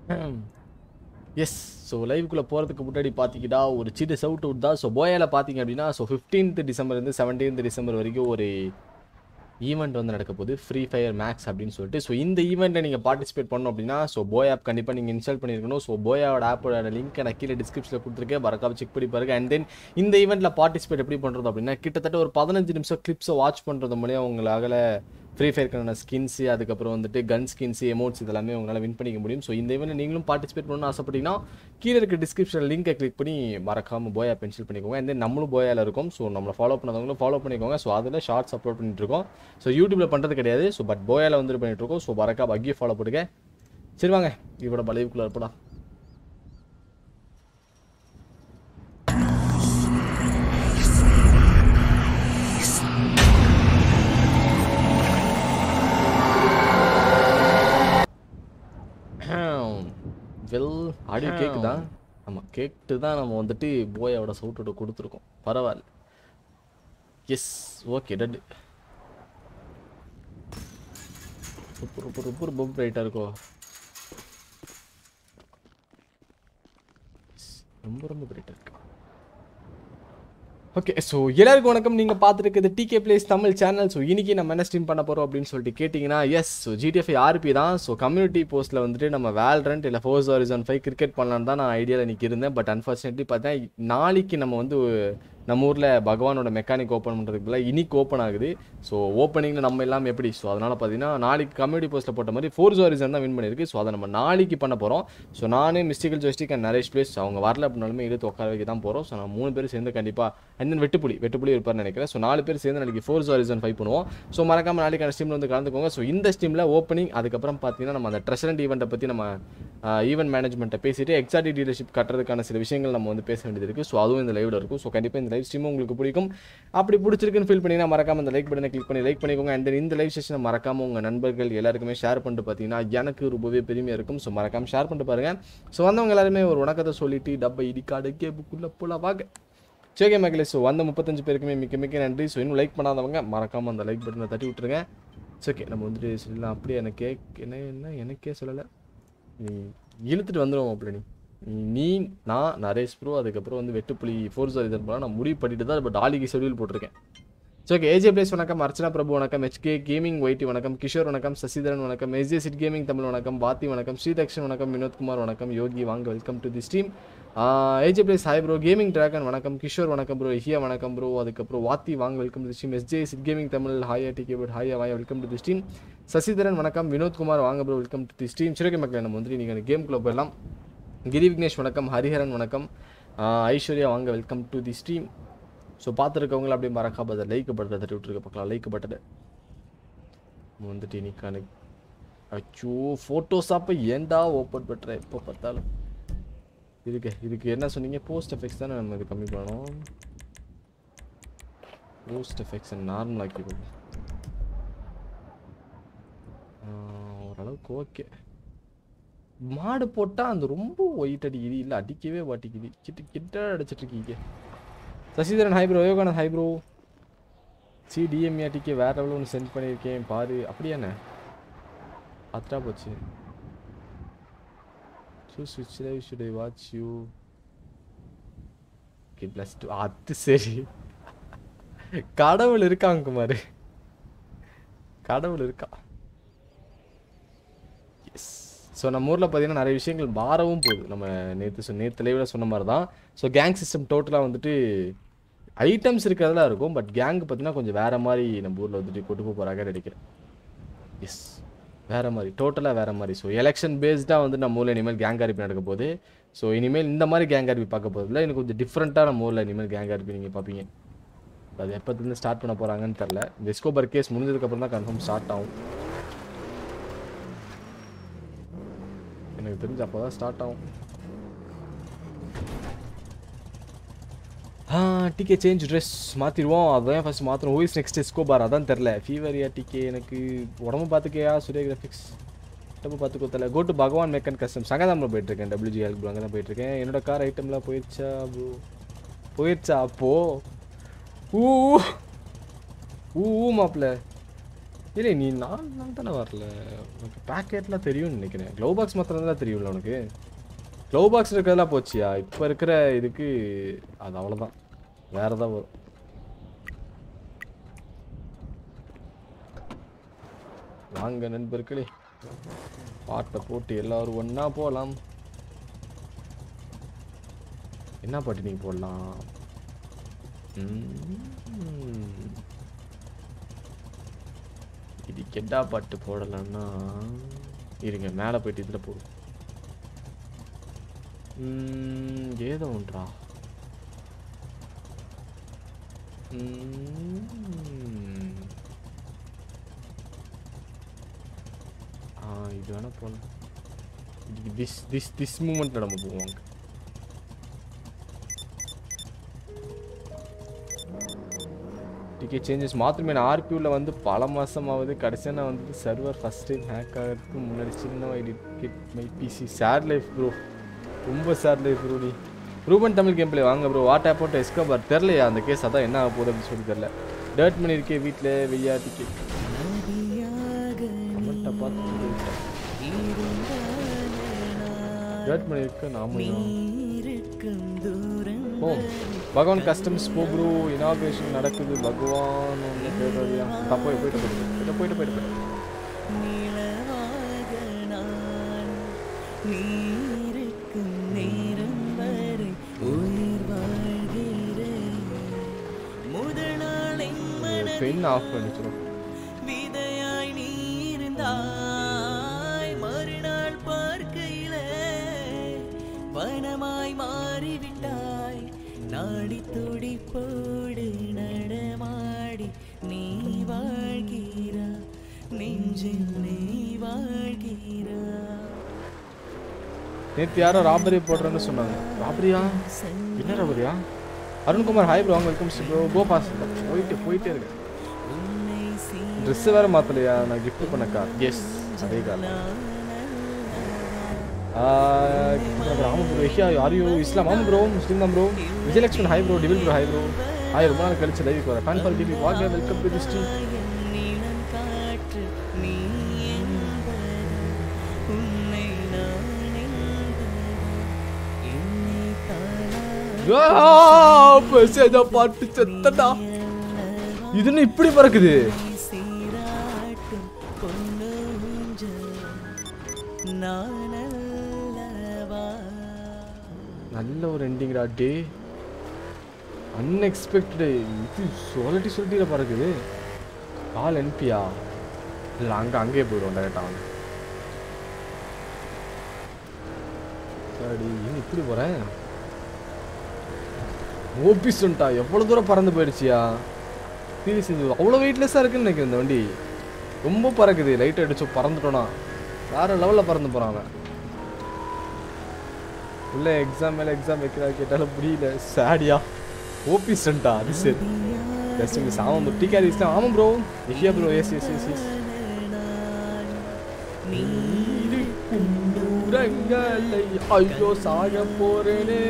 Yes so லைவுக்குள்ளே போகிறதுக்கு முன்னாடி பார்த்தீங்கன்னா ஒரு சின்ன சவுட் அவுட் தான் ஸோ போயாவில் பார்த்தீங்க அப்படின்னா ஸோ ஃபிஃப்டீன்த் டிசம்பர்லேருந்து செவன்டீன்த் டிசம்பர் வரைக்கும் ஒரு ஈவெண்ட் வந்து நடக்க போகுது ஃப்ரீ ஃபயர் மேக்ஸ் அப்படின்னு சொல்லிட்டு ஸோ இந்த ஈவெண்ட்டில் நீங்கள் பார்ட்டிசிபேட் பண்ணணும் அப்படின்னா ஸோ போய் ஆப் கண்டிப்பாக நீங்கள் இன்ஸ்டால் பண்ணியிருக்கணும் ஸோ போயாவோட ஆப்போட லிங்க் நான் கீழே டிஸ்கிரிப்ஷனில் கொடுத்துருக்கேன் மறக்காம செக் பண்ணி பாருங்க அண்ட் தென் இந்த ஈவெண்ட்டில் பார்ட்டிசிபேட் எப்படி பண்ணுறது அப்படின்னா கிட்டத்தட்ட ஒரு பதினஞ்சு நிமிஷம் கிளிப்ஸை வாட்ச் பண்ணுறது மூலியம் உங்களால் ஃப்ரீ ஃபயர்க்கான ஸ்கின்ஸு அதுக்கப்புறம் வந்துட்டு கன் ஸ்கின்ஸு எமோட்ஸ் இதெல்லாமே உங்களால் வின் பண்ணிக்க முடியும் ஸோ இந்த ஈவெண்ட் நீங்களும் பார்ட்டிசிபேட் பண்ணணும்னு ஆசைப்பட்டீங்கன்னா கீழே இருக்க டிஸ்கிரிப்ஷன் லிங்கை கிளிக் பண்ணி மறக்காம போயா பென்சில் பண்ணிக்கோங்க அண்ட் தென் நம்மளும் போயால இருக்கும் ஸோ நம்மளை ஃபாலோ பண்ணாதவங்களும் ஃபாலோ பண்ணிக்கோங்க ஸோ அதில் ஷார்ட்ஸ் அப்லோட் பண்ணிட்டு இருக்கோம் ஸோ யூடியூப்ல பண்ணுறது கிடையாது ஸோ பட் போயால வந்துட்டு பண்ணிட்டு இருக்கோம் ஸோ மறக்காம அங்கேயும் ஃபாலோ பண்ணுங்க சரி வாங்க இவட பலைவுக்குள்ள இருப்படா வெல் ஆடியோ கேக்குதா ஆமாம் கேட்டு தான் நம்ம வந்துட்டு போயோட சவுட்டோட கொடுத்துருக்கோம் பரவாயில்ல எஸ் ஓகே டட் சூப்பர் சூப்பர் சூப்பர் ரொம்ப பிரைட்டாக இருக்கோ ரொம்ப ரொம்ப பிரைட்டாக இருக்கு ஓகே ஸோ எல்லாருக்கும் வணக்கம் நீங்கள் பார்த்துருக்குது DK blaze Tamil channel so இன்னைக்கு நம்ம என்ன ஸ்ட்ரீம் பண்ண போகிறோம் அப்படின்னு சொல்லிட்டு கேட்டிங்கன்னா எஸ் ஸோ ஜிடிஎஃப் ஆர்பி தான் ஸோ கம்யூனிட்டி போஸ்ட்டில் வந்துட்டு நம்ம வேல்ரண்ட் இல்லை ஃபோர்ஸ் ஹாரிசான் ஃபைவ் கிரிக்கெட் பண்ணலான்னு தான் நான் ஐடியாவில் இன்னைக்கு இருந்தேன் பட் அன்ஃபார்ச்சுனேட்லி பார்த்தா நாளைக்கு நம்ம வந்து நம்ம ஊரில் பகவானோட மெக்கானிக் ஓப்பன் பண்ணுறதுக்குள்ள இன்னைக்கு ஓப்பன் ஆகுது ஸோ ஓப்பனிங்கில் நம்ம எல்லாம் எப்படி ஸோ அதனால் பார்த்தீங்கன்னா நாளைக்கு கம்யூனிட்டி போஸ்ட்டில் போட்ட மாதிரி ஃபோர்ஸ் ஹாரிசான் தான் வின் பண்ணியிருக்கு ஸோ அதை நம்ம நாளைக்கு பண்ண போகிறோம் ஸோ நானே mystical joystick and Naresh blaze அவங்க வரல அப்படின்னாலுமே இழுத்து உட்கார வைக்க தான் போகிறோம் ஸோ நான் மூணு பேர் சேர்ந்து கண்டிப்பாக அண்ட் தென் வெட்டுப்புலி வெட்டுப்புலி இருப்பார்னு நினைக்கிறேன் ஸோ நாலு பேர் சேர்ந்து நாளைக்கு ஃபோர்ஸ் ஹாரிசன் ஃபைவ் பண்ணுவோம் ஸோ மறக்காம நாளைக்கான ஸ்டீமில் வந்து கலந்துக்கோங்க ஸோ இந்த ஸ்டீமில் ஓப்பனிங் அதுக்கப்புறம் பார்த்தீங்கன்னா நம்ம அந்த ட்ரெஷரண்ட் ஈவெண்ட்டை பற்றி நம்ம ஈவெண்ட் மேனேஜ்மெண்ட்டை பேசிட்டு எக்ஸாடி டீலர்ஷிப் கட்டுறதுக்கான சில விஷயங்கள் நம்ம வந்து பேச வேண்டியது இருக்குது ஸோ அதுவும் இந்த லைவில் இருக்கும் ஸோ கண்டிப்பாக இந்த லைவ் ஸ்ட்ரீமும் உங்களுக்கு பிடிக்கும் அப்படி பிடிச்சிருக்குன்னு ஃபீல் பண்ணிங்கன்னா மறக்காம இந்த லைக் பட்டனை கிளிக் பண்ணி லைக் பண்ணிக்கோங்க அண்ட் இந்த லைவ் செஷனை மறக்காம உங்கள் நண்பர்கள் எல்லாருக்குமே ஷேர் பண்ணிட்டு பார்த்தீங்கன்னா எனக்கு ரொம்பவே பெருமையாக இருக்கும் ஸோ மறக்காம ஷேர் பண்ணிட்டு பாருங்க ஸோ வந்தவங்க எல்லாருமே ஒரு உணக்கத்தை சொல்லிட்டு டப்பை இடிக்காடு கேபுக்குள்ளே போல வாங்க சரி மக்களே ஸோ வந்த முப்பத்தஞ்சு பேருக்குமே மிக்க மிக்க நன்றி ஸோ இன்னும் லைக் பண்ணாதவங்க மறக்காமல் அந்த லைக் பட்டனை தட்டி விட்டுருங்க ஓகே நம்ம வந்துட்டு சொல்லலாம் அப்படியே எனக்கு கேக் என்ன என்ன எனக்கே சொல்லலை நீ இழுத்துட்டு வந்துடுவோம் அப்படி நீ நீ நான் நரேஷ் ப்ரோ அதுக்கப்புறம் வந்து வெட்டுப்புலி ஃபோர்ஸ் இதன் போல நான் முடிவு பண்ணிட்டு தான் இப்போ டாலிக்கு ஷெடியூல் போட்டிருக்கேன் சரி ஓகே ஏஜே பிளேஸ் வணக்கம் அர்ச்சனா பிரபு வணக்கம் ஹெச்கே கேமிங் ஒய்டி வணக்கம் கிஷோர் வணக்கம் சசிதரன் வணக்கம் எஸ்ஜே சிட் கேமிங் தமிழ் வணக்கம் பாத்தி வணக்கம் ஸ்ரீதக்ஷன் வணக்கம் வினோத்குமார் வணக்கம் யோகி வாங்க welcome to the stream AJ blaze hi bro gaming dragon வணக்கம் கிஷோர் வணக்கம் ப்ரோ ஹியா வணக்கம் ப்ரோ அதுக்கப்புறம் வாத்தி வாங்க welcome to the stream SJ sid gaming Tamil hi DK but hi why welcome to the stream Sasidharan வணக்கம் வினோத்குமார் வாங்க bro welcome to the stream சிறகு மக்கள் நம்ம வந்து நீங்கள் கேம்குள்ளே போயிடலாம் கிரி விக்னேஷ் வணக்கம் ஹரிஹரன் வணக்கம் ஆஹ் ஐஸ்வர்யா வாங்க welcome to the stream so பார்த்துருக்கவங்கள அப்படியே மறக்காம அதை லைக் பட்டனை தட்டி விட்டுருக்க பார்க்கலாம் லைக் பட்டனை வந்துட்டு இன்னைக்கான அச்சோ ஃபோட்டோஸ் அப்போ ஏன்டா ஓப்பன் பண்ணுறேன் எப்போ பார்த்தாலும் இதுக்கு இதுக்கு என்ன சொன்னீங்க போஸ்ட் எஃபெக்ட்ஸ் தானே நம்ம இது கம்மி பண்ணோம் போஸ்ட் எஃபெக்ட்ஸ் நார்மல் ஆக்கிக்கணும் ஆஹ் ஓரளவுக்கு ஓகே மாடு போட்டால் அந்த ரொம்ப ஒயிட் அடிக்குது இல்லை அடிக்கவே மாட்டிக்குது கிட்ட கிட்ட அடிச்சிட்டு இருக்கீங்க Sasidharan hi bro Yogananth hi bro C DMA DK வேற லெவலில் ஒன்று சென்ட் பண்ணியிருக்கேன் பாரு அப்படியாண்ணே பார்த்துட்டா போச்சு choose which live should I watch you okay plus two அது சரி கடவுள் இருக்காங்க குமார் கடவுள் இருக்கா எஸ் ஸோ நம்ம ஊரில் பார்த்தீங்கன்னா நிறைய விஷயங்கள் மாறவும் போகுது நம்ம நேற்று சொ நேற்று லைவில் சொன்ன மாதிரி தான் ஸோ கேங் சிஸ்டம் டோட்டலாக வந்துட்டு ஐட்டம்ஸ் இருக்கிறதெல்லாம் இருக்கும் பட் கேங் பார்த்தீங்கன்னா கொஞ்சம் வேறு மாதிரி நம்ம ஊரில் வந்துட்டு கொண்டு போக போகிறாங்க நினைக்கிறேன் எஸ் வேறு மாதிரி டோட்டலாக வேறு மாதிரி ஸோ எலெக்ஷன் பேஸ்டாக வந்து நம்ம ஊரில் இனிமேல் கேங் ஆர்பி நடக்க போகுது ஸோ இனிமேல் இந்த மாதிரி கேங் ஆர்பி பார்க்க போகிறதுல எனக்கு கொஞ்சம் டிஃப்ரெண்ட்டாக நம்ம ஊரில் இனிமேல் கேங் ஆர்பி நீங்கள் பார்ப்பீங்க அது எப்போத்துலேருந்து ஸ்டார்ட் பண்ண போகிறாங்கன்னு தெரில இந்த எஸ்கோபர் கேஸ் முடிஞ்சதுக்கப்புறம் தான் கன்ஃபார்ம் ஸ்டார்ட் ஆகும் எனக்கு தெரிஞ்சு அப்போ தான் ஸ்டார்ட் ஆகும் ஆ டிகே சேஞ்ச் ட்ரெஸ் மாற்றிடுவோம் அதான் ஃபஸ்ட் மாற்றணும் ஓய்ஸ் நெக்ஸ்ட் எஸ்கோபார் அதான் தெரில ஃபீவரியா டிகே எனக்கு உடம்பு பார்த்துக்கையா சூரிய கிராஃபிக்ஸ் உடம்பு பார்த்துக்கோ தெரியல கோ டு பகவான் மெக்கன் கஸ்டம் சங்கதாமில் போயிட்டுருக்கேன் டபிள்யூஜி ஹெல்ப் அங்கே தான் போயிட்டுருக்கேன் என்னோட கார் ஐட்டம்லாம் போயிடுச்சா ப்ரோ போயிடுச்சா அப்போ ஊ ஊ ஊ மாப்பிள்ள இல்லை நீ நாலு நாள் தானே வரல உனக்கு பேக்கெட்லாம் தெரியும்னு நினைக்கிறேன் க்ளோ பாக்ஸ் மாத்திரம் தான் தெரியும்ல உனக்கு க்ளோ பாக்ஸ் இருக்கிறதெல்லாம் போச்சியா இப்போ இருக்கிற இதுக்கு அது அவ்வளோதான் வேற தான் வரும் வாங்க நண்பர்களே பாட்டை போட்டு எல்லாரும் ஒண்ணா போகலாம் என்ன பாட்டு நீங்க போடலாம் ம். இது கெட்டா பாட்டு போடலாம்னா இருங்க மேலே போயிட்டு இதில் போடும் ம், ஏதோ ஒன்றா ம். ஆ இது வேணா போகலாம் இதுக்கு திஸ் திஸ் திஸ் மூமெண்ட்டில் நம்ம போவாங்க டிக்கெட் சேஞ்சஸ் மாத்திரமே நான் ஆர்பியூவில் வந்து பல மாதம் ஆகுது கடைசியாக நான் வந்து சர்வர் ஃபஸ்ட் டைம் ஹேக் ஆகிறதுக்கு முன்னாடி சின்ன ticket my PC sad life bro ரொம்ப சேட் லைஃப் ப்ரோ நீ ரூபன் தமிழ் கேம் பிளே வாங்க ப்ரோ வாட் ஆப் போட்டு எஸ்கோபார் தெரிலையா அந்த கேஸ் அதான் என்ன ஆக போகுது அப்படின்னு சொல்லி தெரில டேர்ட் பண்ணியிருக்கேன் வீட்டில் வெய்யா டிக்கெட் கமெண்ட்டை பார்த்து டேர்ட் பண்ணியிருக்கேன் நாம ஓ பகவான் கஸ்டம்ஸ் போ ப்ரோ இனாகிரேஷன் நடக்குது பகவான் ஒன்று பேருடையா போய் போயிட்டு போயிட்டு போயிட்டு போயிட்டு போயிட்டு பெண் ஆஃப் பண்ணிச்சிடும் விதையாய் நீ இருந்தாய் மறுநாள் பார்க்கையிலே வனமாய் மாறிவிட்டாய் நாடி துடிப்போடு நடமாடி நீ வாழ்கிறா நெஞ்சில் நீ வாழ்கிறா நேற்று யாரோ ராபரி போடுறேன்னு சொன்னாங்க ராபரியா என்ன ராபரியா அருண்குமார் ஹாய் ப்ரோ அவங்க வெல்கம் ப்ரோ கோ பாஸ் போயிட்டு போயிட்டே இருக்கேன் உன்னை ட்ரெஸ் வேற மாத்தலையா நான் கிஃப்ட் பண்ண கார் எஸ் அதே கார் ஆமா ப்ரோ எஹியா ஆர் யூ இஸ்லாம் ஆமா ப்ரோ முஸ்லீம் தான் ப்ரோ விஜயலட்சுமன் ஹாய் ப்ரோ டிவில் ப்ரோ ஹாய் ப்ரோ ஹாய் ரொம்ப நாள் கழிச்சு லைவ் வரேன் ஃபேன் ஃபார் டிவி வாங்க வெல்கம் டு திஸ் டீம் நீளம் காற்று நீ என்பது உன்னை நான் என்பது என்னை தானா பாட்டு செத்தடா இதுன்னு இப்படி பறக்குது சீராட்டும் பொன்னூஞ்சல் நானல்லவா நல்ல ஒரு எண்டிங்டா டே அன்எக்ஸ்பெக்டடு இது சொல்லிட்டு சொல்லிட்டு பறக்குது கால் என்பியா இல்லை அங்கே அங்கேயே போயிடுவோம் டேரெக்டாக வந்து சரி ஏன் இப்படி போகிறேன் ஓபி சொல்லிட்டா எவ்வளோ தூரம் பறந்து போயிடுச்சியா சீரியஸ் இது அவ்வளோ வெயிட்லெஸ்ஸாக இருக்குன்னு நினைக்கிறேன் இந்த வண்டி ரொம்ப பறக்குது லைட் அடிச்சு பறந்துட்டோன்னா வேற லெவலில் பறந்து போகிறான் அவன் உள்ள எக்ஸாம் மேலே எக்ஸாம் வைக்கிறா கேட்டாலும் புரியல சாடியா ஓபி ஸ்டண்டா அது சரி ஜஸ்ட் மிஸ் ஆமாம் ப்ரோ டி கேரி இஸ்லாம் ஆமாம் ப்ரோ நிஷியா bro yes yes yes yes தூரங்களை ஐயோ சாக போறேனே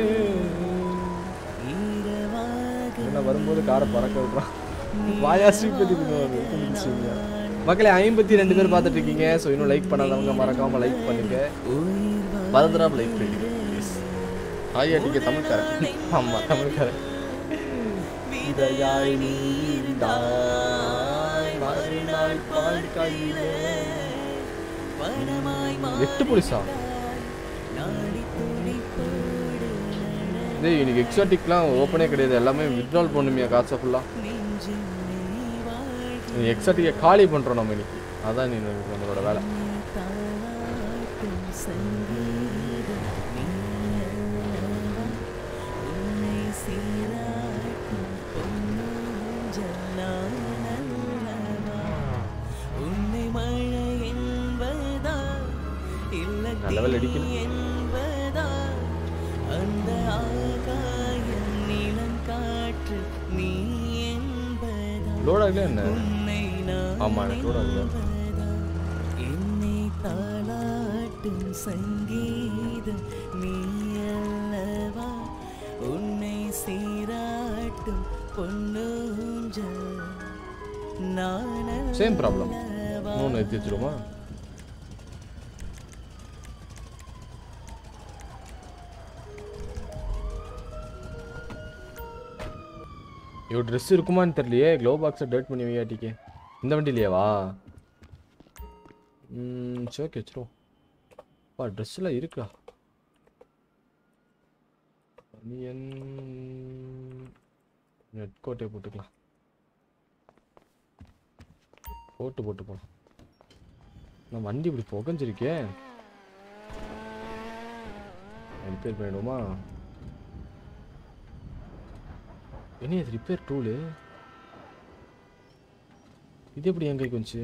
என்ன வரும்போது காரை பறக்க விடுறான் வாயா ஸ்ரீபதி மக்களே ஐம்பத்தி ரெண்டு பேர் பார்த்துட்டு இருக்கீங்க ஸோ இன்னும் லைக் பண்ணாதவங்க மறக்காம லைக் பண்ணுங்க மறந்துடாம லைக் பண்ணிடுங்க ப்ளீஸ் ஹாய் அடிக்க தமிழ்காரன் ஆமா தமிழ்காரன் இதையாய் நீ இருந்தாய் மறுநாள் பார்க்கையிலே வனமாய் எட்டு போலீஸா நாடி துடிப்போடு டேய் இன்னைக்கு எக்ஸாட்டிக்லாம் ஓப்பனே கிடையாது எல்லாமே வித்ட்ரால் பண்ணுமியா காசை ஃபுல்லாக நெஞ்சில் நீ வாழ் எக்ஸாட்டிக்கை காலி பண்ணுறோம் நம்ம இன்னைக்கு அதான் நீ நம்மளோட வேலை தாளாட்டும் சங்கீதம் நீ அல்லவா? உன்னை சீராட்டும் பொன்னூஞ்சல் நான் அல்லவா? உன்னை மழை என்பதா இல்ல நல்ல வேலை அடிக்கல. தீ என்பதா அந்த ஆகாயம் நிலம் காற்று நீ என்பதா லோட் ஆகல என்ன உன்னை நான் ஆமா எனக்கு லோட் ஆகல என்பதா? என்னை தாளாட்டும் சங்கீதம் நீ அல்லவா உன்னை சீராட்டும் பொன்னூஞ்சல் நான் சேம் ப்ராப்ளம் அல்லவா? இன்னொன்று எடுத்து வச்சிருமா இவ்வளோ ட்ரெஸ் இருக்குமான்னு தெரியலையே க்ளோ பாக்ஸை டேட் பண்ணி வையாட்டிக்கு இந்த வண்டியிலையேவா ம் சரி ஓகே வச்சிருவோம் பா ட்ரெஸ்ஸெல்லாம் இருக்குடா பனியன் நெட் கோட்டை போட்டுக்கலாம் போட்டு போட்டு போலாம் நான் வண்டி இப்படி புகஞ்சிருக்கே ரிப்பேர் பண்ணிடுவோமா என்ன இது ரிப்பேர் டூலு இது எப்படி என் கைக்கு வந்துச்சு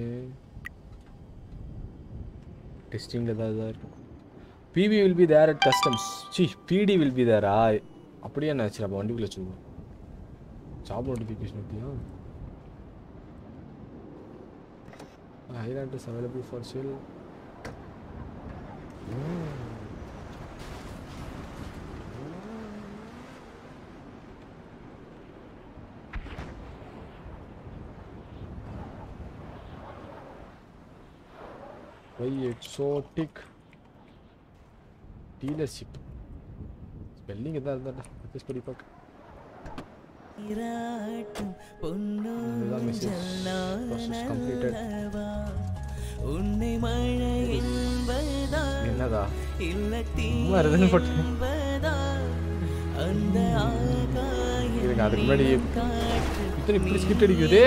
டெஸ்டிங்கில் ஏதாவது இதாக இருக்கும் PV will be there at customs C PD will be தேரா அப்படியே என்ன ஆச்சு அப்போ வண்டிக்குள்ளே வச்சுருவோம் ஜாப் நோட்டிஃபிகேஷன் எப்படியா Highland is available for sale Why exotic dealership spelling எதாவது இருந்தா அட்ஜஸ்ட் பண்ணி பார்க்க நீராட்டும் இதுதான் message. Process completed. பொன்னூஞ்சல்லவா உன்னை மழை என்பதா என்னதா இல்ல சும்மா இருதுன்னு போட்டேன் தீவதா அந்த ஆகாயம் இருங்க அதுக்கு முன்னாடி காற்று இத்தனை இப்படி ஸ்கிட் அடிக்குது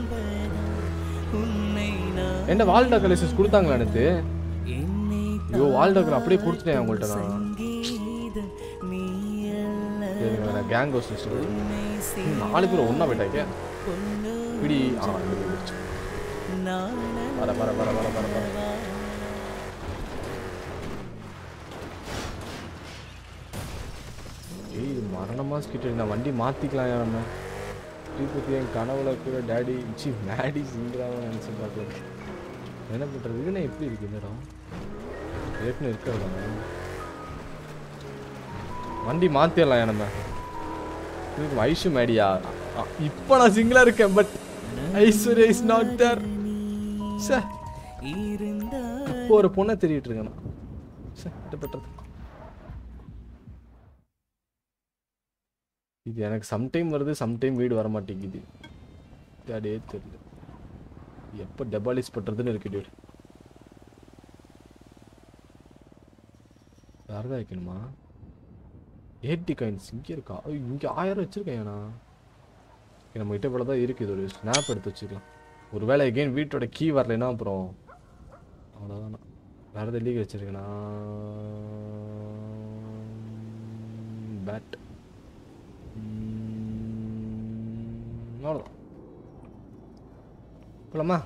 உன்னை நான் என்ன வால்டா கலெக்ஷன்ஸ் கொடுத்தாங்களா எனக்கு என்னை ஐயோ வால்டாக்கர் அப்படியே கொடுத்துட்டேன் அவங்கள்ட்ட நான் சங்கீதம் நீ அல்ல சரிங்க நான் கேங் ஹவுஸ் லிஸ்ட் உன்னை நாலு பேர் ஒன்றா போயிட்டாங்க பொண்ணு பிடி ஆ இது வந்துருச்சு. நான் வர வர வர வர வர வர ஏய் இது மரணமா ஸ்கிட் நான் வண்டி மாற்றிக்கலாம் நம்ம திருப்பதி என் கனவுல கூட டேடி சி மேடி சிங்கராக நினச்சி பார்க்குறது என்ன பண்ணுறது இதுனா எப்படி இருக்கு இந்த இடம் ஏற்கனவே இருக்கிறதா வண்டி மாற்றிடலாம் நம்ம இதுக்கு ஐஷு மேடியா இப்போ நான் சிங்கிளாக இருக்கேன் but Aishwarya is not there sir இருந்தா இப்போ ஒரு பொண்ணை தேடிட்டு இருக்கேன் நான் சே, என்ன பண்றது இது எனக்கு சம்டைம் வருது சம்டைம் வீடு வர மாட்டேங்குது அதே தெரியல எப்போ டெபாலிஷ் பண்ணுறதுன்னு இருக்கு dude. வேறதா வைக்கணுமா ஏடி காயின்ஸ் இங்கே இருக்கா ஐயோ, இங்கே ஆயிரம் வச்சிருக்கேன் நான் நம்ம கிட்ட போல தான் இருக்குது ஒரு ஸ்னாப் எடுத்து வச்சுக்கலாம் ஒருவேளை எகைன் வீட்டோட கீ வரலைன்னா அப்புறம் அவ்வளோதான் வேறு எதாவது லீக் வச்சிருக்கேனா பேட் அவ்வளோதான் போலாமா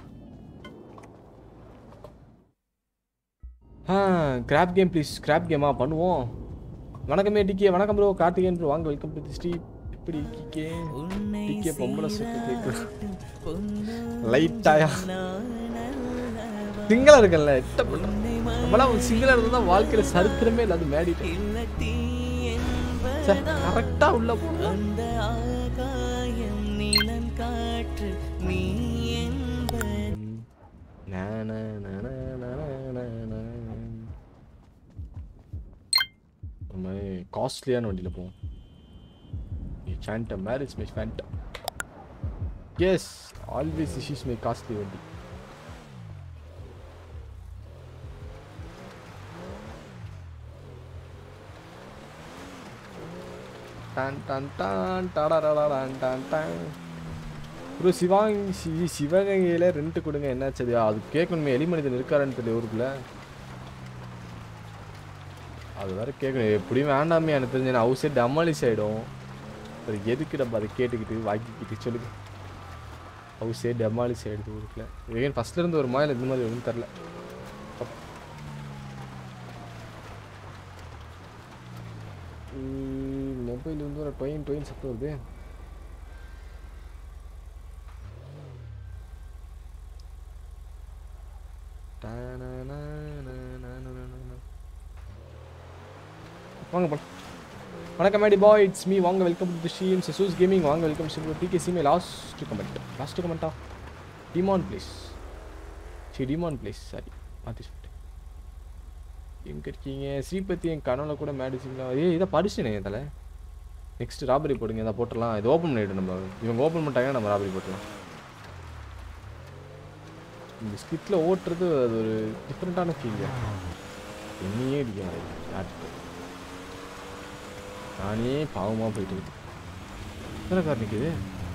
ஆ கிராப் கேம் ப்ளீஸ் கிராப் கேமா பண்ணுவோம் வணக்கமே டிக்கே வணக்கம் ப்ரோ கார்த்திகேயன் ப்ரோ வாங்க வெல்கம் டு ஸ்ரீ எப்படி டிக்கே உன்னை டிக்கே பொம்பளை சுட்டு கேட்குறேன் சீராட்டும் பொன்னு லைட்டாயா நான் அல்லவா சிங்கிளா இருக்கல எட்ட பண்ண உன்னை நம்மளாம் சிங்கிளா இருந்தா தான் வாழ்க்கையில சரித்திரமே இல்லாத மேடிட்டு இல்ல தீ என்பதா கரெக்டா உள்ள போகணும் அந்த ஆகாயம் நீளம் காற்று நீ என்பது நம்ம காஸ்ட்லியான வண்டியில் போவோம் Phantom marriage my Phantom yes always is my costly வண்டி டான் டான் டான் டாடாடாடான் டான் டான் ப்ரோ சிவாங் சி சிவகங்கையில் ரெண்ட் கொடுங்க என்னாச்சு அது அது கேட்கணுமே எலி மனிதன் இருக்காருன்னு தெரியல ஊருக்குள்ள அது வேற கேட்கணும் எப்படியும் வேண்டாமே எனக்கு தெரிஞ்சு நான் ஹவுஸே டமாலிஸ் ஆகிடும் சரி எதுக்கு நம்ம அதை கேட்டுக்கிட்டு வாங்கிக்கிட்டு சொல்லுங்க ஹவுஸே டெமாலிஸ் ஆகிடுது ஊருக்குள்ள ஏன் ஃபஸ்ட்ல இருந்து ஒரு மாதிரி இந்த மாதிரி ஒன்றும் தெரில மொபைல் வந்து ஒரு டொயின் டொயின் சத்தம் வருது வாங்க போலாம் வணக்கம் மேடி பாய் இட்ஸ் மீ வாங்க வெல்கம் டு ஸ்ட்ரீம் செசூஸ் கேமிங் வாங்க வெல்கம் டு டிகே சிமே லாஸ்ட் கமெண்ட் லாஸ்ட் கமெண்டா டிமான் ப்ளீஸ் சரி டிமான் பிளேஸ் சாரி மாற்றி சொல்லிட்டேன் எங்கே இருக்கீங்க ஸ்ரீபதி என் கனவுல கூட மேடிச்சிங்களா ஏய் இதை படிச்சுனே தலை நெக்ஸ்ட் ராபரி போடுங்க இதை போட்டுடலாம் இது ஓப்பன் பண்ணிவிட்டு நம்ம இவங்க ஓப்பன் பண்ணிட்டாங்கன்னா நம்ம ராபரி போட்டுடலாம் இந்த ஸ்கிட்டில் ஓட்டுறது அது ஒரு டிஃப்ரெண்ட்டான ஃபீல் என்னையே அடிக்க மாட்டேங்குது யார்கிட்ட நானே பாவமாக போயிட்டு இருக்கேன் எத்தனை கார் நிற்குது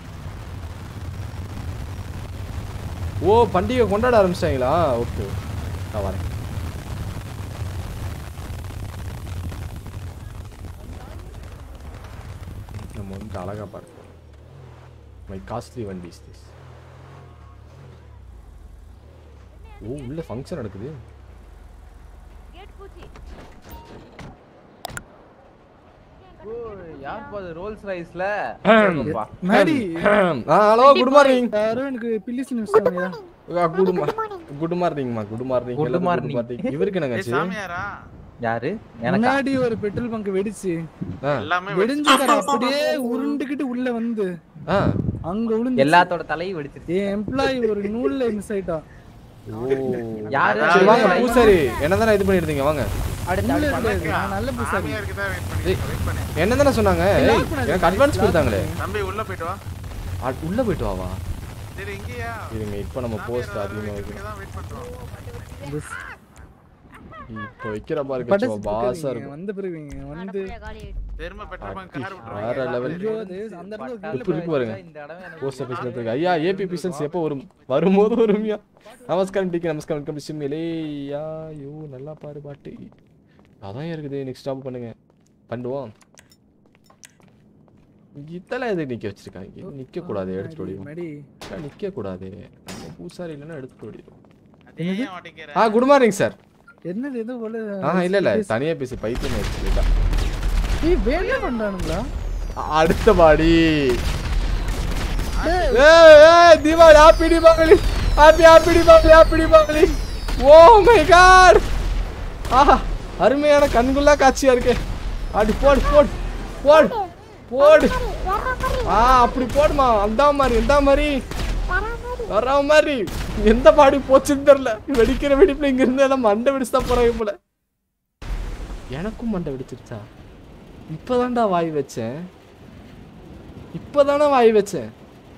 ஓ பண்டிகை கொண்டாட ஆரம்பிச்சிட்டாங்களா ஓகே நான் வரேன் நம்ம வந்து அழகா பார்ப்போம் மை காஸ்ட்லி வண்டி இஸ் திஸ் ஓ உள்ள ஃபங்க்ஷன் நடக்குது யார் பாது ரோல்ஸ் ரைஸ்ல Maddy ah hello good morning யாரோ எனக்கு பில்லிஸ் நியூஸ் தாங்கயா குட் குட் மார்னிங்மா குட் மார்னிங் Good morning. இவருக்கு என்னங்க ஆச்சு? சாமியாரா யாரு எனக்கு முன்னாடி ஒரு பெட்ரோல் பங்க் வெடிச்சு ஆ எல்லாமே வெடிஞ்சு கடை அப்படியே உருண்டுகிட்டு உள்ள வந்து ஆ அங்க விழுந்து எல்லாத்தோட தலையும் வெடிச்சிருச்சு என் எம்ப்ளாயி ஒரு நூல்ல மிஸ் ஆயிட்டான் ஓ யாரு சரி வாங்க பூசாரி என்னதானே இது பண்ணிருந்தீங்க வாங்க அடுத்து உள்ள அடுத்து இருக்காது. நான் நல்ல புசாரி சாமியாருக்கு தான் வெயிட் பண்ணி வெயிட் பண்ணி என்ன தானே சொன்னாங்க ஏய், lock பண்ணாதீங்க. எனக்கு அட்வான்ஸ் கொடுத்தாங்களே தம்பி உள்ள போயிட்டு வா ஆ, உள்ள போயிட்டு வாவா சரி இங்கேயா இருங்க இப்போ நம்ம போஸ்ட் அதிகமாக இங்க வைக்கணும் தான் வெயிட் பண்றோம் இப்போ வைக்கிற பாருங்க சும்மா படச்சு பாசா இருக்காதீங்க. இருக்கும் வந்த பிறகு இங்க வந்து பெருமை பெட்ரோல் பங்க் கார் வேற விட்டுருவாங்க லெவல் ஐயோ, அது அந்த இடத்துல ஒரு இப்படி இருக்கு பாருங்க இந்த இடம் எனக்கு போஸ்ட் ஆஃபீஸ்ல இருக்கு ஐயா ஏபி பிசல்ஸ் எப்போ வரும் வரும்போது வரும்யா நமஸ்காரம் டிக்கி நமஸ்காரம் வெல்கம் டு சிம்மிலே யா யோ நல்லா பாரு பாட்டு அதான் இருக்குது நெக்ஸ்ட் ஸ்டாப் பண்ணுங்க பண்ணுவோம் இதெல்லாம் எதுக்கு நிக்க வச்சிருக்காங்க நிக்க கூடாது எடுத்துட்டு ஓடிடும் மேடி நிக்க கூடாது நம்ம பூசாரி இல்லைன்னா எடுத்துட்டு ஓடிடும் அதே ஏன் மாட்டேங்கிற ஆ குட் மார்னிங் சார் என்னது ஏதோ போல ஆ இல்ல இல்ல தனியா பேசி பைத்தியம் ஆயிடுச்சு ஏய் வேலை பண்றானுங்களா அடுத்த பாடி ஏய் ஏய் Deepavali happy Deepavali happy happy Deepavali happy Deepavali oh my god ஆஹா அருமையான கண்குள்ளா காட்சியா இருக்கே அடி போடு போடு போடு போடு ஆ அப்படி போடுமா அந்த மாதிரி எந்த மாதிரி வர மாதிரி எந்த பாடி போச்சுன்னு தெரியல வெடிக்கிற வெடிப்புல இங்க இருந்து எல்லாம் மண்டை வெடிச்சு தான் போறாங்க போல எனக்கும் மண்டை வெடிச்சிருச்சா இப்பதான்டா வாய் வச்சேன் இப்பதானே வாய் வச்சேன்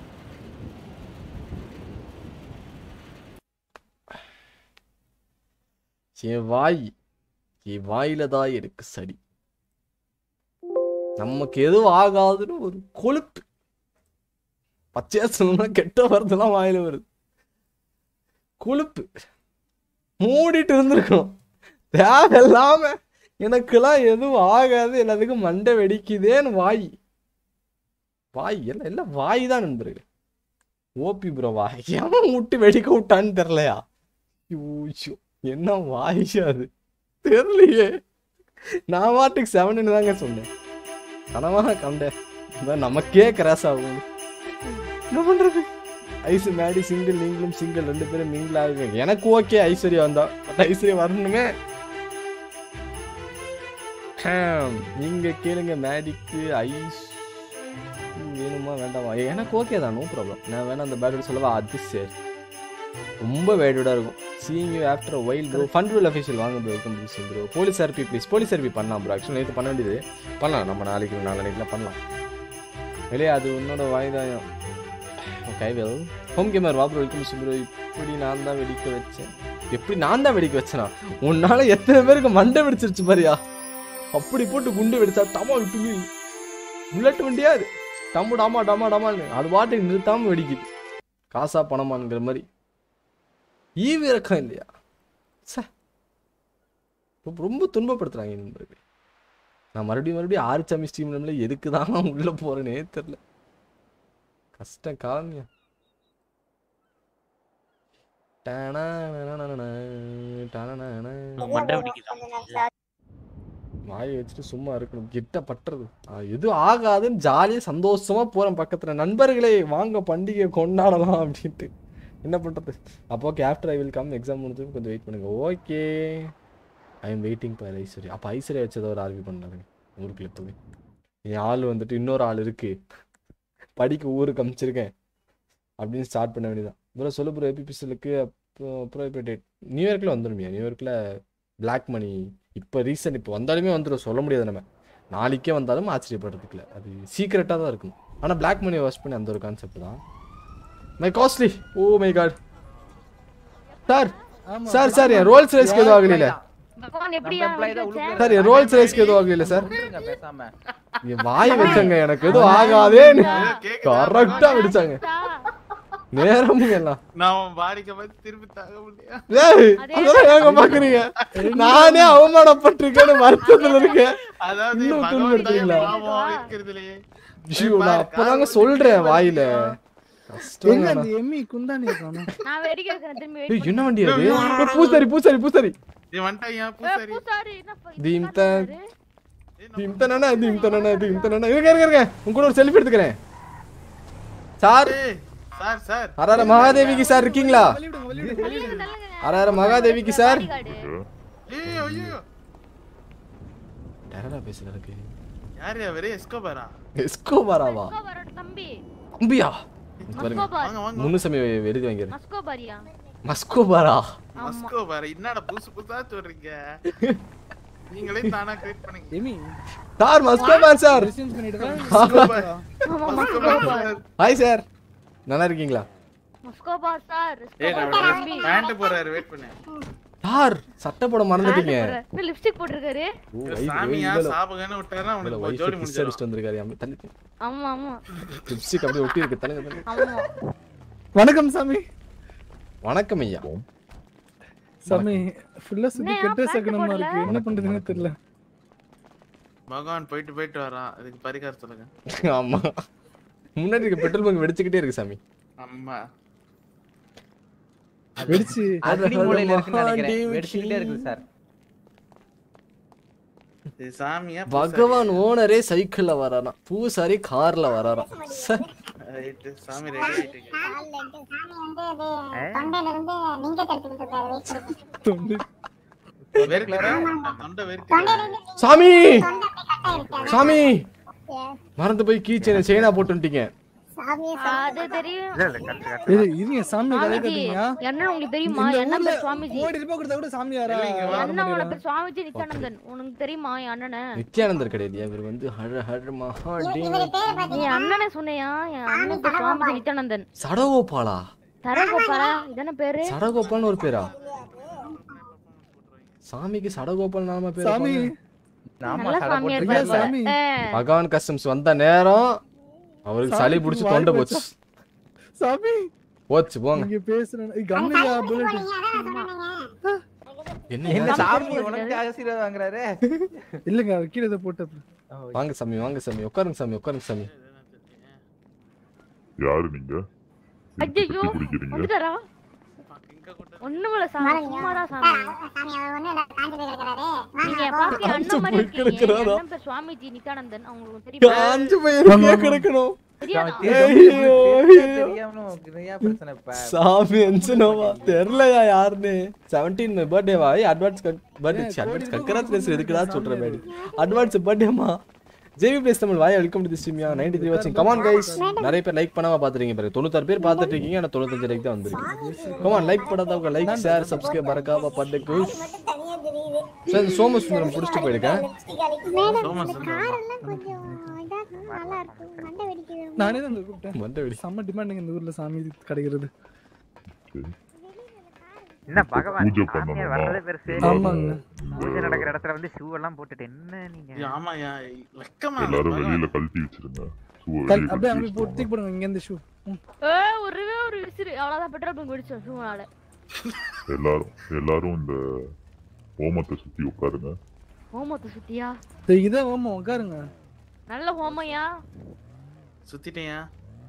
என் வாய் என் வாயில தான் இருக்கு சரி நமக்கு எதுவும் ஆகாதுன்னு ஒரு கொழுப்பு பச்சையா சொல்லணும்னா கெட்ட வரதெல்லாம் வாயில வருது கொழுப்பு மூடிட்டு இருந்திருக்கணும் தேவையில்லாம எனக்கெல்லாம் எதுவும் ஆகாது எல்லாத்துக்கும் மண்டை வெடிக்குதேன்னு வாய் வாய் எல்லாம் எல்லாம் வாய் தான் நண்பர்கள் ஓபி ப்ரோ வாய் எவன் விட்டு வெடிக்க விட்டான்னு தெரிலையா ஐயோ என்ன வாய் அது தெரியலையே நான் வாட்டுக்கு செவன்னு தாங்க சொன்னேன் கனவா கண்டேன் இதான் நமக்கே கிராஸ் ஆகும் என்ன பண்றது ஐஸ் மேடி சிங்கிள் நீங்களும் சிங்கிள் ரெண்டு பேரும் மிங்கிள் ஆகுவீங்க எனக்கு ஓகே ஐஸ்வர்யா வந்தா பட் ஐஸ்வர்யா வரணுமே ஹம், நீங்க கேளுங்க மேடிக்கு ஐஸ் வேணுமா வேண்டாமா எனக்கு ஓகே தான் நோ ப்ராப்ளம் நான் வேணா அந்த பேட் சொல்லவா அது சரி ரொம்ப வேடோட இருக்கும் seeing you after while bro ஃபண்ட் ரூல் அஃபீஷியல் வாங்க bro welcome please bro police RP please police RP பண்ணலாம் ப்ரோ ஆக்சுவலி நேற்று பண்ண வேண்டியது பண்ணலாம் நம்ம நாளைக்கு நாளைக்குலாம் பண்ணலாம் வெளியே அது உன்னோட வாய்தாயம் ஓகே வெல் ஹோம் கேமர் வா ப்ரோ வெல்கம் ப்ரோ இப்படி நான் தான் வெடிக்க வச்சேன் எப்படி நான் தான் வெடிக்க வச்சேனா உன்னால எத்தனை பேருக்கு மண்டை வெடிச்சிருச்சு பாரியா அப்படி போட்டு குண்டு வெடிச்சா டமா விட்டு புல்லட் வண்டியா அது டம்மு டாமா டாமா டாமான்னு அது பாட்டுக்கு நிறுத்தாம வெடிக்குது காசா பணமாங்கிற மாதிரி ஈவு இறக்கம் இல்லையா சே ரொம்ப- ரொம்ப துன்பப்படுத்துறாங்க இந்த நண்பர்கள் நான் மறுபடியும் மறுபடியும் ஆறுச்சாமி ஸ்டீம்ல எதுக்கு தான் நான் உள்ள போறேனே தெரியல கஷ்டம் காமியா மண்டை பிடிக்குதா வாயை வச்சுட்டு சும்மா இருக்கணும் கிட்ட பட்டுறது ஆ, எதுவும் ஆகாதுன்னு ஜாலியா சந்தோஷமா போறேன் பக்கத்துல நண்பர்களே வாங்க பண்டிகை கொண்டாடலாம் அப்படின்ட்டு என்ன பண்றது அப்போ okay after I will come exam முடிஞ்சு கொஞ்சம் வெயிட் பண்ணுங்க okay I am waiting for Aishwarya அப்போ ஐஸ்வர்யா வச்சதை ஒரு ஆர்வி பண்ணாருங்க ஊருக்குள்ள போய் என் ஆள் வந்துட்டு இன்னொரு ஆள் இருக்கு படிக்க ஊருக்கு அமிச்சிருக்கேன் அப்படின்னு ஸ்டார்ட் பண்ண வேண்டியதான் ப்ரோ சொல்லு ப்ரோ எபிபிசலுக்கு ப்ரோஹிபிட்டட் நியூயார்க்கில் வந்துடுமியா நியூயார்க்கில் பிளாக் மணி இப்போ ரீசெண்ட் இப்போ வந்தாலுமே வந்துடும் சொல்ல முடியாது நம்ம நாளைக்கே வந்தாலும் ஆச்சரியப்படுறதுக்கு இல்லை அது சீக்ரெட்டாக தான் இருக்கும் ஆனால் பிளாக் மணி வாஷ் பண்ணி அந்த ஒரு கான்செப்ட் தான் my costly oh my god sir ஆமா. சார் சார் என் ரோல்ஸ் ரைஸ்க்கு எதுவும் ஆகலையில பகவான் எப்படி நம்ம employee தான் உள்ளுக்குள்ள சார் என் ரோல்ஸ் ரைஸ்க்கு எதுவும் ஆகலையில சார் விட்டுருங்க பேசாம என் வாய் வச்சங்க எனக்கு எதுவும் ஆகாதேன்னு கரெக்டாக விடிச்சாங்க நேரமும் எல்லாம் நான் உன் பாடிக்க பார்த்து திருப்பி தாங்க முடியும் ஏய், அதெல்லாம் ஏங்க பாக்குறீங்க நானே அவமானப்பட்டிருக்கேன்னு வருத்தத்துல இருக்கேன் அதாவது இன்னும் பகவான் துன்புறுத்துறீங்களா? தான் பாவம் இருக்கிறதுலயே ஐயோ, நான் அப்பதாங்க சொல்றேன் வாயில எங்க கஷ்டங்க அந்த எம்மி குந்தாணி காணோம் நான் வெடிக்க வைக்கிறேன் திரும்பி ஏய், என்ன வண்டி அது ஏய், பூசாரி பூசாரி பூசாரி நீ வந்துட்டாயா பூசாரி பூசாரி என்ன ப- தீம் இப்படி தான். காட்டுறாரு? இது இம்தனானா இது இம்தனானா இது இம்தனானா இருங்க இருங்க இருங்க உங்க கூட ஒரு செல்ஃபி எடுத்துக்கிறேன் சார் ஏய், சார் சார் அரர மகாதேவிக்கு சார் இருக்கீங்களா வெளியிடுங்க வெளியிடுங்க வெளியிடுங்க தள்ளுங்க. அரர மகாதேவிக்கு சார் bodyguard. ஐயோ ஐயோ டெரரா பேசுற இருக்கு யார் அவரு எஸ்கோபாரா எஸ்கோபாராவா மஸ்கோபாரோட தம்பி அம்பியா பாருங்க மஸ்கோபார் வாங்க வாங்க முன்னுசமய எழுதி வாங்கிறேன் மஸ்கோபாரியா மஸ்கோபாரா மஸ்கோபாரா என்னடா புதுசு புதுசா சொல்றீங்க நீங்களே தானா கிரியேட் பண்ணீங்க எமி சார் மஸ்கோபார் சார் ரெசிடென்ஸ் பண்ணிட்டு மஸ்கோபார் ஆமா மஸ்கோபார் மஸ்கோபார் சார். ஹாய் சார் நல்லா இருக்கீங்களா மஸ்கோபார் சார் ஏய் மஸ்கோபார் தம்பி பேண்ட் போறாரு வெயிட் பண்ணு சார் சட்டை போட மறந்துட்டீங்க லிப்ஸ்டிக் போட்டிருக்காரு ஓ, இவர் வயிறு, சாமியா வயிறுல- சாபகன்னு விட்டாருன்னா இதுல அவனுக்கு wife ஜோடி kiss முடிஞ்சிடும் அடிச்சிட்டு வந்திருக்காரு. அம்மி, தள்ளி போ. ஆமா ஆமா lipstick அப்படியே ஒட்டி இருக்கு. தள்ளுங்க, தள்ளுங்க. ஆமா வணக்கம் சாமி வணக்கம் ஐயா சாமி ஃபுல்லா சுத்தி என்னய்யா, கெட்ட pant சகனமா போடல? இருக்கு என்ன பண்றதுன்னு தெரியல பகவான் போயிட்டு போயிட்டு வரான் அதுக்கு பரிகாரம் சொல்லுங்க ஆமா முன்னாடி இருக்க பெட்ரோல் பங்க் வெடிச்சுக்கிட்டே இருக்கு சாமி அம்மா வெடிச்சு அக்னி மூலையில இருக்குன்னு நினைக்கிறேன் மகாதேவி. வெடிச்சுக்கிட்டே இருக்குது சார் இது சாமியா பகவான் ஓனரே சைக்கிள்ல வராராம் பூசாரி கார்ல வராராம் சார் ரைட்டு சாமி ரெடி ஆயிட்டு தொண்டு. வெறுக்கிறா தொண்டை வெறுக்கிறா சாமி சாமி மறந்து போய் கீச்சனை செயினா போட்டுட்டீங்க அது தெரியும் ஏய், இருங்க சாமி கதை சுவாமிஜி கட்டுறீங்க என்ன உங்களுக்கு தெரியுமா இந்த என்ன ஊர்ல பேர் சுவாமிஜி கோடி ரூபாய் கொடுத்தா கூட சாமி யாரா இல்லைங்க, வா. அண்ணனோட பேர் சுவாமிஜி நித்யானந்தன் உனக்கு தெரியுமா என் அண்ணனை நித்யானந்தர் கிடையாது இவர் வந்து ஹர ஹர மகாடி என் அண்ணனை சொன்னையா என் அண்ணன் பேர் சுவாமிஜி நித்யானந்தன் சடகோபாலா தரகோபாலா இதான பேரு சடகோபால்னு ஒரு பேரா சாமிக்கு சடகோபால் நாம பேர் சாமி நாம நல்ல சடை சாமியா போட்டு ஐயா, இருப்பாரு சாமி. ஆ. பகவான் கஸ்டம்ஸ் வந்த நேரம் அவருக்கு சளி சாமிக்கு பிடிச்சி வாய் தொண்டை போச்சா? போச்சு சாமி போச்சு போங்க இங்க பேசுறேன் கம்மியா புல்லட் என்ன என்ன ஏன் சாமி உனக்கு ஆசீர்வாதம் வாங்குறாரு இல்லங்க அவர் கீழே இதை போட்டு வாங்க சாமி வாங்க சாமி உட்காருங்க சாமி உட்காருங்க சாமி யாரு நீங்க ஐயோ குடிக்கிறீங்க வந்துட்டாரா இங்க கொண்டு ஒண்ணுமில்ல சாமி சும்மாடா சாமி நீங்க பாக்க அண்ணன் மாதிரி இருக்கீங்க கிடக்குறாரா? என் அண்ணன் பேர் சுவாமிஜி நித்யானந்தன் அவங்களுக்கு தெரியுமா காஞ்சு போயிருக்கே கிடக்கணும் தெரியாதா ஐயோ, ஐயோ. தெரியாம உனக்கு நிறைய பிரச்சனை இப்ப சாமி அஞ்சனவா தெரியலையா யாருன்னு செவன்டீன் பர்த்டேவா அட்வான்ஸ் பர்த்டே அட்வான்ஸ் கங்கராச்சுலேஷன் எதுக்குடா சொல்ற மேடி அட்வான்ஸ் பர்த்டேமா ஜேவி பிளேஸ் தமிழ் வாய் வெல்கம் டு ஸ்ட்ரீமியா நைன்டி த்ரீ வாட்சிங் கமான் கைஸ் நிறைய பேர் லைக் பண்ணாம பாத்துறீங்க பாருங்க தொண்ணூத்தாறு பேர் பார்த்துட்டு இருக்கீங்க ஆனா தொண்ணூத்தஞ்சு லைக் தான் வந்திருக்கு கமான் லைக் பண்ணாதவங்க லைக் ஷேர் சப்ஸ்கிரைப் மறக்காம பண்ணுக்கு சார் சோமசுந்தரம் புடிச்சிட்டு போயிருக்கேன் நானே தான் கூப்பிட்டேன் வந்த வெடி செம்ம டிமாண்டுங்க இந்த ஊர்ல சாமி இது கிடைக்கிறது என்ன பகவான் பூஜை சாமியார் பண்ணணுமா வர்றதே பெருசு ஆமாங்க பூஜை நடக்கிற இடத்துல வந்து ஷூ எல்லாம் போட்டுட்டு என்ன நீங்க ஏய், ஆமாயா வெக்கமா எல்லாரும் பகவான். வெளியில கழட்டி வச்சிருங்க ஷூவை கல்- வெளியே அப்படியே கழட்டி அங்கே போட்டு வச்சிருவாங்க. தூக்கி போடுங்க இங்க இருந்து ஷூ ஏ ஒருவே ஒரு விசிறு அவ்வளவுதான் பெட்ரோல் பங்க் வெடிச்சோம் ஷூனால எல்லாரும் எல்லாரும் இந்த ஹோமத்தை சுத்தி உட்காருங்க ஹோமத்தை சுத்தியா இதை ஓமா உட்காருங்க நல்ல ஹோமையா சுத்திட்டேயா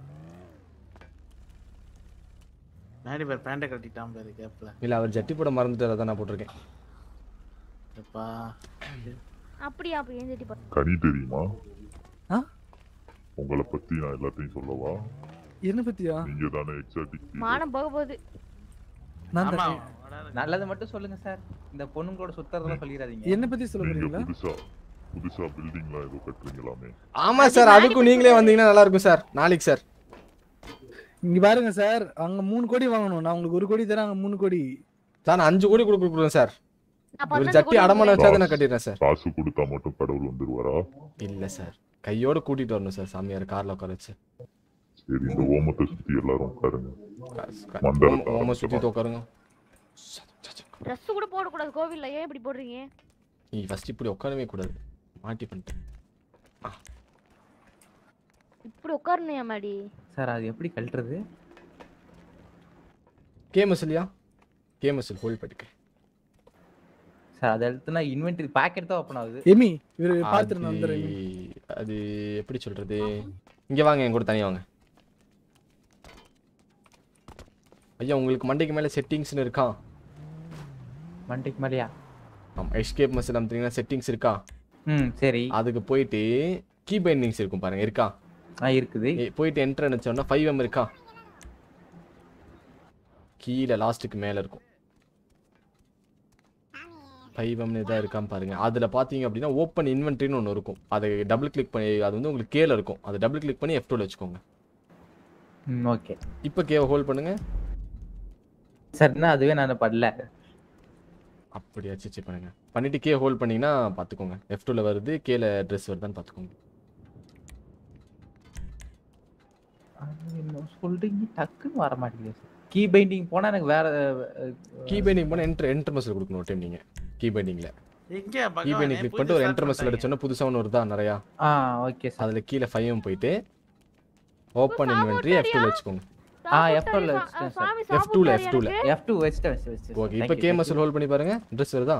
மேடி பேர் பேண்டை கட்டிட்டான் பாரு கேப்ல இல்ல அவர் ஜட்டி போட மறந்துட்டு அதான் நான் போட்டிருக்கேன் எப்பா அப்படியா அப்ப ஏன் செட்டி போட்ட கனி தெரியுமா ஆ? உங்களை பத்தி நான் எல்லாத்தையும் சொல்லவா என்ன பத்தியா நீங்க தானே எக்ஸாட்டிக் மானம் போக போகுது நான் ஆமா தான் வராது. நல்லது மட்டும் சொல்லுங்க சார் இந்த பொண்ணுங்களோட சுத்தறதெல்லாம் சொல்லிடாதீங்க என்ன பத்தி சொல்ல நீங்க போறீங்களா புதுசா புதுசா பில்டிங்லாம் ஏதோ கட்டுறீங்களாமே ஆமா சார் அதுக்கும் நீங்களே வந்தீங்கன்னா நல்லா இருக்கும் சார் நாளைக்கு சார் இங்க பாருங்க சார் அங்க மூணு கோடி வாங்கணும் நான் உங்களுக்கு ஒரு கோடி தரேன் அங்க மூணு கோடி சார் நான் அஞ்சு கோடி கொடுக்க கொடுக்குறேன் சார் நான் ஒரு பதினஞ்சு ஜட்டி கோடி அடமான கொடுக்குறேன். வச்சா நான் கட்டிடுறேன் சார் காசு கொடுத்தா மட்டும் கடவுள் வந்துருவாரா இல்ல சார் கையோட கூட்டிட்டு வரணும் சார் சாமியார் கார்ல உட்கார வச்சு சரி இந்த ஓமத்தை சுத்தி எல்லாரும் உட்காருங்க காசு, கா- மண்டபத்தை ஓம- ஓம சுத்தி ஆரம்பிக்கலாம். உட்காருங்க Dress கூட போடக்கூடாது கோவில்ல ஏன் இப்படி போடுறீங்க நீ ஃபர்ஸ்ட் இப்படி உட்காரவே கூடாது மாட்டி பண்ணிட்டேன் இப்படி உட்காரணும் மாடி சார் அது எப்படி கழட்டுறது கே மசிலியா கே மசில் ஹோல்ட் பண்ணிக்க சார் அதை எடுத்துனா இன்வென்டரி பேக்கெட் தான் ஓப்பன் ஆகுது எமி இவரு பாத்துட்டு நான் வந்துடுறேன் எமி. அது- அது எப்படி சொல்றது இங்க வாங்க என் கூட தனியா வாங்க ஐயா உங்களுக்கு மண்டைக்கு மேல செட்டிங்ஸ்னு இருக்கா மண்டைக்கு மேலையா ஆமா எஸ்கேப் மசில் அமுத்துனீங்கன்னா செட்டிங்ஸ் இருக்கா ம் சரி அதுக்கு போயிட்டு கீ பைண்டிங்ஸ் இருக்கும் பாருங்க இருக்கா ஆ இருக்குது ஏய், போயிட்டு என்ட்ரு நினச்சோன்னா ஃபைவ் எம் இருக்கா கீழே லாஸ்ட்டுக்கு மேலே இருக்கும் ஃபைவ் எம்னு இதாக இருக்கான்னு பாருங்க அதில் பார்த்தீங்க அப்படின்னா ஓப்பன் இன்வென்ட்ரின்னு ஒன்று இருக்கும் அதை டபுள் கிளிக் பண்ணி அது வந்து உங்களுக்கு கேல இருக்கும் அதை டபுள் கிளிக் பண்ணி எஃப் டூவில் வச்சுக்கோங்க ம் ஓகே இப்போ கேவை ஹோல்ட் பண்ணுங்க சார் என்ன அதுவே நான் பண்ணல அப்படியா சரி பண்ணுங்க பண்ணிட்டு கே ஹோல்ட் பண்ணீங்கன்னா பார்த்துக்கோங்க எஃப் டூவில் வருது கேல ட்ரெஸ் வருதான்னு பார்த்துக்கோங்க அது என்ன சொல்றீங்க டக்குன்னு வர மாட்டேங்குது சார் கீ பைண்டிங் போனா எனக்கு வேற கீ பைண்டிங் பண்ண என்ட்ரு என்ட்ரு மசில் கொடுக்கணும் ஒரு டைம் நீங்கள் கீ பைண்டிங்கில் எங்க கீ பகவானே, பைண்டிங் கிளிக் பூஜை பண்ணிட்டு ஒரு start என்ட்ரு மசில் பண்ணிட்டாங்க. அடிச்சோன்னா புதுசாக ஒன்று வருதா நிறையா ஆ ஓகே சார் அதில் கீழே ஃபைவ் போயிட்டு ஓப்பன் இன்வென்ட்ரி எஃப் டூவில் வச்சுக்கோங்க ஆ, சாப்பிட்டாரு, F2 ல சா- வச்சிட்டேன் சார். சாமி எஃப் டூவில் எஃப் சாப்பிட்டாரு டூவில் எனக்கு. எஃப் டூ வச்சுட்டேன் வச்சு வச்சு ஓகே இப்போ கே மசில் ஹோல்ட் பண்ணி பாருங்க ட்ரெஸ் வருதா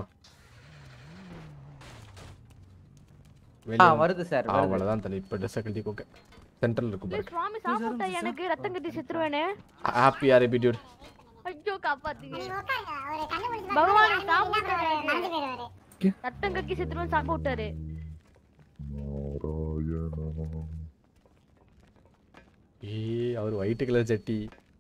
ஆ வெளிய வருது சார் வருது அவ்வளோதான் தலை இப்போ ட்ரெஸ்ஸை கழட்டி கோக்க சென்ட்ரல் இருக்கும் இல்ல, பாருங்க சுவாமி சாப்பிட்டாரு எனக்கு ரத்தம் கட்டி செத்துருவேனே ஹாப்பி ஆர் டியூட் ஐயோ காப்பாத்தீங்க பகவான் சாப்பிட்டாரு எனக்கு. ரத்தம் கக்கி செத்துருவேன் சாப்பிட்டு விட்டாரு நாராயணா ஏய் அவர் ஒயிட் கலர் சட்டி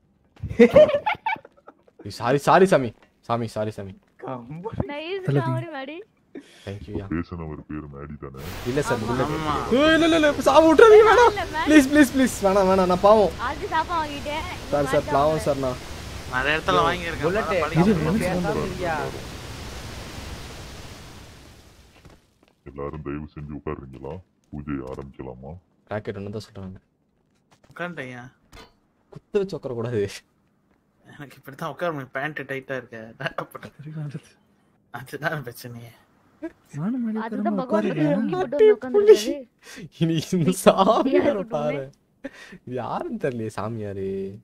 சாரி சாரி சாமி சாமி சாரி சாமி nice Thalapathy. Comedy Maddy thank you யா பேசினவர் பேர் மேடி தானே இல்ல சார் இல்ல ஆமா ஏய், இல்ல இல்ல இல்ல சாவு விட்டுறாதீங்க வேணாம் இல்ல, மேடி. ப்ளீஸ் ப்ளீஸ் ப்ளீஸ் வேணாம் வேணாம் நான் பாவம் ஆல்ரெடி சாப்பா வாங்கிட்டேன் சார் சார் பாவம் சார் நான் நிறைய இடத்துல வாங்கியிருக்கேன் புல்லட் அதான் படிக்க பேசாதீங்கய்யா. எல்லாரும் தயவு செஞ்சு உட்காருங்களா பூஜையை ஆரம்பிக்கலாமா ராக்கெட் ஒன்று தான் சொல்றாங்க உட்காந்துட்டேன் குத்து வச்சு உட்கார கூடாது எனக்கு இப்படித்தான் உட்கார முடியும் பேண்ட் டைட்டா இருக்க அதுதான் பிரச்சனையே நானும் மேலே அதுதான் உட்காராம பகவான் உட்காருறேன். லுங்கி போட்டு வந்து உட்கார்ந்திருக்காரு. இனி இந்த சாமியார இருக்கட்டும். பாரு இது யாருன்னு தெரியலையே சாமியாரு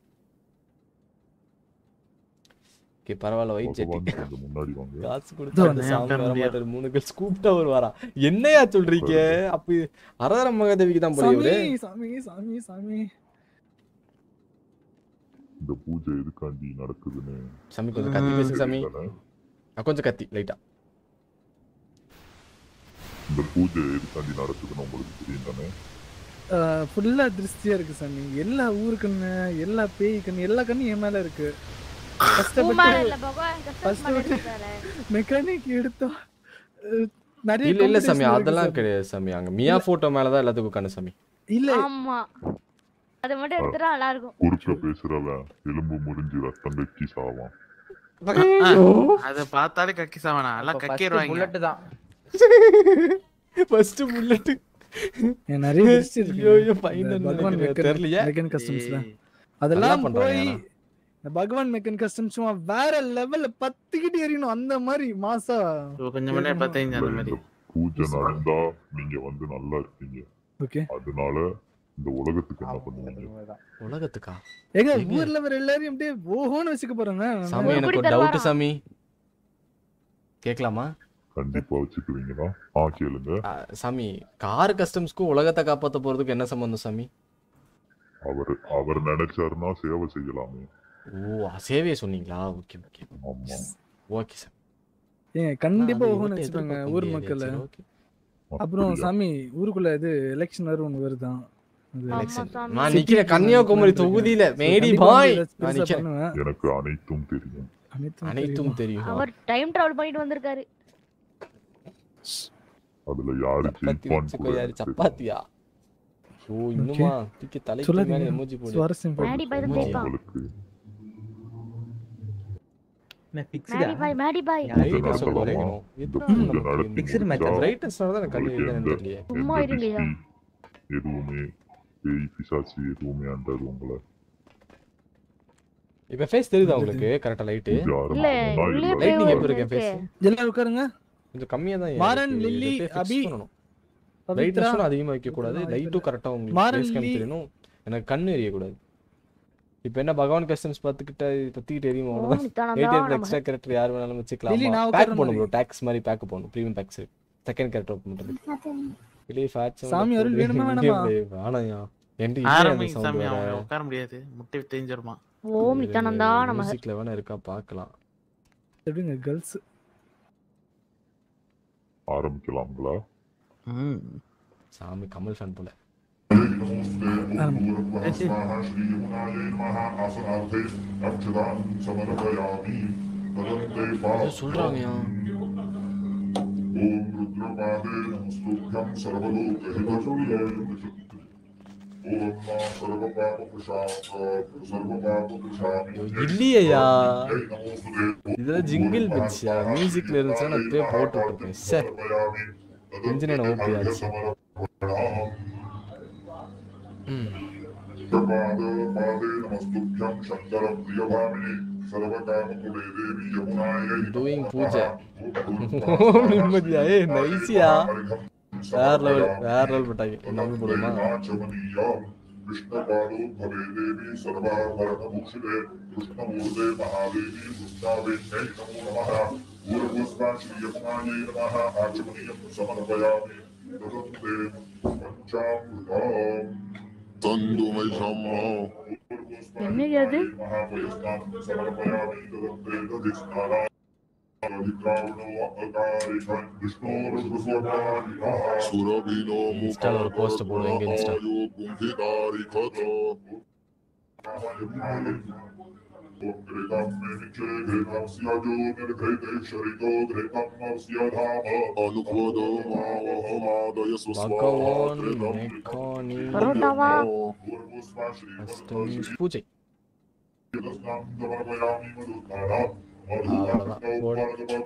ஓகே பரவாயில்ல ஒயிட் பகவான் செட்டி கொஞ்சம் முன்னாடி வாங்க காசு கொடுத்து இதோ அந்த நான் சாமி உட்கார வர முடியாது. மாட்டாரு மூணு பேர் ஸ்கூப்டா வருவாரா என்னையா சொல்றீங்க அப்ப அரதர மகாதேவிக்கு தான் போல இவரு சாமி சாமி சாமி சாமி இந்த பூஜை எதுக்காண்டி நடக்குதுன்னு சாமி கொஞ்சம் கத்தி பேசுங்க சாமி தெரியலண்ணே. அஹ் கொஞ்சம் கத்தி லைட்டா இந்த பூஜை எதுக்காண்டி நடக்குதுன்னு உங்களுக்கு தெரியும் தானே ஃபுல்லா திருஷ்டியா இருக்கு சாமி எல்லா ஊரு கண்ணு எல்லா பேய் கண்ணு எல்லா கண்ணும் என் மேல இருக்கு உன் மேல கஷ்டப்பட்டு இல்ல பகவான் First கஷ்டப்பட்டு விட்டு- இருக்காரு. மெக்கானிக் எடுத்தோம் அஹ், நிறைய இல்ல இல்ல சாமி competition இருக்கு அதெல்லாம் சாமி. கிடையாது சாமி அங்க மியா போட்டோ மேலதான் எல்லாத்துக்கும் உட்காந்து சாமி இல்ல ஆமா அது மட்டும் எடுத்துட்டா நல்லா இருக்கும் குறுக்க பேசுறவன் எலும்பு முறிஞ்சு ரத்தம் வெக்கி சாவான் அத பார்த்தாலே கக்கி சாவனா எல்லாம் கக்கிடுவாங்க புல்லட் தான் ஃபர்ஸ்ட் புல்லட் ஏன் நிறைய திருஷ்டி இருக்கு ஐயோ, ஐயோ, fine இந்த ன்னு பகவான் நினைக்கிறேன். மெக்கன் தெரியலையே. மெக்கன் கஸ்டம்ஸ்ல ஏய், அதெல்லாம் நல்லா பண்றாங்க போய் ஆனா. இந்த பகவான் மெக்கன் கஸ்டம் சும்மா வேற லெவல்ல பத்துக்கிட்டு எறியணும் அந்த மாதிரி மாசா இப்போ கொஞ்சம் முன்னாடி பார்த்தீங்க அந்த மாதிரி இந்த பூஜை நடந்தா நீங்க வந்து நல்லா இருப்பீங்க ஓகே அதனால இந்த உலகத்துக்கு என்ன பண்ணுவீங்க உலகத்துக்கா ஏங்க ஏங்க? ஊர்ல வர எல்லாரையும் அப்படியே ஓஹோன்னு வச்சுக்க போறேங்க சாமி ஒரு எனக்கு குடி ஒரு டவுட் தருவாராம். சாமி கேட்கலாமா கண்டிப்பா வச்சுக்குவீங்களா ஆ கேளுங்க அஹ், சாமி கார் கஸ்டம்ஸ்க்கும் உலகத்தை காப்பாத்த போறதுக்கு என்ன சம்பந்தம் சாமி அவர் அவர் நினைச்சாருன்னா சேவை செய்யலாமே ஓ சேவையை சொன்னீங்களா ஓகே ஓகே ஆமா ஓகே சார் ஏங்க கண்டிப்பா ஓஹோன்னு வச்சுப்பாங்க ஊர் மக்கள் அப்புறம் அப்படியா? சாமி ஊருக்குள்ள இது எலெக்ஷன் வேற ஒண்ணு வருதான் அது ஆமா, Election. சாமி. நான் City நிக்கிறேன் plan கன்னியாகுமரி plan தொகுதியில பண்ணிருக்கேன். மேடி கண்டிப்பா பாய் வந்து நான் பெருசா நிக்கிறேன் பண்ணுவேன். எனக்கு அனைத்தும் தெரியும் அனைத்தும் அனைத்தும் தெரியும். தெரியும் அவர் டைம் டிராவல் பண்ணிட்டு வந்திருக்காரு அதுல யாரு சப்பாத்தி ஜெயிப்பான்னு வச்சுக்கோ கூட யாரு எனக்கு தெரியும். சப்பாத்தியா ஓ இன்னுமா தூக்கி தலைக்கு மேல சொல்லாதீங்க எமோஜி போடு சுவாரஸ்யம் போயிடும். மேடி பாய் தான் ஜெயிப்பான் உங்களுக்கு என்ன மேடி ஃபிக்ஸ்டா பாய் மேடி பாய் Brightness அ குறைக்கணும். எதுக்கு இதை நமக்கு நடத்தி Fixed match முடிச்சா brightness னால தான் எனக்கு கண்ணு இல்லைன்னு தெரியலையே சும்மா இருங்கய்யா எதுவுமே பேய் பிசாசு எதுவுமே அண்டாது உங்களை இப்ப ஃபேஸ் தெரியுதா உங்களுக்கு கரெக்டா லைட்டு பூஜை இல்ல ஆரம்பிச்சா உள்ளே இல்ல. போய் Lighting ஒரு எப்படி இருக்கு இருக்கு. face? எல்லாரும் உட்காருங்க கொஞ்சம் கம்மியா தான் மாறன், இருக்கு. லில்லி, இதை fix அபி, பண்ணணும். பவித்ரா லைட்னஸும் அதிகமா வைக்க கூடாது வாய்ப்பு லைட்டும் இல்ல. கரெக்டா உங்களுக்கு மாறன், ஃபேஸ் கேம் லில்லி. தெரியணும் எனக்கு கண்ணு எரியக்கூடாது இப்போ என்ன பகவான் கஸ்டம்ஸ் பார்த்துக்கிட்ட பத்திக்கிட்டு எரியும் ஓ, அவ்வளோதான் நித்தானந்தா எயிட் எயிட் நம்ம எக்ஸ்ட்ரா கேரக்டர் யார் வேணாலும் லில்லி, வச்சுக்கலாம் நான் பேக் உட்கார்ற போடணும் ப்ரோ மாதிரி. டேக்ஸ் மாதிரி பேக் போடணும் premium packs second character open பண்ணுறது வெளியே ஃபேட்ஸ் சாமி அருள் வேணுமா வேணாமா? வேணாயா என்கிட்ட ஆரம்பி இல்லையா சாமி அந்த அவன் சவுண்ட் உட்கார முடியாது முட்டை தெரிஞ்சிருமா ஓம் நித்தானந்தா நம்ம மியூசிக்ல வேணா இருக்கா பார்க்கலாம் எப்படிங்க கேர்ள்ஸ் ஆரம்பிக்கலாங்களா சாமி கமல் ஃபேன் போல ஏதோ சொல்றாங்கயா இல்லையா இதெல்லாம் ஜிங்கிள் பிட்ஸ்யா மியூசிக்ல இருந்துச்சா நான் இப்பயே போட்டு விட்டுருப்பேன் சார் இன்ஜினியர் ஓபி ஆச்சு ம் டூயிங் பூஜை ஓம் நிம்மதியா ஏ நைஸியா வேற லெவல் வேற லெவல் பட்டாங்க நம்பி போடுமா விஷ்ணுபாலோ பவே தேவி சர்வாபரணபூஷிதே கிருஷ்ணமூர்தே மகாதேவி கிருஷ்ணாவேண்யை நமோ நமः பூர்வஸ்வான் ஸ்ரீயகுமாயே நமः ஆச்சமனியம் சமர்ப்பயாமி ததந்தே பஞ்சாமிருதாம் தந்து மை சம்மா என்னங்க அது மகாபயஸ்தாம் சமர்ப்பயாமி ததந்தே ததிஸ்நானா சுரபினோ இன்ஸ்டால ஒரு post போடுவேன், எங்க இன்ஸ்டா? பகவான் மெக்கானி பரோட்டாவா கஸ்டம்ஸ் பூஜை அவ்வளவுதான் போடு.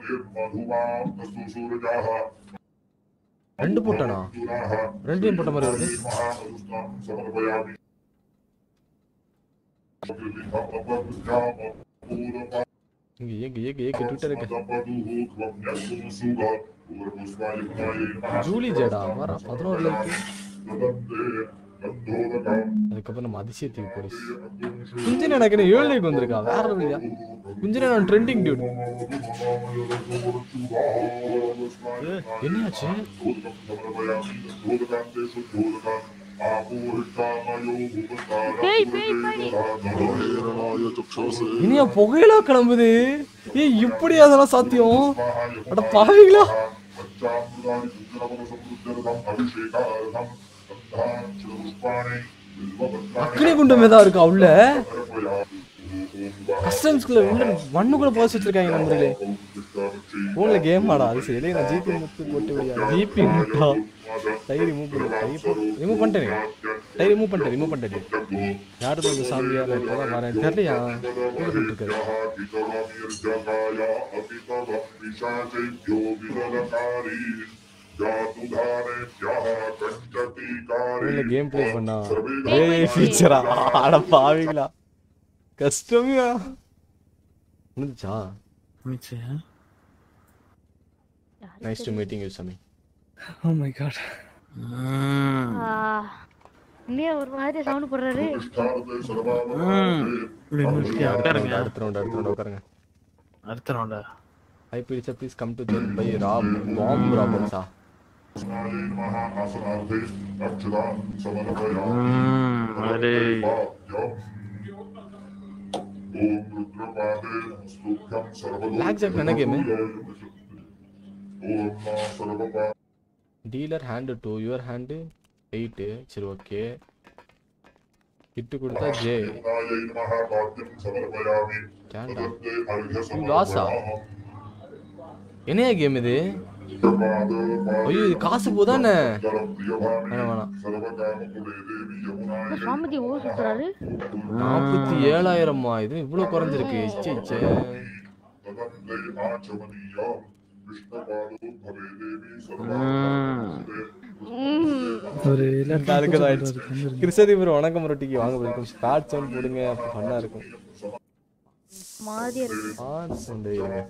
ரெண்டு போட்டனா ரெண்டையும் போட்ட மாதிரி வருது இங்க ஏங்க ஏங்க ஏங்க ட்விட்டர் இருக்கு ஜூலி ஜேடா வர பதினோருல இருக்கு அதுக்கப்புறம் நம்ம அதிசயத்துக்கு போலீஸ் குஞ்சன எனக்கு என்ன ஏழு லைக் வந்திருக்கா வேற இல்லையா குஞ்சன நான் ட்ரெண்டிங் டியூட் என்னாச்சு பேய் பேய் பேய் இனியா புகையிலா கிளம்புது ஏய் இப்படி அதெல்லாம் சாத்தியம் அட பாவிங்களா அக்னி குண்டம் ஏதா இருக்கா உள்ள கஸ்டம்ஸ்குள்ள உள்ள மண்ணுக்குள்ள போச்சு வச்சிருக்காங்க நம்பர்களே போன்ல கேம் ஆடா அது சரி நான் ஜிபி முத்து போட்டு விடியா ஜிபி முட்டா டை ரிமூவ் பண்ணு டை ரிமூவ் பண்ணிட்டேன் டை ரிமூவ் பண்ணிட்டேன் ரிமூவ் பண்ணிட்டேன் யாரு இந்த சாமியா நான் இப்பதான் வரேன் தெரியலையா கூட இருக்காரு இல்ல கேம் ப்ளே பண்ணா ஏய் ஃபீச்சரா அட பாவிங்களா கஷ்டமியா முடிஞ்சா நைஸ் டு மீட்டிங் யூ சமி ஓ மை காட் இன்னே ஒரு மாதிரி சவுண்ட் போடுறாரு உட்காருங்க அடுத்த ரவுண்ட் அடுத்த ரவுண்ட் உட்காருங்க அடுத்த ரவுண்டா ஹை பிடிச்சா ப்ளீஸ் கம் டு ஜெயின் பை ராப் பாம் ராபர்ட்ஸா அது பிளாக் ஜாக் என்ன game dealer hand two your hand eight சரி ஓகே கிட்டு கொடுத்தா ஜே கேண்டா லாஸா என்னையா கேம் இது ஐயோ இது காசு போதானே வேணாம் வேணாம் இந்த சாமிஜி ஊர் சுத்துறாரு நாற்பத்தி ஏழாயிரமா இது இவ்வளவு குறைஞ்சிருக்கு இச்சே இச்சே ம். ஒரு இந்த ஆளுக்கு தான் ஆயிடுச்சு. கிருஷ்ணதீபுரம் வணக்கம் ரொட்டிக்கு வாங்க போயிருக்கும் ஸ்டார்ட் சவுண்ட் போடுங்க அப்போ ஃபன்னா இருக்கும் மாதிரியா இருக்கு ஸ்டார்ட் சவுண்ட் இருங்க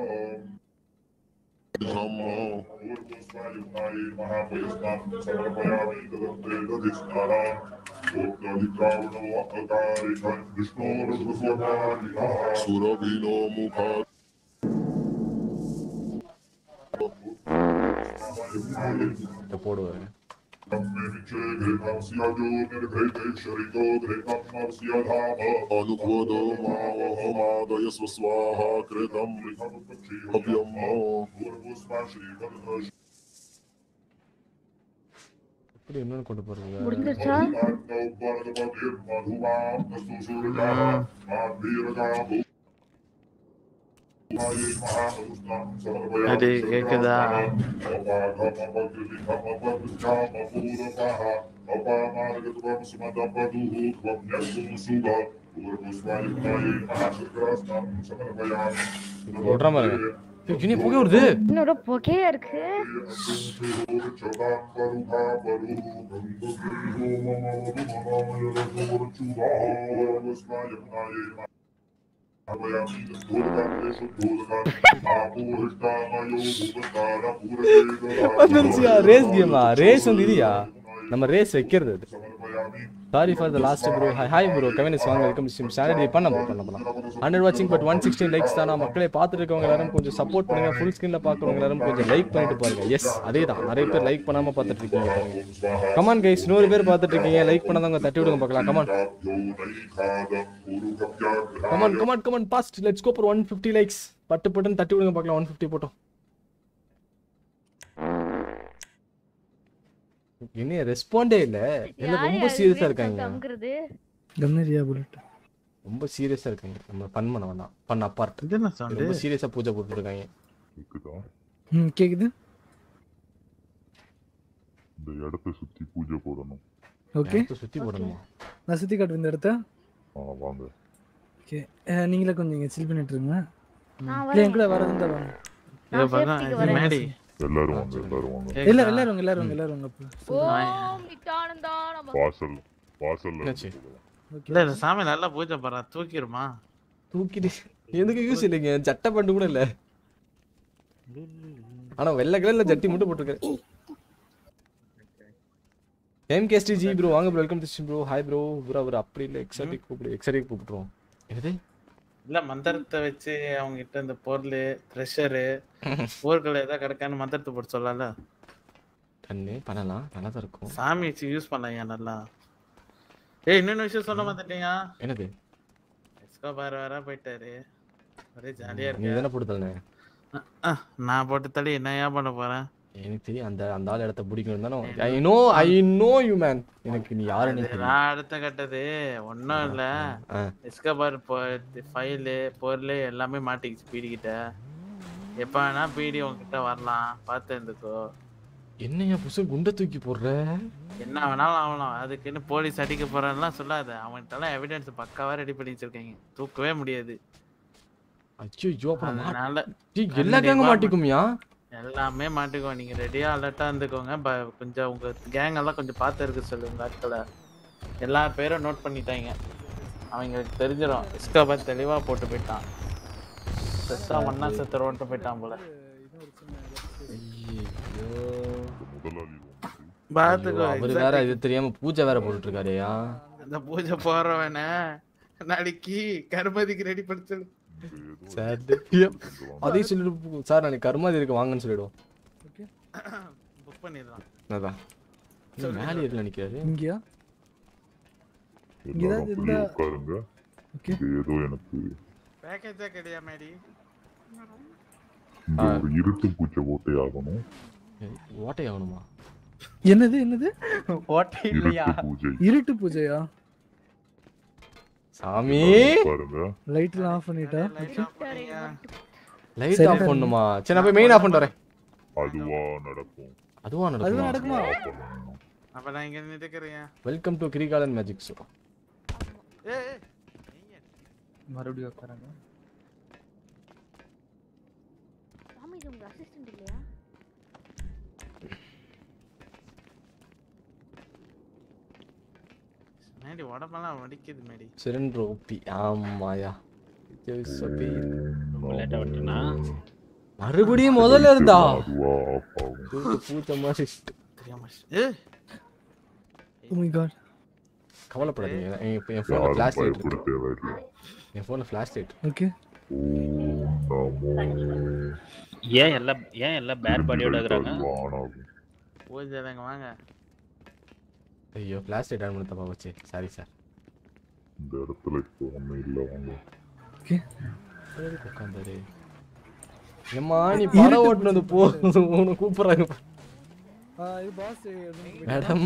ಸುರಭಿನೋ ಮುಖ இதை போடுவாரு ಅನುಪೋದೋ ಮಾವಹಮಾದಯ ಸ್ವಸ್ವಾಹ ಕೃತಂ ಹವ್ಯಂ எப்படி என்னன்னு கொண்டு போறது முடிஞ்சிருச்சா அது கேக்குதா ஓடுற மாதிரி இனி புகை வருது இன்னொரு பொக்கையா இருக்கு வந்துருச்சியா ரேஸ் கேமா ரேஸ் வந்து இதுயா நம்ம ரேஸ் வைக்கிறது அது sorry for the last bro hi hi bro கவினஸ் வாங்க வெல்கம் ஸ்ட்ரீம் சாட்டர்டே பண்ண பண்ண பண்ணலாம் ஹண்ட்ரட் வாட்சிங் பட் ஒன் சிக்ஸ்டீன் லைக்ஸ் தானா மக்களே பார்த்துட்டு இருக்கவங்க எல்லாரும் கொஞ்சம் சப்போர்ட் பண்ணுங்க ஃபுல் ஸ்க்ரீனில் பார்க்குறவங்க எல்லாரும் கொஞ்சம் லைக் பண்ணிட்டு பாருங்க எஸ் அதே தான் நிறைய பேர் லைக் பண்ணாம பார்த்துட்டு இருக்கீங்க பாருங்க கமான் கைஸ் நூறு பேர் பார்த்துட்டு இருக்கீங்க லைக் பண்ணாதவங்க தட்டி விடுங்க பார்க்கலாம் come on come on come on come on fast let's go for one fifty likes பட்டு பட்டுன்னு தட்டி விடுங்க பார்க்கலாம் ஒன் ஃபிஃப்டி போட்டோம் என்ன ரெஸ்பாண்டே இல்ல எல்லாம் ரொம்ப சீரியஸா இருக்காங்க அமுக்குறது கம்னரியா புல்லட் ரொம்ப சீரியஸா இருக்காங்க நம்ம ஃபன் பண்ண வேணாம் ஃபன் அப்பார்ட் இது என்ன சவுண்டு ரொம்ப சீரியஸா பூஜை போட்டு இருக்காங்க கேக்குதா ம் கேக்குது இந்த இடத்த சுத்தி பூஜை போடணும் ஓகே இடத்த சுத்தி போடணுமா நான் சுத்தி காட்டுவேன் இந்த இடத்த ஆ வாங்க ஓகே நீங்களே கொஞ்சம் இங்கே சில் பண்ணிட்டு இருங்க நான் இல்லை என் வரேன் கூட வரதுன்னு வரேன் இதை நான் பார்த்தா safety க்கு இது வரேன். மேடி எல்லாரும் வாங்க எல்லாரும் வாங்க கேக்குதா? எல்லாரும் எல்லாரும் வாங்க, எல்லாரும் வாங்க, எல்லாரும் வாங்க அப்போ ஓம் நித்யானந்தா நம வாசல் வாசல்ல என்னாச்சு? ஓகே இல்ல இந்த சாமி நல்லா பூஜை பண்றா தூக்கிருமா தூக்கிட்டு எதுக்கு யூஸ் இல்லைங்க சட்டை பண்ணு கூட இல்ல ஆனா வெள்ளை கலர்ல ஜட்டி மட்டும் போட்டிருக்காரு எம் கேஸ்டி ஜி ப்ரோ வாங்க bro welcome to bro hi bro bro அவர் அப்படி இல்லை எக்ஸாட்டிக் கூப்பிடு எக்ஸாட்டிக் கூப்பிட்டுருவோம் என்னது இல்ல மந்திரத்தை வச்சு அவங்க கிட்ட இந்த பொருள் ட்ரெஷரு ஊர்கள் ஏதாவது கிடைக்கான்னு மந்திரத்தை போட்டு சொல்லல கண்ணு பண்ணலாம் நல்லா தான் இருக்கும் சாமி வச்சு யூஸ் பண்ணலாம் நல்லா ஏய் இன்னொன்னு விஷயம் சொல்ல மாட்டேங்க என்னது எஸ்கோபார் வேற போயிட்டாரு ஒரே ஜாலியா நீ இருக்கு தானே போட்டு தள்ளனே அஹ், நான் போட்டு தள்ளி என்னையா பண்ண போறேன் எனக்கு தெரியும் அந்த அந்த ஆள் இடத்த பிடிக்கணும் தானே I know I know you man எனக்கு நீ யாருன்னு அது தெரியும் நான் அடுத்த கட்டது ஒன்றும் இல்ல ஆ. எஸ்கோபார் ஃபைலு பொருள் எல்லாமே மாட்டிக்கிச்சு பீடி கிட்ட எப்ப வேணா பீடி உங்ககிட்ட வரலாம் பார்த்து இருந்துக்கோ என்னையா புதுசு குண்டை தூக்கி போடுற என்ன வேணாலும் ஆகலாம் அதுக்குன்னு போலீஸ் அடிக்க போறான்லாம் சொல்லாத அவன்கிட்டலாம் எவிடன்ஸ் பக்காவா ரெடி பண்ணி வச்சிருக்கீங்க தூக்கவே முடியாது ஐயோ அப்ப நான் அதனால மாட்டி- ஏய், எல்லா கேங்க மாட்டிக்குமியா எல்லாமே மாட்டிக்கோ நீங்க ரெடியா அலர்ட்டா இருந்துக்கோங்க ப- கொஞ்சம் உங்க கேங் எல்லாம் கொஞ்சம் பார்த்து இருக்க சொல்லு உங்க ஆட்களை எல்லா பேரும் நோட் பண்ணிட்டாங்க அவங்களுக்கு தெரிஞ்சிடும் இஸ்காபாத் தெளிவா போட்டு போயிட்டான் செத்தா ஒன்னா செத்துறோன்ட்டு போயிட்டான் போல ஐயோ முதலாளி வந்து பாத்துக்கோ அவரு வேற இது தெரியாம பூஜை வேற போட்டுட்டு இருக்காருயா அந்த பூஜை போறவன நாளைக்கு கருமதிக்கு ரெடி பண்ணி சொல்லு சார் அதையும் சொல்லிட்டு சார் நாளைக்கு கருமாதி இருக்கு வாங்கன்னு சொல்லிடுவோம் புக் பண்ணிடலாம் அதான் இல்ல, மேலே ஏறி நினைக்கிறாரு இங்கேயா எல்லாரும் ஏதாவது அப்படியே இருந்தா- உட்காருங்க ஓகே இது ஏதோ எனக்கு பேக்கேஜா கிடையா மேடி இந்த ஒரு இருட்டு பூச்சை ஓட்டே ஆகணும் ஓட்டை ஆகணுமா என்னது என்னது ஓட்டை இல்லையா இருட்டு பூஜை இருட்டு பூஜையா சாமி பாருங்க லைட்லாம் ஆஃப் பண்ணிட்டா லைட் ஆஃப் பண்ணியா லைட் ஆஃப் பண்ணுமா சரி நான் போய் மெயின் ஆஃப் பண்ணிட்டு வரேன் அதுவா நடக்கும் அதுவா அதுவும் நடக்குமா நடக்குமா அப்ப நான் இங்க நின்னுக்கிறேன் welcome to Kirikalan magic show ஏய் ஏய், நீங்க மறுபடியும் உட்காராங்க சாமி இது உங்க அசிஸ்டன்ட் இல்லையா மேடி உடம்பெல்லாம் வலிக்குது மேடி சிலிண்டர் ஓபி ஆமாயா லேட்டா வந்துட்டேனா மறுபடியும் முதல்ல இருந்தா அதுவா ஆஃப் ஆகும் தூக்கு பூத்த மாதிரி தெரியாம ஏய் Oh my god. கவலைப்படாதீங்க என் இப்ப என் ஃபோன்ல யாரும் ஃபிளாஷ் லைட் பயப்பட இருக்கு தேவையில்லை என் ஃபோன்ல ஃபிளாஷ் லைட் Okay. ஓம் நமோ ஏன் எல்லாம் ஏன் எல்லாம் பேட் பாடியோட இருக்கிறாங்க அதுவா ஆன் ஆகும் பூஜைங்க வாங்க ஐயோ ஃபிளாஷ் லைட் ஆன் பண்ண தப்பா போச்சு சாரி சார் இந்த இடத்துல இப்போ ஒண்ணும் இல்லை வாங்க உட்காந்தாரு ஏம்மா நீ படம் ஓட்டுனது போ உன்னை கூப்பிடுறாங்க பாரு. ஆ, இது boss, மேடம்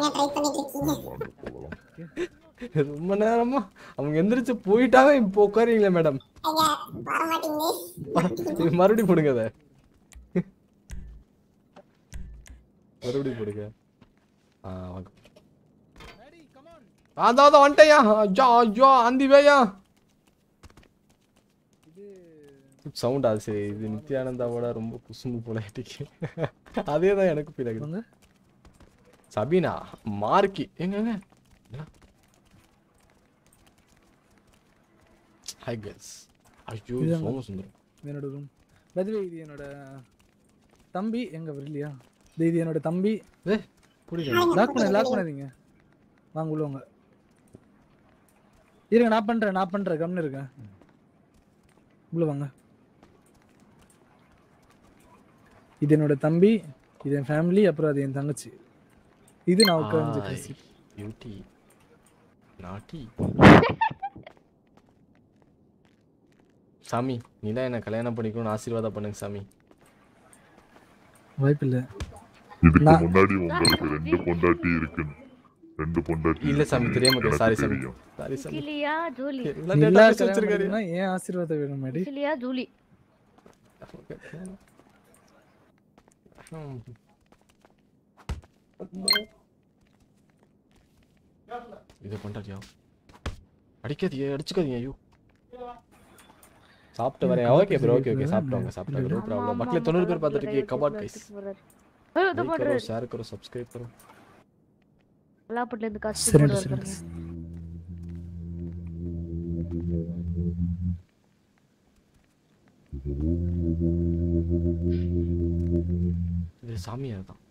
ரொம்ப நேரமா அவங்க எந்திரிச்சு போயிட்டாங்க இப்போ உட்காரீங்களே மேடம் மறுபடியும் போடுங்க அதை மறுபடியும் போடுங்க ஆ வாங்க அதான் அதான் வந்துட்டேயா ஐயோ ஐயோ அந்தி வேயா சவுண்ட் அது சரி இது நித்யானந்தாவோட ரொம்ப குசும்பு போல இருக்கு அதே தான் எனக்கு ஃபீல் ஆகுது வாங்க. சபீனா மார்க்கி எங்க எங்க ஹாய் கேர்ள்ஸ் ஐயோ இதுதாங்க. சோமசுந்தரம் என்னோட ரூம் பதுவே இது என்னோட தம்பி எங்க வரலையா இது இது என்னோட தம்பி புரியல லாக் பண்ண லாக் பண்ணாதீங்க வாங்க உள்ள வாங்க இருங்க நான் பண்றேன் நான் பண்றேன் கம்னு இருக்கேன் உள்ள வாங்க இது என்னோட தம்பி இது என் ஃபேமிலி அப்புறம் அது என் தங்கச்சி இது நான் உட்காந்து பியூட்டி நாட்டி சாமி நீ தான் என்ன கல்யாணம் பண்ணிக்கணும்னு ஆசீர்வாதம் பண்ணுங்க சாமி வாய்ப்பு இல்ல இதுக்கு நான்- முன்னாடி உங்களுக்கு ரெண்டு பொண்டாட்டி இருக்குன்னு ரெண்டு பொண்டாட்டி இல்ல சாமி இருக்குன்னு தெரியாம எனக்கு சாரி சாமி தெரியும். சாரி சாமி சிலியா ஜூலி எல்லா எல்லா data base கல்யாணம் வச்சிருக்காரு பண்ணிக்கணும்னா ஏன் ஆசீர்வாதம் வேணும் மேடி சிலியா ஜூலி ம். இதை கொண்டாடியா அடிக்காதீங்க அடிச்சுக்காதீங்க ஐயோ சாப்பிட்டு வரேன் ஓகே ப்ரோ ஓகே ஓகே சாப்பிட்டவங்க சாப்பிட்டாங்க ப்ரோ ப்ராப்ளம் மக்களே தொண்ணூறு பேர் பார்த்துட்டு இருக்கீங்க கபாட் கைஸ் லைக் करो शेयर करो सब्सक्राइब करो பல்லாப்பட்டுல இருந்து காசு சரி, போட்டு சரி. வருவாங்க இது சாமியார் தான்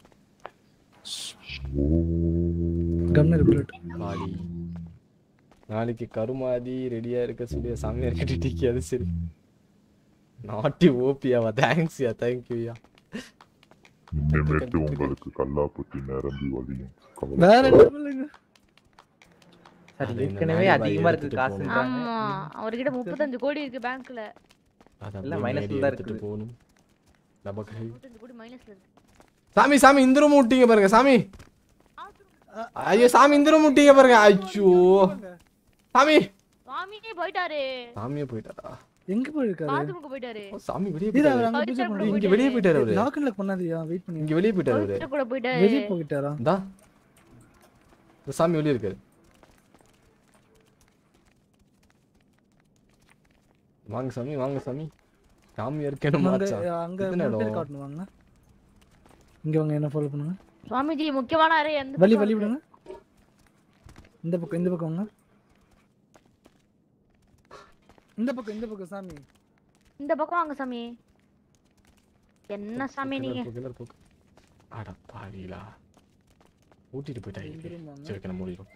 கம்னு ரிப்ளேட் பாடி நாளைக்கு கருமாதி ரெடியா இருக்க சொல்லி சாமியார் கட்டிட்டு அது சரி நாட்டி ஓபியாவா தேங்க்ஸ்யா தேங்க்யூயா இனிமேட்டு உங்களுக்கு கல்லாப்பட்டி நிரம்பி வழியும் கவலை வேற level-ங்க. சார் அது இந்த ஏற்கனவே நாய் அதிகமா வாய் இருக்கு எடுத்துட்டு காசுன்றாங்க ஆமா அவர்கிட்ட முப்பத்தஞ்சு கோடி இருக்கு பேங்க்ல அது இல்ல, அப்படியே minus முன்னாடி தான் எடுத்துட்டு இருக்குது. போகணும் நமக்கு முப்பத்தஞ்சு கோடி மைனஸ்ல இருக்கு சாமி சாமி இந்த ரூம் விட்டீங்க பாருங்க சாமி ஐயோ சாமி இந்த ரூம் விட்டீங்க பாருங்க ஐயோ சாமி சுவாமியே போயிட்டாரு சாமியே போயிட்டாரா எங்க போயிருக்காரு பாத்ரூமுக்கு போயிட்டாரு ஓ, சாமி வெளியே இது அவர் போயிட்டாரு அங்க பூஜை அவர்கிட்ட பண்ணி இங்க வெளியே போயிட்டாரு அவரு லாக் அண்ட் லாக் பண்ணாதீயா வெயிட் பண்ணி இங்க வெளியே போயிட்டாரு அவரு பவித்ரா கூட போயிட்டாரு வெளிய போயிட்டாரா இந்தா இந்த சாமி வெளியே இருக்காரு வாங்க சாமி வாங்க சாமி சாமி இருக்கணும் அங்க மாச்சா அங்க எத்தனை மூணு பேர் இடம்? காட்டணும் வாங்க இங்க வாங்க என்ன ஃபாலோ பண்ணுங்க சுவாமிஜி முக்கியமான அறை எந்த வழி பக்கம் வழி இருக்கு? விடுங்க இந்த பக்கம் இந்த பக்கம் வாங்க இந்த பக்கம் இந்த பக்கம் சாமி இந்த பக்கம் வாங்க சாமி என்ன சாமி நீங்க கிளர் போ, கிளர் போ. அட பாவிகளா ஊட்டிட்டு போயிட்டாங்க இந்த room வாங்க. சரி ஓகே நம்ம மூடிடும்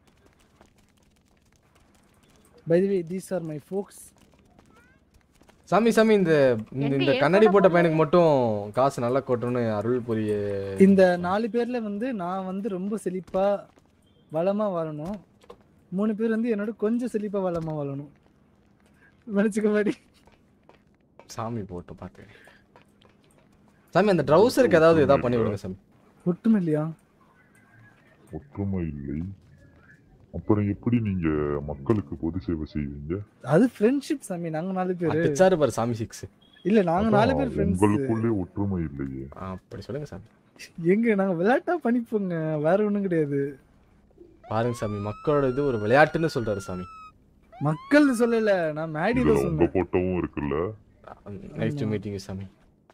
by the way these are my folks சாமி சாமி இந்த இந்த- எங்க இந்த ஏன் கண்ணாடி பண்ண போட்ட போகுது? பையனுக்கு மட்டும் காசு நல்லா கொட்டணும்னு அருள் புரிய இந்த நாலு பேர்ல வந்து நான் வந்து ரொம்ப செழிப்பா வளமா வாழணும் மூணு பேர் வந்து என்னோட கொஞ்சம் செழிப்பா வளமா வாழணும் மன்னிச்சுக்க மாடி சாமி போட்டு பார்த்து சாமி அந்த ட்ரௌசருக்கு ஏதாவது ஏதாவது பண்ணி விடுங்க சாமி ஒட்டுமே இல்லையா ஒற்றுமை இல்லை அப்புறம் எப்படி நீங்க மக்களுக்கு பொது சேவை செய்வீங்க அது ஃப்ரெண்ட்ஷிப் சாமி நாங்க நாலு பேரு அடிச்சாரு பாரு சாமி சிக்ஸ் இல்ல நாங்க நாலு அதான், பேர் ஃப்ரெண்ட்ஸ் உங்களுக்குள்ளே ஒற்றுமை இல்லையே ஆ, அப்படி சொல்லுங்க சாமி எங்க நாங்க விளையாட்டா பண்ணிப்போங்க வேற ஒண்ணும் கிடையாது பாருங்க சாமி மக்களோட இது ஒரு விளையாட்டுன்னு சொல்றாரு சாமி மக்கள் சொல்லல நான் மேடியில இதுல உங்க சொன்னேன் போட்டோவும் இருக்குல்ல நைஸ் டு மீட்டிங் சாமி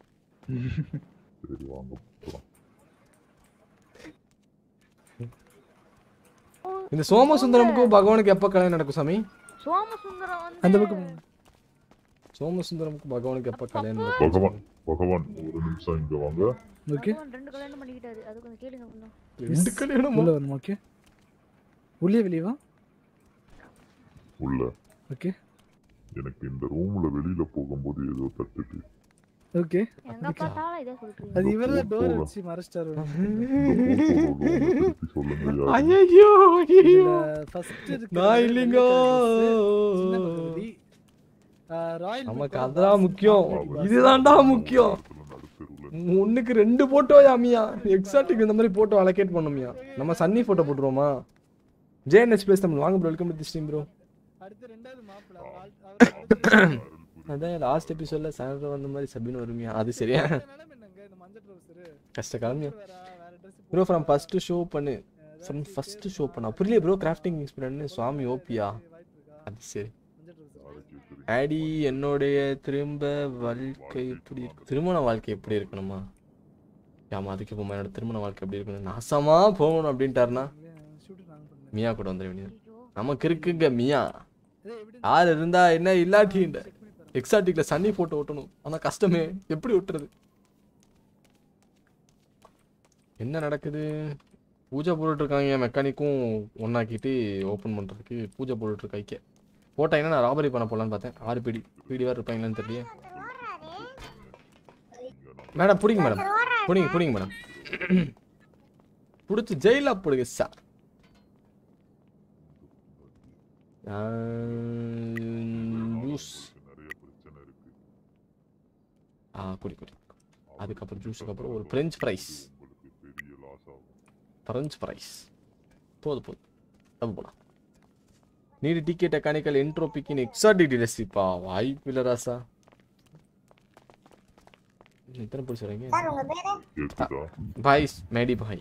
சரி வாங்க போலாம். இந்த சோமசுந்தரமுக்கும் பகவானுக்கு எப்ப கல்யாணம் நடக்கும் சாமி சோமசுந்தரம் வந்து அந்த பக்கம் சோமசுந்தரமுக்கும் பகவானுக்கு எப்ப கல்யாணம் நடக்கும் பகவான் பகவான் ஒரு நிமிஷம் இங்க வாங்க ஓகே பகவான் ரெண்டு கல்யாணம் பண்ணிக்கிட்டாரு அது கொஞ்சம் கேளுங்க கொஞ்சம் ரெண்டு கல்யாணமா உள்ள வரணும் ஓகே உள்ளே வெளியே வா உள்ள ஓகே எனக்கு இந்த ரூம்ல வெளியில போகும்போது ஏதோ தட்டுது ஓகே எங்க பார்த்தாலும் இதே சொல்றீங்க அது இவர் தான் டோர் வச்சு மறைச்சிட்டாரு திருப்பி சொல்லுங்க யாரு? ஐயோ ஐயோ ஃபர்ஸ்ட் நான் இல்லைங்க ராயல் நமக்கு அதான் முக்கியம் இதுதான்டா முக்கியம் ஒண்ணுக்கு ரெண்டு போட்டோ யாமியா எக்ஸாட்டிக் இந்த மாதிரி போட்டோ அலோகேட் பண்ணுமியா நம்ம சன்னி போட்டோ போட்டுருவோமா ஜேஎன்எஸ் பிளேஸ் தமிழ் வாங்க bro welcome to stream bro அடுத்து ரெண்டாவது மாப்பிள்ள அதான் லாஸ்ட் எபிசோட்ல சாயந்தரம் வந்த மாதிரி சபின் வருமியா அது சரியா இந்த மஞ்சள் ட்ரவுசர் கஷ்ட காலமியா ப்ரோ ஃப்ரம் ஃபர்ஸ்ட் ஷோ பண்ணு ஃப்ரம் ஃபர்ஸ்ட் ஷோ பண்ணா புரியல ப்ரோ கிராஃப்டிங் இன்ஸ்பிரண்ட் சுவாமி ஓபியா அது சரி ஆடி என்னுடைய திரும்ப வாழ்க்கை எப்படி இருக்கு திருமண வாழ்க்கை எப்படி இருக்கணுமா ஆமா அதுக்கு இப்போ என்னோட திருமண வாழ்க்கை எப்படி இருக்கணும் நாசமா போகணும் அப்படின்ட்டாருனா மியா கூட வந்துட வேண்டியது நமக்கு இருக்குங்க மியா யார் இருந்தா என்ன இல்லாட்டி எக்ஸாட்டிக்ல சன்னி போட்டு ஓட்டணும் ஆனா கஷ்டமே எப்படி ஓட்டுறது என்ன நடக்குது பூஜை போட்டுட்டு இருக்காங்க மெக்கானிக்கும் ஒன்னாக்கிட்டு ஓப்பன் பண்றதுக்கு பூஜை போட்டுட்டு இருக்காங்க போட்டாங்கன்னா நான் ராபரி பண்ண போலான்னு பார்த்தேன் ஆறு பிடி பிடி வேறு இருப்பாங்களான்னு தெரியல மேடம் பிடிங்க மேடம் பிடிங்க பிடிங்க மேடம் பிடிச்சி ஜெயிலா போடுங்க சார் ஜூஸ் ஆ குடி குடி அதுக்கப்புறம் ஜூஸுக்கு அப்புறம் ஒரு ஃப்ரெஞ்ச் ஃப்ரைஸ் ஃப்ரெஞ்ச் ஃப்ரைஸ் போதும் போதும் தப்பு போலாம் நீடு டிக்கெட் டெக்கானிக்கல் என்ட்ரோபிக்கின் எக்ஸாட்டிக் ரெசிப்பா வாய்ப்பு இல்லை ராசா எத்தனை பிடிச்சிடுறீங்க சார் உங்க பேரு கேக்குதா பாய் மேடி பாய்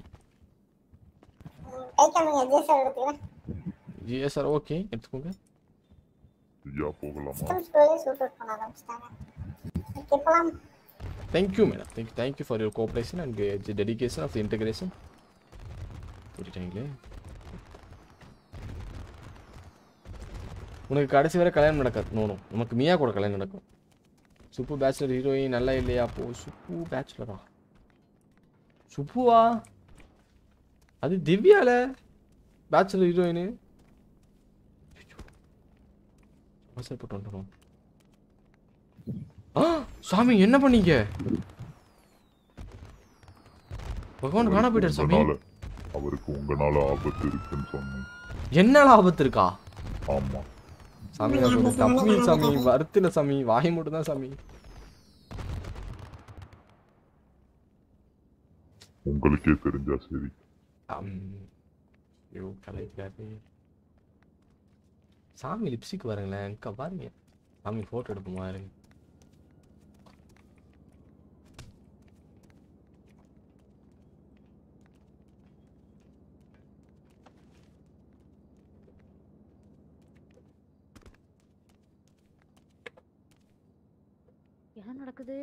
கை காமிங்க ஜெய் சார் எடுத்துக்கிறேன் ஜிஎஸ் சார் ஓகே எடுத்துக்கோங்க ஐயா போகலாமா சிஸ்டம் ஸ்கூல்லே ஷூட் அவுட் பண்ண ஆரம்பிச்சிட்டாங்க ஓகே போலாம் thank you madam thank thank you for your cooperation and dedication of integration புரியுட்டாங்களே உனக்கு கடைசி வரை கல்யாணம் நடக்காது நோ நோ உனக்கு மியா கூட கல்யாணம் நடக்கும் சுப்பு பேச்சுலர் ஹீரோயின் நல்லா இல்லையா அப்போ சுப்பு பேச்சுலரா சுப்புவா அது திவ்யால பேச்சுலர் ஹீரோயின் அவசரப்பட்டு வந்துடும் ஆ சாமி என்ன பண்ணீங்க பகவான் காண போயிட்டார் சாமி உங்களால அவருக்கு உங்களால ஆபத்து இருக்குன்னு சொன்னேன் என்ன ஆபத்து இருக்கா ஆமா சாமி நான் கொஞ்சம் தப்பி சாமி வருத்தில சாமி வாய் மட்டும் தான் சாமி உங்களுக்கே தெரிஞ்சா சரி அம், ஐயோ கலைக்கிறாரு சாமி லிப்ஸ்டிக் பாருங்களேன் அக்கா பாருங்க சாமி போட்டோ எடுப்போமா இருங்க என்ன நடக்குது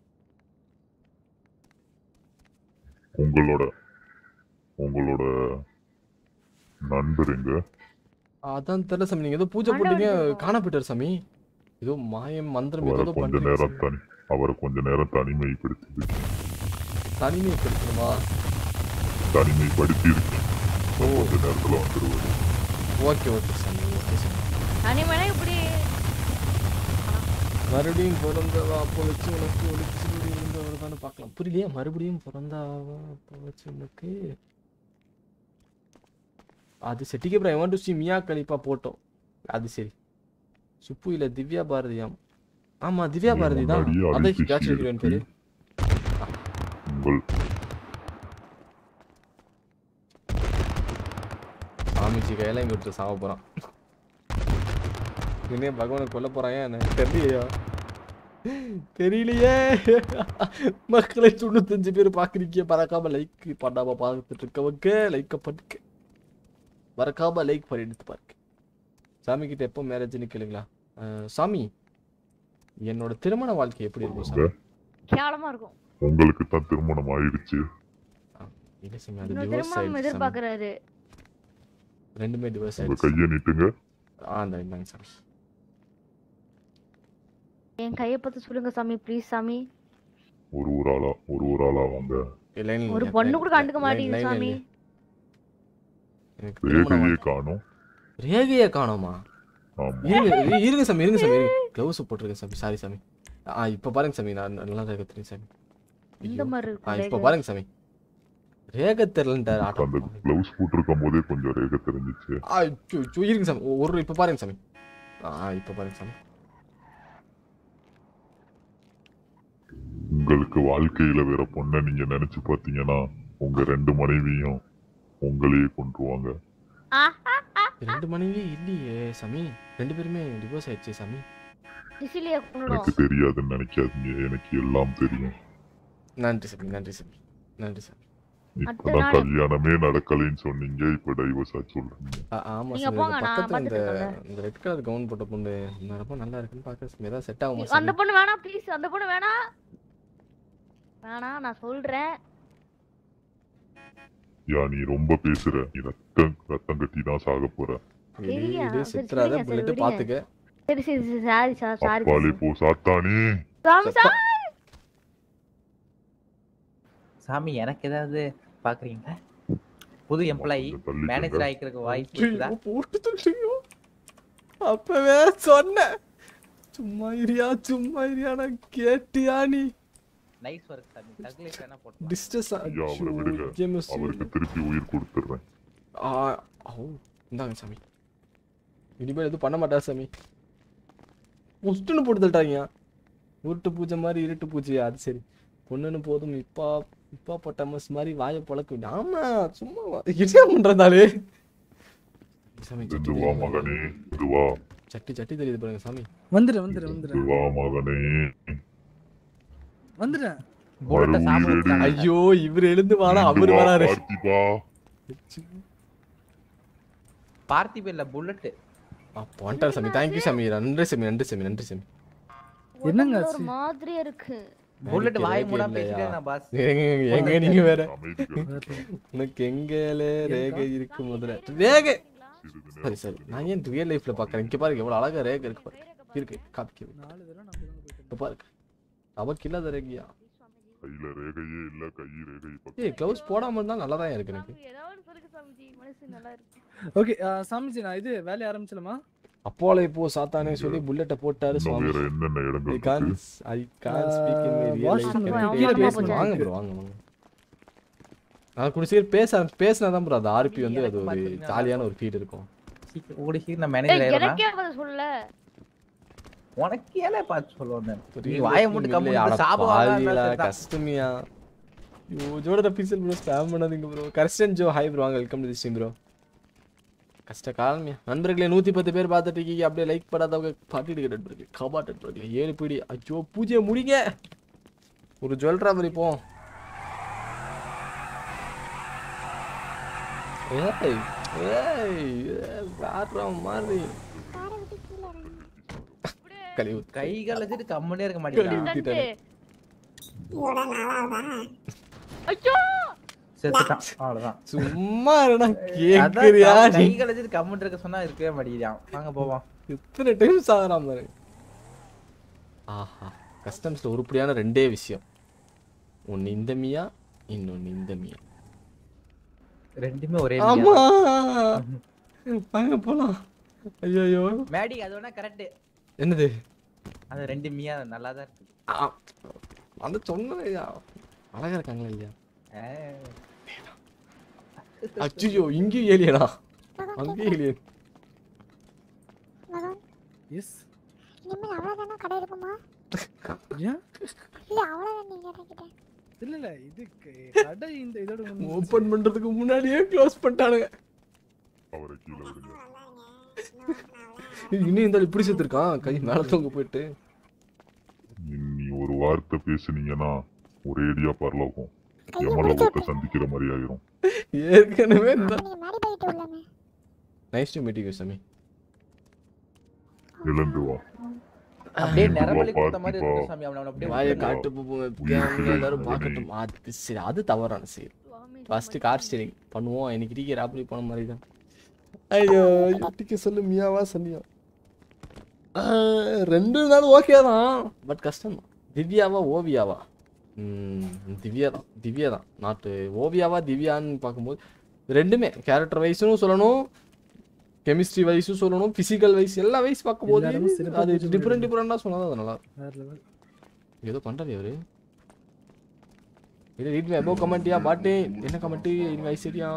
உங்களோட உங்களோட நண்பர் எங்க அதான் தெரியல சாமி நீங்க ஏதோ பூஜை போட்டீங்க காண போயிட்டார் சாமி ஏதோ மாயம் மந்திரம் அவரை ஏதோ கொஞ்ச பண்றீங்க நேரம் சாமி. தனி அவரை கொஞ்ச நேரம் தனிமைப்படுத்தி தனிமைப்படுத்தணுமா தனிமைப்படுத்தி இருக்கேன் கொஞ்ச நேரத்துல வந்துருவாரு ஓகே ஓகே சாமி ஓகே சாமி தனிமேனா இப்படி மறுபடியும் பிறந்தவா அப்போ வச்சு உனக்கு ஒழிச்சு இருந்தவர் தானே பார்க்கலாம் புரியலையா மறுபடியும் பிறந்தாவா அப்போ வச்சு உனக்கு அது செட்டிக்கு அப்புறம் எவன் டு சி மியா கலிப்பா போட்டோம் அது சரி சுப்பு இல்ல திவ்யா பாரதியாம் ஆமா திவ்யா நீ பாரதி தான் முன்னாடியே அதான் அடிச்சு பேச்சுலர் ஹீரோயின் பேரு உங்கள் சாமிச்சி கையில இங்க விட்டு சாவ போறான் இன்னே பகவானை கொல்ல போறான் என்ன தெரியலையா தெரியலையே மக்களை தொண்ணூத்தஞ்சு பேர் பாக்குறீங்க மறக்காம லைக் பண்ணாம பார்த்துட்டு இருக்கவங்க லைக்க பண்ணுங்க மறக்காம லைக் பண்ணிட்டு பாருங்க சாமி கிட்ட எப்போ மேரேஜ்னு கேளுங்களா அஹ், சாமி என்னோட திருமண வாழ்க்கை எப்படி இருக்கும் சாமி கேவலமா இருக்கும் உங்களுக்கு தான் திருமணம் ஆயிடுச்சு இல்ல சாமி அது இன்னொரு டிவோர்ஸ் திருமணம் ஆயிடுச்சு சாமி எதிர்பார்க்கறாரு ரெண்டுமே டிவோர்ஸ் உங்க ஆயிடுச்சு கையை நீட்டுங்க ஆ இந்த இந்தாங்க சாமி என் கையை பார்த்து சொல்லுங்க சாமி ப்ளீஸ் சாமி ஒரு ஒரு ஆளா ஒரு ஒரு ஆளா வாங்க லைன்ல ஒரு இல்லையா? பொண்ணு line- கூட கண்டுக்க line- மாட்டேங்குது line ல சாமி இல்லையா? எனக்கு திருமண ரேகையே வாழ்க்கை- காணும் ரேகையை காணோமா ஆமா இருங்க இரு- இருங்க சாமி இருங்க சாமி க்ளவுஸ் போட்டிருக்கேன் சாமி சாரி சாமி ஆ இப்போ பாருங்க சாமி நான் நல்லா ரேகை தெரியும் சாமி இந்த ஐயோ. மாதிரி ஆ இருக்கும் இப்போ ரேகை. பாருங்க சாமி ரேகை தெரியலன்ட்டார் அந்த ஆட்டம் கிளவுஸ் போட்டிருக்கும் போதே கொஞ்சம் ரேகை தெரிஞ்சிச்சு ஆ ஐயோ, ஐயோ, இருங்க சாமி ஒ- ஒரு இப்போ பாருங்க சாமி ஆ இப்போ பாருங்க சாமி உங்களுக்கு வாழ்க்கையில வேற பொண்ணை நீங்க நினைச்சு பாத்தீங்கன்னா உங்க ரெண்டு மனைவியும் உங்களையே கொண்டுருவாங்க ரெண்டு மனைவி இல்லையே சாமி ரெண்டு பேருமே டிவோர்ஸ் ஆயிடுச்சு சாமி டிசிலிய கொண்டுடும் எனக்கு தெரியாதுன்னு நினைக்காதீங்க எனக்கு எல்லாம் தெரியும் நன்றி சாமி நன்றி சாமி நன்றி சாமி இப்பதான் நாள் கல்யாணமே நடக்கலைன்னு சொன்னீங்க இப்ப டைவர்ஸ் ஆச்சு சொல்றீங்க ஆ, ஆமா நீங்க சாமி இந்த போங்க, நான் பக்கத்துல இந்த பார்த்துட்டு இந்த ரெட் கலர் கவுன் போட்ட பொண்ணு நான் ரொம்ப நல்லா இருக்குன்னு பார்க்க சாமி ஏதாவது செட் ஆகுமா அந்த சாமி பொண்ணு வேணாம் ப்ளீஸ் அந்த பொண்ணு வேணாம் வேணாம் நான் சொல்றேன் யா நீ ரொம்ப பேசுற நீ ரத்தம் ரத்தம் கட்டி தான் சாக போற சரியா? இது சரி, சித்ராத சரிங்க, சரி, புல்லட் விடுங்க. பாத்துக்க சரி சரி சரி சாரி சார் சாரி அப்பாலே போ சாத்தானே சாமி சத்தா- சாரி சாமி எனக்கு ஏதாவது பாக்குறீங்களா புது எம்ப்ளாயி கொஞ்சம் தள்ளி மேனேஜர் போங்க. ஆயிக்கிறதுக்கு வாய்ப்பு இருக்குதா ஐயோ, போட்டு தள்ளியோ அப்பவே சொன்னேன் சும்மா இரியா சும்மா இரியா நான் கேட்டியா நீ நைஸ் ஒர்க் சாமி தக்லீஃப் வேணா போட்டு டிஸ்டர்ஸ் ஐயா அவரை விடுங்க அவருக்கு திருப்பி உயிர் கொடுத்துறேன் ஆ ஓ இந்தாங்க சாமி இனிமேல் எதுவும் பண்ண மாட்டா சாமி முஸ்ட்டுன்னு போட்டு தள்ளிட்டாங்க உருட்டு பூஜை மாதிரி இருட்டு பூஜையா அது சரி பொண்ணுன்னு போதும் இப்பா இப்பா பட்டாமஸ் மாதிரி வாயை பழக்க வேண்டிய ஆமா சும்மா வா- என்ன பண்றதாலே சாமி சட்டி இதுவா தெரியுது மகனே இதுவா சட்டி சட்டி தெரியுது பாருங்க சாமி வந்துடுறேன் வந்துடுறேன் வந்துடுறேன் இதுவா மகனே வந்துடுறேன் புல்லட்ட சாப்பிட மறுபடியும் வச்சுட்டாங்க. ஐயோ இவர் எழுந்து வாடா அவர் இதுவா வராரு பார்த்திபா பார்த்திப இல்ல புல்லட் வந்துட்டார் சாமி தேங்க்யூ சாமி நன்றி சாமி நன்றி சாமி நன்றி சாமி என்னங்க உடம்புல ஒரு ஆச்சு? மாதிரியா இருக்கு புல்லட் எனக்கு வாய் ரேகை மூடா இல்லையா? பேசிட்டே நான் பாஸ் எங்க எங்க நீங்க வேற அமைதிகள் உனக்கு எங்கேலே ரேகை இருக்கு முதல்ல ரேகை சிறிது சரி சரி நான் ஏன் ரியல் லைஃப்ல பாக்குறேன் இங்க பாருங்க எவ்வளவு அழகா ரேகை இருக்கு பாருங்க இருக்கு காப்பிக்க நாலு தடவை நான் அப்படிதான் போயிட்டு இப்ப பாருங்க அவக்கு இல்லாத ரேகையா கையில ரேகையே இல்ல கை ரேகை பக்கம் ஏய் க்ளவுஸ் போடாம இருந்தா நல்லா தான் இருக்கு எனக்கு ஏதாவது சொல்லுங்க சாமிஜி மனசு நல்லா இருக்கு ஓகே சாமிஜி நான் இது வேலையை ஆரம்பிச்சலாமா அப்போல இப்போ சாத்தானே சொல்லி புல்லட்டை போட்டாரு இன்னும் சுவாமி வேற என்னென்ன இடங்கள் ஐ இருக்கு can I can speak in my real washroom life இருக்கு. கீழே பேசணும் போச்சு. வாங்க ப்ரோ வாங்க வாங்க நான் கூட சீக்கிரம் பேச பேசினா தான் ப்ரோ அது ஆர்பி வந்து அது ஒரு ஜாலியான ஒரு ஃபீட் இருக்கும் சீக்கிரம் ஓடி சீக்கிரம் நான் ஏய், மேனேஜர் ஆயிடுறேன் எனக்கே பதில் சொல்லல உனக்கு ஏலே பார்த்து சொல்லுவேன் நான். நீ Real வாயை life மூட்டு இல்லையா? கம்மி அட சாப்பிடுவாங்க பாவிகளா, கஷ்டமியா ஐயோ ஜோட பீசல் ப்ரோ ஸ்பேம் பண்ணாதீங்க ப்ரோ கரெக்டன் ஜோ ஹை ப்ரோ வாங்க வெல்கம் டு ஸ்ட்ரீம் ப்ரோ கஷ்ட காலமியா நண்பர்களே நூத்தி பத்து பேர் பார்த்துட்டு இருக்கீங்க அப்படியே லைக் பண்ணாதவங்க பாட்டிட்டு நண்பர்களே கபாட் நண்பர்களே ஏழு பீடி ஐயோ பூஜையை முடிங்க ஒரு ஜுவல்ரா மாதிரி போ ஏய் ஏய் ஏய், வேற மாதிரி காரை விட்டு கீழே இறங்கு கழிவு கை கால் வச்சுட்டு கம்முனே இருக்க கழுவி மாட்டேங்கிறான் ஊத்திட்டாரு. இதோட நாலாவதா ஐயோ செத்துட்டான் அவ்வளவுதான் சும்மா இருடா அதான் கேக்குறியா கை நீ கால் வச்சுட்டு கம்முன்னு இருக்க சொன்னா இருக்கவே மாட்டேங்கிறான் வாங்க போவோம் எத்தனை டைம்ஸ் ஆகிறான் பாரு ஆஹா கஸ்டம்ஸ்ல உருப்படியான ரெண்டே விஷயம் ஒன்னு இந்த மியா இன்னொன்னு இந்த மியா ரெண்டுமே ஒரே ஆமா வாங்க போலாம் ஐயோ மேடி அது வேணா கரெக்ட் என்னது அது ரெண்டு மியா நல்லா தான் இருக்கு ஆ, அந்த சொன்னதையா அழகா இருக்காங்களா இல்லையா ஆ. அச்சுயோ இங்கேயும் ஏலியனா அங்கேயும் ஏலியன் மகன் எஸ் இனிமேல் அவ்வளோதானா கடை இருக்குமா ஏன் இல்லை அவ்வளோதான் நீங்கள் இறங்கிட்டேன் இல்ல இல்ல இது க- கடை இந்த இதோட முடிஞ்சிருச்சு. ஓபன் பண்றதுக்கு முன்னாடியே க்ளோஸ் பண்ணிட்டானுங்க அவரை கீழே விடுங்க நல்லாருங்க இன்னும் நான் இன்னும் இந்த இப்படி செத்துருக்கான் கை மேல தொங்க போயிட்டு வார்த்தை பேசுனீங்கன்னா ஒரேடியா பரலோகம் யமலோகத்தை சந்திக்கிற மாதிரி ஆயிரும் ஏற்கனவே இந்த நீங்க மாடி போயிட்டு உள்ளமே நைஸ் டு மீட் யூ சாமி எழுந்து வா அப்படியே நீ நிறவழி வா, கொடுத்த மாதிரி பார்த்திபா. இருக்கு சாமி அவனை அப்படியே வாயை விட்டுருங்க. காட்டு போங்க அவங்க எல்லாரும் பார்க்கட்டும் அது சரி அது தவறான சரி ஃபர்ஸ்ட் கார் ஸ்டீரிங் பண்ணுவோம் இன்னைக்கு டீக்கே ராப்ரி போன மாதிரி தான் ஐயோ டீக்கே சொல்லு மியாவா சன்னியா ஆஹ், ரெண்டு நாள் ஓகே தான் பட் கஷ்டம் தான் திவ்யாவா ஓவியாவா ம், திவ்யா தான் திவ்யா தான் நாட்டு ஓவியாவா திவ்யான்னு பார்க்கும்போது ரெண்டுமே கேரக்டர் வைஸும் சொல்லணும் கெமிஸ்ட்ரி வைஸும் சொல்லணும் பிசிக்கல் வைஸ் எல்லா வைஸ் பார்க்கும்போது எல்லாரும் சிறப்பா அது பேசுறது. டிஃப்ரெண்ட் டிஃப்ரெண்டாக சொன்னால் அது நல்லா இருக்கும். வேற level. ஏதோ பண்றாரு அவரு இது ரீட் மை அபோவ் கமெண்ட்டியா பாட்டு என்ன கமெண்ட் இன் ஐஸ்வர்யா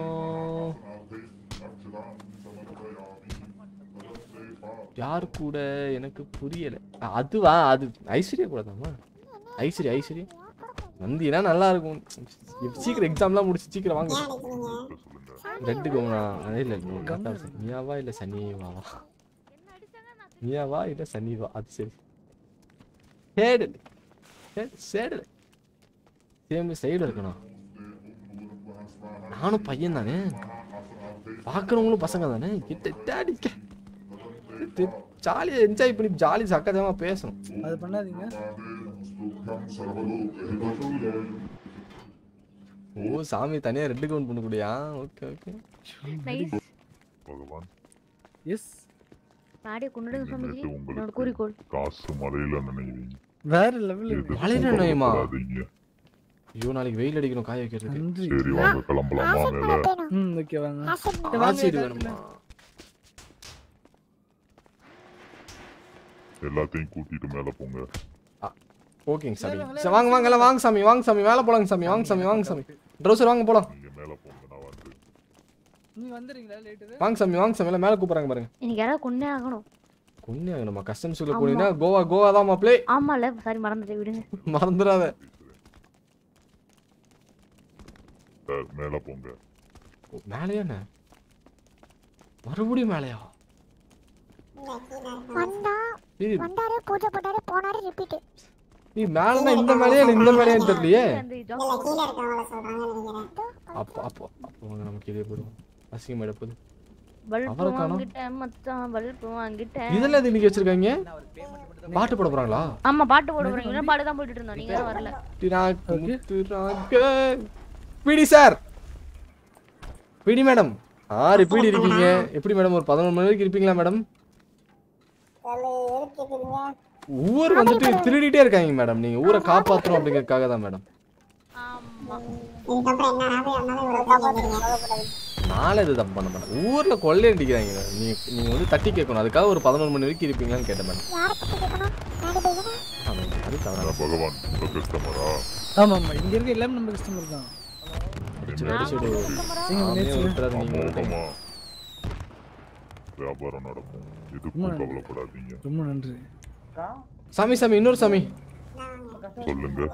யார் கூட எனக்கு புரியல அ, அதுவா அது ஐஸ்வர்யா கூட தாமா ஐஸ்வர்யா ஐஸ்வர்யா வந்தீங்கன்னா நல்லா இருக்கும் சீக்கிரம் எக்ஸாம்லாம் முடிச்சு சீக்கிரம் வாங்க ஏன் அடிக்கிறீங்க ரெண்டு கவுனா இல்ல இல்ல கரெக்டா மியாவா இல்ல சனிவாவா மியாவா இல்ல சனிவா அது சரி சேடு சேடு சேம் சைடு இருக்கணும் நானும் பையன் தானே பார்க்குறவங்களும் பசங்க தானே கிட்ட அடிக்க ஜாலியாக என்ஜாய் பண்ணி ஜாலி சக்கரமா பேசணும் அது பண்ணாதீங்க ஓ சாமி தனியா ரெண்டு கவுண்ட் பண்ணக்கூடியா okay okay nice Bhagavan yes நாடிய கொண்டுடுங்க சுவாமிஜி இனிமேட்டு என்னோட உங்களுக்கு குறிக்கோள் காசு மலையில நினைவீங்க வேற லெவல் எதுக்கும் மலையில நனையுமா? கவலைப்படாதீங்க. ஐயோ நாளைக்கு வெயில் அடிக்கணும் காய வைக்கிறதுக்கு நன்றி சரி வாங்க கிளம்பலாமா ஆசிட் மேல மழை வேணும் ம் ஓகே வாங்க ஆசிட் மழை வாங்க, ஆசிட் எல்லாரும் வேணுமா எல்லாத்தையும் கூட்டிட்டு மேல போங்க ஓகேங்க சாமி சரி வாங்க வாங்க எல்லாம் வாங்க சாமி வாங்க சாமி மேலே போலாங்க சாமி வாங்க சாமி வாங்க சாமி ட்ரௌசர் வாங்க போலாம் நீங்க மேல போங்க நான் வந்து நீங்க வந்துறீங்களா லேட்டு வாங்க சாமி வாங்க சாமி எல்லாம் மேலே கூப்பிட்றாங்க பாருங்க இன்னைக்கு யாராவது கொண்டே ஆகணும் கொன்னே நம்ம கஸ்டம்ஸுக்குள்ள ஆமா. போனீங்கன்னா கோவா கோவா தான் மாப்பிளே ஆமால சாரி மறந்துட்டு விடுங்க மறந்துடாத சார் மேல போங்க ஓ, மேலேயா என்ன மறுபடியும் மேலேயா வந்தா இது வந்தாரு பூஜை போட்டாரு போனாரு ரிப்பீட் நீ மேலேனா இந்த மேலேயா இல்லை இந்த மேலேயான்னு தெரியலையே அந்த இல்ல job கீழே இருக்கவங்கள சொல்றாங்கன்னு நினைக்கிறேன் அப்போ அப்போ அப்போ வாங்க நம்ம கீழே போயிடுவோம் அசிங்கம் எடுப்பது பல்ப் அவரை காணோம். வாங்கிட்டேன் மச்சான் பல்ப் வாங்கிட்டேன் இதெல்லாம் இது இன்னைக்கு வச்சிருக்காங்க என்ன அவர் payment மட்டும் தான் பாட்டு போட போறாங்களா ஆமா பாட்டு போட போறீங்க இன்னும் பாட்டு தான் போட்டுட்டு இருந்தோம் நீங்க தான் வரல டிராக் முத்துராக பிடி சார் பிடி மேடம் ஆறு பீடி இருக்கீங்க எப்படி மேடம் ஒரு பதினொரு மணி வரைக்கும் இருப்பீங்களா மேடம் சொல்லு எதுக்கு கேக்குறீங்க ஊர் வந்துட்டு திருடிட்டே இருக்காங்க மேடம் நீங்க ஊரை காப்பாத்தணும் அப்படிங்கறதுக்காக தான் மேடம் ஆமா இதுக்கப்புறம் என்ன ஆகுது அதனால இவ்வளவு காப்பாத்துறீங்க நாளை இது தப்பு பண்ண மாட்டேன் ஊர்ல கொள்ளை அடிக்கிறாங்க நீங்க நீங்க வந்து தட்டி கேட்கணும் அதுக்காக ஒரு பதினொரு மணி வரைக்கும் இருப்பீங்களான்னு கேட்டேன் மேடம் யாரை பத்தி கேட்கணும் நாடி பையனா ஆமாம், அது தவறான நான் பகவான் உங்க கஸ்டமரா ஆமா ஆமா இங்க இருக்க எல்லாமே நம்ம கஸ்டமர் தான் அடிச்சு அடிச்சு விடு. நீங்க சாமியே நேத்து விட்டுறாரு, நீங்க விட்டுறீங்க. அமோகமா வியாபாரம் நடக்கும் ரொம்ப எதுக்கும் நன்றி. கவலைப்படாதீங்க ரொம்ப நன்றி சாமி சாமி இன்னொரு சாமி சொல்லுங்க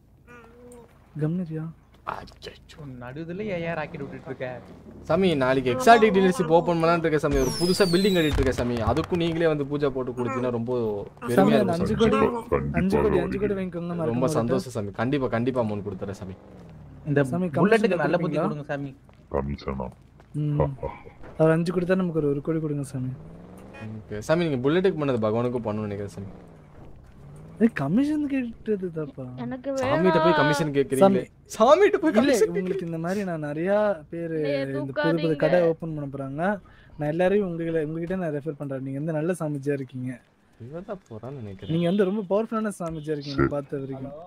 கம்னரியா நடுவுல ஏன் ராக்கெட் விட்டுட்டு இருக்க சாமி நாளைக்கு எக்ஸாட்டிக் டீலர்ஷிப் ஓப்பன் பண்ணலான்னு இருக்க சாமி ஒரு புதுசா பில்டிங் கட்டிட்டு இருக்க சாமி அதுக்கும் நீங்களே வந்து பூஜை போட்டு கொடுத்தீங்கன்னா ரொம்ப சாமி பெருமையா அந்த இருக்கும் அஞ்சு சாமி. கோடி அஞ்சு கோடி அஞ்சு கோடி கண்டிப்பா வாங்கிக்கோங்க ரொம்ப மறக்காம ஒரு சந்தோஷம் சாமி கண்டிப்பா கண்டிப்பா அமௌண்ட் கொடுத்துறேன் சாமி இந்த சாமி, புல்லட்டுக்கு commission நல்ல புத்தி கொடுப்பீங்களா? கொடுங்க சாமி கமிஷனா ம். அவர் அஞ்சு கொடுத்தா நமக்கு ஒரு ஒரு கோடி கொடுங்க சாமி Okay. சாமி நீங்க புல்லட்டுக்கு பண்ணது பகவானுக்கும் பண்ணணும்னு நினைக்கிறேன் சாமி கமிஷன் கேட்டது தப்பா எனக்கு சாமிகிட்ட போய் வேணாம். கமிஷன் கேக்குறீங்களே சாமிகிட்ட போய் இல்ல கமிஷன் உங்களுக்கு இந்த மாதிரி நான் நிறைய பேர் ஏய், இந்த புது புது தூக்காதீங்க. கடை ஓபன் பண்ண போறாங்க நான் எல்லாரையும் உங்களை உங்ககிட்ட நான் ரெஃபர் பண்றேன் நீங்க வந்து நல்ல சாமிஜியா இருக்கீங்க இவதான் போறான்னு நினைக்கிறேன் நீங்க வந்து ரொம்ப பவர்ஃபுல்லான சாமிஜியா இருக்கீங்க நான் பார்த்த வரைக்கும்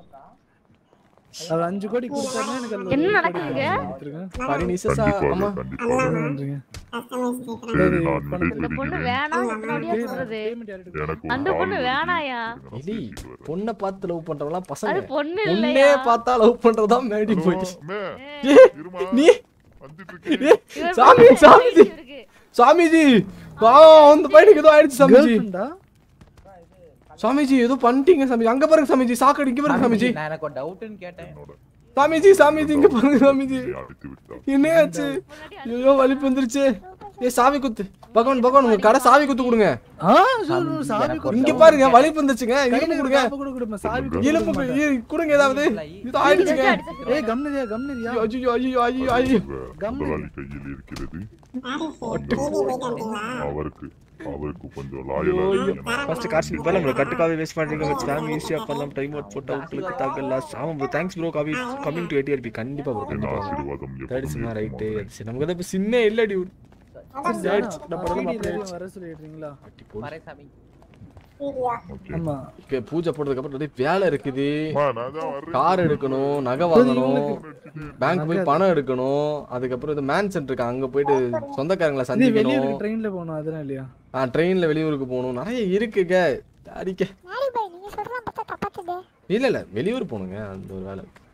அவர் அஞ்சு கோடி கொடுத்தாருன்னா எனக்கு அதுல ஒரு என்ன கோடி நடக்குதுங்க? கொடுத்துருங்க. பரிணிசா கண்டிப்பாக ஆமா கண்டிப்பாக ரொம்ப நன்றிங்க கஸ்டமைஸ் கேட்கறாங்க சரி நான் பணம் வீட்டுக்கு அந்த பொண்ணு இருக்கிறேன். வேணாம் எத்தனாடியா சொல்றது Payment யார்கிட்ட எனக்கு ஒரு அந்த call பொண்ணு வருது. வேணாயா? இருங்க, நான் எலி பேசிட்டு வரேன். பொண்ணை பார்த்து லவ் பண்றவங்களாம் அது பசங்க பொண்ணு பொண்ணே இல்லையா பார்த்தா லவ் பண்றதா மேடி ஹலோ, போயிட்டு அம்மே, ஏய், இருமா, நீ வந்துட்டு இருக்கேன். ஏய், இவர் சாமி பொண்ணு சாமிஜி இருக்கு. சாமிஜி பாவம் அந்த பையனுக்கு ஏதோ ஆயிடுச்சு சாமிஜி Girlfriend ஆ? சாமிஜி ஏதோ பண்ணிட்டீங்க சாமிஜி அங்க பாருங்க சாமிஜி சாக்கடை இங்க பாருங்க சாமிஜி நான் எனக்கு ஒரு டவுட்னு கேட்டேன் என்னோட சாமிஜி சாமிஜி இங்க பாருங்க சாமிஜி நீ அடித்து விட்டால் என்ன ஆச்சு ஐயோ வலிப்பு வந்துருச்சு ஏ சாவி குத்து பகவான் பகவான் உங்க கடை சாவி குத்து கொடுங்க ஆ சொல்லு, சாவி கொடுத்தா இங்க பாருங்க வலி வந்துச்சுங்க கையில எலும்பு இருக்க கொடுங்க காப்பை கூட கொடுப்பேன், சாவி கொடுத்தா எலும்பு கொடுக்க கு- மாட்டேன். இ- கொடுங்க ஏதாவது இது ஆயிடுச்சுங்க ஏய் கம்னரியா கம்னரியா ஐயோ ஐயோ ஐயோ ஐயோ முதலாளி கையில் இருக்கிறது போயிட்டு அவருக்கு அவருக்கு கொஞ்சம் லாயலா இருக்கீங்கன்னா ஃபர்ஸ்ட் காசு இப்ப நம்ம கட்டுக்காவே வேஸ்ட் பண்றீங்க வச்சு ஃபேமிலி ஈஸியா பண்ணலாம் டைம் அவுட் போட்டு உங்களுக்கு தகவல் லாஸ்ட் ஆமா ப்ரோ தேங்க்ஸ் ப்ரோ காவி கமிங் டு ஏடிஆர்பி கண்டிப்பா ப்ரோ என் கண்டிப்பா ஆசீர்வாதம் தேர்ட் எப்பவுமே சினிமா ரைட்டு இருக்கும் சரி நமக்கு தான் சிம்மே இல்ல டியூட் சரி, நான் பரவாயில்ல, அப்படியே வர சொல்லிடுறீங்களா வரேன் வீடியோ ஓகே ஆமா ஓகே பூஜை போட்டதுக்கு அப்புறம் நிறைய வேலை இருக்குது அம்மா, நான் தான் வர்றேன். கார் எடுக்கணும் நகை வாங்கணும் பேங்க் போய் பணம் எடுக்கணும் அதுக்கப்புறம் இந்த மேன்சன் இருக்கு அங்க போயிட்டு சொந்தக்காரங்களை இது சந்திக்கணும் வெளியூருக்கு ட்ரெயின்ல போகணும் அதெல்லாம் இல்லையா ஆ ட்ரெயின்ல வெளியூருக்கு போகணும் நிறைய இருக்குங்க அடிக்க யாரி பாய் நீங்க சொல்றதெல்லாம் பார்த்தா தப்பாச்சுது இல்ல இல்ல வெளியூர் போகணுங்க அந்த ஒரு வேலை இருக்கு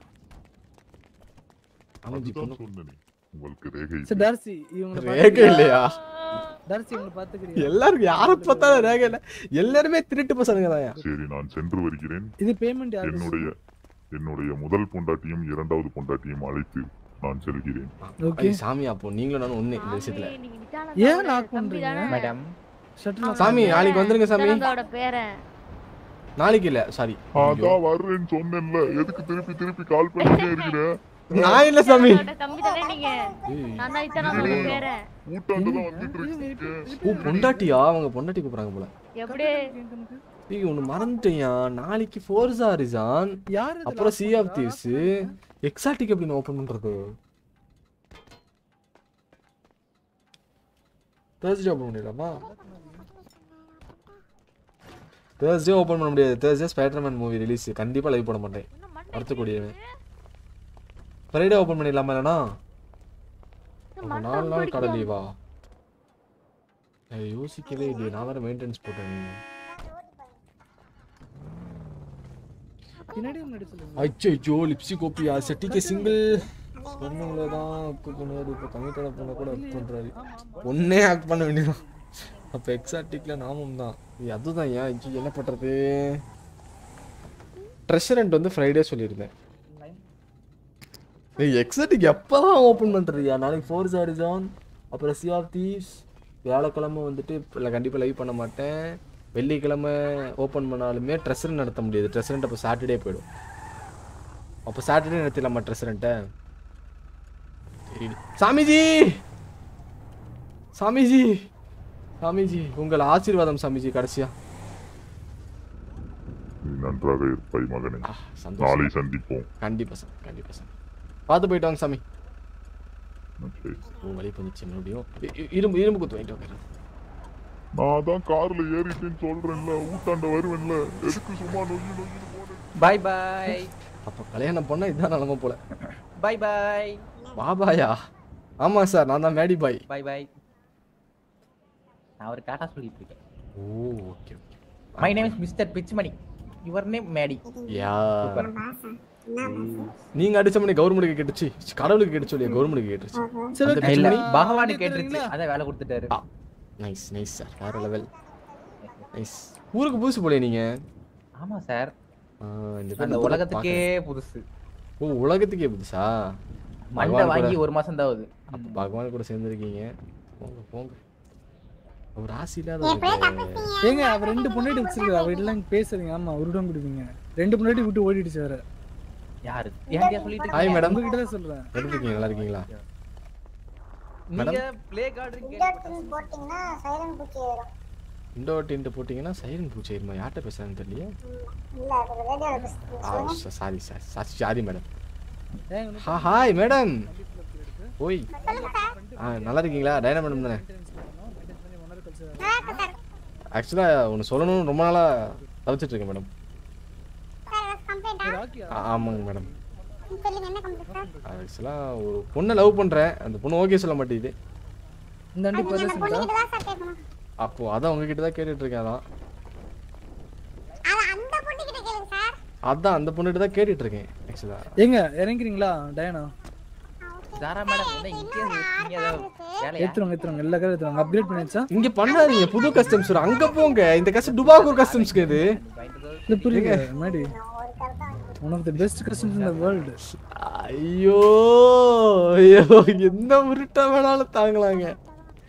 அமைஞ்சி அதுதான் பொண்ணு சொன்னேனே. உங்களுக்கு ரேகை சரி டார்சி இவங்களை ரேகை பாத்துக்கிறியா? இல்லையா டார்சி இவங்களை பாத்துக்கிறியா எல்லாருக்கும் யாரை பார்த்தாலும் ரேகை இல்ல எல்லாருமே திருட்டு பசங்க தான் சரி நான் சென்று வருகிறேன் இது பேமெண்ட் யாரு என்னுடைய என்னுடைய முதல் பொண்டாட்டியும் இரண்டாவது பொண்டாட்டியும் அழைத்து நான் செல்கிறேன் ஓகே சாமி அப்போ நீங்களும் நானும் ஒண்ணு இந்த விஷயத்துல நீங்க நித்யானந்தாவோட ஏன் லாக் தம்பி பண்றீங்க தானே? மேடம் ஷட்டில் சாமி நாளைக்கு வந்துருங்க சாமி நித்யானந்தாவோட பேரன் நாளைக்கு இல்ல சாரி அதான் வர்றேன்னு சொன்னேன்ல எதுக்கு திருப்பி திருப்பி கால் பண்ணிட்டே இருக்கிறேன் நான் இல்ல சாமி நித்யானந்தாவோட தம்பி தானே நீங்க நான் தான் நித்யானந்தாவோட பேரன் ஊட்டாண்டு தான் வந்துட்டு இருக்கீங்க ஓ பொண்டாட்டியா அவங்க பொண்டாட்டி கூப்பிடுறாங்க போல எப்படி ஏய் ஒன்று மறந்துட்டேயா நாளைக்கு ஃபோர்ஸா ரிசான் யாரு இது அப்புறம் lock சி ஆஃப் பண்றா? தீவ்ஸ் எக்ஸாட்டிக் எப்படி ஓப்பன் பண்றது தேர்ஸ்டே ஓப்பன் பண்ணிடலாமா தேர்ஸ்டே ஓப்பன் பண்ண முடியாது தேர்ஸ்டே ஸ்பைடர்மேன் மூவி ரிலீஸ் கண்டிப்பா லைவ் போட மாட்டேன் வருத்தக்கூடியவன் ஃப்ரைடே ஓப்பன் பண்ணிடலாமா இல்லைனா அப்ப நாலு நாள் கடை லீவா யோசிக்கவே இல்லையே நான் வேற மெயின்டெனன்ஸ் போட்டேன் பின்னாடி முன்னாடி சொல்லுங்க அச்சோ லிப்ஸி கோப்பியா செட்டிக்கு சிங்கிள் பொண்ணுங்கள தான் அக்கு பண்ணுவாரு இப்போ கமிட்டட பொண்ணை கூட அக் பண்றாரு பொண்ணே ஆக்ட் பண்ண வேண்டியதான் அப்போ எக்ஸாட்டிக்ல நாமும் தான் இது அதுதான் ஏன் ஐயோ, என்ன பண்றது ட்ரெஷரண்ட் வந்து ஃப்ரைடே சொல்லியிருந்தேன் எக்ஸாட்டிக் எப்போதான் ஓப்பன் பண்ணுறியா நாளைக்கு ஃபோர் ஹாரிசான் அப்புறம் சி ஆஃப் தீவ்ஸ் வியாழக்கிழமை வந்துட்டு இல்லை கண்டிப்பாக லைவ் பண்ண மாட்டேன் வெள்ளிக்கிழமை ஓப்பன் பண்ணாலுமே ட்ரெஸ்ரண்ட் நடத்த முடியாது ட்ரெஸ்ரண்ட் அப்போ சாட்டர்டே போயிடும் அப்போ சாட்டர்டே நடத்திடலாமா ட்ரெஸ்ரண்ட்டை சாமிஜி சாமிஜி சாமிஜி உங்கள் ஆசீர்வாதம் சாமிஜி கடைசியா நீ நன்றாக இருப்பாய் மகனே ஆ, சந்தோஷம் நாளை சந்திப்போம் கண்டிப்பா சார் கண்டிப்பா சார் பார்த்து போயிட்டு வாங்க சாமி Okay. உன் வழி பண்ணிச்சு மறுபடியும் இ- இ- இரும்பு இரும்பு குத்து வாங்கிட்டு வாங்க நான் தான் கார்ல ஏறிட்டேன்னு சொல்றேன்ல ஊட்டாண்ட வருவேன்ல எதுக்கு சும்மா நொய்யு நொய்யுன்னு போனேன் பாய் பாய் அப்போ கல்யாணம் பண்ணா இதான் நிலமை போல பாய் பாய் பாபாயா ஆமா சார் நான் தான் மேடி பாய் பாய் பாய் நான் ஒரு டாடா சொல்லிட்டு இருக்கேன் oh okay okay my name is mister Pichmani your name Maddy யா சூப்பர் பாசா என்ன பாசா நீங்க அடிச்ச மணி கவர்மெண்ட்டுக்கு கேட்டுச்சு கடவுளுக்கு கேட்டுச்சு இல்லையா கவர்மெண்ட்டுக்கு கேட்டுச்சு சரி அந்த okay. இல்ல பிச்மணி பகவானு ஆ, கேட்டுருச்சு கேட்டுறீங்களா? அதான் வேலை கொடுத்துட்டாரு நைஸ் நைஸ் சார் வேற லெவல் நைஸ் ஊருக்கு புதுசு போலே நீங்க ஆமா சார் ஆ, இந்த பேர் அந்த இப்பதான் உலகத்துக்கே பார்க்கறேன். புதுசு ஓ உலகத்துக்கே புதுசா மண்டை பகவான் வாங்கி கூட- ஒரு மாசம் தான் ஆகுது அப்ப பகவான் கூட சேர்ந்துருக்கீங்க போங்க போங்க ஒரு ராசி இல்லாத என் பிள்ளை ஒரு- தப்பிச்சிட்டீங்க ஏங்க அவர் ரெண்டு பொண்ணாடி வச்சிருக்காரு அவர் எல்லாம் பேசுறீங்க ஆமா உருடம் பிடிப்பீங்க ரெண்டு பொண்ணாடி விட்டு ஓடிடுச்சு வேற யாரு ஏன்டியா சொல்லிட்டு ஹாய் இருக்கீங்க? மேடம் உங்ககிட்ட தான் சொல்றேன் எப்படி இருக்கீங்க நல்லா இருக்கீங்களா நீங்க பிளே கார்டு இண்டோட்டின் போட்டிங்கன்னா சைலண்ட் பூச்சி ஏறும் இண்டோ டின்ட்டு போட்டிங்கன்னா சைரன் பூச்சி இருமா யார்கிட்ட பேசுறாங்கன்னு தெரியல இல்ல அது ரேடியோல பேசுறேன் sorry sir sorry sorry madam ஏங்க, இன்னும் ஹா ஹாய் மேடம் ஓய் சொல்லுங்க சார் ஆ நல்லா இருக்கீங்களா டைனா மேடம் தானே maintenance பண்ணணும். maintenance பண்ணி one hour கழிச்சு வர- நல்லா இருக்கு சார் ஆக்சுவலாக ஒன்று சொல்லணும்னு ரொம்ப நாளாக தவிச்சிட்டு இருக்கேன் மேடம் சார் ஏதாவது கம்ப்ளைண்டா ராக்கியா? ஆமாங்க மேடம் சொல்லுங்க என்ன கம்ப்ளைண்ட் சார் ஆக்சுவலாக ஒரு பொண்ணை லவ் பண்ணுறேன் அந்த பொண்ணு ஓகே சொல்ல மாட்டேங்குது இந்த அண்டி அது நீங்க அந்த பதில் பொண்ணுகிட்ட தான் சார் கேட்கணும் அப்போ அதான் உங்ககிட்ட தான் கேட்டுட்டு இருக்கேன் அதான் அது அந்த பொண்ணுகிட்ட கேளுங்க சார் அதான் அந்த பொண்ணுகிட்ட தான் கேட்டுட்டு இருக்கேன் ஆக்சுவலாக ஏங்க இறங்குறீங்களா டயனா சாரா மேடம் என்ன இங்கே இருக்கீங்க ஏதாவது வேலையா ஏத்துறவங்க ஏத்துறவங்க எல்லா காரும் ஏத்துறவங்க அப்கிரேட் பண்ணியாச்சா இங்க பண்ணாதீங்க புது கஸ்டம்ஸ் அங்க போங்க இந்த கஸ்டம் டுபாகூர் கஸ்டம்ஸ்க்கு இது இல்ல புரியுங்க மாடி ஒரு கருத்தான் one of the best customs in the world ஐயோ ஐயோ என்ன உருட்ட வேணாலும் தாங்கலாங்க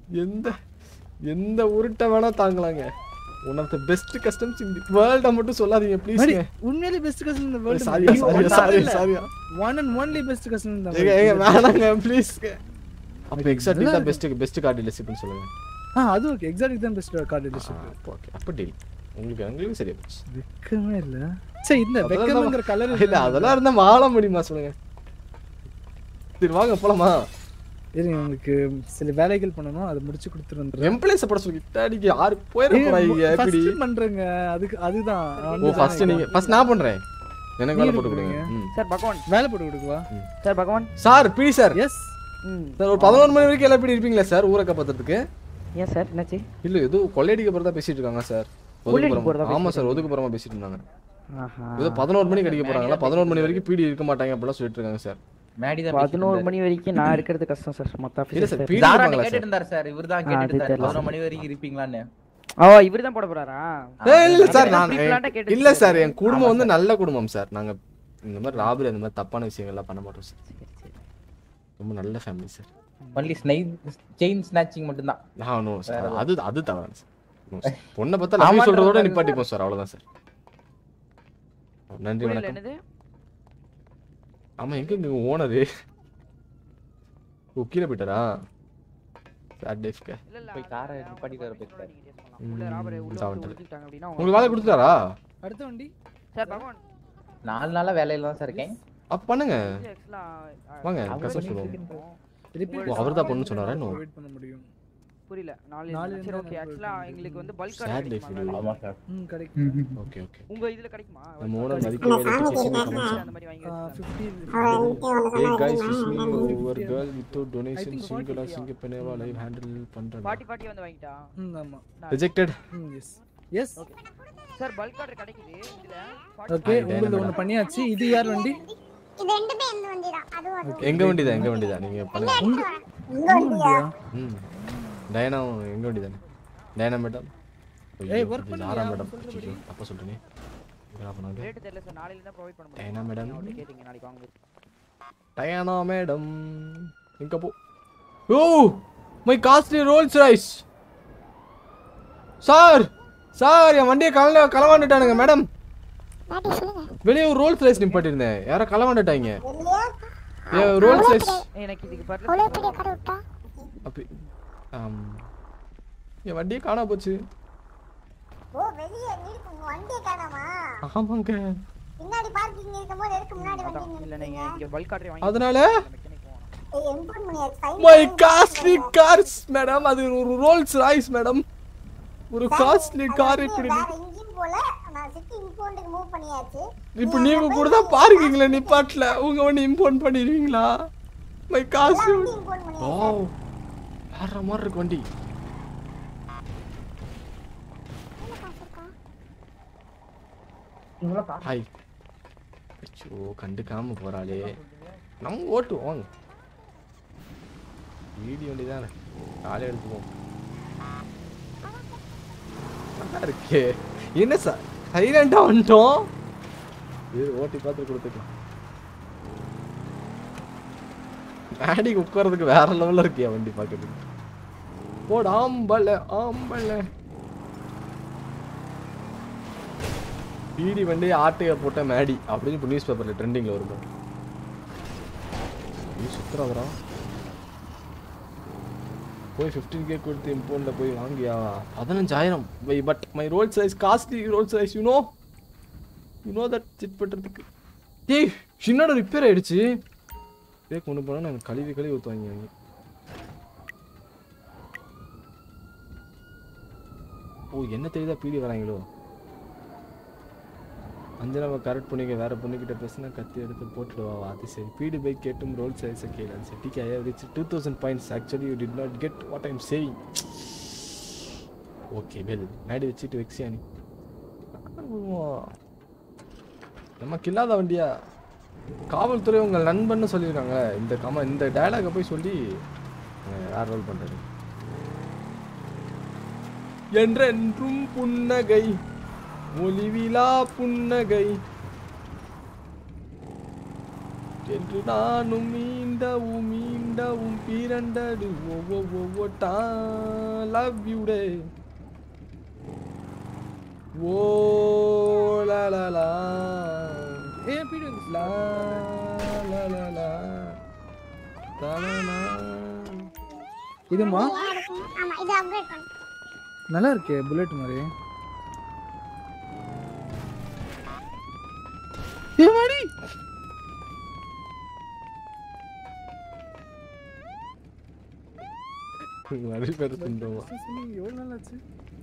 எந்த எந்த உருட்டை வேணா தாங்கலாங்க one of the best customs in world மட்டும் சொல்லாதீங்க ப்ளீஸ் மடி, உண்மையிலே பெஸ்ட் கஸ்டம் இந்த வேர்ல்ட் சாரியா சாரியா சாரியா சாரியா one and only best custom இந்த ஏங்க ஏங்க world. வேணாங்க ப்ளீஸ் அப்ப எக்ஸாக்ட்லி தான் பெஸ்ட் பெஸ்ட் கார்டு டீலர்ஷிப்னு சொல்லுங்க ஆ அது ஓகே எக்ஸாக்ட் தான் பெஸ்ட் கார்டு டீலர்ஷிப் ஓகே அப்ப டீல் உங்களுக்கு எங்களுக்கு சரியா போச்சு வெக்கமே இல்ல சரி இந்த அதெல்லாம் வெக்கம்ங்கிற கலர் இல்ல அதெல்லாம் இருந்தா வாழ முடியுமா சொல்லுங்க சரி வாங்க போலாமா இருங்க உங்களுக்கு சில வேலைகள் பண்ணணும் அதை முடிச்சு கொடுத்துட்டு வந்துடுறேன் எம்ப்ளாயிஸ் பட சொல்லி இட்டாடிக்கு யாரு போயிட போறாங்க எப்படி ஃபர்ஸ்ட் பண்றேங்க அதுக்கு அதுதான் நான் ஓ வந்து ஃபர்ஸ்ட் நீங்க ஃபர்ஸ்ட் நான் பண்றேன் எனக்கு வேலை நீங்க போட்டு கொடுங்க ம். சார் பகவான் வேலை போட்டு கொடுக்குவா சார் பகவான் சார் பிடி சார் எஸ் சார் ஒரு பதினோரு மணி வரைக்கும் எல்லாம் எப்படி இருப்பீங்களா சார் ஊரை காப்பாத்துறதுக்கு ஏன் சார் என்னாச்சு இல்ல ஏதோ கொள்ளையடிக்க போறதா பேசிட்டு இருக்காங்க சார் கொள்ளையடிக்க ஒதுக்குப்புறமா போறதா ஆமா பேசிட்டு சார் ஒதுக்குப்புறமா பேசிட்டு இருந்தாங்க ஆஹா ஏதோ பதினோரு மணிக்கு அடிக்க போறாங்களா பதினோரு மணி வரைக்கும் பீடி இருக்க மாட்டாங்க அப்படிலாம் சொல்லிட்டு இருக்காங்க சார் மேடி தான் பதினோரு மணி வரைக்கும் நான் இருக்கிறது கஷ்டம் சார் மொத்த இல்ல சார் ஆஃபீஸ் பீடி ஜாரா இருப்பாங்களா கேட்டுட்டு சார் இருந்தார் சார் இவர்தான் ஆ, கேட்டுட்டு அது இருந்தார் தெரியல. பதினொரு மணி வரைக்கும் இருப்பீங்களான்னு ஓ இவர் தான் போட போறாரா ஏய், இல்ல சார் நான் pre-planned ஆ கேட்டுச்சு இல்ல சார் என் ஆமா குடும்பம் வந்து சார். நல்ல குடும்பம் சார் நாங்க இந்த மாதிரி ராபரி அந்த மாதிரி தப்பான விஷயங்கள்லாம் பண்ண மாட்டோம் சார் ரொம்ப நல்ல family sir only chain snatching மட்டும்தான் நான் நோ சார் வேற அது அது தவறு சார் No, sir. பொண்ணை பார்த்தா லவ் ஆமான்ற சொல்றதோட மாதிரி நிப்பாட்டிப்போம் சார் அவ்வளவுதான் சார் நன்றி புரியல வணக்கம் என்னது ஆமா எங்க இங்க ஓனரு ஓ கீழே போயிட்டாரா சார் டேஃப்க இல்ல இல்ல போய் காரை நிப்பாட்டிட்டு வர போயிருக்காரு. உள்ள ராபரே உள்ள இந்தா வந்து வந்துட்டாரு. ஒளிஞ்சுக்கிட்டாங்க அப்படின்னா உங்களுக்கு வேலை கொடுத்துட்டாரா அடுத்த வண்டி சார் பகவான் நாலு நாளா வேலையில தான் சார் இருக்கேன் அப்ப பண்ணுங்க இது actually, ஆ, வாங்க அவரே கஷ்டம் பண்ணிட்டு சொல்லுவோம் இருக்கேன். ரிப்பீட் ஓ, அவர்தான் பொண்ணு சொன்னாரா இன்னும்? ப்ரொவைட் பண்ண முடியும் புரியல நாலு நாலு சரி இருந்தா ஓகே நான் ஆக்சுவலா provide எங்களுக்கு வந்து பல்க் Sad கார்டு life இது. கிடைக்குமா ஆமா சார் ம் கிடைக்கும் ஓகே ஓகே உங்க இதுல கிடைக்குமா நம்ம ஓனர் இல்ல, மதிக்க சாமி வேண்டிய கேட்டாங்க. அந்த மாதிரி வாங்கி ஆ, வச்சிருக்காங்க. 50 அவர் வந்துட்டு உனக்கு Hey சொன்னா guys, எப்படின்னா, wish me நான் over girl without I donation think single or 40, single peneva live handle பண்றேன் பாட்டி பாட்டி வந்து வாங்கிட்டா ம் ஆமா ரிஜெக்டட் ம் yes yes sir bulk order கிடைக்குது இதுல ஓகே Hi, உங்களுக்கு Diana ஒன்று பண்ணியாச்சு இது யார் வண்டி இது ரெண்டுமே எந்த வண்டி தான் அதுவும் அதுவும் எங்க வண்டிதான் எங்க வண்டிதான் நீங்க பண்ணுங்க உங்க வண்டியா ம் டயனா எங்க வண்டிதானே டயனா மேடம் ஏய், work பண்ணுங்க, யாரா அவங்க மேடம் சொல்றபடி. தப்பா சொல்றேனே என்ன பண்ணாங்க ரேட் தெரியல சார் நாளைல தான் ப்ரொவைட் பண்ண டயனா மேடம் அவர்ட்ட கேட்டீங்க நாளைக்கு வாங்க டயனா மேடம் எங்க போ oh my costly Rolls Royce sir sir என் வண்டியை கல களவாண்டுட்டானுங்க மேடம் பாட்டி சொல்லுங்க வெளியே ஒரு ரோல்ஸ் ரைஸ் நிப்பாட்டிருந்தேன் யாரோ களவாண்டுட்டாங்க வெளியா ஏ ரோல்ஸ் ரைஸ் எனக்கு இதுக்கு அவ்வளோ பரல பெரிய கடை விட்டா அப்படி ஆம். என் வண்டியே காணா போச்சு ஓ வெளியே இருக்கு உங்க வண்டியை காணாமா ஆமாங்க பின்னாடி பார்க்கிங் இருக்கும்போது எதுக்கு முன்னாடி வண்டி இல்ல நீங்க நிறுத்துறீங்க இங்க பல்க் ஆர்டர் வாங்கி அதனால மெக்கானிக் போகணும் ஏய் இம்போர்ட் பண்ணியாச்சு fine my costly cars madam அது ஒரு ரோல்ஸ் ராய்ஸ் மேடம் ஒரு காஸ்ட்லி கார் இப்படி வேற எங்கேயும் போல நான் சிட்டி இம்போர்ட்டுக்கு மூவ் பண்ணியாச்சு இப்போ நீங்க கூட தான் பார்க்கிங்ல நிப்பாட்டல உங்க வண்டி இம்போர்ட் பண்ணிடுவீங்களா மை காஸ்ட்லி இம்போர்ட் ஓ பண்ணியாச்சு வேற மாதிரி இருக்கு வண்டி ஹாய் அச்சோ கண்டுக்காம போறாளே நம்ம ஓட்டுவோம் வாங்க வீடியோ வண்டி தானே காலையில் எடுத்துப்போம் நல்லா இருக்கே என்ன சார் சைலண்டா வந்துட்டோம் இது ஓட்டி பார்த்து கொடுத்துக்கலாம் மேடிக்கு உட்கார்றதுக்கு வேற லெவல்ல இருக்கியா வண்டி பார்க்கறதுக்கு போடு ஆம்பல ஆம்பல பீடி வண்டி ஆட்டைய போட்ட மேடி அப்படின்னு இப்போ நியூஸ் பேப்பர்ல ட்ரெண்டிங்ல வரும் நீ சுத்துறாதரா போய் ஃபிஃப்டீன் கே கொடுத்து இம்போர்ட்ல போய் வாங்கியா பதினஞ்சாயிரம் why but my Rolls Royce costly Rolls Royce you know you know that sit பண்ணுறதுக்கு ஏய் சின்னோட ரிப்பேர் ஆயிடுச்சு இதே கொண்டு போனால் நாங்கள் கழுவி கழுவி ஊற்றுவாங்க அவங்க ஓ என்ன தெரியுதா பீடி வராங்களோ அஞ்சனாவை கரெக்ட் பண்ணிக்க வேற பொண்ணுகிட்ட பேசினா கத்தி எடுத்து போட்டுடுவா அது சரி பீடி பைக் கேட்டும் ரோல் சைஸை கேளு அது சரி டிகே I reach two thousand points actually you did not get what I'm saying okay well Maddy வச்சுட்டு வெக்ஸியா நீ நமக்கு இல்லாத வண்டியா காவல்துறை உங்கள் நண்பன்னு சொல்லியிருக்காங்க இந்த கம இந்த டயலாகை போய் சொல்லி அஹ், யார் ரோல் பண்றது என்றென்றும் புன்னகை ஒளிவிலா புன்னகை என்று நானும் மீண்டவும் மீண்டவும் பிறந்தது ஒவ்வொட்டா லவ் யூ டே ஓ லா லா லா ஏ பீடு லா லா லா லா லா லா லா. இதுமா ஏன் எடுக்கணும் ஆமா இது அப்கிரேட் பண்ணு நல்லா இருக்கே புல்லட் மாதிரி ஏ மாடி நிறைய பேர் தின்றோமா எவ்வளவு நாள் ஆச்சு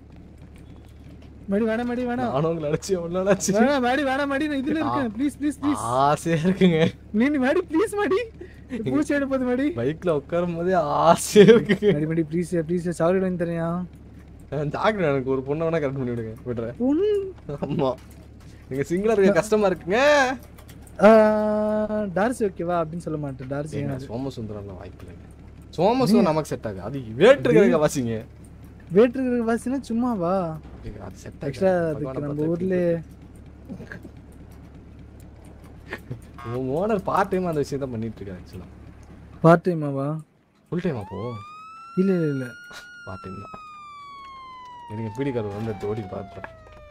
மடி வேணாம் மடி வேணாம் நானும் உங்களை அடிச்சு எவ்வளோ நாள் ஆச்சு வேணாம் மாடி வேணாம் மாடி நான் இதுல இருக்கேன் ப்ளீஸ் ப்ளீஸ் ப்ளீஸ் ஆசையா இருக்குங்க நீ நீ மாடி ப்ளீஸ் மாடி பூச்சி எடுப்பது மாடி பைக்ல உட்காரும் போதே ஆசையா இருக்குங்க மாடி மாடி ப்ளீஸ் ப்ளீஸ் சாக்லேட் வாங்கி தரியா ஜாக்கிரதை எனக்கு ஒரு பொண்ணை வேணா கரெக்ட் பண்ணி விடுங்க விடுறேன் பொண்ணு ஆமா நீங்க சிங்கிளா இருக்க கஷ்டமா இருக்குங்க டார்சி ஓகேவா அப்படின்னு சொல்ல மாட்டேன் டார்சி ஏங்க, சோமசுந்தரம்லாம் வாய்ப்பு இல்லைங்க சோமசுந்தரம் நமக்கு செட் ஆகும் அது வேட்டு இருக்கிற வாசிங்க வேட்டு இருக்கிற வாசினா சும்மாவா ஏங்க, அது செட் ஆக்சுவலா அதுக்கு நம்ம ஊர்ல உன் ஓனர் பார்ட் டைம் அந்த விஷயத்த பண்ணிட்டு இருக்காரு ஆக்சுவலா பார்ட் டைமாவா ஃபுல் டைம் அப்போ இல்ல இல்ல இல்ல பார்ட் டைம் தான் எனக்கு பீடிக்காரர் வந்து எடுத்து ஓடி பார்த்துறேன்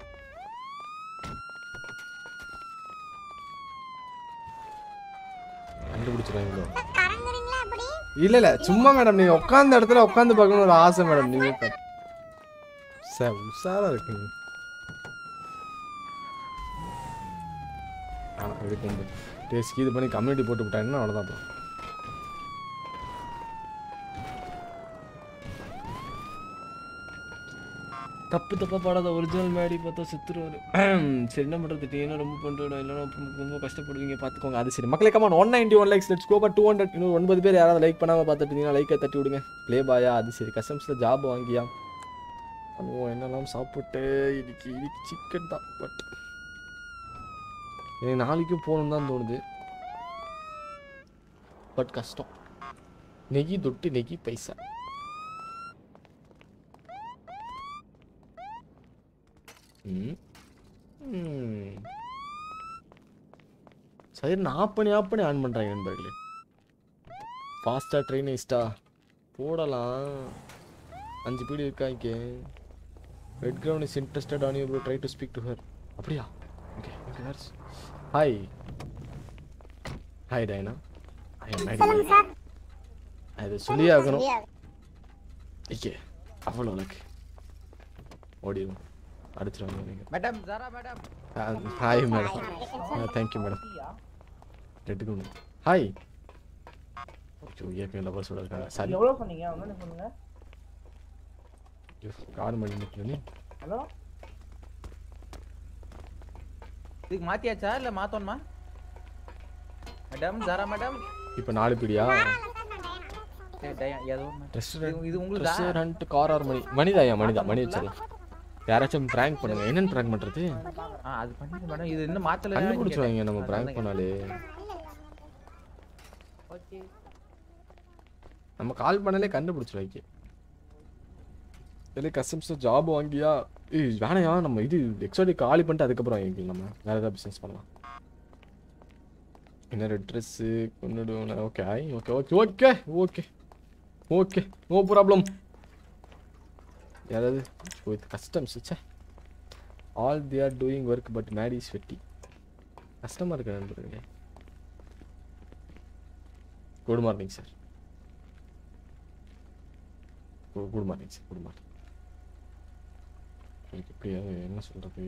கண்டுபிடிச்சிருவாங்களோ கறங்குறீங்களா அப்படி இல்ல இல்ல சும்மா மேடம் நீங்க உட்கார்ந்த இடத்துல உட்கார்ந்து பார்க்கணும் ஒரு ஆசை மேடம் நீங்க பாத்து. சார் உஷாரா இருக்குங்க ஆனா இதுக்கு வந்து டேஸ்ட் இது பண்ணி கம்யூனிட்டி போட்டு விட்டாங்கன்னா அவ்வளோதான் அப்புறம் தப்பு தப்பா பாடாத ஒரிஜினல் மேடி பார்த்தா செத்துருவாரு சரி என்ன பண்றது டீனா ரொம்ப பண்றோம் இல்லைன்னா ரொம்ப- ரொம்ப கஷ்டப்படுவீங்க பார்த்துக்கோங்க அது சரி மக்களே come on one ninety one likes let's go for two hundred இன்னும் ஒன்பது பேர் யாராவது லைக் பண்ணாம பார்த்துட்டு இருந்தீங்கன்னா லைக்கை தட்டி விடுங்க ப்ளே பாயா அது சரி கஸ்டம்ஸில் ஜாப் வாங்கியா பண்ணுவோம் என்னெல்லாம் சாப்பிட்டு இன்னைக்கு இன்னைக்கு சிக்கன் தான் பட் எனக்கு நாளைக்கும் போகணும்னு தான் தோணுது பட் கஷ்டம் நெகி தொட்டு நெகி பைசா ம் ம். சரி நான் பண்ணி ஆப் பண்ணி ஆன் பண்ணுறாங்க நண்பர்களே ஃபாஸ்ட்டாக ட்ரெயின் ஐஸ்டா போடலாம் அஞ்சு பீடி இருக்காங்க red ground is interested on you bro try to speak to her அப்படியா okay okay where's hi hi Diana hi சொல்லுங்க சார் அது சொல்லியே ஆகணும் சரியா ஓகே அவ்வளோ உனக்கு ஓடிடும் அடிச்சிருவாங்க நீங்கள் madam Zara madam hi madam thank you madam red குண்டு ஹாய் ஐயோ ஏற்கனவே லவர்ஸோட இருக்காங்க சாரி எவ்வளவு சொன்னீங்க ஒன்னு சொல்லுங்க கார் மணி நிற்கல ஹலோ இதுக்கு மாத்தியாச்சா இல்ல மாத்தோணுமா மேடம் ஜாரா மேடம் இப்போ நாலு பிடியா ஏய், டயம், ஏதோ ஒண்ணு. ரெஸ்டாரண்ட் இது- இது உங்களுக்கு ரெஸ்டாரண்ட் கார் ஆர் மணி மணிதாயா மணிதா மணி வச்சிடலாம் யாராச்சும் ப்ராங்க் பண்ணுங்க என்னன்னு ப்ராங்க் பண்றது ஆ அது பண்ணுங்க மேடம் இது இன்னும் மாத்தல கண்டுபிடிச்சுவாங்க நம்ம ப்ராங்க் பண்ணாலே ஓகே நம்ம கால் பண்ணாலே கண்டுபிடிச்சிருவாங்க இல்லை கஸ்டம்ஸ் ஜாப் வாங்கியா ஏய் வேணாயா நம்ம இது எக்ஸாடி காலி பண்ணிட்டு அதுக்கப்புறம் வாங்கிக்கலாம் நம்ம வேற ஏதாவது பிஸ்னஸ் பண்ணலாம் என்ன ட்ரெஸ்ஸு கொண்டுடுவோம் okay I okay okay okay okay okay no problem யாராவது with customs say all the are doing work but Maddy sweaty கஷ்டமாக இருக்கு நண்பர்களே good morning sir good morning sir good morning எனக்கு இப்படி என்ன சொல்கிறது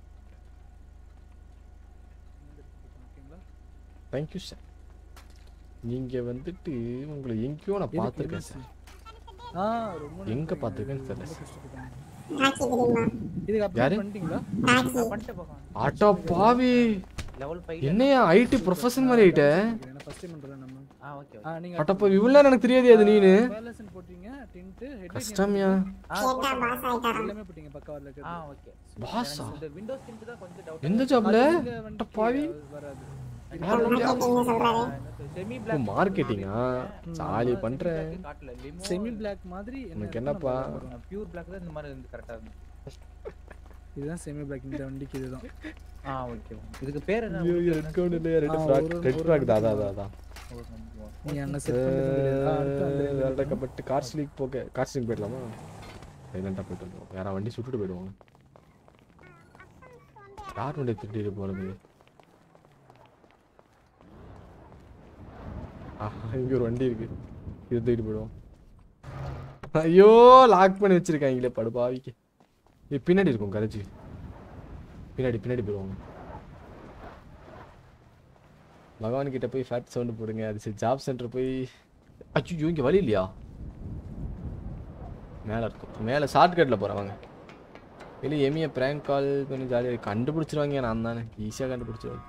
தேங்க்யூ சார் நீங்கள் வந்துட்டு உங்களை எங்கேயோ நான் பார்த்துருக்கேன் சார் ஆ ரொம்ப எங்க பார்த்துருக்கேன்னு தெரியல ரொம்ப கஷ்டப்பட்டேன் டாக்ஸி தெரியுமா இதுக்கு யாரு? அப்டேட் பண்ணிட்டீங்களா டாக்ஸி பண்ணிட்டு போகும் ஆட்டோ பாவி லெவல் 5 என்னையா ஐடி ப்ரொஃபஷன் மாதிரி ஆயிட்ட ஏன்னா ஃபர்ஸ்ட் டைம் பண்றேன் நம்ம ஆ ஓகே ஆ நீங்க ஆட்டோ பாவி இவ்வளோ நேரம் எனக்கு தெரியாது அது நீனு பேலன்ஸ் போட்டீங்க டிண்ட் ஹெட் கஷ்டம்யா கேட்டா பாஸ் ஆயிட்டாராம் எல்லாமே போட்டீங்க பக்காவா இருக்கு ஆ ஓகே பாஸா இந்த விண்டோஸ் டிண்ட் தான் கொஞ்சம் டவுட் எந்த ஜாப்ல வந்துட்டு பாவி வராது மார்க்கெட்டிங்னு சொல்றாரு செமி ஓ பிளாக் மார்க்கெட்டிங்கா ஜாலி பண்ற காட்டல லிமோ செமி பிளாக் மாதிரி உனக்கு இருக்குன்னு என்னப்பா நம்ம பார்க்கணும். பியூர் பிளாக் தான் இந்த மாதிரி இருந்து கரெக்டா இருந்து இதுதான் செமி பிளாக் இந்த வண்டிக்கு இதுதான் ஆ ஓகே இதுக்கு பேர் என்ன ஐயோ ரெட் கவுண்ட் இல்லையா ரெட் ஆ, ஃபிராக் ஒரு- ரெட் ஒரு ஃபிராக் தான் வண்டி அதான் அதான் நீ என்ன செட் பண்ணிட்டு விரடக்கப்பட்டு கார் ஸ்லீக் போக கார் ஸ்லீக் போயிடலாமா சைலண்டாக போயிட்டு வந்துடும் வேற வண்டி சுட்டுட்டு போயிடுவாங்க யார் வண்டி திட்டிட்டு போகிறது ஆஹா இங்க ஒரு வண்டி இருக்கு இது தூக்கிட்டு போயிடுவோம் ஐயோ லாக் பண்ணி வச்சிருக்காங்களே படுபாவிக்கு இது பின்னாடி இருக்கும் கரைச்சி பின்னாடி பின்னாடி போயிடுவாங்க பகவான் கிட்ட போய் ஃபேட் சவுண்ட் போடுங்க அது சரி ஜாப் சென்டர் போய் அச்சோ இங்க வழி இல்லையா மேலே இருக்கும் மேலே ஷார்ட்கட்டில் போகிறேன் வாங்க இல்லை எமியை ப்ராங்க் கால் பண்ணி ஜாலியாக கண்டுபிடிச்சிருவாங்க நான் தானே ஈஸியாக கண்டுபிடிச்சிருவாங்க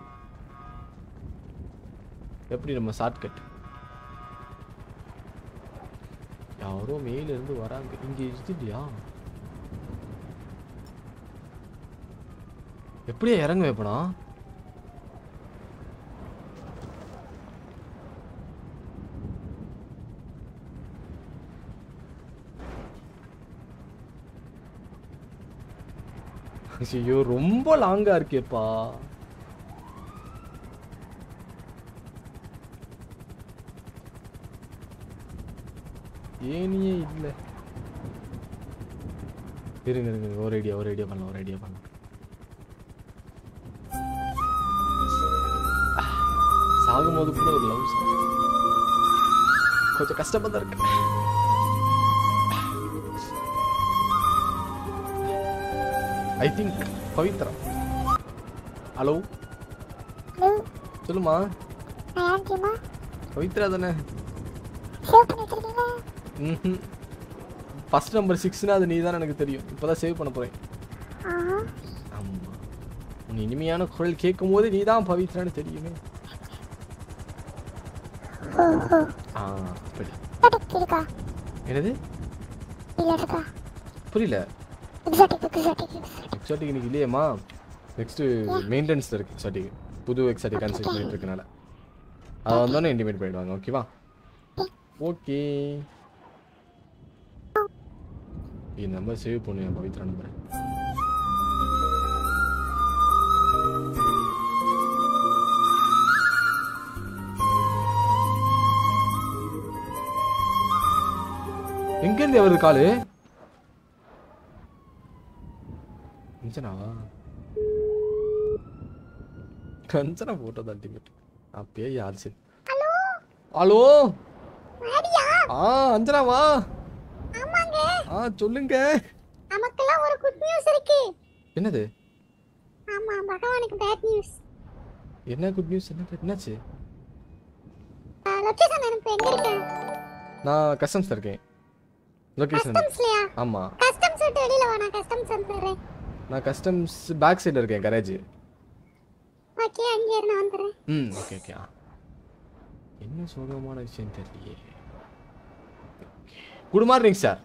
எப்படி நம்ம ஷார்ட்கட் யாரோ மேல இருந்து வராங்க இங்க இது இல்லையா எப்படியா இறங்க வைப்பனா ஐயோ ரொம்ப லாங்கா இருக்கேப்பா ஏனியே இல்லை இருங்க இருங்க ஒரு ஐடியா ஒரு ஐடியா பண்ணலாம் ஒரு ஐடியா பண்ணலாம் சாகும்போது கூட ஒரு லவ் சாங் கொஞ்சம் கஷ்டமா தான் இருக்கு I think Pavithra hello hello சொல்லுமா நான் ஆண்டிமா பவித்ரா தானே சேவ் பண்ணி வச்சிருக்கீங்களா ம் ஃபர்ஸ்ட் நம்பர் சிக்ஸ்னா அது நீ தான் எனக்கு தெரியும் இப்போதான் சேவ் பண்ண போறேன் ஆஹா ஆமா உன் இனிமையான குரல் கேட்கும் போது நீ தான் பவித்ரான்னு தெரியுமே ஓ ஓ ஆ அப்படி எக்ஸாட்டிக் இருக்கா என்னது இல்ல இருக்கா புரியல எக்ஸாட்டிக் எக்ஸாட்டிக் எக்ஸாட்டிக் எக்ஸாட்டிக் இன்னைக்கு இல்லையேம்மா நெக்ஸ்ட் மெயின்டெனன்ஸ்ல இருக்கு எக்ஸாட்டிக் புது எக்ஸாட்டிக் கன்சிடர் பண்ணிட்டு இருக்கனால அது வந்தோடனே இன்டிமேட் பண்ணிடுவாங்க ஓகேவா ஓகே இந்த நம்பர் சேவ் பண்ணுங்க பவித்ரா நம்பர் எங்க இருந்து அவர் காலு கஞ்சனாவா கஞ்சனா போட்டோ தான் அல்டிமேட் அப்பயே யார் சரி ஹலோ ஹலோ மாடியா ஆ அஞ்சனாவா ஆமாங்க ஆ சொல்லுங்க நமக்கெல்லாம் ஒரு குட் நியூஸ் இருக்கு என்னது ஆமா பகவானுக்கு பேட் நியூஸ் என்ன குட் நியூஸ் என்ன என்னாச்சு லொகேஷன் அனுப்பு எங்க இருக்க நான் கஸ்டம்ஸ்ல இருக்கேன் லொகேஷன் கஸ்டம்ஸ்லயா ஆமா கஸ்டம்ஸ் விட்டு வெளியில வா நான் கஸ்டம்ஸ் வந்துடுறேன் நான் கஸ்டம்ஸ் பேக் சைடில் இருக்கேன் கரேஜ் ஓகே அங்கே இருந்து நான் வந்துடுறேன் ம் ஓகே ஓகே ஆ என்ன சோகமான விஷயம் தெரியலையே குட் மார்னிங் சார்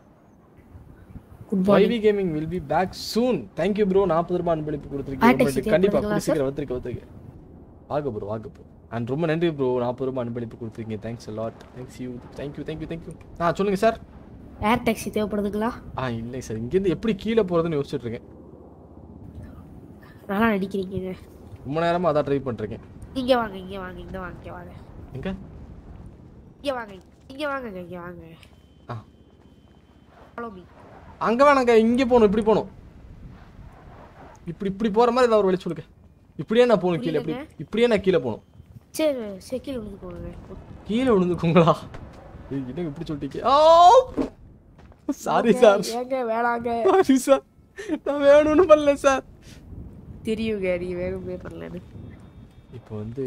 குட் வைவி gaming will be back soon thank you bro நாற்பது ரூபாய் அன்பளிப்பு கொடுத்துருக்கீங்க Artex ரொம்ப கண்டிப்பா தேவைப்படுங்களா கூடிய சீக்கிரம் வந்துருக்க வந்துருக்க வாங்க ப்ரோ வாங்க ப்ரோ அண்ட் ரொம்ப நன்றி ப்ரோ நாற்பது ரூபாய் அன்பளிப்பு கொடுத்துருக்கீங்க thanks lot thanks you thank you thank you thank you ஆ சொல்லுங்க சார் ஏர் டாக்ஸி தேவைப்படுதுங்களா ஆ இல்லை சார் இங்கேருந்து எப்படி கீழே போகிறதுன்னு யோசிச்சுட்டு இருக்கேன் நல்லா நடிக்கிறீங்க ரொம்ப நேரமா அதான் ட்ரை பண்ணிருக்கேன் இங்க வாங்க இங்க வாங்க இங்க வாங்க இங்க வாங்க எங்க இங்க வாங்க இங்க வாங்க இங்க வாங்க ஆ. ஃபாலோ மீ அங்க வேணாங்க இங்கே போகணும் இப்படி போகணும் இப்படி இப்படி போற மாதிரி ஏதாவது ஒரு வழி சொல்லுங்க இப்படியே நான் போகணும் கீழே இப்படி புரியலங்க. இப்படியே நான் கீழே போகணும் சரி செக்கில் விழுந்து போங்க கீழே விழுந்துக்குங்களா ஏய், என்ன இப்படி சொல்லிட்டீங்க ஓ சாரி சார் ஏங்க வேணாங்க சாரி சார் நான் வேணும்னு பண்ணல சார் தெரியுங்க நீ வேணுமே பண்ணலன்னு இப்போ வந்து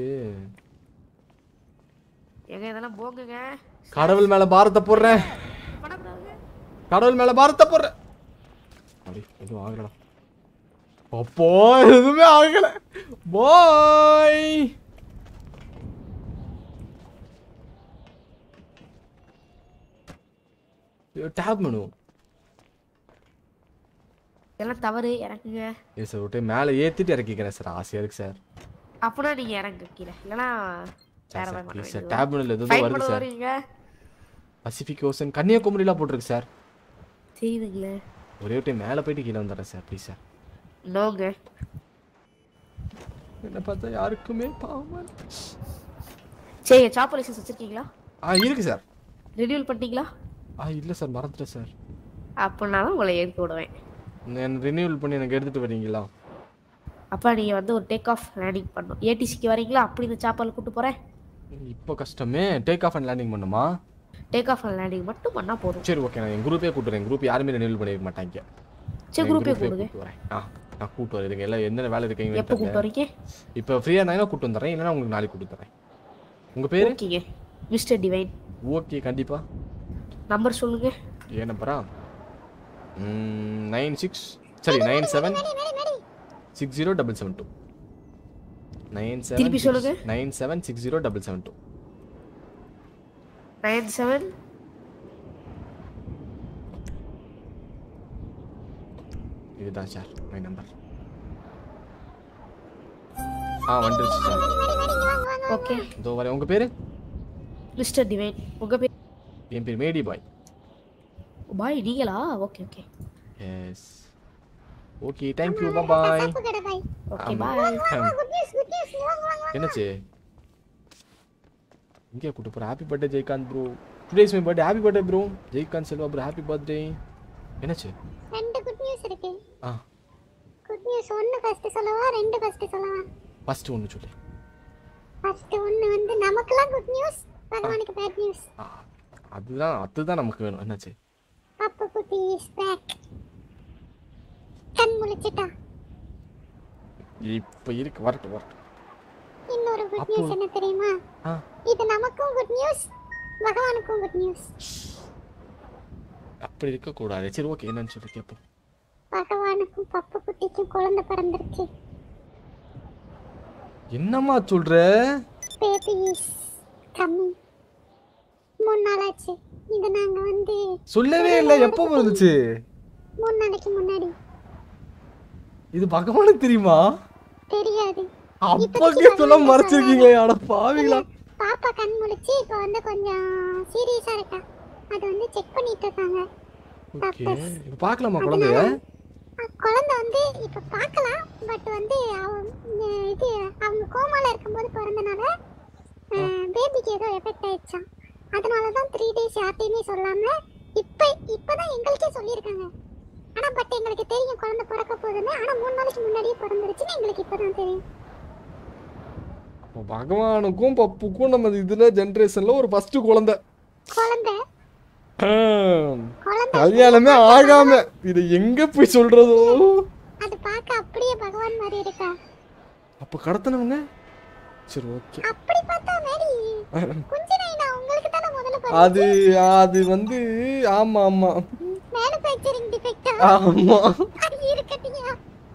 ஏங்க இதெல்லாம் போங்குங்க கடவுள் மேல பாரத்தை போடுறேன் பண்ணக்கூடாதுங்க கடவுள் மேல பாரத்தை போடுறேன் அப்படி எதுவும் ஆகலடா அப்போ எதுவுமே ஆகல பாய் டேப் மெனு இதெல்லாம் தவறு இறக்குங்க ஏ சார் ஒரு டைம் மேலே ஏற்றிட்டு இறக்கிக்கிறேன் சார் ஆசையாக இருக்கு சார் அப்பனா நீங்க இறங்க கீழே இல்லைன்னா வேற சார் மாதிரி பண்ண ப்ளீஸ் சார் வேண்டியது டேப் மெனுல எதுவும் Fine வருது பண்ண சார் வருவீங்க பசிபிக் ஓசன் கன்னியாகுமரிலாம் போட்டிருக்கு சார் தெரியுதுங்களே ஒரே ஒரு டைம் மேலே போயிட்டு கீழே வந்துடுறேன் சார் ப்ளீஸ் சார் நோங்க என்ன பார்த்தா யாருக்குமே பாவமா இருக்கு. சரி சாப்பர் லைசன்ஸ் வச்சிருக்கீங்களா ஆ இருக்கு சார் ரினியூல் பண்ணிட்டீங்களா ஆ இல்லை சார் மறந்துட்டேன் சார் அப்படின்னா தான் உங்களை எடுத்து விடுவேன் நான் ரினியூவல் பண்ணி எனக்கு எடுத்துட்டு வரீங்களா அப்பா நீங்க வந்து ஒரு டேக் ஆஃப் லேண்டிங் பண்ணணும் ஏடிசிக்கு வரீங்களா அப்படி இந்த சாப்பரில் கூட்டு போறேன் இப்போ கஷ்டமே டேக் ஆஃப் அண்ட் லேண்டிங் பண்ணுமா டேக் ஆஃப் அண்ட் லேண்டிங் மட்டும் பண்ணா போதும் சரி ஓகே நான் என் குரூப்பே கூட்டுறேன் குரூப் யாருமே ரினியூவல் பண்ணிருக்க மாட்டாங்க சரி என் குரூப்பே group-ஏ கூடுங்க கூட்டு வரேன் ஆ நான் கூட்டு வரேன் இதுங்க எல்லாம் என்ன வேலை இருக்கீங்க எப்போ கூட்டு வரீங்க இப்போ ஃப்ரீயாக இருந்தாங்கன்னா கூட்டு வந்துடுறேன் இல்லைன்னா உங்களுக்கு நாளைக்கு கூட்டு தரேன் உங்கள் பேர் ஓகேங்க மிஸ்டர் டிவைன் ஓகே கண்டிப்பாக நம்பர் சொல்லுங்க ஏன் நம்பரா நைன் சிக்ஸ் சரி nine seven six zero double seven two nine seven திருப்பி சொல்லுங்க. Nine seven six zero double seven two nine seven இதுதான் சார் மை நம்பர் ஆ வந்துருச்சு சார் ஓகே இதோ வரேன் உங்கள் பேர் மிஸ்டர் டிவைன் உங்க பேர் என் பேர் மேடி பாய் பாய் நீங்களா okay okay yes okay thank you bye okay bye என்னாச்சு இங்கே கூட்டு போகிறேன் happy birthday Jaikanth bro today is my birthday happy birthday bro Jaikanth Selva bro happy birthday என்னாச்சு ரெண்டு குட் நியூஸ் இருக்கு ஆ குட் நியூஸ் ஒன்னு ஃபர்ஸ்ட் சொல்லவா ரெண்டு ஃபர்ஸ்ட் சொல்லவா ஃபர்ஸ்ட் ஒன்று சொல்லு ஃபர்ஸ்ட் ஒன்னு வந்து நமக்கெல்லாம் குட் நியூஸ் பகவானுக்கு பேட் நியூஸ் ஆ அதுதான் அதுதான் நமக்கு வேணும் என்னாச்சு பாப்பா குட்டி இஸ் பேக் கண் முழிச்சிட்டா இப்போ இருக்கு வரட்டும் வரட்டும் இன்னொரு குட் அப்போ- நியூஸ் என்ன தெரியுமா ஆ இது நமக்கும் குட் நியூஸ் பகவானுக்கும் குட் நியூஸ் அப்படி இருக்கக்கூடாது சரி ஓகே என்னன்னு சொல்லி கேட்போம் பகவானுக்கும் பப்பு குட்டிக்கும் குழந்தை பிறந்திருக்கு என்னம்மா சொல்ற பேபி இஸ் கம்மிங் மூணு நாள் ஆச்சு இது நாங்க வந்து சொல்லவே இல்லை எப்போ வந்துச்சு மூணு நாளைக்கு முன்னாடி இது பகவானுக்கு தெரியுமா தெரியாது அப்பக்கே சொல்ல மறைச்சிருக்கீங்களே அட பாவிங்களா பாப்பா கண் முழிச்சு இப்போ வந்து கொஞ்சம் சீரியஸா இருக்கா அது வந்து செக் பண்ணிட்டு இருக்காங்க ஓகே இப்போ பார்க்கலாமா குழந்தைய அஹ் குழந்தை வந்து இப்ப பார்க்கலாம் பட் வந்து அவ- அஹ் இது அவங்க கோமால இருக்கும்போது பிறந்தனால பேபிக்கு ஏதோ எஃபெக்ட் ஆயிடுச்சாம் அதனால தான் த்ரீ டேஸ் யார்ட்டையுமே சொல்லாம இப்ப இப்பதான் எங்களுக்கே சொல்லியிருக்காங்க ஆனா பட் எங்களுக்கு தெரியும் குழந்தை பிறக்க போகுதுன்னு ஆனா மூணு நாளைக்கு முன்னாடியே பிறந்துருச்சுன்னு எங்களுக்கு இப்பதான் தெரியும் அப்போ பகவானுக்கும் பப்புக்கும் நம்ம இதுல ஜென்ரேஷன்ல ஒரு ஃபர்ஸ்ட் குழந்தை குழந்தை ஆம். கல்யாணமே ஆகாம இது எங்க போய் சொல்றதோ அது பார்க்க அப்படியே பகவான் மாதிரி இருக்கா அப்ப கடத்தினவங்க சரி ஓகே அப்படி பார்த்தா மேரி குஞ்ச நைனா உங்களுக்கு தானே முதல்ல அது அது வந்து ஆமா ஆமா மேனுஃபேக்சரிங் டிஃபெக்டா ஆமா அது இருக்கட்டியா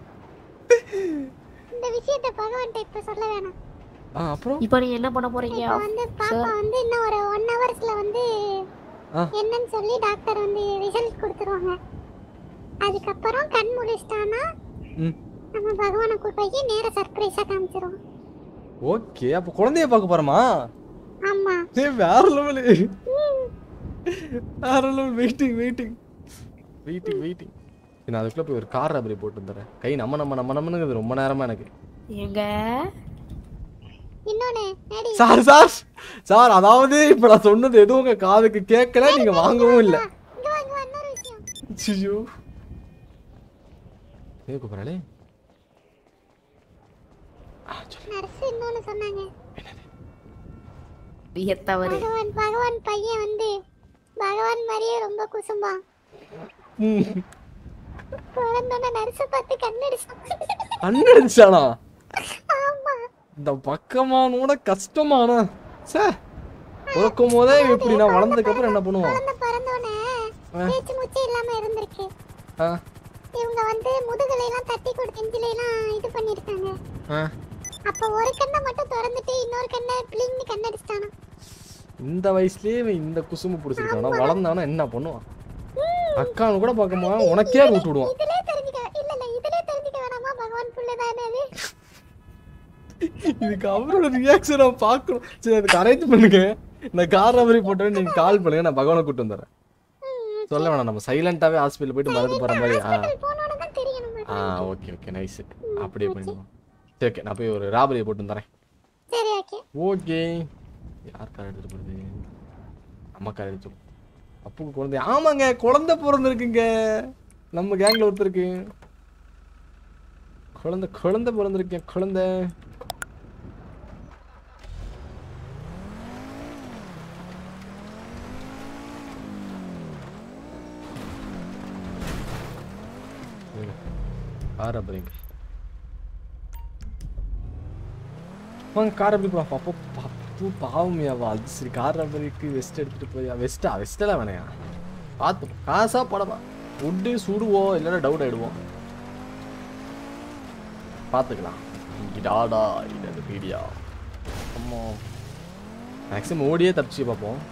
இந்த விஷயத்தை பகவான் இப்ப சொல்ல வேணாம் ஆ அப்புறம் இப்போ நீங்க என்ன பண்ண போறீங்க இப்ப வந்து பாப்பா வந்து இன்னும் ஒரு ஒன் ஹவர்ஸ்ல வந்து ஆ. என்னன்னு சொல்லி டாக்டர் வந்து ரிசல்ட் கொடுத்துருவாங்க அதுக்கப்புறம் கண் முழிச்சிட்டானா ம் நம்ம பகவானை கூட்டு போய் நேர சர்ப்ரைஸா காமிச்சிருவோம் ஓகே அப்ப குழந்தைய பார்க்க போறோமா ஆமா ஏய் வேற லெவல் வேற level waiting waiting waiting waiting நான் அதுக்குள்ள போய் ஒரு கார் ரபரி போட்டு வந்துடுறேன் கை நம்ம நம்ம நம்ம நம்மனுங்கிறது ரொம்ப நேரமா எனக்கு எங்க இன்னொன்னு மேடி சார் சார் சார் அதாவது இப்ப நான் சொன்னது எதுவும் உங்க காதுக்கு கேட்கல நீங்க வாங்கவும் இல்ல இங்க வா இங்க வா இன்னொரு விஷயம் ஐயோ ஏ கூப்பிடறாளே நர்ஸ் இன்னொன்னு சொன்னாங்க வியத்தவரு பகவான் பகவான் பையன் வந்து பகவான் மாதிரியே ரொம்ப குசும்பா பிறந்தோட நர்ஸை பார்த்து கண்ணடிச்சான் அண்ணடிச்சானா ஆமா இந்த பக்கமானோட கஷ்டமான சே பிறக்கும் போதே இப்படி நான் வளர்ந்ததுக்கு அப்புறம் என்ன பண்ணுவோம் குழந்தை பிறந்தோடனே ஆ. பேச்சு மூச்சு இல்லாம இருந்திருக்கு ஆ, இவங்க வந்து முதுகுல எல்லாம் தட்டி கொடுத்து நெஞ்சில எல்லாம் இது பண்ணிருக்காங்க ஆ. அப்ப ஒரு கண்ணை மட்டும் திறந்துட்டு இன்னொரு கண்ணை பிளிங்னு கண்ணடிச்சிட்டானா இந்த வயசுலயே இவன் இந்த குசும்பு பிடிச்சிருக்கானா வளர்ந்தானா என்ன பண்ணுவான் அக்கானு கூட பார்க்கமா உனக்கே விட்டு விடுவான் இதுலயே தெரிஞ்சுக்க இல்ல இல்ல இதுலயே தெரிஞ்சுக்க வேணாமா பகவான் புள்ளதானே அது இதுக்கு அவரோட ரியாக்ஷன் நான் பார்க்கணும் சரி அதுக்கு அரேஞ்ச் பண்ணுங்க நான் கார் ரவரி போட்டேன் நீங்க கால் பண்ணுங்க நான் பகவானை கூட்டு வந்துடுறேன் சொல்ல வேணாம் நம்ம சைலண்டாவே ஹாஸ்பிட்டல் போயிட்டு மருந்து போற மாதிரி ஆ போனோட தான் தெரியும் நம்ம பண்ணிட்டு ஆ ஓகே ஓகே நைஸ் அப்படியே பண்ணிடுவோம் சரி ஓகே நான் போய் ஒரு ராபரியை போட்டு வந்துடுறேன் சரி ஓகே ஓகே யார் கார் எடுத்துட்டு போறது அம்மா கார் எடுத்து அப்புக்கு குழந்தை ஆமாங்க குழந்தை பிறந்திருக்குங்க நம்ம கேங்ல ஒருத்தருக்கு குழந்தை குழந்தை பிறந்திருக்கேன் குழந்தை கார் அப்படிங்க வாங்க கார் அப்படி போலாம் பாப்பா பப்பு பாவமையாவா அது சரி கார் ரப்பருக்கு வெஸ்ட் எடுத்துட்டு போயா வெஸ்டா வெஸ்டெல்லாம் வேணையா பார்த்து காசா படமா உட்டு சுடுவோம் இல்லைன்னா டவுட் ஆயிடுவோம் பார்த்துக்கலாம் இடாடா இது பீடியா அம்மா மேக்ஸிமம் ஓடியே தப்பிச்சு பார்ப்போம்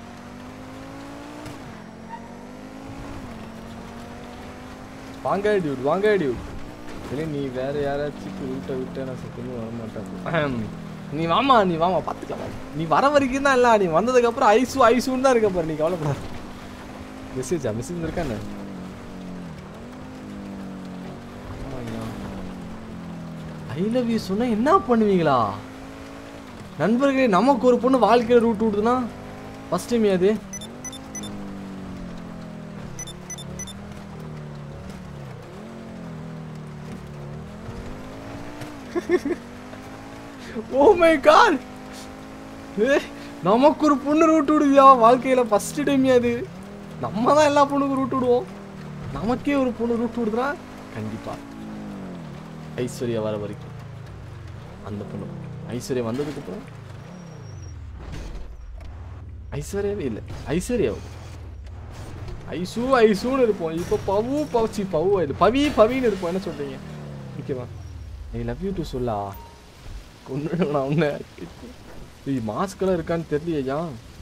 வாங்க டியூட் வாங்க டியூட் இல்லை நீ வேற யாராச்சும் விட்ட விட்ட நான் சத்தியமா வர மாட்டேன் நீ வாமா நீ வாமா பார்த்துக்கலாம் வாமா. நீ வர வரைக்கும் தான் இல்லை நீ வந்ததுக்கப்புறம் ஐசு ஐசுன்னு தான் இருக்க பாரு நீ கவலைப்படாத மெசேஜா மெசேஜ் இருக்கா என்ன ஐ லவ் யூ சொன்னா என்ன பண்ணுவீங்களா நண்பர்களே நமக்கு ஒரு பொண்ணு வாழ்க்கையில ரூட் விடுதுன்னா ஃபர்ஸ்ட் டைம் அது ஓ மை காட் நமக்கு ஒரு பொண்ணு ரூட் விடுவியா வாழ்க்கையில ஃபர்ஸ்ட் டைம் அது நம்ம தான் எல்லா பொண்ணுக்கும் ரூட் விடுவோம் நமக்கே ஒரு பொண்ணு ரூட் விடுதுனா கண்டிப்பா ஐஸ்வர்யா வர வரைக்கும் அந்த பொண்ணு ஐஸ்வர்யா வந்ததுக்கு அப்புறம் ஐஸ்வர்யாவே இல்லை ஐஸ்வர்யா ஐசு ஐசுன்னு இருப்போம் இப்போ பவு பவுச்சி பவு இது பவி பவின்னு இருப்போம் என்ன சொல்றீங்க ஓகேவா ஐ லவ் யூ டு சொல்லா கொண்டு நான் உன்ன இது மாஸ்க்கெல்லாம் இருக்கான்னு தெரியலையா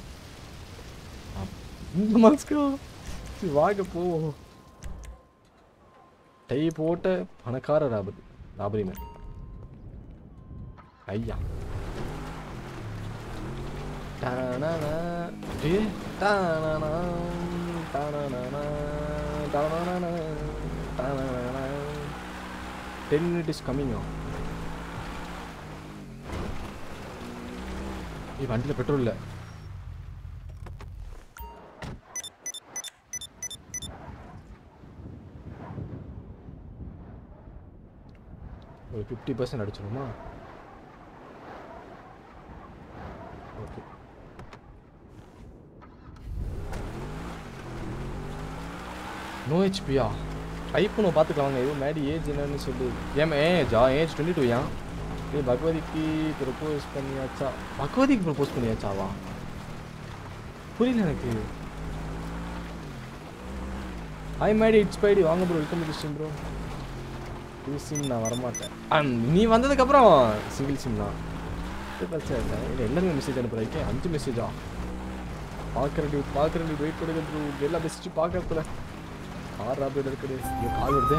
இந்த மாஸ்க்கா சரி வாங்க போவோம் டை போட்ட பணக்கார ராபரி ராபரி மேன் ஐயா டானானா, ஏ, டானானா, டானானா, டானானா, டானானா. 10 minutes is coming on. ஏய் வண்டியில் பெட்ரோல் இல்லை ஒரு ஃபிஃப்டி பர்சன்ட் அடிச்சிடுமா ஓகே நோ ஹெச்பியா டைப் பண்ண பார்த்துக்கலாம் வாங்க எதுவும் மேடி ஏஜ் என்னன்னு சொல்லு ஏன் ஏஜா ஏஜ் டுவெண்ட்டி டூ ஏன் ஏய் பகவதிக்கு ப்ரப்போஸ் பண்ணியாச்சா பகவதிக்கு ப்ரப்போஸ் பண்ணியாச்சாவா புரியல எனக்கு ஹாய் மேடி இட்ஸ் பைடி வாங்க bro welcome to sim bro புது சிம் நான் வரமாட்டேன் அண்ட் நீ வந்ததுக்கப்புறம் சிங்கிள் சிம் தான் இது பிரச்சனை இல்லை இல்லை எல்லாருமே மெசேஜ் அனுப்புறீங்க அஞ்சு மெசேஜா பார்க்குற டியூட் பார்க்குற டியூட் வெயிட் பண்ணுங்க ப்ரோ எல்லா மெசேஜ் பார்க்கறதுல கார் ராபிட் இருக்குது இங்கே கால் வருது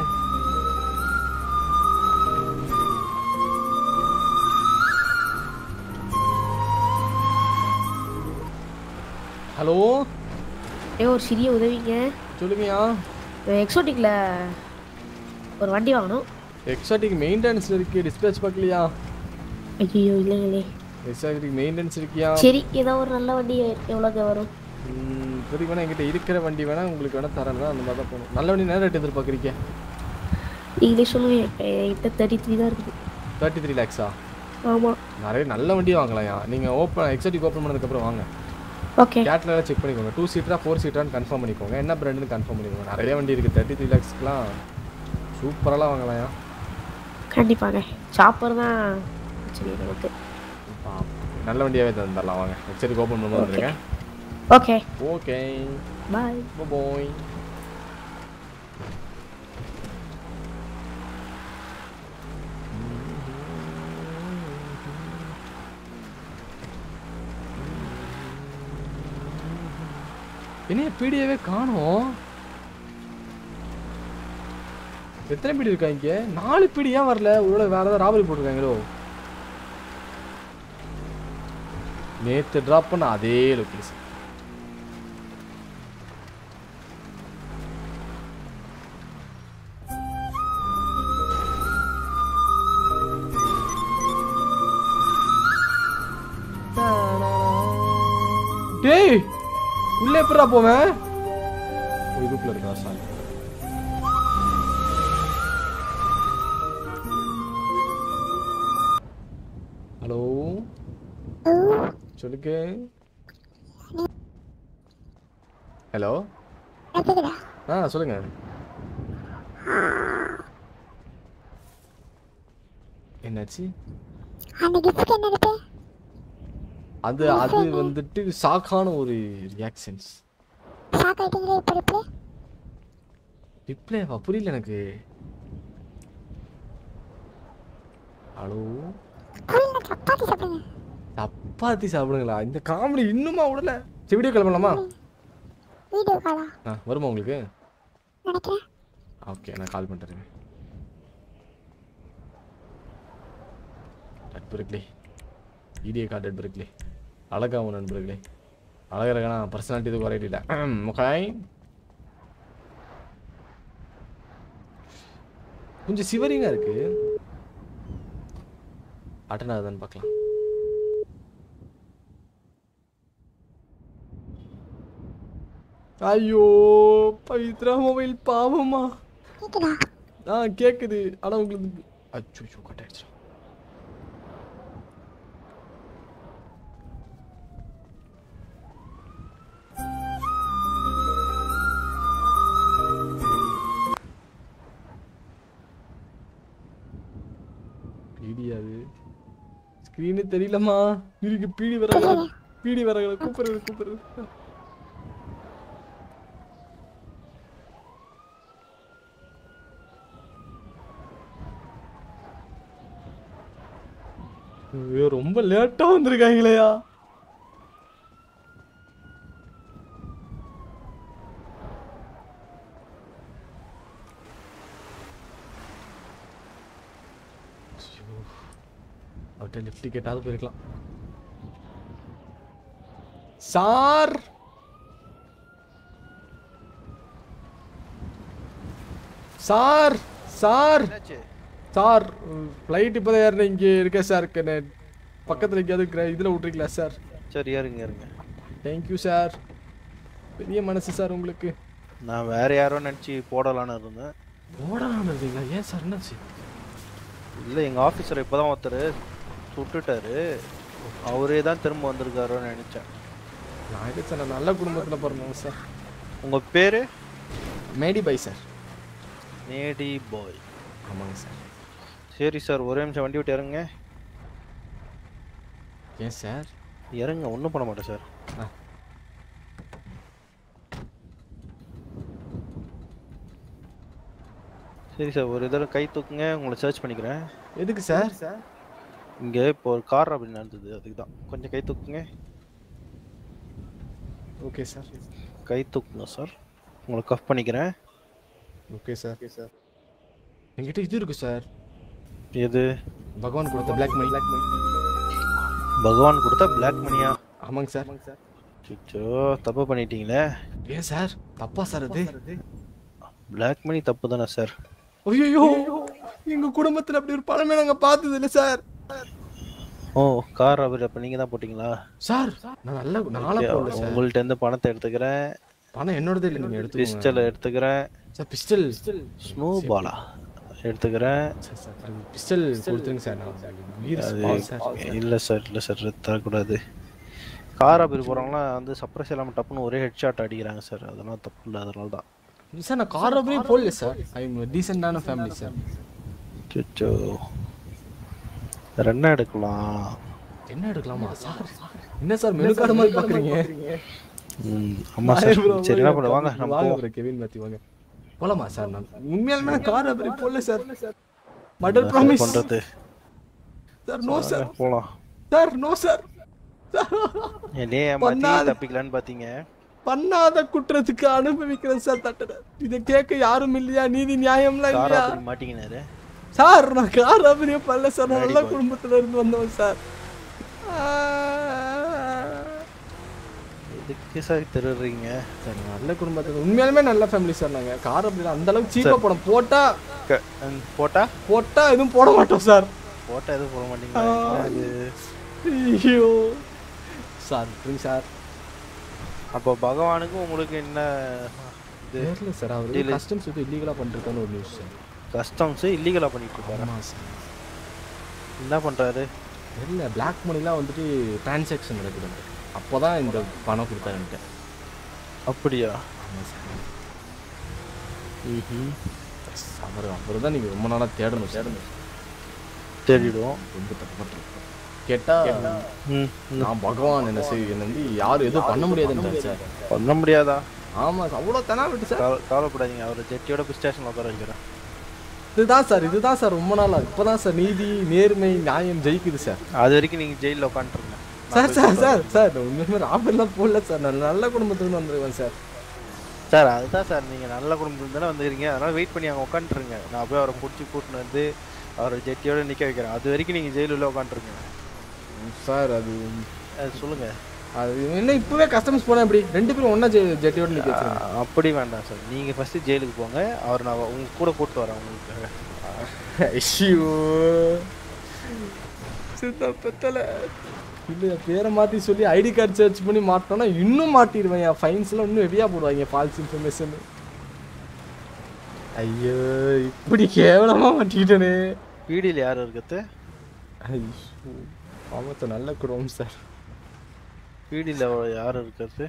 ஹலோ ஏ ஒரு சிறிய உதவிங்க சொல்லுங்கயா எக்ஸோட்டிக்கில் ஒரு வண்டி வாங்கணும் எக்ஸாட்டிக் மெயின்டெனன்ஸில் இருக்கு டிஸ்பேச் பார்க்கலையா ஐயோ இல்லைங்களே எக்ஸாட்டிக் மெயின்டெனன்ஸ் இருக்கியா சரி ஏதோ ஒரு நல்ல வண்டி எவ்வளோக்கு வரும் ம், இப்போதைக்கு வேணா என்கிட்ட இருக்கிற வண்டி வேணா உங்களுக்கு வேணா தரேன் அந்த மாதிரி தான் போகணும் நல்ல வண்டி நேரம் ரேட் எதிர்பார்க்குறீங்க நீங்களே சொல்லுங்க என்கிட்ட தேர்ட்டி த்ரீ தான் இருக்குது தேர்ட்டி த்ரீ லேக்ஸா ஆமாம் நிறைய நல்ல வண்டி வாங்கலாம் நீங்கள் ஓப்பன் எக்ஸாட்டிக் ஓப்பன் பண்ணதுக்கப்புறம் வாங்க ஓகே கேட்லாம் செக் பண்ணிக்கோங்க டூ சீட்டரா ஃபோர் சீட்டரான்னு கன்ஃபார்ம் பண்ணிக்கோங்க என்ன பிராண்டுன்னு கன்ஃபார்ம் பண்ணிக்கோங்க நிறைய வண்டி இருக்குது தேர்ட்டி த்ரீ லேக்ஸ்க்குலாம் சூப்பராலாம் வாங்கலாம் கண்டிப்பாங்க சாப்பர் தான் சரி நமக்கு நல்ல வண்டியாகவே தந்துடலாம் வாங்க எக்ஸாட்டிக் ஓப்பன் பண்ணும்போது வந்துருங்க ஓகே ஓகே பாய் போய் என்ன பீடியவே காணோம் எத்தனை பீடி இருக்கா இங்க நாலு பீடி ஏன் வரல ஒருவேளை வேற ஏதாவது ராபரி போட்டிருக்காங்களோ நேத்து டிராப் பண்ண அதே லொகேஷன் எப்படிடா போவேன் ஓ, இதுக்குள்ள இருக்கா சாரி ஹலோ சொல்லுங்க ஹலோ ஆ சொல்லுங்க என்னாச்சு அந்த கிஃப்ட் என்ன இருக்கு அது அது வந்துட்டு ஷாக்கான ஒரு ரியாக்ஷன்ஸ் ஷாக் ஆயிட்டீங்களே இப்போ ரிப்ளை ரிப்ளேவா புரியல எனக்கு ஹலோ புரியல சப்பாத்தி சாப்பிடுங்க சப்பாத்தி சாப்பிடுங்களா இந்த காமெடி இன்னுமா விடல சரி வீடியோ கிளம்பலாமா வீடியோ காலா ஆ வருமா உங்களுக்கு நினைக்கிறேன் ஓகே நான் கால் பண்ணுறேங்க நண்பர்களே வீடியோ கார்டு நண்பர்களே அழகாவும் நண்பர்களே அழகாக இருக்கனா பர்சனாலிட்டி எதுவும் குறையில இல்லை முகாய் கொஞ்சம் சிவரிங்காக இருக்கு அட்டன் ஆகுதான்னு பார்க்கலாம் ஐயோ பவித்ரா மொபைல் பாவமா கேக்குதா ஆ கேக்குது ஆனா உங்களுக்கு அச்சோ கட் ஆயிடுச்சு பீடியாது ஸ்க்ரீனு தெரியலம்மா இருக்கு பீடி வரல பீடி வரல கூப்பிடுறது கூப்பிடுறது ஐயோ ரொம்ப லேட்டா வந்திருக்காங்களேயா அவர்கிட்ட லிஃப்ட் டிக்கெட்டாவது போயிருக்கலாம் sir sir sir sir flight இப்போதான் ஏறினேன் இங்கே இருக்கேன் சார் கண்ணே பக்கத்தில் எங்கேயாவது கிர- இதுல விட்றீங்களா சார் சரி இருங்க இருங்க தேங்க்யூ சார் பெரிய மனசு சார் உங்களுக்கு நான் வேற யாரோ நினச்சி போடலான்னு இருந்தேன் ஓடலாம் இருக்கீங்களா ஏன் சார் என்னாச்சு இல்லை எங்கள் ஆஃபீஸர் இப்போ தான் ஒருத்தர் சுட்டுட்டாரு அவரே தான் திரும்ப வந்திருக்காரோன்னு நினச்சேன் நான் இது சார் நான் நல்ல குடும்பத்தில் பிறந்தவங்க சார் உங்கள் பேர் மேடி பை சார் நேடி பாய் ஆமாங்க சார் சரி சார் ஒரே நிமிஷம் வண்டி விட்டு இறங்க ஏன் சார் இறங்க ஒன்றும் பண்ண மாட்டேன் சார் ஆ. சரி சார் ஒரு இதில் கை தூக்குங்க உங்களை சர்ச் பண்ணிக்கிறேன் எதுக்கு சார் இங்கே இப்போ ஒரு கார் அப்படி நடந்தது அதுக்கு தான் கொஞ்சம் கை தூக்குங்க ஓகே சார் கை தூக்குங்க சார் உங்களை கஃப் பண்ணிக்கிறேன் ஓகே சார் ஓகே சார் என்கிட்ட இது இருக்கு சார் எது பகவான் கொடுத்த பிளாக் மணி பிளாக் மணி பகவான் கொடுத்தா பிளாக் மணியா ஆமாங்க சார் சார் சிச்சோ தப்பு பண்ணிட்டீங்களே ஏன் சார் தப்பா சார் அது பிளாக் மணி தப்பு தானே சார் ஐயோ எங்க குடும்பத்துல அப்படி ஒரு பழமே நாங்க பார்த்தது இல்ல சார் ஓ கார் அவர் அப்போ நீங்கள் தான் போட்டிங்களா சார் நான் நல்ல நாளா போடல சார் உங்கள்ட்ட இருந்து பணத்தை எடுத்துக்கிறேன் பணம் என்னோடது இல்லை நீங்க எடுத்துக்கோங்க பிஸ்டலை எடுத்துக்கிறேன் சார் பிஸ்டல் ஸ்னோ பாலா எடுத்துக்கிறேன் பிஸ்டல் கொடுத்துருங்க சார் நான் உயிர் அது ஸ்பால் சார் இல்லை சார் இல்லை சார் தரக்கூடாது கார் அப்படி போகிறவங்களாம் வந்து சப்ரஸ் இல்லாமல் டப்புன்னு ஒரே ஹெட் ஷாட் அடிக்கிறாங்க சார் அதெல்லாம் தப்பு இல்லை அதனால தான் சார் நான் கார் அப்படியே போடல சார் ஐ டீசெண்டான ஃபேமிலி சார் சிச்சோ வேற என்ன எடுக்கலாம் என்ன எடுக்கலாமா சார் என்ன சார் மெனு கார்டு மாதிரி பாக்குறீங்க ம், ஆமா சார் சரி என்ன பண்ண வாங்க நம்ம வாங்க போவோம் bro, கெவின் மாத்தி வாங்க போலாமா சார் நான் உண்மையாலுமே நான் கார் அப்படி போடல சார் மர்டர் என்ன ப்ராமிஸ் பண்றது சார் நோ சார் போலாம் சார் நோ சார் என்னையே ஏமாத்தி பண்ணாத- தப்பிக்கலான்னு பாத்தீங்க பண்ணாத குற்றத்துக்கு அனுபவிக்கிறேன் சார் தட்டட இதை கேட்க யாரும் இல்லையா நீதி நியாயம்லாம் கார் இல்லையா அப்படி மாட்டீங்கன்னாரு சார் நான் கார் அப்படியே பண்ணல சார் நான் Very நல்ல good. குடும்பத்துல இருந்து வந்தவன் சார் எதுக்கு சார் திருடுறீங்க சார் நான் நல்ல குடும்பத்துல உண்மையாலுமே நல்ல ஃபேமிலி சார் நாங்க கார் அப்படி அந்த அளவுக்கு சீப்பா சார். போடும் போட்டா க- ம், போட்டா போட்டா எதுவும் போட மாட்டோம் சார் போட்டா எதுவும் போட மாட்டீங்களா ஆ. என்ன இது? ஐயோ சார் விட்டுருங்க சார் அப்போ பகவானுக்கும் உங்களுக்கு என்ன இது தெரியல சார் அவர் deal? கஸ்டம்ஸ் வந்து இல்லீகலாக பண்ணிருக்கான்னு ஒரு நியூஸ் சார் கஸ்டம்ஸ் இல்லீகலாக பண்ணிட்டு இருக்காரு ஆமாம் சார் என்ன பண்றாரு தெரியல பிளாக் மணிலாம் வந்துட்டு டிரான்சாக்ஷன் நடக்குது அப்போ தான் இந்த பணம் கொடுத்தாருன்ட்டு அப்படியா ஆமாம் சார் ம்ஹும். அவர் அவர் தான் நீங்கள் ரொம்ப நாளாக தேடணும் தேடணும் தேடிடுவோம் ரொம்ப தப்பு பண்ணுறோம் கேட்டா ம், நான் பகவான் என்ன செய் என்ன வந்து யாரும் எதுவும் பண்ண முடியாதுன்றாரு சார் பண்ண முடியாதா ஆமாம் சார் அவ்வளோ தனா விட்டு சார் கவ- கவலைப்படாதீங்க அவர் ஜெட்டியோட போய் ஸ்டேஷனில் உட்கார வைக்கிறேன் இதுதான் சார் இதுதான் சார் ரொம்ப நாளா இப்போதான் சார் நீதி நேர்மை நியாயம் ஜெயிக்குது சார் அது வரைக்கும் நீங்கள் ஜெயிலில் உட்காந்துருங்க சார் சார் சார் சார் உண்மையுமே ராபர்லாம் போடல சார் நான் நல்ல குடும்பத்துக்கு வந்துருவேன் சார் சார் அதுதான் சார் நீங்கள் நல்ல குடும்பத்தில் தானே வந்துக்கிறீங்க அதனால் வெயிட் பண்ணி அங்கே உட்காந்துருங்க நான் போய் அவரை பிடிச்சி கூட்டின்னு வந்து அவரை ஜெட்டியோட நிற்க வைக்கிறேன் அது வரைக்கும் நீங்கள் ஜெயிலுள்ள உட்காந்துருங்க சார் அது சொல்லுங்கள் அது என்ன இப்பவே கஸ்டமர்ஸ் போனா எப்படி ரெண்டு பேரும் ஒண்ணா ஜெ- ஜெட்டியோட நிக்க வச்சிருங்க அப்படி வேண்டாம் சார் நீங்கள் ஃபஸ்ட்டு ஜெயிலுக்கு போங்க அவர் நான் உங்க கூட கூப்பிட்டு வரேன் உங்களுக்காக ஐயோ சின்ன பெத்தல இல்ல பேரை மாத்தி சொல்லி ஐடி கார்டு சர்ச் பண்ணி மாட்டோம்னா இன்னும் மாட்டிடுவேன் என் ஃபைன்ஸ்லாம் இன்னும் ஹெவியா போடுவாங்க ஃபால்ஸ் இன்ஃபர்மேஷன் ஐயோ இப்படி கேவலமா மாட்டிக்கிட்டேனே பீடியில் யார் இருக்கிறது ஐயோ ஆமாத்த நல்ல குடும்பம் சார் பீடியில் யார் இருக்கிறது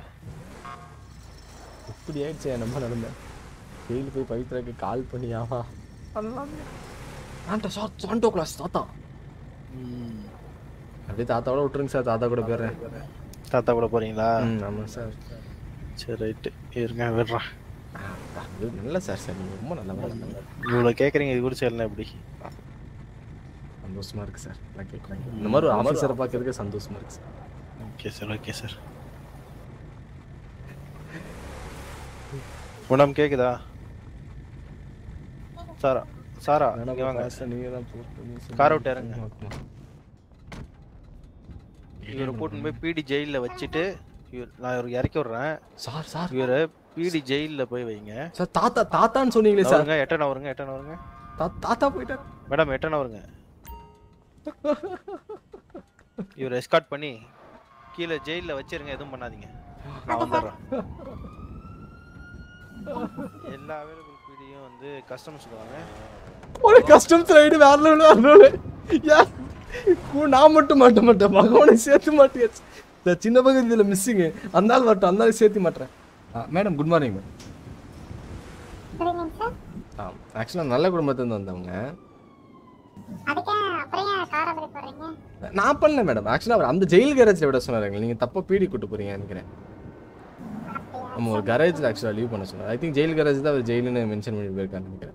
இப்படி ஆயிடுச்சு நம்ம நடந்தேன் ஜெயிலு போய் பவித்ராக்கு கால் பண்ணியாவா ஆண்டா சார் சாண்டோ கிளாஸ் தாத்தா அப்படியே தாத்தாவோட விட்டுருங்க சார் தாத்தா கூட போயிடுறேன் தாத்தா கூட போகிறீங்களா ம் ஆமாம் சார் சரி ரைட்டு இருங்க விடுறேன் அது நல்ல சார் சார் நீங்கள் ரொம்ப நல்ல இவ்வளோ கேட்குறீங்க இது கூட செய்யலாம் எப்படி சந்தோஷமா இருக்கு சார் நான் கேட்குறேன் இந்த மாதிரி ஒரு ஆஃபீஸரை பார்க்கறதுக்கு சந்தோஷமா இருக்கு sir okay sir okay sir madam கேக்குதா சாரா சாரா இங்க வாங்க நீங்கள் தான் போட்டு கார் விட்டு இறங்க இவரை கூட்டின்னு போய் பிடி ஜெயிலில் வச்சுட்டு இவர் நான் இவருக்கு இறக்கி விட்றேன் சார் சார் இவரை பிடி ஜெயிலில் போய் வைங்க சார் தாத்தா தாத்தான்னு சொன்னீங்களே சார் அவருங்க எட்டன் அவருங்க எட்டன் அவருங்க தாத்தா போயிட்டார் மேடம் எட்டன் அவருங்க இவரை எஸ்கார்ட் பண்ணி கீழே ஜெயிலில் வச்சிருங்க எதுவும் பண்ணாதீங்க நான் வந்துடுறேன் எல்லா அவைலபிள் பிடியும் வந்து கஸ்டமர்ஸ் வாங்க ஒரு கஸ்டம்ஸ் ரைடு வேற லெவல் வேற லெவல் யார் கூ நான் மட்டும் மாட்ட மாட்டேன் பகவானை சேர்த்து மாட்டியாச்சு இந்த சின்ன பகுதி இதில் மிஸ்ஸிங்கு அந்த ஆள் வரட்டும் அந்த ஆள் சேர்த்து மாட்டுறேன் மேடம் குட் மார்னிங் மேடம் சரிங்க சார் ஆ ஆக்சுவலாக நல்ல குடும்பத்துலேருந்து வந்தவங்க அதுக்கே அப்புறம் ஏன் கார் அப்படி போடுறீங்க நான் பண்ணல மேடம் ஆக்சுவலாக அவர் அந்த ஜெயில் கேரேஜில் விட சொன்னாருங்க நீங்கள் தப்பாக பீடி கூட்டு போறீங்க நினைக்கிறேன் நம்ம ஒரு கரேஜில் ஆக்சுவலாக லீவ் பண்ண சொன்னார் ஐ திங்க் ஜெயில் கரேஜ் தான் அவர் ஜெயிலுன்னு மென்ஷன் பண்ணி போயிருக்காருன்னு நினைக்கிறேன்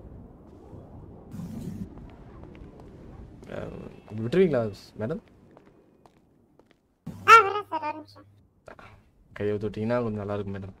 அஹ், விட்டுருவீங்களா மேடம் ஆ வரேன் சார் ஒரு நிமிஷம் கையை தொட்டிங்கன்னா கொஞ்சம் நல்லா இருக்கும் மேடம்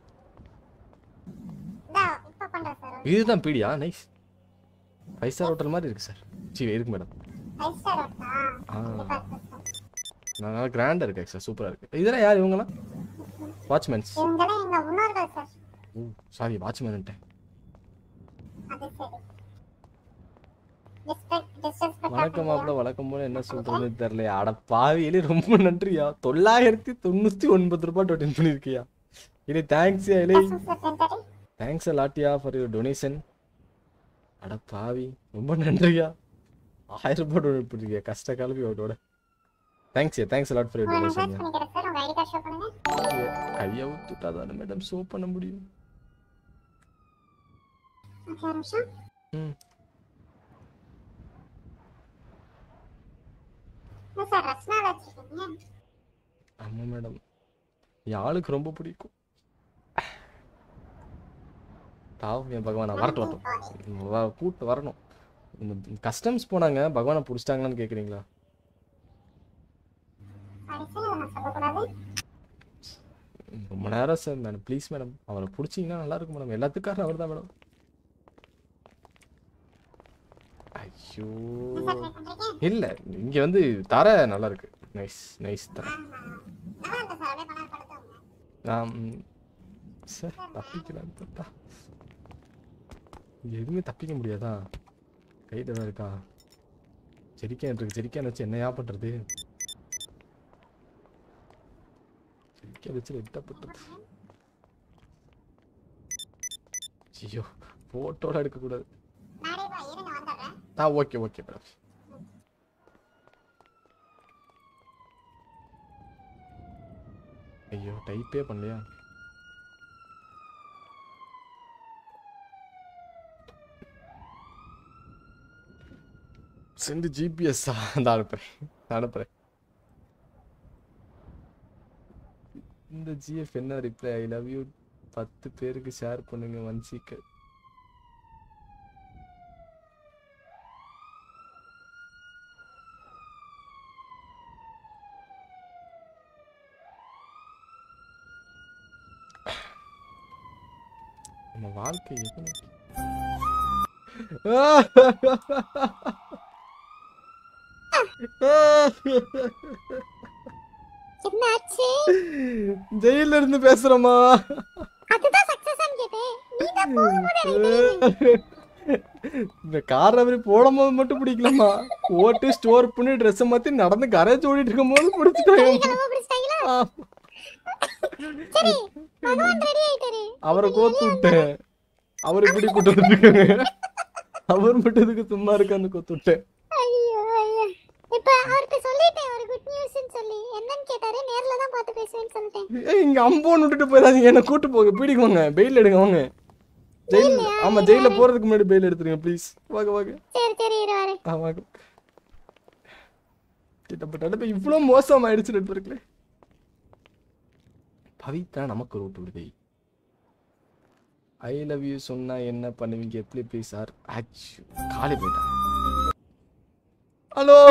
இதோ இப்போ பண்ணுறேன் சார் இதுதான் பீடியா நைஸ் ஃபைவ் ஸ்டார் ஹோட்டல் மாதிரி இருக்கு சார் சரி இருக்கு மேடம் ஃபைவ் ஸ்டார் இருக்கா ஆ கண்டிப்பா இருக்கு சார் நல்லா கிராண்டாக இருக்கு ஆக்சுவலாக சூப்பராக இருக்கு இதெல்லாம் யார் இவங்களாம் வாட்ச்மேன்ஸ் இவங்கெல்லாம் எங்க முன்னோர்கள் சார் ஓ சாரி வாட்ச்மேன்ட்டேன் அது சரி டிஸ்ட்ரிக்ட் டிஸ்ட்ரிக்ட் வணக்கம் மாப்பிள்ள வழக்கம் போல என்ன சொல்றதுன்னு தெரியல அட பாவியிலே ரொம்ப நன்றியா தொள்ளாயிரத்தி தொண்ணூத்தி ஒன்பது ரூபாய் டொனேட் பண்ணிருக்கியா இனி தேங்க்ஸ் இலே தேங்க்ஸ் லாட்டியா ஃபார் யுவர் டொனேஷன் அட பாவி ரொம்ப நன்றியா ஆயிரம் ரூபாய் டொனேட் பண்ணிருக்கியா கஷ்ட காலவி அவரோட thanks thanks lot for your உங்களை டொனேஷன் மெசேஜ் பண்ணிக்கிறேன் சார் உங்க ஐடி கார்டு ஷோ பண்ணுங்க கையை விட்டுட்டா தானே மேடம் ஷோ பண்ண முடியும் ஓகே ஒரு நிமிஷம் ம் என்ன சார் ரத்னா வச்சிருக்கீங்க ஆமா மேடம் என் ஆளுக்கு ரொம்ப பிடிக்கும் பாவம் என் பகவானா வரட்டும் வரட்டும் வ- கூட்டு வரணும் இந்த கஸ்டம்ஸ் போனாங்க பகவானை பிடிச்சிட்டாங்களான்னு கேட்குறீங்களா சாரி சார் அதை நான் சொல்லக்கூடாது ரொம்ப நேரம் சார் மேடம் ப்ளீஸ் மேடம் அவரை பிடிச்சிங்கன்னா நல்லா இருக்கும் மேடம் எல்லாத்துக்காரும் அவர் தான் மேடம் ஐயோ இல்லை இங்கே வந்து தர நல்லா இருக்கு நைஸ் நைஸ் தர நல்லா இருக்கு சார் அப்படியே பண்ண படுத்துங்க நான் சார் தப்பிக்கலாம் தப்பா இங்க எதுவுமே தப்பிக்க முடியாதா கையில் தான் இருக்கா செரிக்கான் இருக்கு செரிக்கான் வச்சு என்னையா பண்ணுறது படிக்க வச்சு எட்டப்பட்டது ஐயோ போட்டோலாம் எடுக்கக்கூடாது ஆ ஓகே ஓகே மேடம் ஐயோ டைப்பே பண்ணலையா சென்ட் ஜிபிஎஸ் அந்த அனுப்புறேன் நான் அனுப்புறேன் இந்த ஜிஎஃப் என்ன ரிப்ளை ஐ லவ் யூ பத்து பேருக்கு ஷேர் பண்ணுங்க வன்சிக்க நம்ம வாழ்க்கை எது நோக்கி- என்னாச்சு ஜெயில இருந்து பேசுறோமா அதுதான் சக்சஸ் கேட்டேன் நீ தான் போகும்போது இந்த கார் அவரி போடும் போது மட்டும் பிடிக்கலாமா ஓட்டு ஸ்டோர் பண்ணி ட்ரெஸ் மாத்தி நடந்து கரேஜ் ஓடிட்டு இருக்கும் போது பிடிச்சிட்டாங்க பிடிச்சிட்டாங்களா சரி பகவான் ரெடி ஆயிட்டாரு அவரை கோத்து விட்டேன் அவர் இப்படி கூட்டு வந்துருக்காங்க அவர் மட்டும் இதுக்கு சும்மா இருக்கான்னு கோத்து விட்டேன் ஐயோ ஐயோ இப்ப அவர்கிட்ட சொல்லிட்டேன் ஒரு குட் நியூஸ்னு சொல்லி என்னன்னு கேட்டாரு நேர்ல தான் பார்த்து பேசுவேன்னு சொல்லிட்டேன் ஏய், இங்க அம்போன்னு விட்டுட்டு போயிடாதீங்க என்ன கூட்டு போங்க பீடிக்கு வாங்க பெயில் எடுங்க வாங்க ஜெயில் ஆமா ஜெயில போறதுக்கு முன்னாடி பெயில் எடுத்துருங்க ப்ளீஸ் வாங்க வாங்க சரி சரி இரு வரேன் ஆ வாங்க கிட்டப்பட்ட அடுப்பு இவ்வளோ மோசம் ஆயிடுச்சு நண்பர்களே பவித்ரா நமக்கு ரூட் விடுதி ஐ லவ் யூ சொன்னா என்ன பண்ணுவீங்க எப்படி ப்ளீஸ் சார் ஆச்சு காலி போயிட்டான் ஹலோ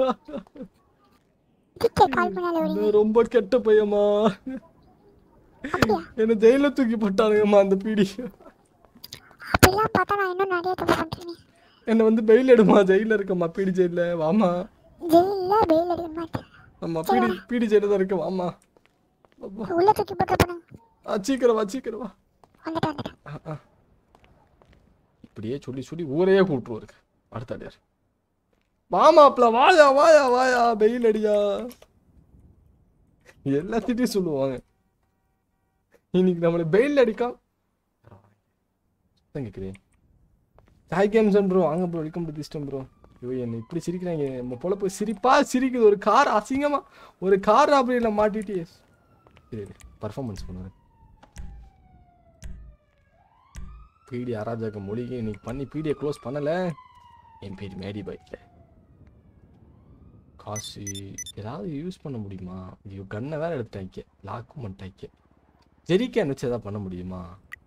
நான் ரொம்ப கெட்ட பையமா என்ன ஜெயில தூக்கி போட்டானுங்கம்மா அந்த பீடி அப்படிலாம் பார்த்தா நான் இன்னும் நிறைய தப்பு பண்றேன் என்ன வந்து பெயில் எடுமா ஜெயில இருக்கம்மா பீடி ஜெயில வாமா ஜெயில பெயில் எடுக்க மாட்டேன் ஆமா பீடி பீடி ஜெயில தான் இருக்கு வாமா உள்ள தூக்கி போட்டு போனாங்க ஆ சீக்கிரம் வா சீக்கிரம் வா வந்துட்டு வந்துட்டேன் ஆ, ஆ. இப்படியே சொல்லி சொல்லி ஊரையே கூட்டுருவாருக்கு அடுத்த அடியார் வாமாப்ல வாயா வாயா வாயா வெயில் அடியா எல்லாத்திட்டையும் சொல்லுவாங்க இன்னைக்கு நம்மளை வெயில் அடிக்கா கேட்குறேன் ஹாய் கேம்ஸ் ப்ரோ வாங்க ப்ரோ வெல்கம் டு திஸ்டம் ப்ரோ ஐயோ என்ன இப்படி சிரிக்கிறாங்க நம்ம பொழப்பு சிரிப்பா சிரிக்குது ஒரு கார் அசிங்கமா ஒரு கார் ராபரியில மாட்டிட்டு சரி பர்ஃபார்மன்ஸ் பண்ணுவேன் பீடி அராஜக மொழிகை இன்னைக்கு பண்ணி பீடியை க்ளோஸ் பண்ணல என் பேர் மேடி பைக்கில் காசு ஏதாவது யூஸ் பண்ண முடியுமா ஐயோ கன்னை வேற எடுத்தாய்க்க லாக்கும் பண்ணிட்டாய்க்க ஜெரிக்கேன் வச்சு எதாவது பண்ண முடியுமா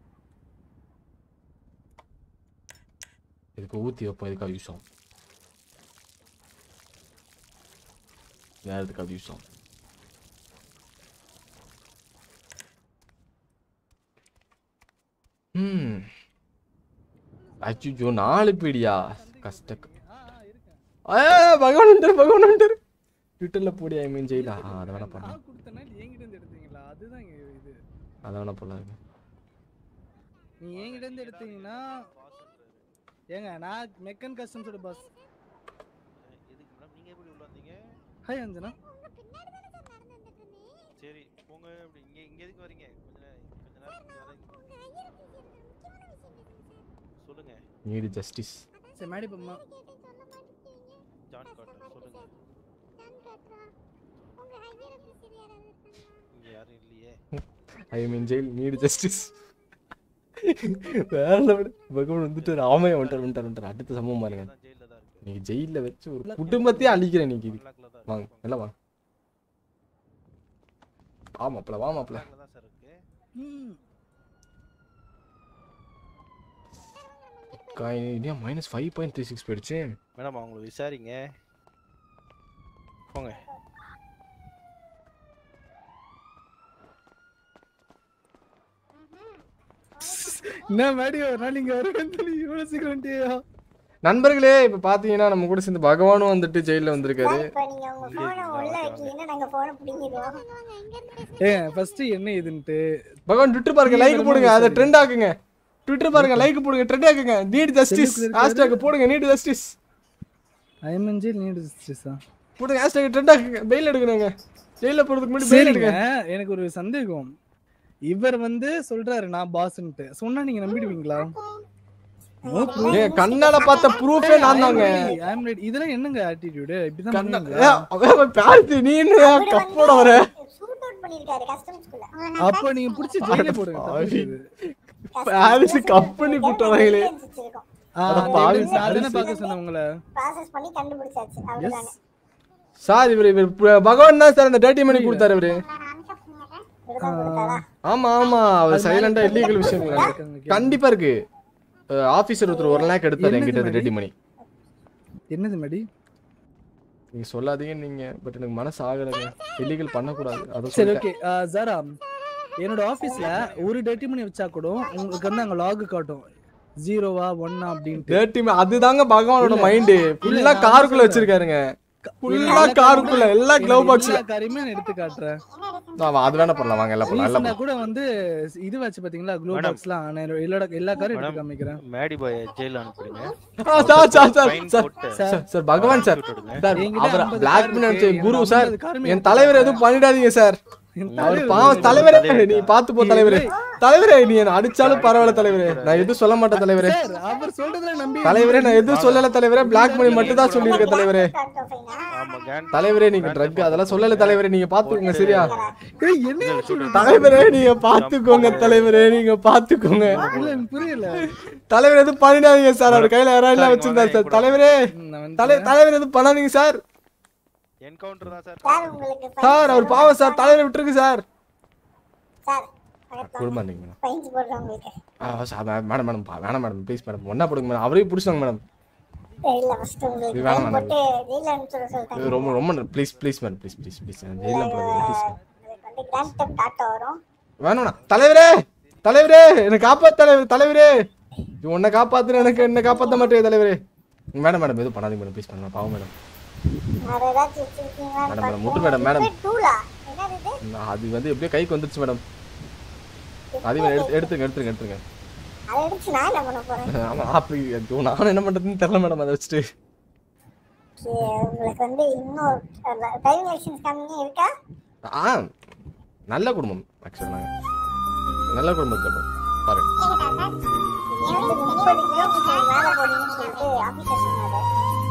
இதுக்கு ஊற்றி வைப்போம் இதுக்காக யூஸ் ஆகும் வேற எதுக்காக யூஸ் ஆகும் ம் அச்சுச்சோ நாலு பீடியா கஷ்ட ஆ பகவான் வந்துரு பகவான் வந்துரு ட்விட்டர்ல போடி ஐ மீன் ஜெயிலா ஆ அதை வேணா பண்ணலாம் நான் கொடுத்தனால என்கிட்ட இருந்து எடுத்தீங்களா அதுதான் இங்க இது அதை வேணா பண்ணலாம் நீ என்கிட்ட இருந்து எடுத்தீங்கன்னா ஏங்க நான் மெக்கன் கஸ்டம்ஸோட பாஸ் எதுக்கு மேடம் நீங்க எப்படி உள்ள வந்தீங்க ஹாய் அஞ்சனா சரி போங்க அப்படி இங்க இங்க எதுக்கு வரீங்க கொஞ்ச நேரம் கொஞ்ச நேரம் இங்க வரேன். சொல்லுங்க நீடு ஜஸ்டிஸ் சரி மேடி பம்மா ஜான் காட்டர் சொல்லுங்க இங்க யாரும் இல்லையே I mean jail need justice வேற level. பகவான் வந்துட்டு ராமையா வந்துட்டார் வந்துட்டார் வந்துட்டார் அடுத்த சம்பவம் பாருங்க நீங்க ஜெயில வச்சு ஒரு குடும்பத்தையே அழிக்கிறேன் நீங்க இது வாங்க நல்லா வாங்க வாமாப்ல வாமாப்ல ம் coin minus five point three six போயிடுச்சு மேடம் அவங்கள விசாரிங்க போங்க என்ன மேடி ஒரு நாள் இங்க வருவேன் சொல்லி இவ்வளவு சீக்கிரம் வந்துட்டியா நண்பர்களே இப்ப பாத்தீங்கன்னா நம்ம கூட சேர்ந்து பகவானும் வந்துட்டு ஜெயில வந்திருக்காரு இப்ப நீங்க உங்க போனை உள்ள வைக்கலன்னா நாங்க போனை பிடிங்கிடுவோம் ஏ ஃபர்ஸ்ட் என்ன இதுன்ட்டு பகவான் ட்விட்டர் பாருங்க லைக் போடுங்க அதை ட்ரெண்ட் ஆக்குங்க ட்விட்டர் பாருங்க லைக் போடுங்க ட்ரெண்ட் ஆக்குங்க நீட் ஜஸ்டிஸ் ஹேஷ்டேக் போடுங்க நீட் ஜஸ்டிஸ் ஐஎம்என்ஜி நீடு ஜஸ்டிஸா போடுங்க ஹேஷ்டேக் ட்ரெண்ட் ஆக்குங்க பெயில் எடுக்கணுங்க ஜெயில போறதுக்கு முன்னாடி bail சரிங்க எடுங்க எனக்கு ஒரு சந்தேகம் இவர் வந்து சொல்றாரு நான் பாஸ்ன்ட்டு சொன்னா நீங்க நம்பிடுவீங்களா No proof. ஏங்க, கண்ணால பார்த்த ப்ரூஃபே நான் தாங்க I am ready, I am ready. இதெல்லாம் என்னங்க ஆட்டிடியூடு இப்படிதான் கண்ணா பண்ணுவீங்களா? ஏ, அவன் அவன் பார்த்து நீ என்ன கப்போட வர ஷூட் அவுட் பண்ணிருக்காரு கஸ்டம்ஸ்குள்ள அப்ப நீங்க புடிச்சு ஜெயிலே போடுங்க தப்பு பாவி. இது. பாரிஸ் கப்பனி கூட்டவங்களே ஆ, அட அந்த பாவி, evidence நான் தானே பாரிஸ். பார்க்க சொன்னேன் உங்களை ப்ராசஸ் பண்ணி கண்டுபிடிச்சாச்சு அவ்வளவுதானே சார் இவர் இவர் பு- பகவான் தான் சார் அந்த டேட்டி மணி கொடுத்தாரு இவரு இவர்தான் கொடுத்தாரா ஆமா ஆமா அவர் சைலண்டா இல்லீகல் விஷயம் கண்டிப்பா இருக்கு ஆபீசர் ஒருத்தர் ஒரு லேக் எடுத்தாரு என்னது என்கிட்ட மணி? டேட்டி மணி என்னது மடி நீங்க சொல்லாதீங்க நீங்க பட் எனக்கு மனசு ஆகலைங்க இல்லீகல் பண்ணக்கூடாது அதை சரி சொல்லிட்டேன் ஓகே ஜாரா என்னோட ஆபீஸ்ல ஒரு டேட்டி மணி வச்சா கூட உங்களுக்கு வந்து அங்க லாக் காட்டும் ஜீரோவா ஒன்னா அப்படின்ட்டு டேட்டி மணி அதுதாங்க பகவானோட இல்ல. மைண்டு இல்ல, ஃபுல்லா நான் காருக்குள்ள சொல்றேன். வச்சிருக்காருங்க ஃபுல்லா எல்லா காருக்குள்ள காரியமே- எல்லா க்ளவ் பாக்ஸ்ல எல்லா காரியமே நான் எடுத்து காட்டுறேன் அது வேணா பண்ணலாம் வாங்க எல்லாம் பண்ணலாம் எல்லாம் ரீசெண்டா கூட வந்து இது வச்சு பாத்தீங்களா க்ளோ Madam. பாக்ஸ்லாம் நான் என்னோட எல்லா எல்லா காரும் எடுத்து மேடம் காமிக்கிறேன் மேடி பாய் ஜெயில அனுப்புறீங்க ஆ, sir sir sir Fine sir போட்டு சார் சார் பகவான் சார் சார் என்கிட்ட அவர் 50 பிளாக் கார் பண்ணி இருக்கு. அனுப்பிச்ச குரு என்னோட சார் 50 காருமே என் எடுத்து தலைவர் எதுவும் பண்ணிடாதீங்க சார் என் அவர் தலைவர் பாவம் வந்து தலைவரே தலைவர் நீ பாத்து போ தலைவரே தலைவரே நீ என்ன அடிச்சாலும் பரவாயில்ல தலைவரே நான் எதுவும் சொல்ல மாட்டேன் தலைவரே சார் அவர் சொல்றதுல நம்பி தலைவரே நான் எதுவும் சொல்லல தலைவரே பிளாக் மணி மட்டும் தான் சொல்லியிருக்கேன் தலைவரே ஆமா கேன் தலைவரே நீங்க ட்ரக் அதெல்லாம் சொல்லல தலைவரே நீங்க பாத்துக்கோங்க சரியா ஏய், என்ன சொல்றது? தலைவரே நீங்க பாத்துக்கோங்க தலைவரே நீங்க பாத்துக்கோங்க இல்ல எனக்கு புரியல தலைவர் எதுவும் பண்ணிடாதீங்க சார் அவர் கையில யாராவது எல்லாம் வச்சிருந்தாரு சார் தலைவரே ம், நான் தலை வந்து தலைவர் எதுவும் பண்ணாதீங்க சார் என்கவுண்டர் தான் சார் சார் உங்களுக்கு சார் அவர் பாவம் சார் தலைவரை விட்டுருக்கு சார் சார் குடும்பம் நீங்க மேடம் ஃபைன்ஸ் போடுறோம் உங்களுக்கு ஆ சார் மேடம் மேடம் பா- வேணாம் மேடம் ப்ளீஸ் மேடம் ஒன்றா போடுங்க மேடம் அவரையும் பிடிச்சாங்க மேடம் இல்ல ஃபர்ஸ்ட் உங்களுக்கு இது வேணாம் ஃபைன் வேணாம். போட்டு ஜெயில அனுப்பிச்சு சொல்லிட்டாங்க இது ரொம்ப ரொம்ப please please madam please please please ஜெயிலாம் போடுங்க ப்ளீஸ் உங்களுக்கு வந்து கிராண்ட் டெப்ட் ஆட்டோ வரும் வேணும்ண்ணா தலைவரே தலைவரே என்னை காப்பாத்து தலைவர் தலைவரே இது உன்னை காப்பாத்துற எனக்கு என்ன காப்பாத்த மாட்டேன் தலைவரே மேடம் மேடம் எதுவும் பண்ணாதீங்க மேடம் ப்ளீஸ் பண்ணுங்க பாவம் மேடம் வேற ஏதாச்சும் வச்சிருக்கீங்களா மேடம் மேடம் முட்டு மேடம் மேடம் டூலா என்னது இது நான் அது வந்து எப்படியோ கைக்கு வந்துருச்சு மேடம் அதையும் எடுத்து எடுத்துருங்க எடுத்துருங்க எடுத்துருங்க அதை எடுத்து நான் என்ன பண்ண போறேன் ஆமா அப்படி ஐயோ, நானும் என்ன பண்றதுன்னு தெரியல மேடம் அதை வச்சுட்டு Okay, உங்களுக்கு வந்து இன்னொரு டிரைவிங் லைசன்ஸ் கம்மியா இருக்கா ஆ நல்ல குடும்பம் ஆக்சுவலாக நாங்கள் நல்ல குடும்பம் சொல்கிறோம் பாருங்க நீங்க வந்து முப்பது கிலோமீட்டர் மேல போறீங்கன்னு சொல்லிட்டு ஆபீசர் சொன்னாரு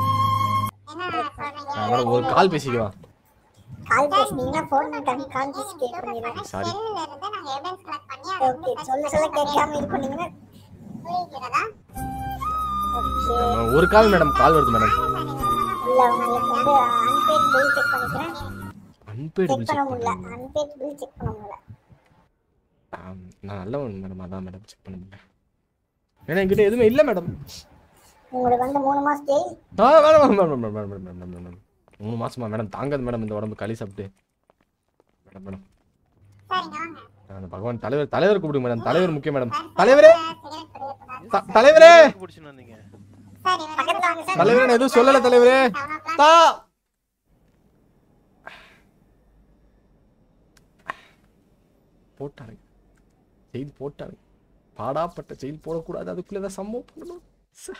ஆ, மேடம் ஒரு கால் பேசிக்குவா கால் பேசுனீங்கன்னா போன் கான்ஃபிஸ்கேட் பண்ணிடுவேன் சாரி ஓகே சொல்ல சொல்ல கேட்காம இது பண்ணீங்கன்னா ஓகே ஒரு கால் மேடம் கால் வருது மேடம் இல்ல உங்களுக்கு வந்து அன்பேட் பில் செக் பண்ணிக்கிறேன் அன்பேடு செக் பண்ண முடியல அன்பேட் பில் செக் பண்ண முடியல நான் நல்லவன் மேடம் அதான் மேடம் செக் பண்ண முடியல ஏன்னா என்கிட்ட எதுவுமே இல்லை மேடம் உங்களுக்கு வந்து மூணு மாசம் ஜெயில் ஆ madam madam madam madam madam madam madam madam மூணு மாசமா மேடம் தாங்காது மேடம் இந்த உடம்பு களி சாப்பிட்டு மேடம் மேடம் அந்த பகவான் தலைவர் தலைவர் கூப்பிடுங்க மேடம் தலைவர் முக்கியம் மேடம் தலைவரே த- தலைவரே பிடிச்சின்னு வந்தீங்க பக்கத்துல வாங்க சார் தலைவரே நான் எதுவும் சொல்லல தலைவரே தா போட்டானுங்க செய்தி போட்டானுங்க பாடாப்பட்ட செய்தி போடக்கூடாது அதுக்குள்ள ஏதாவது சம்பவம் பண்ணணும் ச.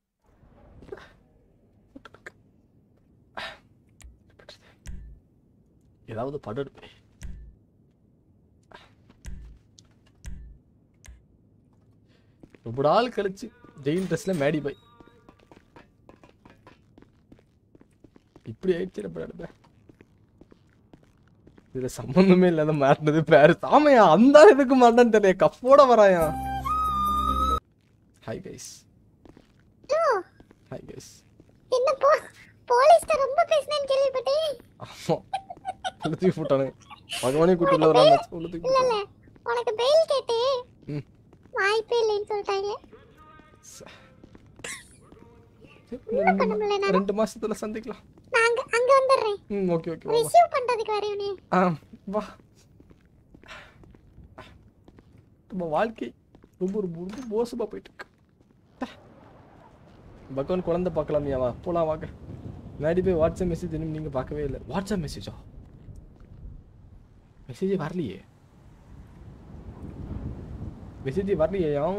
ஏதாவது படம் எடுப்பேன் ரொம்ப நாள் கழிச்சு ஜெயில் ட்ரெஸ்ல மேடி பை இப்படி ஆயிடுச்சு நம்ம நினைப்பேன் இதுல சம்பந்தமே இல்லாத மாட்டினது பேரு சாமையா அந்த ஆள் எதுக்கு மாட்டான்னு தெரியல கப்போட வராயா ஹாய் கைஸ் ஹாய் கைஸ் என்ன போ போலீஸ்ட ரொம்ப பேசினேன்னு கேள்விப்பட்டேன் ஆமா உளுத்தி போட்டானு பகவானே கூட்டு உள்ள வராங்க உளுத்தி இல்ல இல்ல உனக்கு பெயில் கேட்டே ம். வாய்ப்பே இல்லைன்னு சொல்லிட்டாங்க பண்ண முடியல போட்டாங்க ரெண்டு மாசத்துல சந்திக்கலாம் நான் அங்க அங்க வந்துடுறேன் ம் ஓகே ஓகே ரிசீவ் பண்றதுக்கு வரேனே ஆ வா நம்ம வாழ்க்கை ரொம்ப ஒரு ரொம்ப மோசமா போயிட்டு இருக்கு பகவான் குழந்தை பார்க்கலாமியா வா போலாம் வாங்க முன்னாடி போய் வாட்ஸ்அப் மெசேஜ் இன்னும் நீங்க பார்க்கவே இல்லை வாட்ஸ்அப் மெசேஜா மெசேஜே வரலையே மெசேஜ் வரலையே யாம்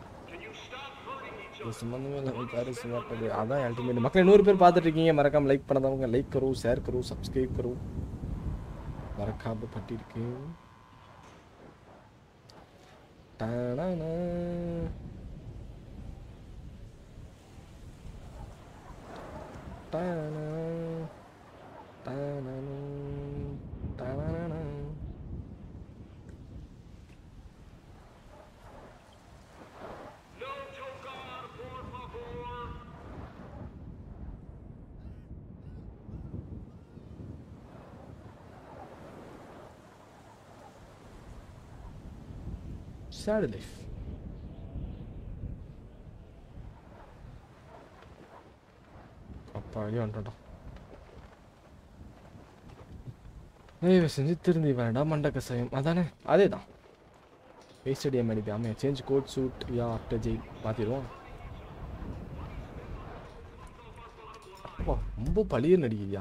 இது சம்பந்தமே இல்லை பாரு சிங்கப்பது அதான் அல்டிமேட் மக்கள் நூறு பேர் பார்த்துட்டு இருக்கீங்க மறக்காம லைக் பண்ணாதவங்க லைக் கரும் ஷேர் கரும் சப்ஸ்கிரைப் கரும் மறக்காம பட்டிருக்கு டனனா. டனனா. டனனா. டனனா. Sad life. அப்பா வெளியே வந்துட்டோம் தயவு செஞ்சு திருந்தி வேண்டாம் மண்ட கசாயம் அதானே அதே தான் வேஸ்டடியம் அடிப்பேன் ஆமாம் சேஞ்ச் கோட் சூட் யா ஆஃப்டர் ஜெயில் மாற்றிடுவோம் அப்பா ரொம்ப பழிய நடிகையா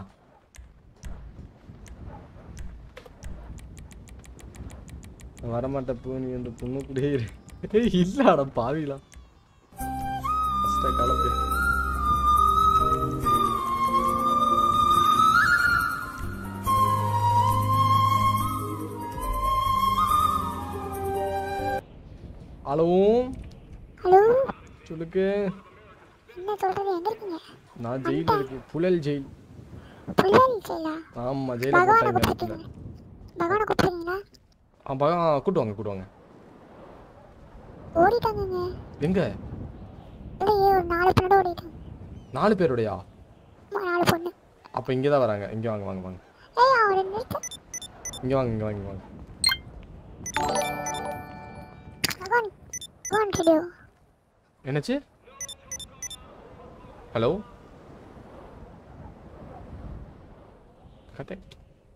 வரமாட்ட பூ நீ என்று பொண்ணு கூடயே இரு ஏய், இல்ல அட பாவிலாம் ஃபஸ்ட்டாக கலப்பு ஹலோ ஹலோ சொல்லுக்கு என்ன சொல்றது எங்க இருக்கீங்க நான் ஜெயிலில் இருக்கு புழல் ஜெயில் புள்ளல் செய்யலா ஆமா ஜெயில பகவானை போட்டாங்க கூப்பிட்டுருக்கீங்க பகவானை கூப்பிட்டுருக்கீங்களா ஆ பகம் கூட்டு வாங்க கூட்டு வாங்க ஓடிட்டாங்கங்க எங்க இல்லையே ஒரு நாலு பொண்ணோட ஓடிட்டாங்க நாலு பேருடையா ஆமா, நாலு பொண்ணு அப்போ இங்கே தான் வராங்க இங்கே வாங்க வாங்க வாங்க ஏய் அவரை நிறுத்து இங்கே வாங்க இங்கே வாங்க இங்க வாங்க பகவான் பகவான் ரேடியோ என்னாச்சு ஹலோ கரெக்ட்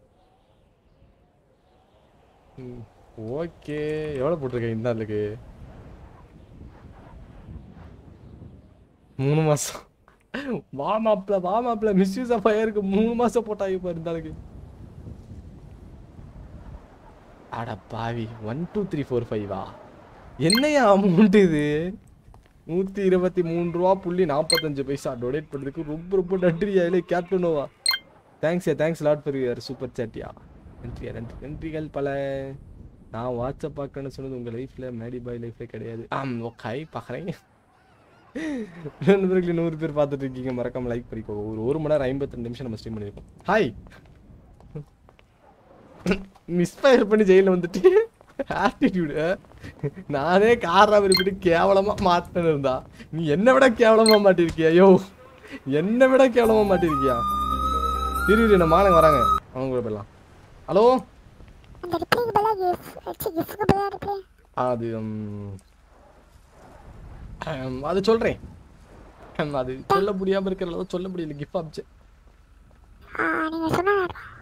ஓகே எவ்வளோ போட்டிருக்கேன் இந்த நாளுக்கு மூணு மாதம் வா மாப்பிள வா மாப்பிள மிஸ்யூஸ் ஆஃப் ஃபயருக்கு மூணு மாதம் போட்டாங்க பாரு இந்த ஆளுக்கு அட பாவி ஒன் டூ த்ரீ ஃபோர் ஃபைவா என்னையா அமௌண்ட் இது நூற்றி இருபத்தி மூணு ரூபா புள்ளி நாற்பத்தஞ்சு பைசா டொனேட் பண்ணுறதுக்கு ரொம்ப ரொம்ப நன்றியா இல்லை கேப்டனோவா தேங்க்ஸ்யா thanks lot for your super சாட்டியா நன்றியா நன்றி நன்றிகள் பல நான் வாட்ஸ்அப் பார்க்கணும்னு சொன்னது உங்கள் லைஃப்பில் மேடி பாய் லைஃப்பில் கிடையாது ஆம் ஓகே பார்க்குறேன் நண்பர்கள் நூறு பேர் பார்த்துட்டு இருக்கீங்க மறக்காம லைக் பண்ணிக்கோ ஒரு ஒரு மணி நேரம் ஐம்பத்தி நிமிஷம் நம்ம ஸ்ட்ரீம் பண்ணியிருக்கோம் ஹாய் மிஸ்ஃபயர் பண்ணி ஜெயிலில் வந்துட்டு ஆட்டிடியூடு நானே காரா விரும்பிட்டு கேவலமா மாட்டேன்னு இருந்தா நீ என்னை விட கேவலமா மாட்டிருக்கியா ஐயோ என்னை விட கேவலமா மாட்டிருக்கியா இரு இரு நம்ம ஆளுங்க வராங்க அவங்க கூட போயிடலாம் ஹலோ அந்த ரிப்ளைக்கு பதிலா கிஃப்ட் வச்சு கிஃப்ட்க்கு பதிலா ரிப்ளை அது ம், ஹம், அது சொல்றேன் ஹம், அது சொல்ல முடியாம இருக்கிற அளவு சொல்ல முடியல கிஃப்ட் ஆப்ச்சு ஆ நீங்க சொன்னா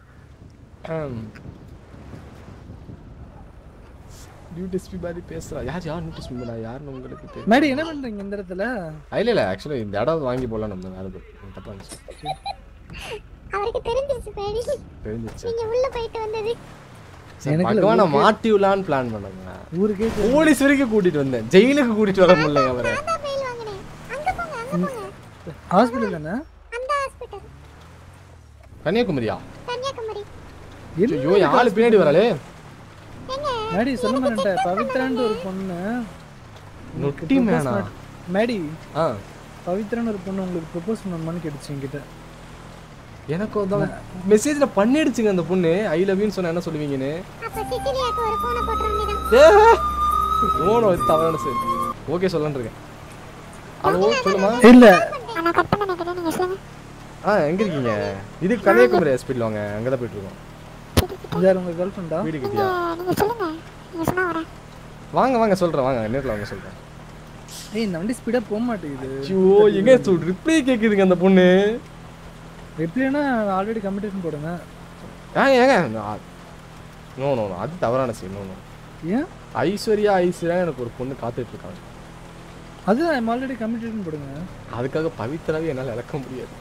நியூடிஸ்பி மாதிரி பேசுறா யார் யார் நியூடிஸ்பி பண்ணா யாருன்னு உங்களுக்கு தெரியும் மேடி என்ன பண்றீங்க இந்த இடத்துல இல்ல இல்ல ஆக்சுவலி இந்த இடம் வாங்கி போடலாம் நம்ம வேற எதுவும் தப்பா இருந்துச்சு அவருக்கு தெரிஞ்சிருச்சு பேடி தெரிஞ்சிச்சு நீங்க உள்ள போயிட்டு வந்தது சரி, எனக்கு இல்ல, பகவானை ஊருக்கே- மாட்டி விடலான்னு பிளான் பண்ணாங்க ஊருக்கே போலீஸ் வரைக்கும் கூட்டிட்டு வந்தேன் ஜெயிலுக்கு கூட்டிட்டு வர முடியல அவரை மெயில் வாங்கினேன் அங்க போங்க அங்க போங்க ஹாஸ்பிட்டல் தானே அந்த ஹாஸ்பிடல் கன்னியாகுமரியா கன்னியாகுமரி ஐயோ என் ஆளு பின்னாடி வராளே மேடி சொல்ல மாட்டேன் பவித்ரான்னு ஒரு பொண்ணு நொட்டி மேனா மேடி ஆ பவித்ரான்னு ஒரு பொண்ணு உங்களுக்கு ப்ரொபோஸ் பண்ணணுமான்னு கேட்டுச்சு என்கிட்ட எனக்கு தான் மெசேஜ்ல பண்ணிடுச்சுங்க அந்த பொண்ணு ஐ லவ் யூன்னு சொன்னா என்ன சொல்லுவீங்கன்னு அப்ப சிசிலியாக்கு ஒரு போனை போட்டுற வேண்டியதான் ஏ ஓனோ தவறான சரி ஓகே சொல்லலாம்னு இருக்கேன் ஹலோ சொல்லுமா இல்ல நான் கட் பண்ண நினைக்கிறேன் நீங்க சொல்லுங்க ஆ எங்க இருக்கீங்க இது கன்னியாகுமரி ஹாஸ்பிட்டல் வாங்க அங்கே தான் போயிட்டு இருக்கோம் யார் உங்க கேர்ள் ஃப்ரெண்டா வீடு கிட்டியா நீங்க சொல்லுங்க நீங்க சொன்னா வரேன் வாங்க வாங்க சொல்றேன் வாங்க நேர்ல வாங்க சொல்றேன் ஏய் இந்த வண்டி ஸ்பீடா போக மாட்டேங்குது ஐயோ எங்க சொல் ரிப்ளை கேக்குதுங்க அந்த பொண்ணு எப்படின்னா ஆல்ரெடி கம்ப்யூட்டேஷன் போடுங்க ஏங்க ஏங்க நோ நோ அது தவறான சீன் நோ நோ ஏன் ஐஸ்வர்யா ஐஸ்வர்யா எனக்கு ஒரு பொண்ணு காத்துட்டு இருக்காங்க அது ஆல்ரெடி கம்ப்யூட்டேஷன் போடுங்க அதுக்காக பவித்ராவே என்னால இழக்க முடியாது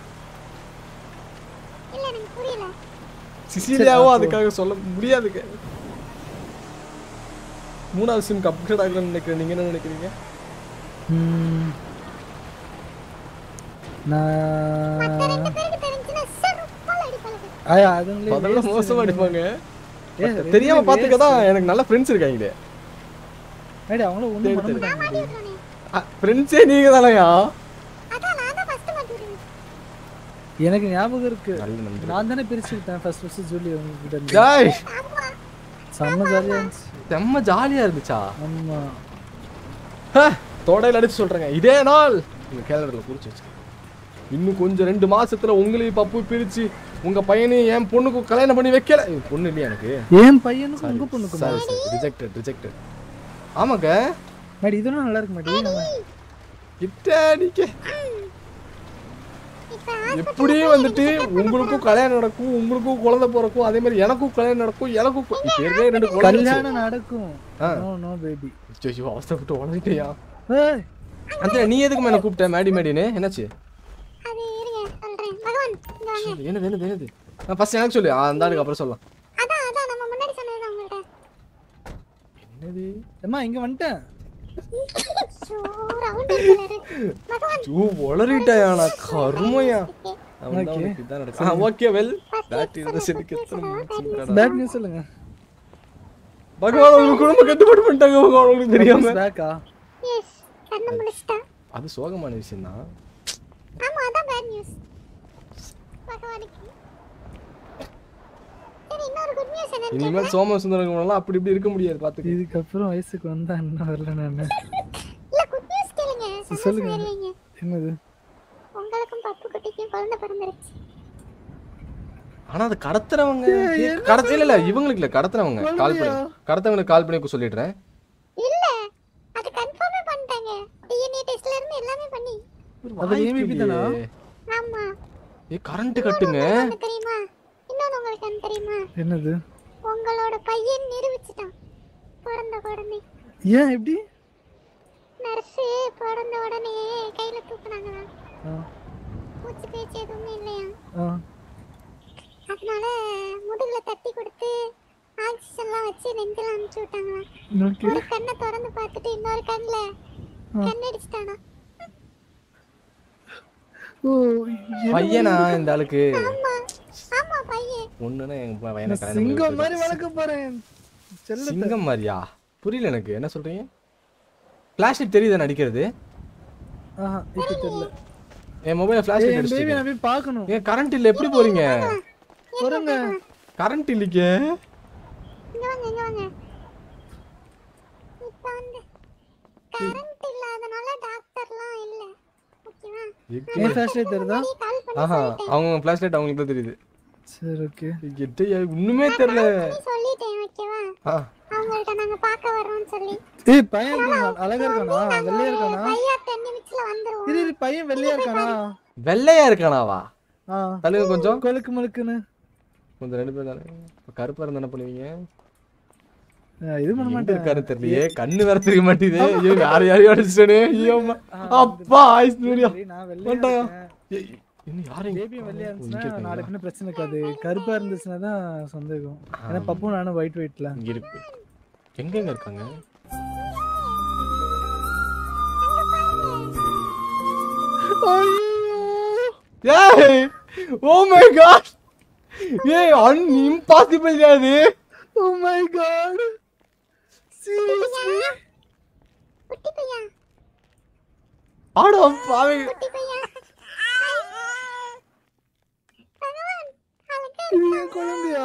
இல்ல எனக்கு புரியல சிசிலியாவும் அதுக்காக சொல்ல முடியாதுங்க மூணாவது சிம்க்கு அப்கிரேட் ஆகலன்னு நினைக்கிறேன் நீங்க என்ன நினைக்கிறீங்க ம். நான் பேருக்கு தெரிஞ்சுன்னா செருப்பால அடிப்பாங்க ஆயா அதுங்களே அதெல்லாம் waste மோசமா நீங்க. அடிப்பாங்க ஏ, But தெரியாம ரெண்டுமே பாத்துக்கதான் waste. எனக்கு நல்ல ஃப்ரெண்ட்ஸ் இருக்காங்களே மேடி அவங்களும் ஒண்ணும் பண்ண மாட்டாங்க மேடி. ஃப்ரெண்ட்ஸே நீங்க தானயா எனக்கு ஞாபகம் இருக்கு நல்ல நண்பர். நான் தானே பிரிச்சு விட்டேன் ஃபர்ஸ்ட் ஃபர்ஸ்ட் ஜூலி உங்ககிட்ட இருந்து. ஜாய் செம்ம ஜாலியா இருந்துச்சு செம்ம ஜாலியா இருந்துச்சா ஆமா தொடையில அடிச்சு சொல்றேங்க இதே நாள் உங்க கேலண்டர்ல குறிச்சு வச்சு இன்னும் கொஞ்சம் ரெண்டு மாசத்துல உங்களையும் பப்பு பிரிச்சு உங்க பையனையும் என் பொண்ணுக்கும் கல்யாணம் பண்ணி வைக்கல இது பொண்ணு இல்லையா எனக்கு என் பையனுக்கும் உங்க பொண்ணுக்கும் சாரி சார் ரிஜெக்டட் ரிஜெக்டட் ஆமாங்க மேடி இதெல்லாம் நல்லா இருக்கு மேடி நம்ம கிட்ட அடிக்க எப்படியே வந்துட்டு உங்களுக்கும் கல்யாணம் நடக்கும் உங்களுக்கும் குழந்தை பிறக்கும் அதே மாதிரி எனக்கும் கல்யாணம் நடக்கும் எனக்கும் கு- இப்ப ஏற்கனவே ரெண்டு குழந்தை கல்யாணம் நடக்கும் ஆ. நோ நோ பேபி ஐயோ அவசரப்பட்டு உடஞ்சிட்டியா ஏய் அந்த நீ எதுக்கு என்ன கூப்பிட்ட மேடி மேடின்னு என்னாச்சு அது இருங்க சொல்றேன் பகவான் இங்க வாங்க சொல்லு, என்னது என்னது என்னது நான் ஃபர்ஸ்ட் எனக்கு சொல்லு ஆ, அந்த ஆளுக்கு அப்புறம் சொல்லலாம் அதான் அதான் நம்ம முன்னாடி சொன்னது உங்கள்ட்ட என்னது அம்மா இங்க வந்துட்டேன் ஷோ ரவுண்ட் கலர் பகவான் ஜூ உளறிட்டாயா நான் கருமையா Okay. ஓகே வெல் பேட் இருந்த செடிக்கு எத்தனை மார்க்ஸ் பேட் நியூஸ் சொல்லுங்க பகவான் உங்க குடும்பம் கட்டுப்பாடு பண்ணிட்டாங்க பகவான் உங்களுக்கு தெரியாம பேக்கா எஸ் கண்ணு முடிச்சிட்டா அது சோகமான விஷயம் தான் ஆமா அதான் பேட் நியூஸ் பகவானுக்கு சரி இன்னொரு குட் நியூஸ் என்ன இனிமேல் சோமசுந்தரம் அப்படி இப்படி இருக்க முடியாது பாத்துக்க இதுக்கப்புறம் வயசுக்கு வந்தா என்ன வரல நானு இல்ல குட் நியூஸ் கேளுங்க சொல்லுங்க. சந்தோஷமா இருவீங்க என்னது உங்களுக்கும் பப்பு குட்டிக்கும் குழந்தை பிறந்துருச்சு ஆனா அது கடத்துறவங்க கடத்த இல்ல இல்ல இவங்களுக்கு இல்ல கடத்துறவங்க கால் பண்ணி கடத்தவங்களுக்கு கால் பண்ணி சொல்லிடுறேன் இல்ல அது கன்ஃபார்மே பண்ணிட்டாங்க டிஎன்ஏ டெஸ்ட்ல இருந்து எல்லாமே பண்ணி அது ஏமிபி தானா ஆமா ஏ கரண்ட் கட்டுங்க ஒண்ணு தெரியுமா இன்னொன்னு உங்களுக்கு என்ன தெரியுமா என்னது உங்களோட பையன் நிரூபிச்சிட்டான் பிறந்த உடனே ஏன் எப்படி நர்ஸு பிறந்த உடனே கையில தூக்குனாங்களா ஆ, மூச்சு பேச்சு எதுவுமே இல்லையா ஆ. அதனால முதுகுல தட்டி கொடுத்து ஆக்சிஜன்லாம் வச்சு நெஞ்சில அனுப்பிச்சு விட்டாங்களா Okay. ஒரு கண்ணை திறந்து பார்த்துட்டு இன்னொரு கண்ணுல கண்ணடிச்சிட்டானா ஓ பையனா இந்த ஆளுக்கு ஆமா ஆமா பையன் ஒண்ணுன்னா எங்க பையனை நான் கல்யாணம் பண்ணி சிங்கம் மாதிரி வச்சிருக்கேன். வளர்க்க போறேன் செல்ல சிங்கம் மாதிரியா புரியல எனக்கு என்ன சொல்றீங்க பிளாஷ் லைட் தெரியுதா நடிக்கிறது ஆஹா இப்ப தெரியல என் மொபைல ஃபிளாஷ் ஏய், லைட் என் பேபி அடிச்சிட்டு நான் போய் பார்க்கணும் ஏன் கரண்ட் இல்ல எப்படி போறீங்க போறேங்க கரண்ட் இல்லைங்க இங்க வாங்க இங்க வாங்க இப்ப வந்து கரண்ட் இல்லாதனால டாக்டர்லாம் இல்ல ஓகேவா ஏன் ஃபிளாஷ் லைட் தெரியுதா கால் பண்ணி ஆஹா அவங்க ஃபிளாஷ் லைட் அவங்களுக்கு தான் தெரியுது சரி ஓகே எட்டையா ஒண்ணுமே தெரியல சொல்லிட்டேன் ஓகேவா ஆ அவங்கள்ட்ட நாங்க பார்க்க வர்றோம்னு சொல்லி ஏய் பையன் எப்படி இருக்கான்? அழகா இருக்கானா வெள்ளையா இருக்கானா பையா டென் நிமிஷத்துல வந்துருவோம் இரு இரு பையன் வெள்ளையா இருக்கானா வெள்ளையா இருக்கானாவா ஆ தள்ளுங்க கொஞ்சம் கொழுக்கு முழுக்குன்னு கொஞ்சம் ரெண்டு பேரும் தானே இப்ப கருப்பா இருந்தா என்ன பண்ணுவீங்க ஆ, இது பண்ண எங்க மாட்டேன் இருக்காரு தெரியலையே கண்ணு வேற தெரிய மாட்டேங்குது ஐயோ யார யாரையும் அடிச்சிட்டேனே ஐயோ அம்மா. அப்பா ஐஸ் சூர்யா சரி, நான் வெள்ளையா வந்துட்டாயா? இருக்கேன். ஏய், இன்னும் யாரையும் பேபியும் வெள்ளையா இங்க இருந்துச்சுன்னா இருக்காங்களா? நாளைக்கு பின்ன பிரச்சனை இருக்காது கருப்பா இருந்துச்சுன்னா தான் சந்தேகம் ஏன்னா பப்பும் நானும் ஒயிட் ஒயிட்ல இங்க இருக்கு எங்க எங்க இருக்காங்க ஏய் ஓ மை காட் ஏய் அன் இம்பாசிபிள் அது ஓ மை காட் சீரியஸ்லி குட்டி பையா ஆடோ பாவி குட்டி பையா பகவான் அழகா இது என் குழந்தையா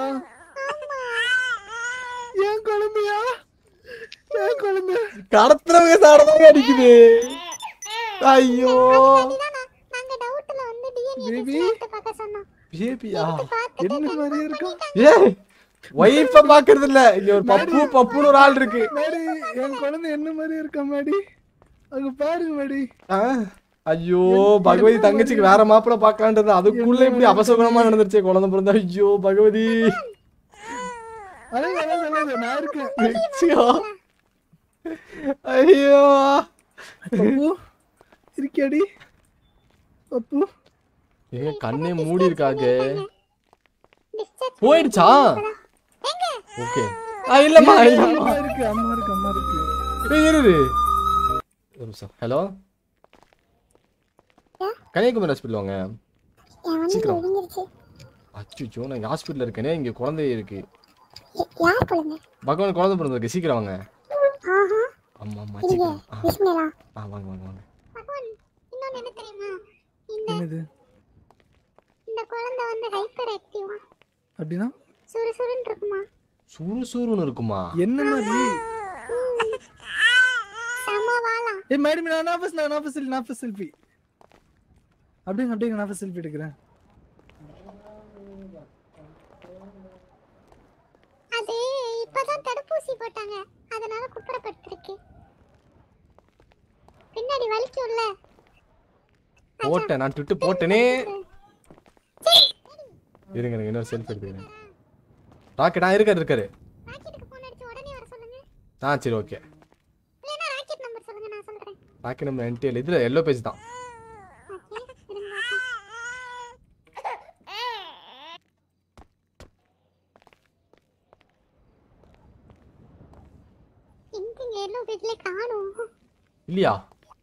என் குழந்தையா என் குழந்தை கடத்துறவங்க சாடதாங்க அடிக்குது ஐயோ இதுதான் நான்- நாங்க டவுட்ல வந்து டிஎன்ஏ Baby. டெஸ்ட் பார்க்க சொன்னோம் பேபியா என்ன மாதிரியே இருக்கும் ஏய் ஒய்ஃப பாக்குறது இல்ல இங்க ஒரு பப்பு பப்புன்னு ஒரு ஆள் இருக்கு மேடி என் குழந்தை என்ன மாதிரியே இருக்கா மேடி அங்க பாருங்க மேடி ஆ, ஐயோ பகவதி தங்கச்சிக்கு வேற மாப்பிள்ள பாக்கலான்றது அதுக்குள்ள இப்படி அபசகுணமா நடந்துருச்சே குழந்தை பிறந்தா ஐயோ பகவதி அழகு அழகு அழகு நான் இருக்கேன் ஐயோ. ஐயோ பப்பு இருக்கியாடி பப்பு ஏங்க கண்ணே மூடி இருக்காங்க டிஸ்சார்ஜ் போயிடுச்சா ஓகே ஆ இல்லம்மா இல்லம்மா அம்மா இருக்கு அம்மா இருக்கு அம்மா இருக்கு ஏய், இரு இரு. ஒரு நிமிஷம் ஹலோ கன்னியாகுமரி ஹாஸ்பிட்டல் வாங்க என் வந்து சீக்கிரம். விழுந்துருச்சு அச்சுச்சோ நான் ஹாஸ்பிட்டல் இருக்கேனே இங்க குழந்தை இருக்கு யார் குழந்தை பகவான் குழந்தை பிறந்திருக்கு சீக்கிரம் வாங்க ஆஹா ஆமா ஆமா இருங்க சீக்கிரம் ஆ, பிஸ்மிலா ஆ வாங்க வாங்க வாங்க பகவான் இன்னொன்னு என்ன தெரியுமா இந்த என்னது இந்த குழந்தை வந்து ஹைப்பர் ஆக்டிவா அப்படின்னா சுறுசுறுன்னு இருக்குமா சுறுசுறுன்னு இருக்குமா என்ன மாதிரி செம வாழா ஏ மேடம் நான் நான் ஃபர்ஸ்ட் நான் ஃபர்ஸ்ட் நான் ஃபர்ஸ்ட் செல்ஃபி அப்படிங்க அப்படிங்க நான் ஃபர்ஸ்ட் செல்ஃபி எடுக்கிறேன் அது இப்பதான் தடுப்பூசி போட்டாங்க அதனால குப்புறப்பட்டிருக்கு பின்னாடி வலிக்கும்ல போட்டேன் நான் ட்விட்டு போட்டேனே இருங்க இருங்க இன்னொரு செல்ஃபி எடுத்துக்கிறேன் ராக்கெட் ஆ இருக்காரு இருக்காரு ராக்கெட்டுக்கு போன் அடிச்சு உடனே வர சொல்லுங்க ஆ சரி ஓகே இல்லைன்னா ராக்கெட் நம்பர் சொல்லுங்க நான் சொல்றேன் ராக்கெட் நம்ம என்டிஎல் இதில் எல்லோ பேஜ் தான் ஓகே இருங்க பாப்போம். எங்கங்க எல்லோ பேஜ்ல காணோம் இல்லையா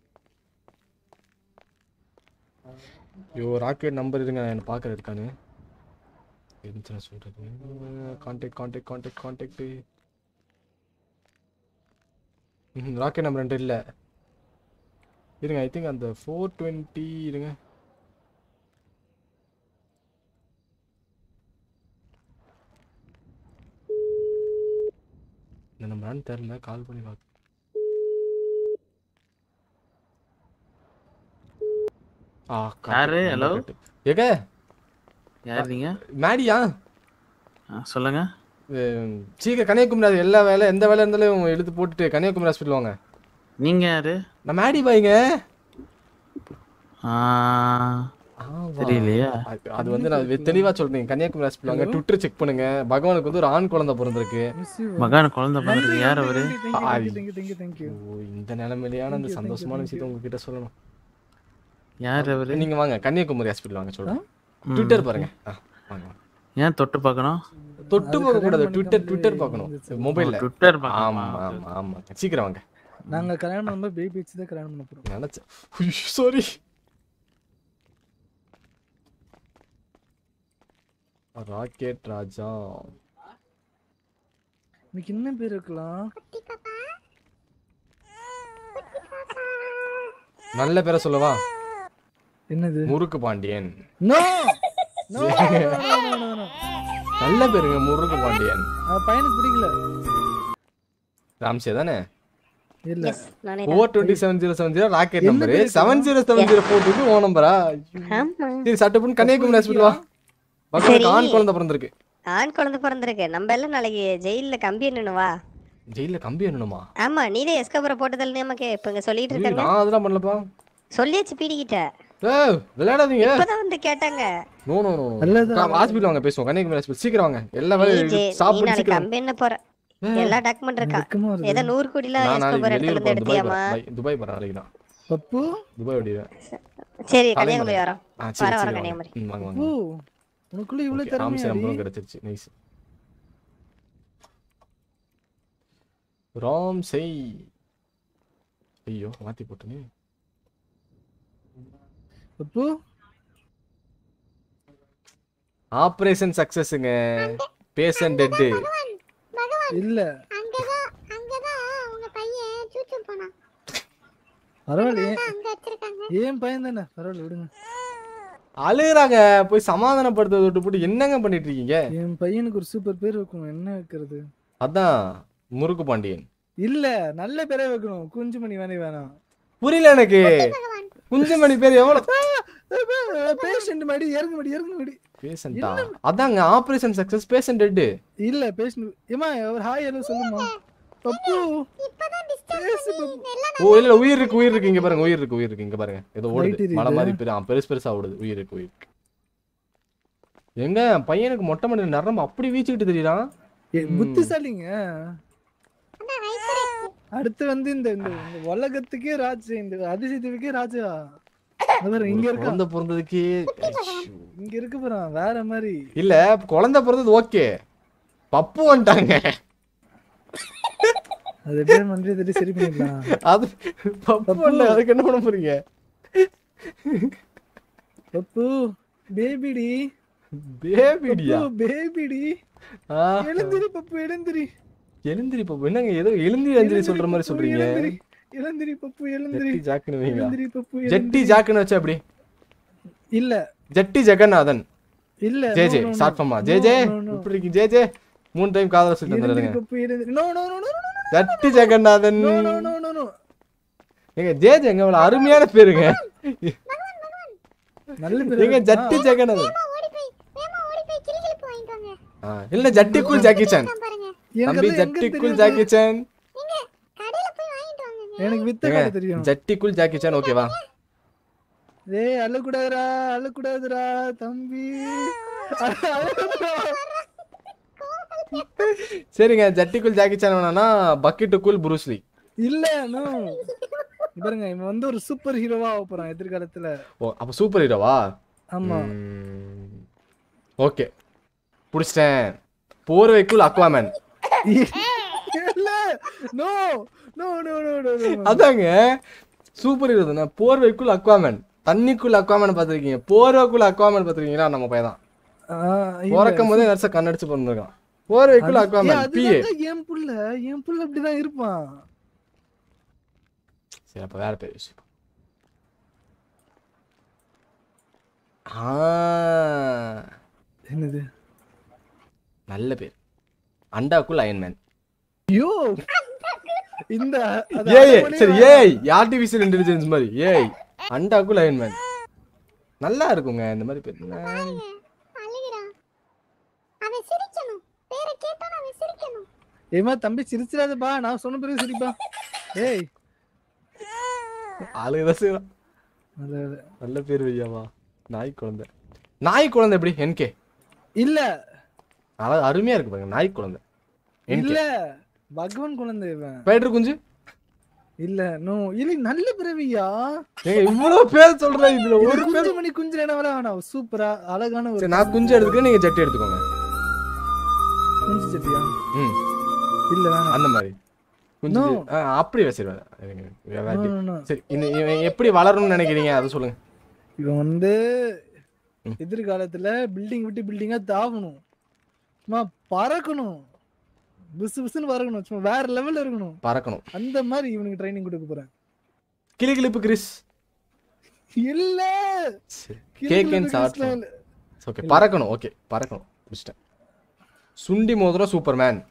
ஐயோ ராக்கெட் நம்பர் இருங்க நான் என்ன பார்க்குறது இருக்கானு இருந்துச்சு சொல்கிறது கான்டாக்ட் கான்டாக்ட் கான்டாக்ட் கான்டாக்ட் ம் ராக்கெட் நம்பர் ரெண்டு இல்லை இருங்க ஐ திங்க் அந்த ஃபோர் டுவெண்ட்டி இருங்க இந்த நம்பரான்னு தெரில கால் பண்ணி பார்க்க ஆ யாரு? hello? ஏக யார் நீங்க மேடியா ஆ, சொல்லுங்க அஹ், சீக்கிரம் கன்னியாகுமரி எல்லா வேலை எந்த வேலை இருந்தாலும் எடுத்து போட்டுட்டு கன்னியாகுமரி ஹாஸ்பிட்டல் வாங்க நீங்க யாரு நான் மேடி பாய்ங்க ஆ, தெரியலையா அது- அது வந்து நான் வெ- தெளிவா சொல்றேன் கன்னியாகுமரி ஹாஸ்பிட்டல் வாங்க ட்விட்டர் செக் பண்ணுங்க பகவானுக்கு வந்து ஒரு ஆண் குழந்தை பிறந்திருக்கு மகான் குழந்தை பிறந்திருக்கு யார் அவரு ஐ- தேங்க்யூ தேங்க்யூ தேங்க்யூ ஓ, இந்த நிலைமையிலான அந்த சந்தோஷமான விஷயத்தை உங்ககிட்ட சொல்லணும் யார் அவரு நீங்க வாங்க கன்னியாகுமரி ஹாஸ்பிட்டல் வாங்க சொல்றேன் ட்விட்டர் பாருங்க ஆ, வாங்க வாங்க. ஏன் தொட்டு பார்க்கணும் தொட்டு பார்க்க கூடாது ட்விட்டர் ட்விட்டர் பார்க்கணும் மொபைல்ல ஓ, Twitter ஆமா பார்க்கணுமா? ஆமா ஆமா சீக்கிரம் வாங்க நாங்க கல்யாணம் பண்ணும்போது பேபி வச்சு தான் கல்யாணம் பண்ண போறோம் நினைச்சேன் சாரி ராக்கெட் ராஜா இன்னைக்கு என்ன பேர் இருக்கலாம் நல்ல பேரை சொல்லவா என்னது Murukku Pandiyan no no no no நல்ல பேருங்க முருகு பாண்டியன் பையனுக்கு பிடிக்கல ராம்சே தானே இல்ல நானே four twenty seven zero seven zero rocket என்ன நம்பரு பேரு seven zero seven zero four two ஓ நம்பரா ஆமா சரி சட்டப்புன்னு கன்னியாகுமரி ஹாஸ்பிட்டல் வா பக்கத்துக்கு ஆண் குழந்தை பிறந்திருக்கு ஆண் குழந்தை பிறந்திருக்கு நம்ம எல்லாம் நாளைக்கு ஜெயில்ல கம்பி என்னன்னு வா ஜெயில கம்பி என்னணுமா ஆமா நீதே எஸ்கபரை போட்டதில் நமக்கு இப்ப இங்க சொல்லிட்டு ஐயோ, இருக்காங்க நான் அதெல்லாம் பண்ணலப்பா சொல்லியாச்சு பீடிக்கிட்ட ஏய் விளையாடாதீங்க இப்பதான் வந்து கேட்டாங்க நோ நோ நோ நல்லது. ஹாஸ்பிட்டல் வாங்க பேசுவோம் கன்னியாகுமரி ஹாஸ்பிட்டல் சீக்கிரம் வாங்க எல்லா நீ வேலையும் ஜெ- நீ சாப்பிட்டு நாளைக்கு சீக்கிரம் கம்பி என்ன போற எல்லா டாக்குமெண்ட் இருக்கா வெக்கமா வருது. ஏதோ நூறு கோடில நான் நாளைக்கு எஸ்கபர் வெளியூர் இடத்துல இருந்து போறேன் துபாய் எடுத்தியாமா போறேன் பை- துபாய் போறேன் நாளைக்கு நான் பப்பு துபாய் ஓடிடுவேன் சரி காலையில கன்னியாகுமரி வரேன். வரோம் ஆ, சரி, வர வர சரி, வாங்க. கன்னியாகுமரி ம், வாங்க வாங்க ஓ உனக்குள்ள இவ்வளவு Okay, ராம்சே திறமையா நம்பரும் கிடைச்சிருச்சு நைஸ் ராம் செய் ஐயோ மாத்தி போட்டனே பப்பு ஆபரேஷன் சக்சஸ்ங்க பேஷண்ட் டெட் பகவான் இல்ல அங்கதான் அங்கதான் உங்க பையன் சூச்சு போனான் பரவாயில்லையே அதான் அங்க வச்சிருக்காங்க ஏன் பையன் தானே பரவாயில்ல விடுங்க அழுகுறாங்க போய் சமாதானப்படுத்துறத விட்டு போட்டு என்னங்க பண்ணிட்டு இருக்கீங்க என் பையனுக்கு ஒரு சூப்பர் பேர் வைக்கணும் என்ன வைக்கிறது அதான் முறுக்கு பாண்டியன் இல்ல நல்ல பேரே வைக்கணும் குஞ்சுமணி வேணே வேணாம் புரியல எனக்கு குஞ்சமணி பேர் எவ்வளவு பேஷண்ட் மாடி இறங்க மாடி இறங்க மாடி பேஷண்டா அதாங்க ஆபரேஷன் சக்சஸ் பேஷண்ட் டெட் இல்ல பேஷண்ட் ஏமா ஒரு ஹாய் ஹலோ சொல்லுமா பப்பு பேசு பப்பு ஓ இல்ல இல்ல, உயிர் இருக்கு உயிர் இருக்கு இங்க பாருங்க உயிர் இருக்கு உயிர் இருக்கு இங்க பாருங்க ஏதோ Light ஓடுது எரியுது. மலை மாதிரி பெரு- ஆ, பெருசு பெருசா ஓடுது உயிர் இருக்கு உயிர் இருக்கு எங்க பையனுக்கு மொட்டை மணி நரம்பு அப்படி வீச்சுக்கிட்டு தெரியுறான் ஏ, புத்திசாலிங்க அடுத்து வந்து இந்த இந்த இந்த உலகத்துக்கே ராஜா இந்த அதிசயத்துக்கே ராஜா அது பாரு, இங்க ஒரு இருக்கா குழந்தை பிறந்ததுக்கே இங்க இருக்கு போறான் வேற மாதிரி இல்ல குழந்தை பிறந்தது ஓகே பப்பு வந்துட்டாங்க அது எப்படியே மந்திரி தட்டி சரி பண்ணிடலாம் அது பப்பு வந்துட்டாங்க அதுக்கு என்ன பண்ண போறீங்க பப்பு பேபிடி பேபிடியா பேபிடி ஆ எழுந்திரி பப்பு எழுந்திரி எழுந்திரி பப்பு என்னங்க ஏதோ எழுந்திரி அஞ்சலி சொல்ற மாதிரி பப்பு, சொல்றீங்க எழுந்திரி எழுந்திரி பப்பு எழுந்திரி ஜெட்டி ஜாக்குன்னு வைங்க எழுந்திரி பப்பு ஜெட்டி எழுந்திரி. ஜாக்குன்னு வச்சா எப்படி இல்ல ஜெட்டி ஜெகநாதன் இல்ல J no, J no, no. Short ஃபார்மா J No, J no, no. இப்படி இருக்கு ஜே ஜே மூணு டைம் காதல சொல்லிட்டு எழுந்திரி வந்துடுங்க பப்பு எழுந்திரி no no no no no ஜட்டி Jeganathan no no no no no எங்க ஜே ஜே எங்க இவ்வளவு அருமையான பேருங்க நல்ல பேர் எங்க ஜட்டி ஜெகநாதன் ஆ, இல்ல ஜட்டிக்குள் ஜாக்கி சான் தம்பி ஜட்டிக்குள் ஜாக்கி சான் எனக்கு வித்த ஏங்க, கதை தெரியும் ஜட்டிக்குள் ஜாக்கி சான் ஓகேவா டேய் அழக்கூடாதுடா அழக்கூடாதுடா தம்பி அழக்கூடாதுடா. சரிங்க ஜட்டிக்குள் ஜாக்கி சான் வேணாம்னா பக்கெட்டுக்குள் புரூஸ்லி இல்ல நோ பாருங்க இவன் வந்து ஒரு சூப்பர் ஹீரோவா ஆக போறான் எதிர்காலத்துல ஓ அப்ப சூப்பர் ஹீரோவா ஆமா ஓகே புடிச்சிட்டேன் போர்வைக்குள் அக்வாமேன் இல்ல no no no no no no அதாங்க சூப்பர் ஹீரோ தானே போர்வைக்குள் அக்வாமேன் தண்ணிக்குள் அக்வாமேன் பார்த்துருக்கீங்க போர்வைக்குள் அக்வாமேன் பார்த்துருக்கீங்களா நம்ம பையன் தான் பிறக்கும் போதே நர்ச கண்ணடிச்சு பிறந்திருக்கான் போர்வைக்குள் அக்வாமேன் பிஏ என் புள்ள என் புள்ள அப்படிதான் இருப்பான் சரி அப்ப வேற பேர் யோசிப்போம் ஆ என்னது நல்ல பேர் அண்டாக்குள் அயன்மேன் ஐயோ இந்த அது ஏய் அடமொழி சரி வேணாம். ஏய் ஆர்டிஃபிஷியல் இன்டெலிஜென்ஸ் மாதிரி ஏய் அண்டாக்குள் அயன்மேன் நல்லா இருக்குங்க இந்த மாதிரி பேர் அழுகிறான் அவன் சிரிக்கணும் பேரை கேட்டா அவன் சிரிக்கணும் ஏமா தம்பி சிரிச்சிடாதப்பா நான் சொன்ன பிறகு சிரிப்பா ஏய் ஆளுதான் செய்யறான் அது, அது. நல்ல பேர் வையாவா நாய் குழந்தை நாய் குழந்தை எப்படி என்கே இல்ல அதாவது அருமையா இருக்கு பாருங்க நாய் குழந்தை இல்ல என்கே பகவான் குழந்தை இவன் பேட்டர் குஞ்சு இல்ல நோ இல்ல நல்ல பிறவியா ஏங்க இவ்வளவு பேர் சொல்றேன் இதுல இது ஒரு பேர் குஞ்சு மணி குஞ்சு என்ன வேணா வேணாம் சூப்பரா அழகான ஒரு சரி நான் குஞ்சு எடுத்துக்கிறேன் நீங்க ஜட்டி எடுத்துக்கோங்க குஞ்சு சட்டியா ம் இல்ல வேணாம் அந்த மாதிரி குஞ்சு No. ஆ, அப்படி வச்சிருவேன் No, no, no. சரி இந்த இவன் எப்படி வளரணும்னு நினைக்கிறீங்க அதை சொல்லுங்க இவன் வந்து எதிர்காலத்துல பில்டிங் விட்டு பில்டிங்கா தாவணும் சும்மா பறக்கணும் புசு புசுன்னு பறக்கணும் சும்மா வேற லெவல்ல இருக்கணும் பறக்கணும் அந்த மாதிரி இவனுக்கு ட்ரைனிங் கொடுக்க போறேன் கிளி கிளிப்பு கிறிஸ் இல்ல கிளி கேக் கிளி அண்ட் கிறிஸ்ல சாட் இல்ல. ஓகே பறக்கணும் ஓகே பறக்கணும் முடிச்சிட்டேன் சுண்டி மோதிரம் சூப்பர்மேன்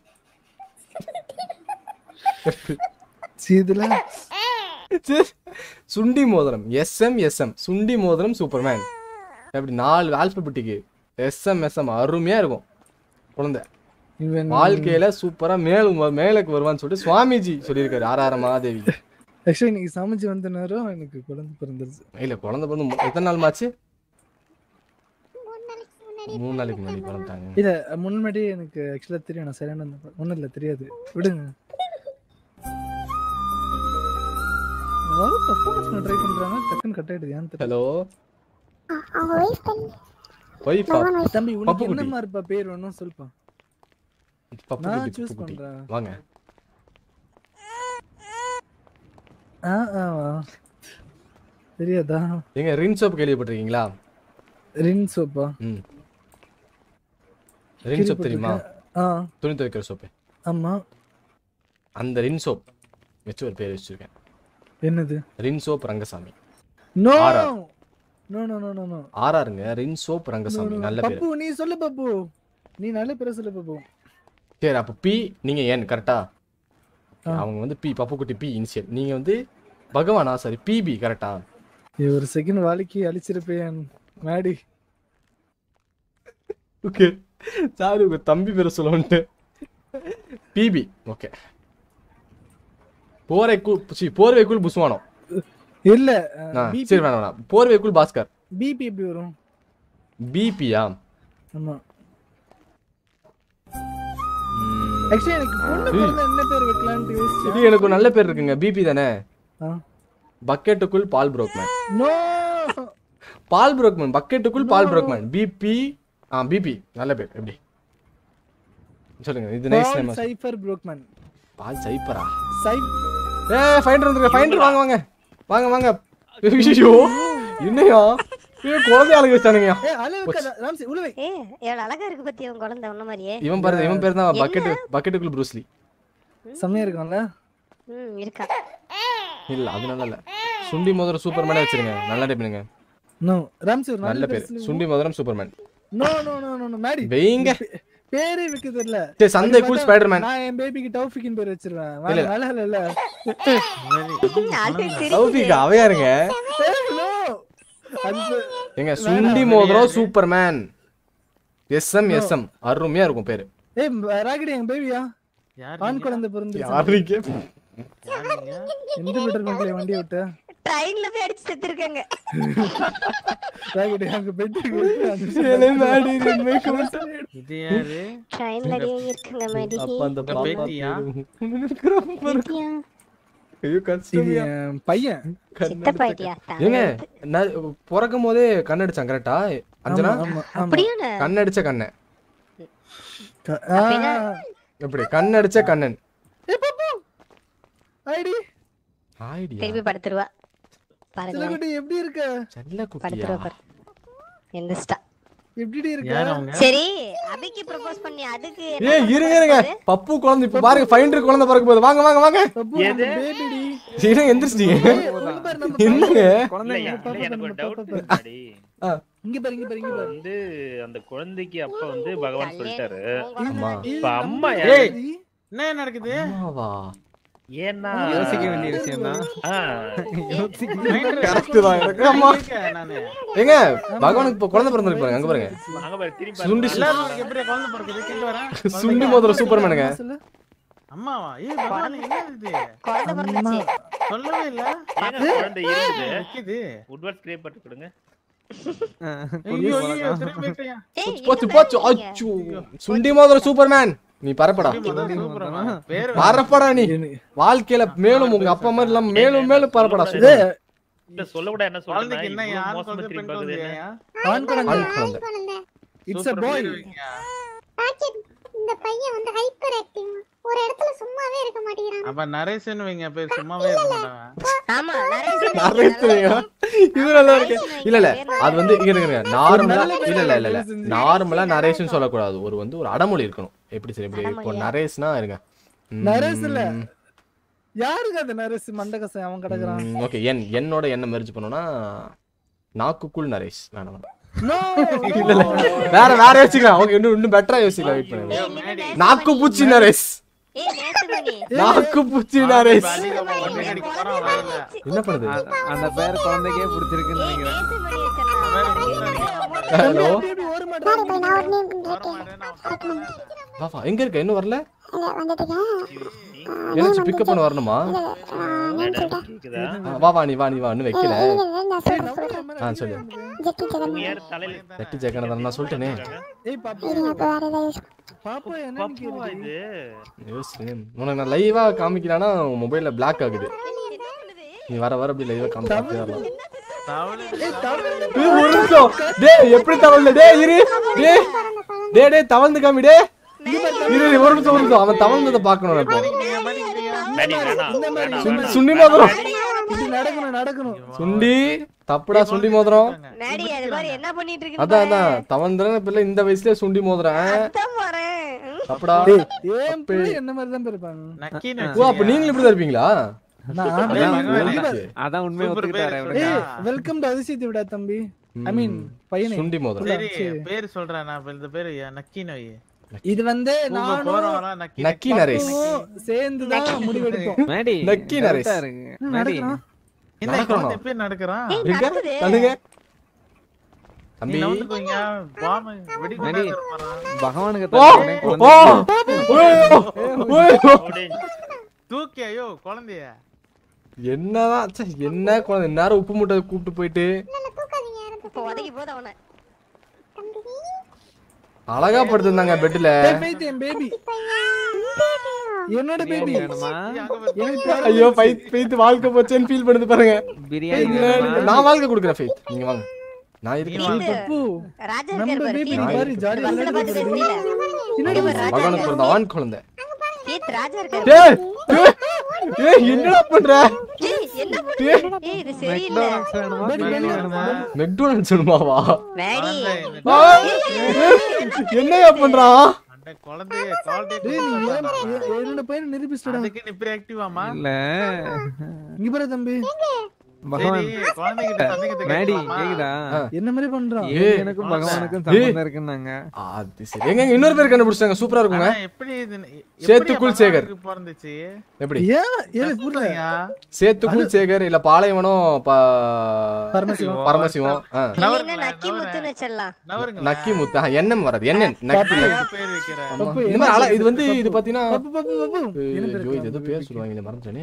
இதுல சரி. சுண்டி மோதிரம் எஸ்எம் எஸ்எம் சுண்டி மோதிரம் சூப்பர்மேன் அப்படி நாலு ஆல்பபெட்டிக்கு எஸ்எம் எஸ்எம் அருமையா இருக்கும் குழந்தை இவன் வாழ்க்கையில சூப்பரா மேலும் வ- மேலுக்கு வருவான்னு சொல்லிட்டு சுவாமிஜி சொல்லியிருக்காரு ஆறார மகாதேவி ஆக்சுவலி இன்னைக்கு சமைச்சு வந்த நேரம் எனக்கு குழந்தை பிறந்துருச்சு இல்ல குழந்தை பிறந்து மு- எத்தனை நாள் மாச்சு மூணு நாளைக்கு முன்னாடி பிறந்துட்டாங்க இல்ல முன்னாடி எனக்கு ஆக்சுவலா தெரியும் நான் சரியான ஒண்ணும் இல்ல தெரியாது விடுங்க யாரும் பெர்ஃபார்மன்ஸ் பண்ண ட்ரை பண்றாங்க டக்குன்னு கட் ஆயிடுது ஏன்னு தெரியல ஹலோ அவங்க வெயிட் பண்ணி ஒய்ஃபா தம்பி பப்பு உனக்கு குட்டி என்னமா இருப்பா பேர் வேணும் சொல்லுப்பா பப்பு நான் குட்டி choose பப்பு குட்டி பண்றேன். வாங்க ஆ ஆ வா. தெரியாதா எங்க ரின் சோப் கேள்விப்பட்டிருக்கீங்களா ரின் சோப்பா ம் ரின் சோப் தெரியுமா ஆ துணி துவைக்கிற சோப்பு ஆமா அந்த ரின் சோப் வச்சு ஒரு பேர் வச்சிருக்கேன் என்னது Rin soap Rangasamy no RR no no no no no ஆர்ஆருங்க ரின் சோப் ரங்கசாமி நல்ல பேர் பப்பு நீ சொல்லு பப்பு நீ நல்ல பேரை சொல்லு பப்பு சரி அப்போ பி நீங்க ஏன் கரெக்டா அவங்க வந்து பி பப்புக்குட்டி பி இனிஷியல் நீங்க வந்து பகவானா சாரி பிபி கரெக்டா இது ஒரு செகண்ட் வாழ்க்கை அழிச்சிருப்பேன் மேடி ஓகே சாரி உங்க தம்பி பேரை சொல்ல வந்துட்டு பிபி ஓகே போரைக்குள் சி போர்வைக்குள் புஸ்வானம் இல்ல ஆ, சரி வேணாம் வேணாம் போர்வைக்குள் பாஸ்கர் பிபி எப்படி வரும் பிபியா ஆமா ஆக்சுவலி எனக்கு பொண்ணு பிறந்தா என்ன பேர் வைக்கலாம்னு இது யோசிச்சேன் எனக்கு ஒரு நல்ல பேர் இருக்குங்க பிபி தானே ஆ. பக்கெட்டுக்குள் பால் புரோக்மேன் நோ பால் புரோக்மேன் பக்கெட்டுக்குள் பால் புரோக்மேன் பிபி ஆ பிபி நல்ல பேர் எப்படி சொல்லுங்க இது நைஸ் நேம் சைஃபர் புரோக்மேன் பால் சைப்பரா சைப் ஏ ஃபைண்டர் வந்துருங்க ஃபைண்டர் வாங்க வாங்க வாங்க வாங்க ஐயோ என்னையா ஏய் குழந்தை அழகு வச்சானுங்க ஏ அளவுக்கு ராம்சி உழுவை ஏ எவ்வளவு அழகா இருக்கு பத்தி உன் குழந்தை உன்ன மாதிரியே இவன் பாரு இவன் பேர் தான் என்ன? பக்கெட் பக்கெட்டுக்குள்ள ப்ரூஸ்லி செம்மையா இருக்கும்ல ம் இருக்கா இல்ல அது நல்லா இல்ல சுண்டி மோதிரம் சூப்பர்மேனே வச்சிருங்க நல்லா டைப் பண்ணுங்க நோ ராம்சி ஒரு நல்ல நல்ல பேர் பேர் சுண்டி மோதிரம் Superman no no no no no Maddy வெயிங்க பேரே வைக்க தெரியல சரி, சந்தை அப்படி cool பார்த்தா Spider-Man. நான் என் பேபிக்கு டௌஃபிக்கின் பேர் வச்சிருவேன் இல்ல, வேற இல்ல. நல்லா இல்ல தௌஃபிக் அவையாருங்க நோ அது எங்க சுண்டி மோதிரம் சூப்பர்மேன் எஸ்எம் எஸ்எம் அருமையா இருக்கும் பேரு ஏய் ராகிடி எங்க பேபியா ஆண் குழந்தை பிறந்து யாருங்க எந்த பெட்ரோல் பங்க்ல வண்டி விட்ட ட்ரெயின்ல போய் அடிச்சு செத்துருக்காங்க ராகிடி அங்க பெட் இது யாரு ட்ரெயின்ல அடி இருக்குங்க மேடி அப்ப அந்த உங்க பாப்பா பேத்தியா? பேரு. ஐயோ கஷ்டமியா பையன் சித்தப்பா ஐடியா ஏங்க நான் பிறக்கும் போதே கண்ணடிச்சான் கரெக்டா அஞ்சனா ஆமா, ஆமா. அப்படியாண்ணே? கண்ணடிச்ச கண்ணை அப்படின்னா எப்படி கண்ணடிச்ச கண்ணன் ஐடி ஐடியா திருப்பி படுத்துருவா பாருங்க சிலகுட்டி எப்படி இருக்க செல்ல படுத்துருவா பாரு எந்த ஸ்டா எப்படி இருக்க யார் அவங்க? சரி அபிக்கு ப்ரப்போஸ் பண்ணி அதுக்கு என்ன ஏய் இருங்க இருங்க பப்பு குழந்தை இப்ப பாருங்க ஃபைண்டர் குழந்தை பிறக்க போகுது வாங்க வாங்க வாங்க பேபிடி இருங்க எந்திரிச்சிட்டீங்க என்னங்க இல்லையா, இல்ல, எனக்கு ஒரு doubt முன்னாடி. இங்க பாரு இங்க பாரு இங்க பாரு வந்து அந்த குழந்தைக்கு அப்பா வந்து பகவான் சொல்லிட்டாரு ஆமா. இப்ப அம்மா ஏய், யாரு? என்ன நடக்குது அம்மாவா ஏன்னா யோசிக்க வேண்டிய விஷயம் தான் ஆ. கரெக்ட் தான் எனக்கு அம்மா ஏங்க பகவானுக்கு இப்ப குழந்தை பிறந்திருக்கு பாருங்க அங்க பாருங்க அங்க பாரு, திரும்பி சுண்டி பாரு. எல்லாரும் எப்படி குழந்தை பிறக்குது கேட்டு வரேன் சுண்டி மோதிரம் சூப்பர்மேனுங்க அம்மாவா ஏய் பகவான் என்ன இது குழந்தை பிறந்துச்சு சொல்லவே இல்ல ஏங்க குழந்தை இருக்குது நிக்குது உட்வர்ட் ஸ்ப்ரே பட்டு கொடுங்க ஐயோ ஐயோ திரும்பி வைக்கிறியா? போச்சு போச்சு அச்சோ சுண்டி மோதிரம் சூப்பர்மேன் நீ பரப்படா சூப்பரமா பேரு பரப்படா நீ வாழ்க்கையில மேலும் உங்க அப்பா மாதிரி இல்லாம மேலும் மேலும் பரப்படா இல்ல, சொல்ல கூட என்ன சொல்றேன்னா குழந்தைக்கு என்ன இவ்வளவு ஆண் மோசமா குழந்தை திரும்பி பெண் பார்க்குது குழந்தையா ஆண் குழந்தை ஆண் குழந்தை இட்ஸ் a boy பாக்கெட் இந்த பையன் வந்து ஹைப்பர் ஆக்டிவ் ஒரு இடத்துல சும்மாவே இருக்க மாட்டேங்கிறான் அப்ப நரேசன் வைங்க பேர் சும்மாவே இருக்க மாட்டான் ஆமா நரேஸ்வரியா? இது நல்லா இருக்கு இல்ல இல்ல அது வந்து இங்க இருங்க நார்மலா இல்ல இல்ல இல்ல இல்ல நார்மலா நரேஷன் சொல்லக்கூடாது ஒரு வந்து ஒரு அடமொழி இருக்கணும் எப்படி சரி எப்படி இப்போ நரேஷ்னா இருங்க நரேஷ் இல்ல யாருக்கு அந்த நரேஷ் மண்டகசம் அவன் கிடக்குறான் ஓகே என் என்னோட என்ன மெர்ஜ் பண்ணோம்னா நாக்குக்குள் நரேஷ் வேணாம் வேணாம். நோ இல்ல இல்ல வேற வேற யோசிக்கலாம் ஓகே இன்னும் இன்னும் பெட்டரா யோசிக்கலாம் வெயிட் பண்ணுங்க நாக்கு பூச்சி நரேஷ் ஏய் நேசுமணி நாக்கு பூச்சி நரேஷ் அதிகமா ஒட்டை அடிக்க போறான் வரல என்ன பண்ணுது அ- அந்த பேர் குழந்தைக்கே பிடிச்சிருக்குன்னு நினைக்கிறேன் ஹலோ ஒரு பாரு போய் நான் ஒரு நேம் கேட்டேன் வாவா எங்க இருக்க இன்னும் வரல இல்ல வந்துட்டுங்க ஏதாச்சும் பிக்கப் பண்ண வரணுமா நேம் சொல்லிட்டேன் கேக்குதா ஆ, வா வா நீ வா நீ வா இன்னும் வைக்கல இல்ல இல்ல நான் சொல்றேன் சொல்றேன் ஆ சொல்லு ஜெட்டி ஜெகன் யார் தலையில வெட்டி ஜெகனதான் நான் சொல்லிட்டேனே ஏய் பாப்பா இருங்க அப்ப வேற ஏதாவது பாப்பா என்ன பப்புவா இது யோசி உனக்கு நான் லைவா காமிக்கலாம்னா உன் மொபைல்ல பிளாக் ஆகுது நீ வர வர அப்படி லைவா காமிச்சு வரலாம் தவளை ஏய், ஒரு நிமிஷம் டேய் எப்படி தவழ்ந்த டேய் இரு டேய் டேய் டேய் தவழ்ந்து காமி டேய் இரு இரு, ஒரு நிமிஷம் ஒரு நிமிஷம் அவன் தவழ்ந்ததை பார்க்கணும் நான் இப்போ மேடி வேணாம் வேணாம் சுண்டி- வேணாம் சுண்டி மோதிரம் இப்படி நடக்கணும் நடக்கணும் சுண்டி தப்புடா சுண்டி மோதிரம் மேடி அது மாதிரி என்ன பண்ணிட்டு இருக்கு அதான் அதான் தவழ்ந்துறேன் பிள்ளை இந்த வயசுலயே சுண்டி மோதிரம் அதான் போறேன் தப்புடா ஏன் பிள்ளை என்ன மாதிரி தான் இருப்பாங்க நக்கின்னு ஓ அப்ப நீங்களும் இப்படி தான் இருப்பீங்களா நான் அதான் மகனே. ஓகே. அதான் உண்மையை Super ஒத்துக்கிட்டாரு பேரு. அவனுக்கு. ஏய் வெல்கம் டு அதிசயத்தை விடா தம்பி ஐ மீன் பையனே சுண்டி மோதிரம் சரி பேர் சொல்றேன் நான் இப்ப இந்த பேரு நக்கி நோய் இது வந்து நானும் போறவங்களா நக்கி நக்கி நரேஷ் பப்புவும் சேர்ந்து தான் முடிவெடுப்போம் மேடி நக்கி நரேஷ். கரெக்டா இருக்கு. என்ன மேடி நடக்குறான்? என்ன நடக்கணும். குழந்தை எப்படி நடக்கிறான் எங்க தள்ளுங்க நீ தம்பி நவுந்துக்கோங்க பாம வெடி மேடி கொண்டாந்து போறான் பகவானுக்கு ஓ தரேன் ஓ குழந்தை ஓ, ஓ. தூக்கி ஐயோ குழந்தைய என்னதான் ச்சே, என்ன குழந்தை நேரம் உப்பு மூட்டை கூப்பிட்டு போயிட்டு தூக்காதீங்க யாரும் இப்போ உதகி போது அவனை தம்பி அழகா படுத்திருந்தாங்க பெட்ல ஏய், faith, என் பேபி என்னோட பேபி வேணுமா எனக்கு தேவை. ஐயோ ஃபைத் ஃபைத் வாழ்க்கை போச்சேன்னு ஃபீல் பண்ணுது பாருங்க பிரியாணி என்ன, வேணுமா நான் வாழ்க்கை கொடுக்குறேன் ஃபைத் நீங்க வாங்க நான் இருக்கேன் பப்பு ராஜா நம்ம இருக்காரு பாரு பேபி ஃபீத். பாரு ஜாலியா பஸ்ல பார்த்து விளையாடுறது பேசுறீல என்னடி இங்க பாரு, ராஜா பகவானுக்கு பிறந்த ஆண் குழந்தை ஃபீத் ராஜா இருக்காரு டேய் டேய், ஏய் என்னடா பண்ற ஏய், என்ன டேய். பண்ணுது ஏய் இது சரியில்லை மெக்டானல்ட்ஸ் வேணுமா பிரியாணி வேணுமா மெக்டோனல்ட்ஸ் வேணுமாவா மேடி ஆ, ஏய், என்னய்யா பண்றான் அந்த குழந்தைய குவாலிட்டி டேய் நீ ஏன் எ- என்னோட பையனை நிரூபிச்சிட்டடா அதுக்கு நீ இப்படி ஆக்டிவாமா இல்ல இங்க பாரு தம்பி பகவான் சரி குழந்தைகிட்ட சந்தேகத்தை மேடி கேட்கலாமா? கேக்குதா என்ன மாதிரி பண்றான் ஏய். எனக்கும் பகவானுக்கும் ஏய். சம்பந்தம் இருக்குன்னாங்க அது சரி எங்க எங்க இன்னொரு பேர் கண்டுபிடிச்சாங்க சூப்பரா இருக்குங்க ஆனா எப்படி இது எப்படி சேத்துக்குள் அப்பா சேகர். அவருக்கு பிறந்துச்சு எப்படி ஏன் ஏன் புரியல கஷ்டம்யா. சேத்துக்குள் சேகர் இல்ல பாலைவனம் ப- பரமசிவம். பரமசிவம் ஆ. இல்லைன்னா நக்கி முத்துன்னு வச்சிடலாம் நவருங்க நக்கி முத்து எண்ணம் வராது எண்ணன் நக்கி ஏன் பேர் வைக்கிற ஆமா. பப்பு, இந்த மாதிரி அழ- இது வந்து இது பாத்தீங்கன்னா பப்பு பப்பு பப்பு என்ன பேர் ஐயோ, இது ஏதோ இருக்கலாம்? பேர் சொல்லுவாங்க இந்த மறந்துட்டேனே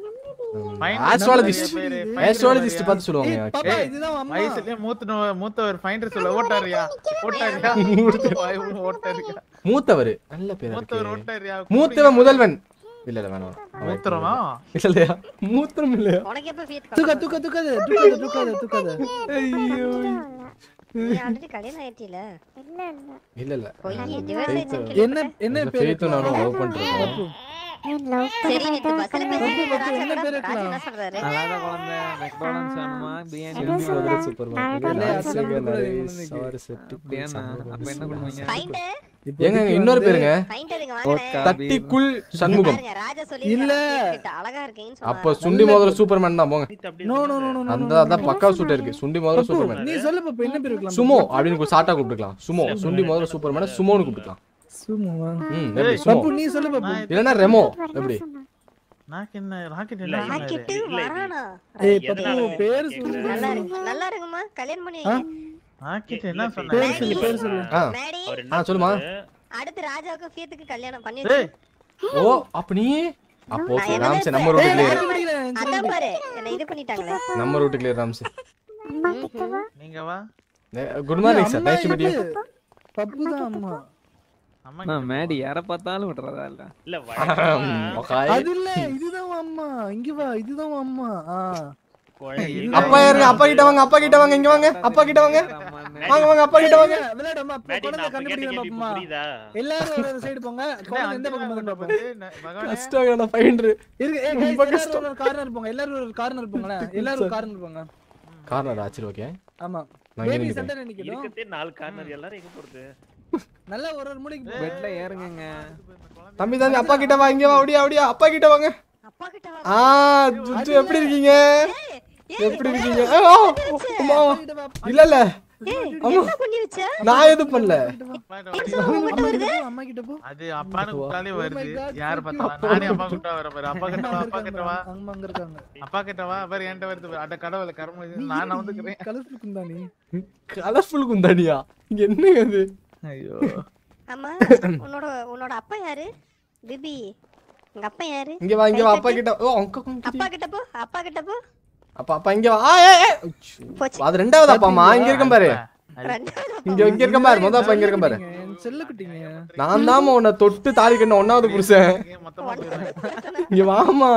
Find ஆஸ்ட்ராலஜிஸ்ட் பேரு, find ஆஸ்ட்ராலஜிஸ்ட் பேரு. பார்த்து சொல்லுவாங்க ஏய், பாப்பா, ஏய், இதுதான் அம்மா. வயசுலயே மூத்த நோ- மூத்தவர் ஃபைண்டர் சொல்ல ஓட்டாரியா ஓட்டாரியா ஓட்டாரியா மூத்தவர் நல்ல பேர் மூத்தவர் இருக்கு ஓட்டாரியா மூத்தவன் முதல்வன் இல்ல இல்ல வேணாம் அவன் மூத்திரமா இல்ல இல்லையா மூத்திரம் இல்லையா உனக்கு எப்ப ஃபீட் தூக்க தூக்க தூக்காத தூக்காத தூக்காத தூக்காத ஐயோ நீ ஆல்ரெடி கல்யாணம் ஆயிட்டீல இல்ல இல்ல பொய் நான் divorce faith- ஆயிடுச்சுன்னு என்ன என்ன இல்ல, பேர் faith நானும் love பண்றோம் சரி நேத்து பஸ்ல பேசி பப்பு, என்ன பேர் ராஜா வைக்கலாம்? என்ன சொல்றாரு அழாத குழந்தை மெக்டானல்ட்ஸ் வேணுமா பிரியாணி சூப்பர் வேணுமா சூப்பர் இல்ல, ராஜசேகர் அதெல்லாம் நரேஷ் கூட சார் செப்டிக் அப்படியா அப்ப என்ன பண்ணுவீங்க ஃபைண்டர் ஏங்க ஏங்க, இன்னொரு பேருங்க ஃபைண்டர் இங்க ஓட்கா, வாங்க தட்டிக்குள் சண்முகம் பாருங்க ராஜா சொல்லி இல்ல. அழகா இருக்கீங்கன்னு அப்ப சொன்னாரு சுண்டி மோதிர சூப்பர்மேன் தான் போங்க நோ நோ நோ நோ அந்த அதான் பக்கா சூட் இருக்கு சுண்டி மோதிர பப்பு, சூப்பர்மேன் நீ சொல்லு பப்பு என்ன பேர் வைக்கலாம் சுமோ அப்படின்னு சாட்டா கூப்பிட்டுக்கலாம் சுமோ சுண்டி மோதிர சூப்பர்மேன் சுமோன்னு கூப்பிட்டுக்கலாம் சும்மா ம் எப்படி சுமோ பப்பு நீ சொல்லு பப்பு இல்லனா ரெமோ எப்படி நாக்கு என்ன ராக்கெட் என்ன சொன்னாரு? ராக்கெட்டு வரானா ஏய் எதனால பப்பு பேர் சொல்லு நல்லா இருக்கு நல்லா இருக்குமா கல்யாணம் பண்ணி ஆ? ராக்கெட் என்ன பேர் சொன்னாரு சொல்லு பேர் சொல்லு ஆ மேடி அவர் ஆ என்ன சொல்லுமா அடுத்து ராஜாவுக்கு ஃபீத்துக்கு கல்யாணம் பண்ணி ஏய் ஓ அப்ப நீ அப்போ ஓகே ராம்சே நம்ம ரூட் கிளியர் அதான் பாரு என்ன இது பண்ணிட்டாங்களே நம்ம ரூட் கிளியர் ராம்சே நீங்க வா good morning sir nice to meet you பப்பு தான் அம்மா அம்மா நான் மேடி யார பார்த்தாலும் விட்டுறதா இல்ல இல்ல வழக்கமா ஓகே அது இல்ல இதுதான் உன் அம்மா இங்க வா இதுதான் உன் அம்மா ஆ குழந்தை அப்பா யாருங்க அப்பா கிட்ட வாங்க அப்பா கிட்ட வாங்க இங்க வாங்க அப்பா கிட்ட வாங்க வாங்க வாங்க அப்பா கிட்ட வாங்க விளையாடாம மேடி குழந்தை நான் அப்ப கேட்ட கண்டுபிடிக்கலாம் கேள்வி பாப்போமா புரியுதா எல்லாரும் ஒரு சைடு போங்க குழந்தை எந்த பக்கம் போகுதுன்னு பாப்போம் பகவானே கஷ்டம் ஃபைண்டர் இருக்கு ஏய் ரொம்ப guys, கஷ்டம். எல்லாரும் ஒரு கார்னர் போங்க எல்லாரும் ஒரு கார்னர் போங்களேன் எல்லாரும் ஒரு கார்னர் போங்க கார்னர் ஆச்சு ஓகே ஆமா நான் இங்க பேபி நிக்கிறேன். சண்டை நிக்கணும் இருக்கதே நாலு கார்னர் எல்லாரும் எங்க போறது நல்லா ஒரு ஒரு மூலைக்கு போ பெட்ல ஏறுங்கங்க தம்பி தம்பி அப்பா கிட்ட வா இங்க வா அப்படியே அப்படியே அப்பா கிட்ட வாங்க அப்பா கிட்ட வா ஆ ஜுஜு எப்படி இருக்கீங்க எப்படி இருக்கீங்க ஆ, ஆ, அம்மா. இல்ல இல்ல ஏய் ஆமா. என்ன பண்ணி வச்ச நான் எதுவும் பண்ணல அம்மா கிட்ட போ அம்மா கிட்ட போ அது அப்பான்னு கூப்பிட்டாலே Oh my வருது God, யார் thank you. பார்த்தாலும் நானே அப்பா கூப்பிட்டா வர பாரு அப்பா கிட்ட வா அப்பா கிட்ட வா அம்மா அங்க இருக்காங்க அப்பா கிட்ட வா பாரு என்கிட்ட வருது அட கடவுள கர்ம இது நான் வந்துக்கிறேன் கலர்ஃபுல் குந்தானி கலர்ஃபுல் குந்தாடியா இங்க என்னங்க அது ஐயோ ஆமா உன்னோட உன்னோட அப்பா யாரு பிபி உங்க அப்பா யாரு இங்க வா இங்க வா அப்பா கிட்ட ஓ அங்க அப்பா கிட்ட போ அப்பா கிட்ட போ அப்பா அப்பா இங்க வா ஆ, ஏய், ஏய். போச்சு அது ரெண்டாவது அப்பாமா இங்க இருக்க பாரு ரெண்டாவது அப்பா. இங்க இங்க இருக்க பாரு மொத அப்பா இங்க இருக்க பாரு என் செல்ல குட்டிங்க நான் தாமா உன்னை தொட்டு தாலி கட்டின ஒன்னாவது புருஷன் மொத்தமா போயிடுவேன் இங்க வாமா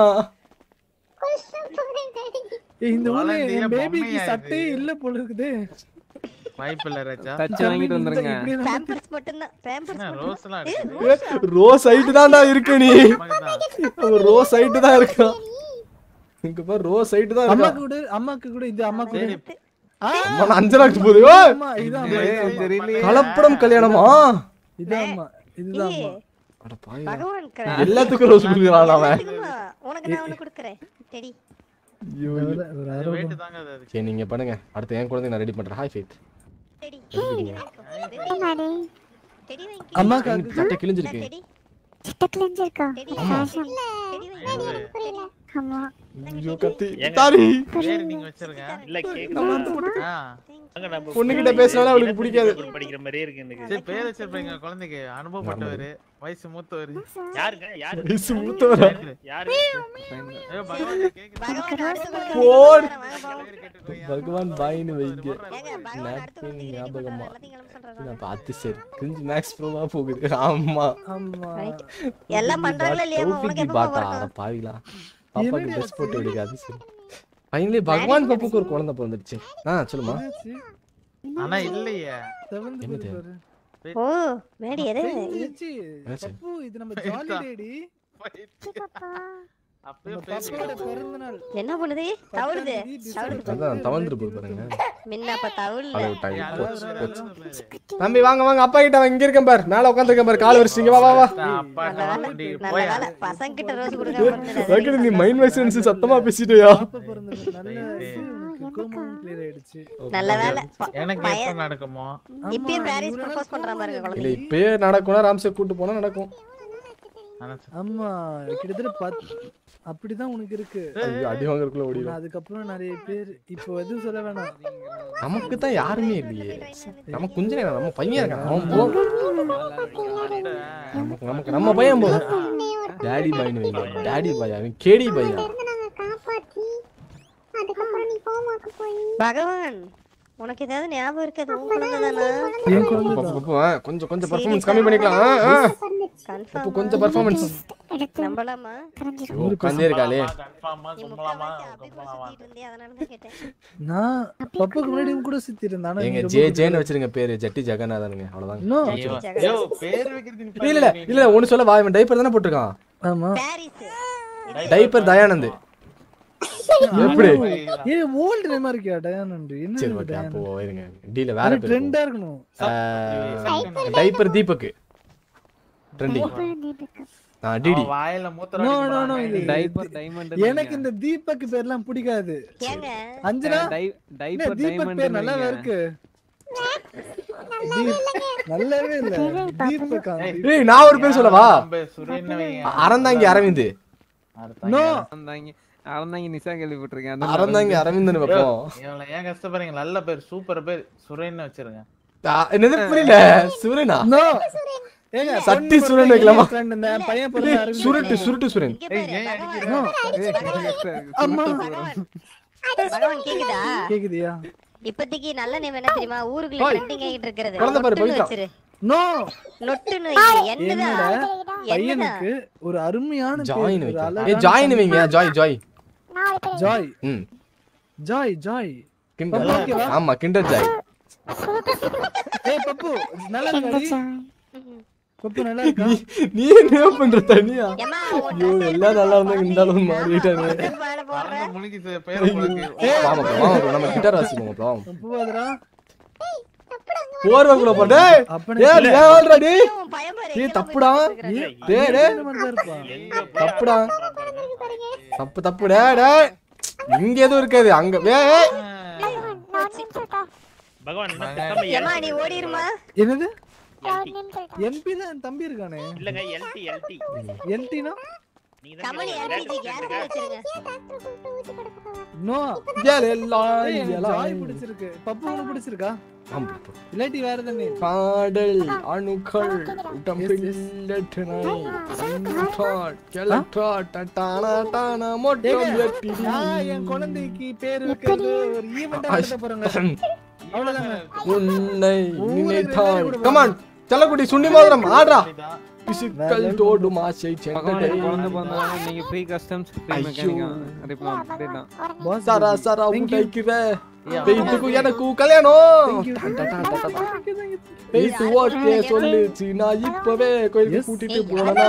ஏய் இந்த ஊர்ல குழந்தைய என் பேபிக்கு பொம்மையா இது? சட்டையே இல்ல போல இருக்குது வாய்ப்பு இல்ல ராஜா தச்சு வாங்கிட்டு வந்துருங்க இப்படி இருந்தா பேம்பர்ஸ் மட்டும்தான் பேம்பர்ஸ் என்ன ரோஸ் எல்லாம் ஏய், இருக்குது ரோஸ் ஹைட்டு தான்டா இருக்க நீ அம்மாக்குதான். ரோஸ் ஹைட்டு தான் இருக்கான் இங்க பாரு ரோஸ் ஹைட்டு தான் இருக்கான் அம்மாக்கு கூட அம்மாக்கு கூட இது அம்மா கூட சரி, ஆ, அம்மா நான் அஞ்சலாக்கு போகுது ஓ! அம்மா இதான் அம்மா சரி, இதான் அம்மா. தெரியலையே கலப்படம் கல்யாணமா இதான் அம்மா இதுதான் ஏய், அம்மா அட பாவி பகவான் க- எல்லாத்துக்கும் ரோஸ் கொடுக்குறான் அவன் எல்லாத்துக்குமா? உனக்கு நான் ஒண்ணு கொடுக்குறேன் டெடி ஐயோ, ஐயோ. ஒரு- ஒரு அரை weight தாங்க அது அதுக்கு. சரி நீங்க பண்ணுங்க அடுத்து என் குழந்தை நான் ரெடி பண்றேன் ஹாய் ஃபேத் டெடி இருக்கீங்க? டெடி வாங்கி அம்மாக்கு எனக்கு சட்டை கிழிஞ்சிருக்கு டெடி சிட்ட கிழிஞ்சிருக்கா டெடி ஆமா. டெடி வாங்கி புரியல ஆமா ஐயோ கத்தி ஏங்க? தாரி பேரு நீங்க வச்சிருங்க இல்ல கேக்குதா ஆ. அங்க நம்ம பொண்ணுகிட்ட பேசினாலே அவளுக்கு பிடிக்காது. படிக்கிற மாதிரியே இருக்கு எனக்கு சரி பேர் வச்சிருப்பீங்க குழந்தைக்கு அனுபவப்பட்டவரு வயசு மூத்தவர் யாருங்க யாரு வயசு மூத்தவரா யாரு ஐயோ பகவான் கேக்குது பகவான் அடுத்த குழந்தை போன். வாங்க பாவம். பகவான் பாயின்னு வைங்க ஏங்க பகவான் அடுத்த குழந்தை ready ஞாபகமா பண்றாரு. எல்லாத்தையும் கிளம்ப சொல்றாரு. நான் பார்த்து சரி கொஞ்சம் மேக்ஸ் ப்ரோவா போகுது ஆமா ஆமா Right. எல்லாம் பண்றாங்களா இல்லையாமா உனக்கு டோபிக்கு எப்ப பாட்டா வரணும் அட பாவிங்களா பாப்பாக்கு ட்ரெஸ் போட்டு விடுக்காது சரி ஃபைனலி பகவான் பப்புக்கு ஒரு குழந்தை பிறந்துடுச்சு ஆ சொல்லுமா ஆனா இல்லையே செவன்த் என்னது? பாரு ஓ மேடி எது ஏய், சி, என்னாச்சு? பப்பு இது நம்ம ஜாலி டேடி அப்பயே நம்ம பேசி பாப்பாவோட பிறந்த நாள் என்ன பண்ணுது தவழுது தவழுது அதான் தவந்துட்டு போய் பாருங்க முன்ன அப்ப தவழ் அழகு டைம் போச்சு போச்சு தம்பி வாங்க வாங்க அப்பா கிட்ட அவன் இங்க இருக்கேன் பாரு மேல உட்காந்துருக்கேன் பாரு கால் வரிச்சிங்க வா வா வா அப்பா நல்ல வேலை பசங்க கிட்ட ரோஸ் கொடுக்க வைக்கணும் நீ மைண்ட் வைசன்ஸ் சத்தமா பேசிட்டியா பாப்பா பிறந்த நாள் நல்ல இது உனக்கு கோமம் கிளியர் ஆயிடுச்சு நல்ல வேலை ப- எனக்கு பய- எப்ப நடக்குமோ இப்பயே பாரிஸ் ப்ரப்போஸ் பண்றான் பாருங்க இல்ல குழந்தை இப்பயே நடக்கும்னா ராம்சே கூட்டு போனா நடக்கும் ஆமா கிட்டத்தட்ட பத் அப்படிதான் உனக்கு இருக்கு ஐயோ, அடி வாங்குறதுக்குள்ள ஓடிடும். ஆனா அதுக்கப்புறம் நிறைய பேர் இப்போ எதுவும் சொல்ல வேணாம் நமக்கு தான் யாருமே இல்லையே நம்ம குஞ்ச நேரம் நம்ம பையன் இருக்கான் அவன் போ நமக்கு நமக்கு நம்ம பையன் போ டாடி பாய்னு வைங்க டாடி பாய் அவன் கேடி பையன் காப்பாத்தி அதுக்கப்புறம் நீ கோமாக்கு போய் பகவான் உனக்கு ஏதாவது ஞாபகம் இருக்காது உன் குழந்தை தானா பப்பு, பப்பு, ஆ, கொஞ்சம் கொஞ்சம் பர்ஃபார்மன்ஸ் கம்மி பண்ணிக்கலாம் ஆ, ஆ. பப்பு, கொஞ்சம் பர்ஃபார்மன்ஸ் நம்பலாமா உட்காந்தே இருக்காளே நான் பப்புக்கு முன்னாடி உன் கூட சுத்தி இருந்தேன் ஆனா எங்க நீ ஜே ரொம்ப ஜேன்னு வச்சிருங்க பேரு ஜட்டி ஜெகநாதனுங்க அவ்வளவுதான் இன்னும் யோ பேர் வைக்கிறது இல்ல இல்ல இல்ல ஒண்ணு சொல்ல வா இவன் டைப்பர் தானே போட்டிருக்கான் ஆமா டைப்பர் தயானந்த் எப்படி ஏ ஓல்ட் நேமா இருக்கியா டயானண்ட் என்ன சரி ஓகே அப்போ இருங்க டீல வேற பேர் ட்ரெண்டா இருக்கணும் டைப்பர் தீபக் ட்ரெண்டிங் ஆ டிடி வாயில மூத்திரம் நோ நோ நோ இது டைப்பர் டைமண்ட் எனக்கு இந்த தீபக் பேர்லாம் பிடிக்காது அஞ்சனா டை- என்ன டைப்பர் தீபக் டைமண்ட் பேர் நல்லாவே இருக்கு தீப் நல்லாவே இல்ல தீபக் ஏய் நான் ஒரு பேர் சொல்லவா சுரேன்னு வைங்க அறந்தாங்கி அரவிந்த் நோ அறந்தாங்க அறந்தாங்க நிசா கேள்விப்பட்டிருக்கேன் அந்த அறந்தாங்கி அரவிந்த்னு வைப்போம் இவள ஏன் கஷ்டப்படுறீங்க நல்ல பேர் சூப்பர் பேர் சுரேன்னு வச்சிருங்க ஆ, என்னது புரியல சுரேனா நோ ஏங்க சட்டி சுரேன் வைக்கலாமா friend இந்த பையன் ஏய், பிறந்த அரவிந்த் சுருட்டு சுருட்டு சுரேன் நோ அம்மா பகவான் கேக்குதா கேக்குதியா இப்போதைக்கு நல்ல நேம் என்ன தெரியுமா ஊருக்குள்ள ஓய். ட்ரெண்டிங் ஆகிட்டு இருக்கிறது குழந்தை பாரு, நொட்டுன்னு பவித்ரா. வச்சிரு நோ நொட்டுன்னு வை என்னடா என்னோட என்னடா பையனுக்கு ஒரு அருமையான ஜாயின் பேர், ஒரு வைக்க அழகான ஏ ஜாயின் வைங்க ஜாய் ஜாய் ஜாய் ம் ஜாய் ஜாய் கிண்டர் பப்பு ஓகேவா? ஆமா கிண்டர் ஜாய் ஏய் பப்பு நல்லா இருக்காடி பப்பு நல்லா இருக்கா நீ நீ என்ன பண்ற தனியா ஐயோ எல்லாம் நல்லா இருந்தா இந்த அளவு மாறிட்டாங்க பறந்து முழுகி சே- பேரை உங்களுக்கு வாமா bro, வாமா bro, நம்ம கிட்டார் வாசிப்போம் bro. பப்பு வாதுடா போர்வைக்குள்ள போ டேய் அப்பனே ஏய் நீ ஏன் ஆள்றா டேய் டேய் தப்புடா டேய் டேய் இந்த மாதிரி தான் இருப்பான் தப்புடா தப்பு தப்பு டேய் டேய் இங்க எதுவும் இருக்காது அங்க ஏய் பகவான் என்ன பேசாம ஏமா நீ ஓடிருமா என்னது எம்பி தான் என் தம்பி இருக்கானே இல்லங்க எல்டி எல்டி என்டினா நீங்க கமலி எல்பிஜி கேஸ் வச்சிருங்க நோ ஏய் எல்லாம் ஏய், எனக்கு எல்லாம் ஜாய் பிடிச்சிருக்கு பப்பு உனக்கு பிடிச்சிருக்கா ஆமா bro. இல்லாட்டி வேற தானே காடல் அணுக்கள் உடம்பில்லட்டனை கெலட்ரா டட்டானா டானா மொட்டம் எட்டிடி நான் என் குழந்தைக்கு பேர் வைக்கிறது ஒரு ஈவெண்டா நடத்த போறேங்க அவ்வளவுதாங்க உன்னை நினைத்தால் கமான் செல்லக்குடி சுண்டி மோதிரம் ஆடுறா பிசிக்கல் தோடு மாசை பகவான் செங்கடை குழந்தை பிறந்தவங்க நீங்க ஃப்ரீ கஸ்டம்ஸ் ஃப்ரீ ஐயோ. மெக்கானிக்கா அடிப்பலாம் அப்படிதான் பாஸ் சரா சரா Thank you. உடைக்கிற பெய்த்துக்கு எனக்கு கல்யாணம் டான் டான் டான் டான் டான். பெய்த்து ஓகே சொல்லுச்சு நான் இப்பவே கோயிலுக்கு கூட்டிட்டு போனா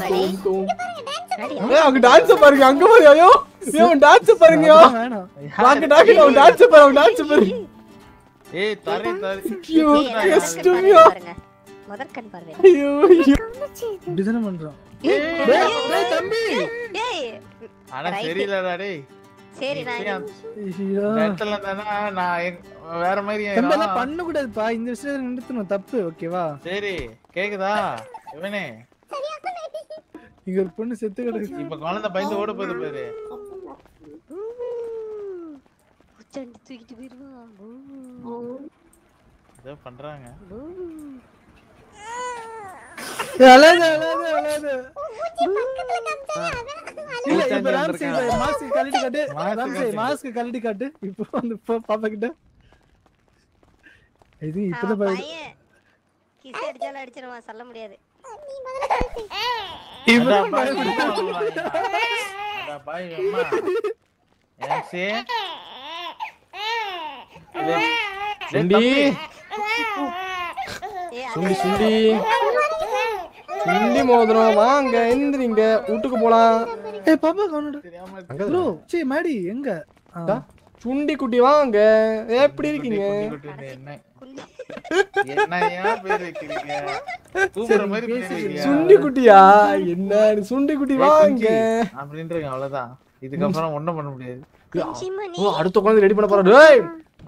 ஏய் அங்க டான்ஸ் பாருங்க அங்க பாரு ஐயோ ஏய், அவன் டான்ஸ் பாருங்க வேணாம் டாக்கு டாக்கு அவன் டான்ஸ் பாரு அவன் டான்ஸ் பாரு ஏய் தரே தரே ஐயோ ஏய், கஷ்டமியா பாருங்க முதற்கண் பார்வை ஐயோ ஐயோ இப்படிதானே பண்றான் ஏய், டேய் தம்பி ஏய் ஆனா Right. சரியில்லடா டேய் சரி நான் இப்பயும் ஐயோ. அந்த இடத்துல தானே நான் எங்க- வேற மாதிரி தம்பி ஆயிரும். எல்லாம் பண்ண கூடாதுப்பா இந்த விஷயத்துல நிறுத்தணும் தப்பு ஓகேவா சரி கேக்குதா இவனே இங்க ஒரு பொண்ணு செத்து கிடக்கு இப்ப குழந்தை பயந்து ஓட போகுது பாரு உச்சண்டி தூக்கிட்டு போயிருவான் ஏதோ பண்றாங்க ஏய், அழாத அழாத அழாத இல்ல இப்ப ராம்சே மாஸ்க் கழட்டி காட்டு Mask ராம்சே கழட்டி. மாஸ்க் கழட்டி காட்டு இப்போ வந்து பா- பாப்பா கிட்ட இது இப்பதான் அவன் பயந்து பையன் கிஸ் அடிச்சாலும் அடிச்சிருவான் சொல்ல முடியாது அடா பாய் அடா பாய் அம்மா ஏசி சுண்டி ஏய், சுண்டி சுண்டி சுண்டி மோதிரம் வாங்க எந்திரிங்க வீட்டுக்கு போலாம் ஏய் பாப்பா கவுனடு அங்க ப்ரோ சீ மாடி எங்க ஆ. சுண்டி குட்டி வாங்க எப்படி இருக்கீங்க என்ன என்னையா பேர் வைக்கிறீங்க கூப்பிடுற மாதிரி பேர் வைக்கிறீங்க. சுண்டி குட்டியா என்ன சுண்டி குட்டி ஏய், வாங்க குஞ்சி, அப்படின்றீங்க அவ்வளவுதான் இதுக்கப்புறம் ஒண்ணும் பண்ண முடியாது ஓ அடுத்த குழந்தை ரெடி பண்ண போறான் டேய்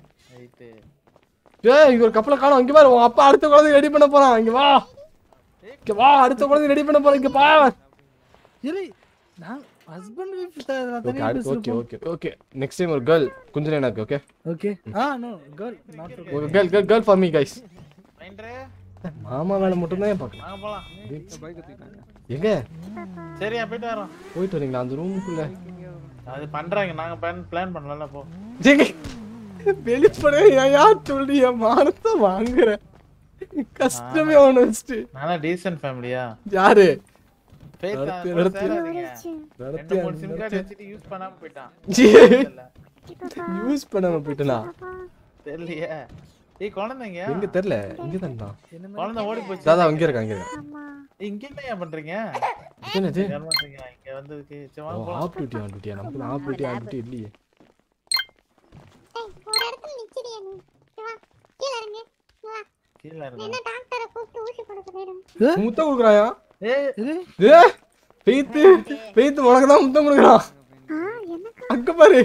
டேய் இங்க ஒரு கப்பல காணோம் இங்க பாரு உன் அப்பா அடுத்த குழந்தை ரெடி பண்ண போறான் இங்க வா இங்க வா அடுத்த குழந்தை ரெடி பண்ண போறான் இங்க பா இல்லை நான் ஹஸ்பண்ட் வைஃப் ஓகே அடுத்து okay okay okay next time ஒரு கேர்ள் கொஞ்சம் எனக்கு ஓகே ஓகே ஆ நோ கேர்ள் நாட் ஒரு girl girl girl for me guys மைண்ட்ரே, மாமா வேலை மட்டும் தான் பார்க்கலாம் வாங்க போலாம் எங்க சரியா போயிட்டு வரோம் போயிட்டு வரீங்களா அந்த ரூமுக்குள்ள அது பண்றாங்க நாங்க பிளான் பிளான் பண்ணல போ ஜெகி வெளிப்பட ஏயா சொல்லி என் மானத்தை வாங்குற கஷ்டமே அவனை வச்சுட்டு நானா டீசன்ட் ஃபேமிலியா யாரு பேச நடத்தி- கூட நடத்தி- சேராதீங்க. நடத்தி- ரெண்டு மூணு சிம் கார்டு நடத்தி- வச்சுட்டு யூஸ் பண்ணாம போயிட்டான் யூஸ் பண்ணாம போயிட்டனா தெரியலையே ஏய் குழந்தைங்க எங்க தெரியல இங்க தான் குழந்தை ஓடி போச்சு தாதா இங்க இருக்கா இங்க இருக்கா ஏய், இங்க என்ன பண்றீங்க இது என்னது? இங்க வர மாட்டீங்க இங்க வந்ததுக்கு சரி வாங்க ஓ போலாம் ஆப் டியூட்டி ஆன் டியூட்டியா நமக்கு ஆப் டியூட்டி ஆன் டியூட்டி இல்லையே ஏய், ஒரு இடத்துல நிக்கிறியா நீ இங்க வா கீழ இறங்கு இங்க வா கீழ நான் இருங்க என்ன டாக்டரை கூப்பிட்டு ஊசி போட சொல்லிடுவேன் முத்தம் கொடுக்குறாயா ஏய் ஏ பெய்த்து பெய்த்து உனக்கு தான் முத்தம் கொடுக்குறான் அங்க பாரு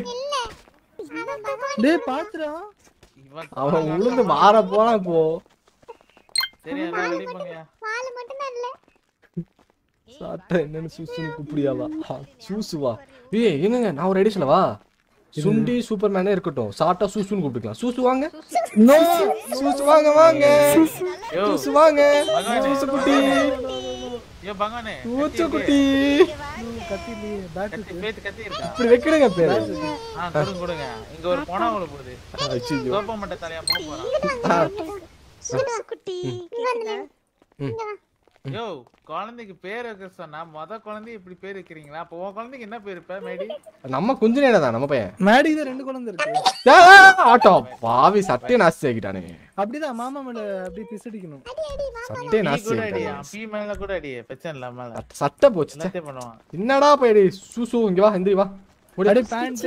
டேய் பாத்துடா இவன் அவன் உளுந்து மாற போறான் இப்போ சரி எல்லாம் ரெடி பண்ணுங்க வால் மட்டும் தான் இல்ல சாட்டை என்னன்னு சூசுன்னு கூப்பிடியாவா சூசுவா ஏய் என்னங்க நான் ஒரு ஐடியா சொல்லவா சுண்டி சூப்பர் மேனே இருக்கட்டும் சாட்டா சூசுன்னு கூப்பிட்டுக்கலாம் சூசு வாங்க நோ சூசு வாங்க வாங்க யோ சூசு வாங்க பகவானே, சூசு குட்டி ஐயோ பகவானே ஊச்சு குட்டி கத்திலி பேட் கத்தி பேத்து கத்தி இருக்கா இப்படி வைக்கிறேங்க பேரு ஆ கொடுங்க கொடுங்க இங்க ஒரு போனா உள்ள போகுது ஐயோ சோப்பா மட்டை தலையா போக போறான் சூசு குட்டி கேக்குதா? யோ குழந்தைக்கு பேர் வைக்க சொன்னா மொத குழந்தை இப்படி பேர் வைக்கிறீங்களா அப்போ உன் குழந்தைக்கு என்ன பேர் இப்ப மேடி நம்ம குஞ்சு தான் நம்ம பையன் மேடிக்கு தான் ரெண்டு குழந்தை இருக்கு ஏ, ஏ, ஆட்டோ பாவி சட்டையை நாசி ஆக்கிட்டானே அப்படிதான் மாமா மேல அப்படி பிசடிக்கணும் சட்டையை நீ நாசி கூட அடி ஆக்கிட்டானே பீ மேல கூட அடி பிரச்சனை இல்ல மேல சட்டை- சட்டை போச்சு ச்சே. எல்லாத்தையும் பண்ணுவான் என்னடா போயிடு சூசு இங்க வா எந்திரி வா ஓடி. அப்படியே பேண்ட்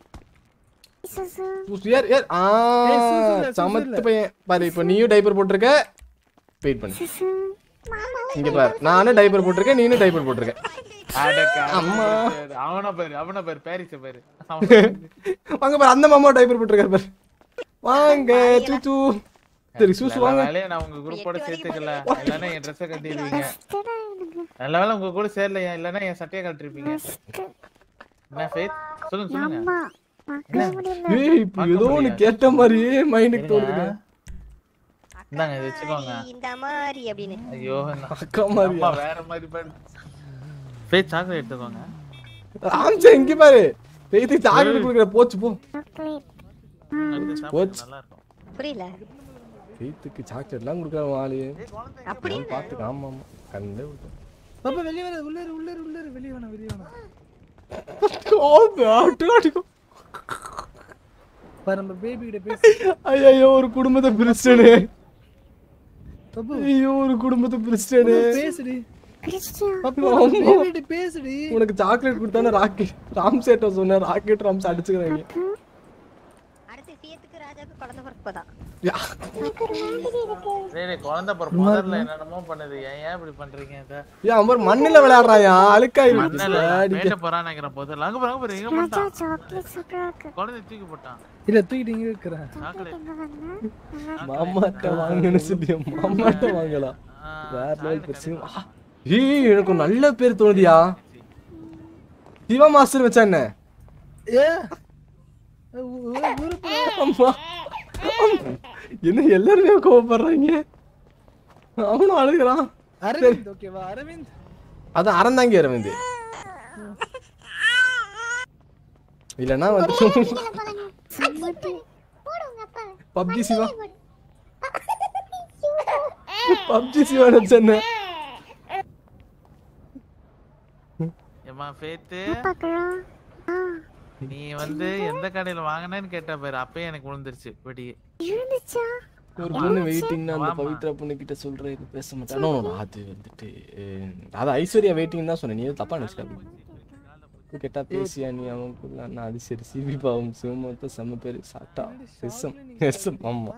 சூசு ஏர் ஏர் ஆ ஏய், சூசு இல்ல, சூசு சமத்து இல்ல. பையன் பாரு இப்போ நீயும் டைப்பர் போட்டிருக்க வெயிட் பண்ணு இங்க பாரு நானும் டைப்பர் போட்டிருக்கேன் நீனும் டைப்பர் போட்டிருக்க அட அம்மா. காரணம் அவன பேரு அவன பேரு பாரிஸ பேரு வாங்க பாரு அந்த மாமா டைப்பர் போட்டிருக்காரு பாரு வாங்க சூசு சரி சூசு நல்ல வாங்க வேலையை நான் உங்க குரூப்போட சேர்த்துக்கல இல்லைன்னா என் ட்ரெஸ்ஸை கட்டிடுவீங்க நல்ல வேலை உங்க கூட சேரலையா இல்லைன்னா என் சட்டையை கட்டிருப்பீங்க என்ன ஃபேத் சொல்லுங்க சொல்லுங்க ஏய் இப்போ ஏதோ ஒன்று கேட்ட மாதிரியே மைண்டுக்கு தோணுது இந்தாங்க இது வச்சுக்கோங்க இந்த மாதிரி அப்படின்னு ஐயோ அக்கா மாதிரியா? அம்மா வேற மாதிரி பாரு ஃபேத் சாக்லேட் எடுத்துக்கோங்க ஆம்சா இங்க பாரு பெய்து சாக்லேட் கொடுக்குற போச்சு போ அடுத்து சாப்பிடுங்க, போச்சு நல்லா இருக்கும் புரியல பெய்த்துக்கு சாக்லேட்லாம் கொடுக்குற ஆளு அப்படி பார்த்துக்க ஆமா ஆமா கண்டே விட்டேன் பாப்பா வெளிய வர உள்ளே இரு, உள்ளே இரு, உள்ளே இரு, வெளிய வேணாம் வெளிய வேணாம் பாரு நம்ம பேபி கிட்ட பேசி ஐயோ ஒரு குடும்பத்தை பிரிச்சிட்டனே பாப்பு ஐயோ ஒரு குடும்பத்தை பிரிச்சிட்டனே பேசுடி பாப்பு ஆமா. பேபி கிட்ட பேசுடி உனக்கு சாக்லேட் கொடுத்தானே ராக்கெட் ராம் சேட்டை சொன்னேன் ராக்கெட் ராம்ஸ் அடிச்சுக்கிறாங்க அடுத்து சியத்துக்கு ராஜாக்கு குழந்தை பிறப்பதான் யா. டேய் டேய், குழந்தை பிறப்பு முதல்ல என்னென்னமோ பண்ணுது ஏன் ஏன் இப்படி பண்றீங்க இத ஏன் அவன் மண்ணில விளையாடுறாயா அழுக்காய் மண்ணல வேட்ட போறான்னு நினைக்கிறேன் போது அங்க பாருங்க பாரு எங்க பண்ணிட்டான் சாக்லேட் சூப்பரா இருக்கு குழந்தை தூக்கி போட்டான் இல்ல தூக்கிட்டு இங்க இருக்கிறேன் சாக்லேட் மாமாட்ட வாங்கன்னு சொல்லி மாமாட்ட வாங்கலாம் வேற லெவல் பிரச்சனை ஆ, ஏய் எனக்கு ஒரு நல்ல பேர் தோணுதியா சிவா மாஸ்டர் வச்சா என்ன ஏ ஊ- ஊ- ஊருக்கு அம்மா என்ன எல்லாருமே கோவப்படுறாங்க அவனும் அழுகிறான் அரவிந்த் ஓகேவா அரவிந்த் அதான் அறந்தாங்க அரவிந்த் இல்லனா வந்து போடுங்க அப்பா பப்ஜி சிவா பப்ஜி சிவா நினைச்சேன் ஏமா ஃபேத்து பார்க்கலாம் நீ வந்து எந்த கடையில வாங்கினேன்னு கேட்ட பாரு அப்பயே எனக்கு விழுந்துருச்சு வெடியே இருந்துச்சா ஒரு பொண்ணு வெயிட்டிங்னா அந்த ஆமா. பவித்ரா பொண்ணு கிட்ட சொல்றேன் இது பேச மாட்டேன் No, no, no, அது வந்துட்டு அஹ், அது ஐஸ்வர்யா வெயிட்டிங் தான் சொன்னேன் நீ எதுவும் தப்பா நினைச்சுக்காது தப்பு கேட்டா பேசியா நீ அவனுக்குள்ள நான் அது சரி சிபி பாவம் சிவமத்த செம்ம பேரு சாட்டா எஸ்எம் எஸ்எம் ஆமா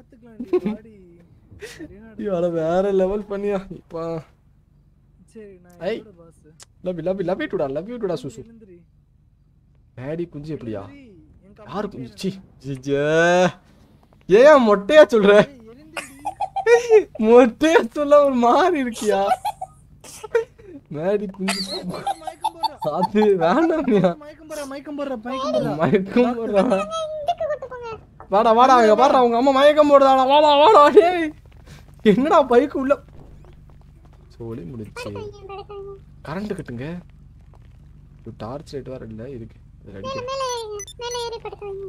இவள வேற லெவல் பண்ணியா இப்பா சரி நான் ஐ என்னோட boss. Love love love you டுடா லவ் யூ டுடா சுசு எழுந்திரி. மேடி குஞ்சு எப்படியா யாரு குஞ்சு சி ஜிஜே ஏன் மொட்டையா சொல்ற மொட்டையா சொல்ல ஒரு மாதிரி இருக்கியா மேடி குஞ்சு அது வேண்டாம்யா மயக்கம் போடுறா மயக்கம் போடுறா மயக்கம் போடுறா மயக்கம் போடுறா வாடா வாடா அங்க பாடுறா உங்க அம்மா மயக்கம் போடுதாடா வாடா வாடா டேய் என்னடா பைக்கு உள்ள சோலி முடிச்சு கரண்ட் கட்டுங்க டார்ச் லைட் வேற இல்ல இருக்கு இதுல அடிக்க. மேலே மேலே ஏறி படுத்துவீங்க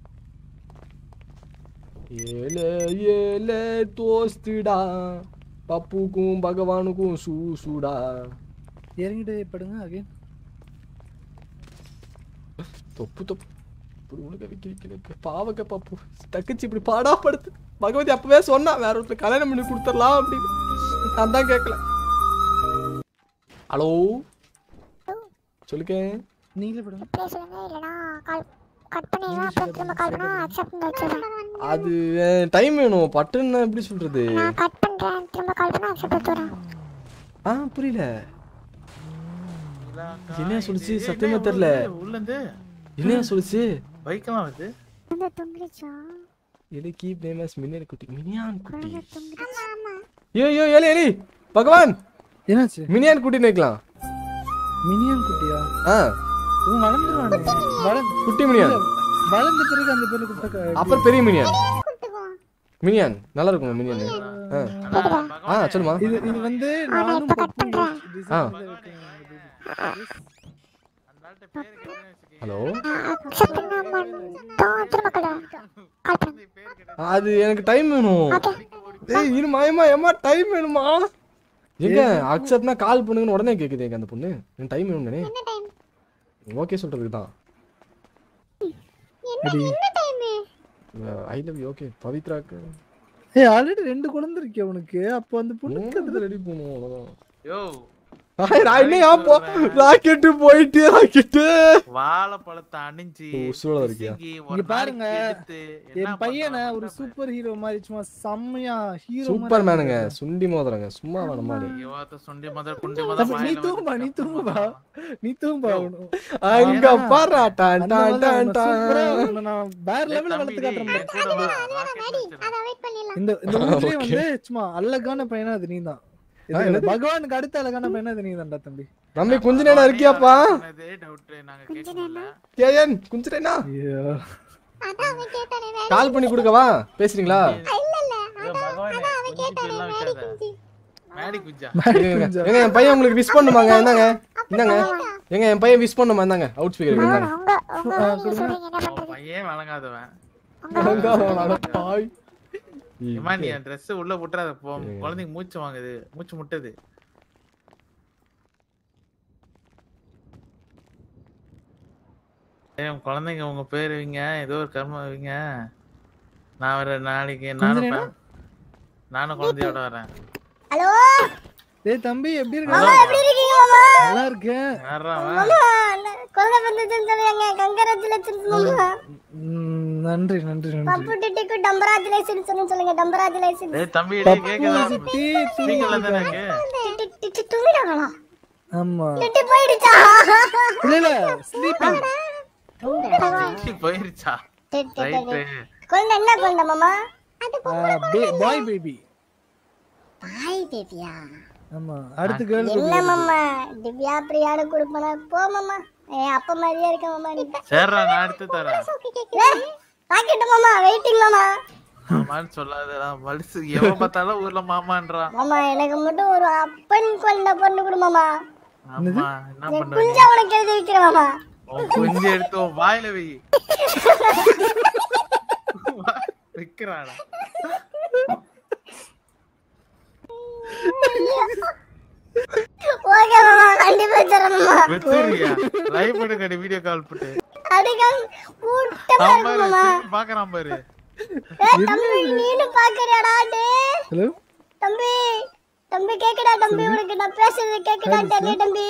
ஏலே ஏலே தோஸ்துடா பப்புக்கும் பகவானுக்கும் சூசுடா இறங்கிட்டு படுங்க அகைன் தொப்பு தொப்பு இப்படி உனக்கு வைக்க வைக்க பாவக்க பப்பு தக்கச்சி இப்படி பாடா படுத்து பகவதி அப்பவே சொன்னா வேற ஒருத்தர் கல்யாணம் பண்ணி கொடுத்துடலாம் அப்படின்னு நான் தான் கேட்கல ஹலோ சொல்லுங்க நீங்களே படுங்க பேசுங்க இல்லனா கால் கட் பண்ணிடுங்க அப்புறம் திரும்ப கால் பண்ணா அக்செப்ட் வச்சிடுறேன் அது டைம் வேணும் பட்டுன்னு எப்படி சொல்றது நான் கட் பண்றேன் திரும்ப கால் பண்ணா அக்செப்ட் வச்சிடுறேன் ஆ புரியல என்ன சொல்லுச்சு சத்தியமா தெரியல உள்ள இருந்து என்ன சொல்லுச்சு பைக்கெல்லாம் வருது வந்து தொங்கிடுச்சா எலி கீப் நேம் அஸ் மினியன் குட்டி மினியான் குட்டி ஆமா ஆமா ஐயோ ஐயோ எலி எலி பகவான் என்னாச்சு மினியான் குட்டி நிக்கலாம் மினியன் குட்டியா ஆ இவன் வளர்ந்துருவானே வளர்ந்து குட்டி மினியான் வளர்ந்த பிறகு அந்த பேர்ல கூப்பிட்டா அப்புறம் பெரிய மினியான் மினியான் நல்லா இருக்கும் மினியான் ஆ ஆ சொல்லுமா இது இது வந்து நானும் பப்பும் ஆ டிசைன் ஹலோ அக்செப்ட் பண்ணா திரும்ப கால் கால் பண்ணு அது எனக்கு டைம் வேணும் ஏய் இரு மாயமா ஏமா டைம் வேணுமா எங்க அக்செப்ட்னா கால் பண்ணுங்கன்னு உடனே கேக்குது எங்க அந்த பொண்ணு எனக்கு டைம் வேணும்னே என்ன டைம் ஓகே சொல்றதுக்கு தான் என்ன என்ன time I love you okay பவித்ராக்கு ஏய் ஆல்ரெடி ரெண்டு குழந்தை இருக்கே உனக்கு அப்போ அந்த பொண்ணுக்கு மூணு ரெடி பண்ணுவோம் அவ்வளவுதான் யோ ஆய், நான் என்ன ஏன் போ ராக்கெட்டு போயிட்டு ராக்கெட்டு வாழைப்பழத்தை அணிஞ்சு உசுரோட இருக்கியா? பிசுங்கி, ஒரு இங்க பாருங்க நாளைக்கு எடுத்து என்ன என் பையனை ஒரு சூப்பர் ஹீரோ மாதிரி சும்மா செம்மையா ஹீரோ சூப்பர் மேனுங்க சுண்டி மோதுறங்க சும்மா வேணும் மாடு யுவாத்த சுண்டி மதர் குண்டி மதர் நீ தூங்குபா நீ தூங்குபா நீ தூங்குபா அவனு. அங்க ஆனா, பாரு டான் அந்த டான் மாதிரி டான் அவனை சூப்பரா டான் அவனை நான் வேற லெவல்ல வளர்த்து காட்டுறேன் பாரு. கூட வா ராக்கெட் அத வெயிட் பண்ணிடலாம் இந்த இந்த ஊர்லயே Okay. வந்து சும்மா அழகான பையனா அது நீதான் ஆ, என்னது? பகவானுக்கு அடுத்த அழகான பையனா அது நீதான்டா தம்பி தம்பி குஞ்சு நேரம் இருக்கியாப்பா டவுட் நாங்க கேட்க முடியல கேயன் குஞ்சுரேனா ஐயோ அதான் அவன் கேட்டானே வேற கால் பண்ணி கொடுக்கவா பேசுறீங்களா இல்ல இல்ல ஐயோ, பகவானே குஞ்சு எல்லாம் வைக்காத மேடி குஞ்சா ஏங்க ஏங்க, என் பையன் உங்களுக்கு விஷ் பண்ணுமாங்க என்னங்க என்னங்க ஏங்க என் பையன் விஷ் பண்ணுமா இருந்தாங்க அவுட் ஸ்பீக்கர் இருந்தாங்க உங்க உங்க நீங்க சொல்றீங்க என்ன அவன் பண்றது பையன் வழங்காதவன் பாய் ஏமா நீ என் ட்ரெஸ் உள்ள விட்டுறாத போ குழந்தைங்க மூச்சு வாங்குது மூச்சு முட்டுது ஏய் உங்க குழந்தைங்க உங்க பேர் வைங்க ஏதோ ஒரு கர்மம் வைங்க நான் வர நாளைக்கு நானும் குழந்தைனா? பே- நானும் குழந்தையோட வரேன் ஹலோ டேய் தம்பி எப்படி இருக்க மாமா எப்படி இருக்கீங்க மாமா நல்லா இருக்கேன் யாரா அவன்? மாமா குழந்தை பிறந்துச்சுன்னு சொல்லுங்க கங்கராச்சுலேஷன்ஸ் மாமா ம், நன்றி நன்றி நன்றி பப்பு டிட்டிக்கு டம்பராச்சுலேஷன்ஸ் சொல்லுங்க டம்பராச்சுலேஷன்ஸ் ஏய் தம்பி டேய் கேக்குதா சித்தி ஸ்பீக்கர்ல தானே இருக்கு டிட்டி டிட்டி தூங்கிட்டாங்களா ஆமா டிட்டி போயிடுச்சா இல்ல இல்ல ஸ்லீப்பிங் டிட்டி போயிருச்சா டிட்டி ரைட்டு குழந்தை என்ன குழந்தை மாமா அது பாய் பேபி பாய் பேபியா ஆமா அடுத்து கேர்ள் என்ன மாமா திவ்யா பிரியாடு கொடுப்பனா போ மாமா ஏ அப்பா மாதிரியே இருக்க மாமா நீ சரிடா நான் எடுத்து தரேன் பாக்கெட் மாமா வெயிட்டிங் மாமா மாமான்னு சொல்லாதடா மனுசு எவன் பார்த்தாலும் ஊர்ல மாமான்றான் மாமா எனக்கு மட்டும் ஒரு அப்பன் குழந்தை பொண்ணு கொடு மாமா ஆமா என்ன என் பண்ணுவ குஞ்சா உனக்கு எழுதி வைக்கிறேன் மாமா உன் குஞ்சு எடுத்து உன் வாயில வை வைக்கிறாடா ஓகே மாமா கண்டிப்பா தரேன் மாமா வச்சிருக்கியா லைவ் எடுக்கடி வீடியோ கால் போட்டு அடிக்கல் கூட்டமா அவன் இருக்கு பாரு மாமா திரும்பி பாக்குறான் பாரு ஏய் தம்பி நீனும் பாக்குறியாடா டேய் ஹலோ தம்பி தம்பி கேக்குதா தம்பி உனக்கு நான் பேசுறது கேக்குதா தெரியல தம்பி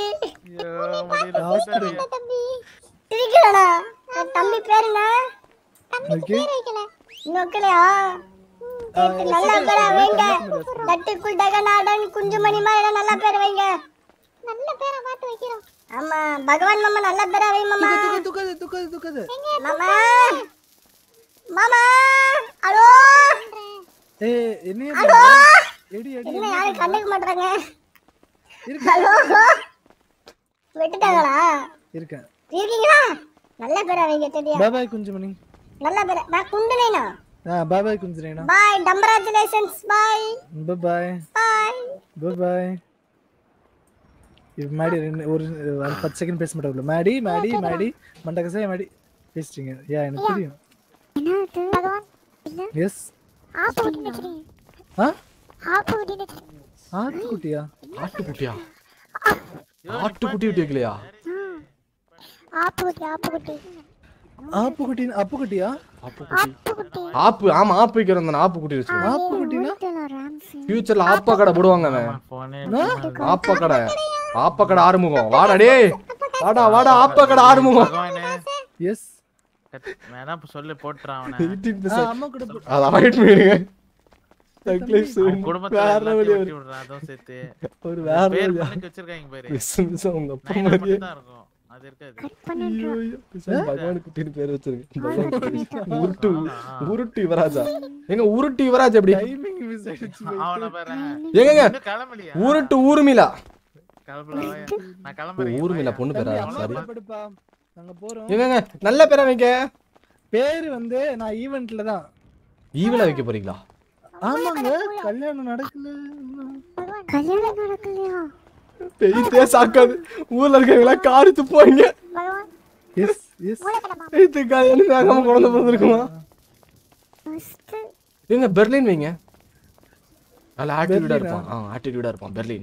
சிரிக்கிறானா தம்பி பேர் என்ன ஓகே இன்னும் வைக்கலையா சரி, நல்ல பேரா வைங்க தட்டுக்குள் டகநாடன் குஞ்சுமணி மாதிரி நல்ல பேர் வைங்க நல்ல பேரா பார்த்து வைக்கிறோம் ஆமா பகவான் மாமா நல்ல பேரா வை மாமா துக்காது துக்காது துக்காது மாமா மாமா ஹலோ ஏ என்ன ஹலோ எடி எடி என்ன யாரும் கண்டுக்க மாட்டாங்க ஹலோ விட்டுட்டாங்களா இருக்கேன் இருக்கீங்களா நல்ல பேரா வைங்க தெரியா பாய் பாய் குஞ்சுமணி நல்ல பேரா நான் குண்டுனேனா ஆ பாய் பாய் குஞ்சுரேனா பாய் கங்க்ராச்சுலேஷன்ஸ் பாய் பாய் பாய் பாய் பாய் பாய் இது மாடி ரெண்டு ஒரு ஒரு பத்து செகண்ட் பேச மாட்டாங்க மாடி மாடி மாடி மண்டகசாய மாடி பேசிட்டீங்க யா எனக்கு தெரியும் என்ன பகவான் இல்ல எஸ் ஆப்பு குட்டி நிக்கிறீங்க ஆ ஆப்பு குட்டி நிக்கிறீங்க ஆட்டுக்குட்டியா ஆட்டுக்குட்டியா ஆட்டுக்குட்டி விட்டு வைக்கலையா ஆப்பு குட்டி ஆப்பு குட்டி ஆப்புக்குட்டி அப்புக்குட்டியா ஆப்புக்குட்டி ஆப்பு ஆமா ஆப்பு வைக்கிறோம் தானே ஆப்புக்குட்டி வச்சு ஆப்புக்குட்டினா ஃபியூச்சர்ல ஆப்பா கடை போடுவாங்க அவன் ஆப்பா கடை ஆப்பா கடை ஆறுமுகம் வாடா டேய் வாடா வாடா ஆப்பா கடை ஆறுமுகம் எஸ் வேணா இப்ப சொல்லு போட்டுறான் அவனை 18% அம்மா கூட போ- அதை அவாய்ட் பண்ணிடுங்க Thankless. அவன் குடும்பத்துல வேற எல்லாத்தையும் வழி வெட்டி ஒரு- விடுறான், அதுவும் சேர்த்து. ஒரு வேற பேர் வழியா. பண்ணிக்கு வச்சிருக்காங்க பாரு. மிஸ் மிஸ் உங்க அப்பா நைனா மாதிரியே. மட்டும்தான் இருக்கும். அது இருக்காது. ஐயோ, ஐயோ. பேசாம பகவான் குட்டின்னு பேர் வச்சிருக்கேன் பகவான் குட்டி. உருட்டு உருட்டு யுவராஜா எங்க உருட்டு யுவராஜ் எப்படி டைமிங் மிஸ் ஆயிடுச்சு அவனை பாரு. எங்கங்க இன்னும் கிளம்பலையா? உருட்டு ஊருமிலா கிளம்பல, வாயா. நான் கிளம்புறேன். ஊருமிலா பொண்ணு பேரா அம்மா சாரி கூட படுப்பா நாங்க போறோம் எங்கங்க நல்ல பேரா வைக்க பேரு வந்து நான் ஈவென்ட்ல தான் ஈவில வைக்க போறீங்களா ஆமாங்க கல்யாணம் நடக்கல கல்யாணம் நடக்கலையா பெய்தே சாக்காது ஊர்ல இருக்கவங்களா காரி துப்புவாங்க பகவான் எஸ் எஸ் பெய்து காது வேகாம குழந்தை பிறந்திருக்குமா ஃபர்ஸ்ட் எங்க பெர்லின் வைங்க நல்ல ஆட்டிடியூடா பெர்லினா? இருப்பான் ஆ ஆட்டிடியூடா இருப்பான் பெர்லின்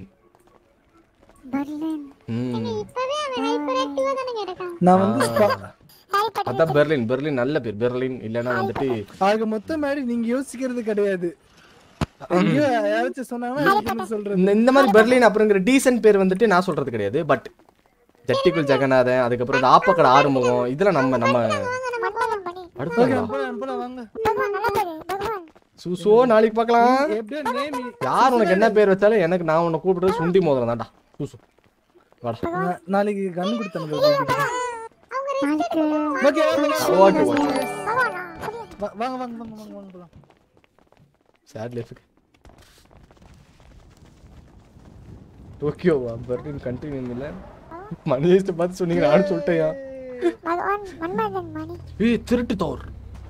பர்லின் ம் இப்பவே அவன் ஹைப்பர் ஆக்டிவா தானே கிடக்கான் நான் வந்து ஆ. அதான் பெர்லின் பெர்லின் நல்ல பேர் பெர்லின் இல்லைன்னா வந்துட்டு ஆக மொத்தம் மாதிரி நீங்க யோசிக்கிறது கிடையாது எங்கேயோ யாராச்சும் சொன்னாங்கன்னா அதுக்கு என்ன சொல்றது இந்த இந்த மாதிரி பெர்லின் அப்புறங்கிற டீசன்ட் பேர் வந்துட்டு நான் சொல்றது கிடையாது பட் ஜட்டிக்குள் ஜெகநாதன் அதுக்கப்புறம் இந்த ஆப்பக்கடை ஆறுமுகம் இதெல்லாம் நம்ம நம்ம மன்மதன் பண்ணி ஓகே அடுத்த அனுப்பலாம் அனுப்பலாம் வாங்க பகவான் நல்ல பேரு பகவான் சூசோ நாளைக்கு பார்க்கலாம் எப்படியோ நேம் யார் உனக்கு என்ன பேர் வச்சாலும் எனக்கு நான் உன்னை கூப்பிடுறது சுண்டி மோதிரம் தான்டா சூசு வாடா நாளைக்கு கன் கொடுத்தேன் நாளைக்கு ஓகே ஓகே ஓகே பகவானா வாங்க வாங்க வாங்க வாங்க வாங்க போலாம் சேட் லைஃபுக்கு டோக்கியோவா பெர்லின் கண்டினியூ இல்லை மணி ஹேஸ்ட்டை பார்த்து சொன்னீங்க நானும் சொல்லிட்டேயா பகவான் மன்மதன் மணி ஏய் திருட்டு தோர்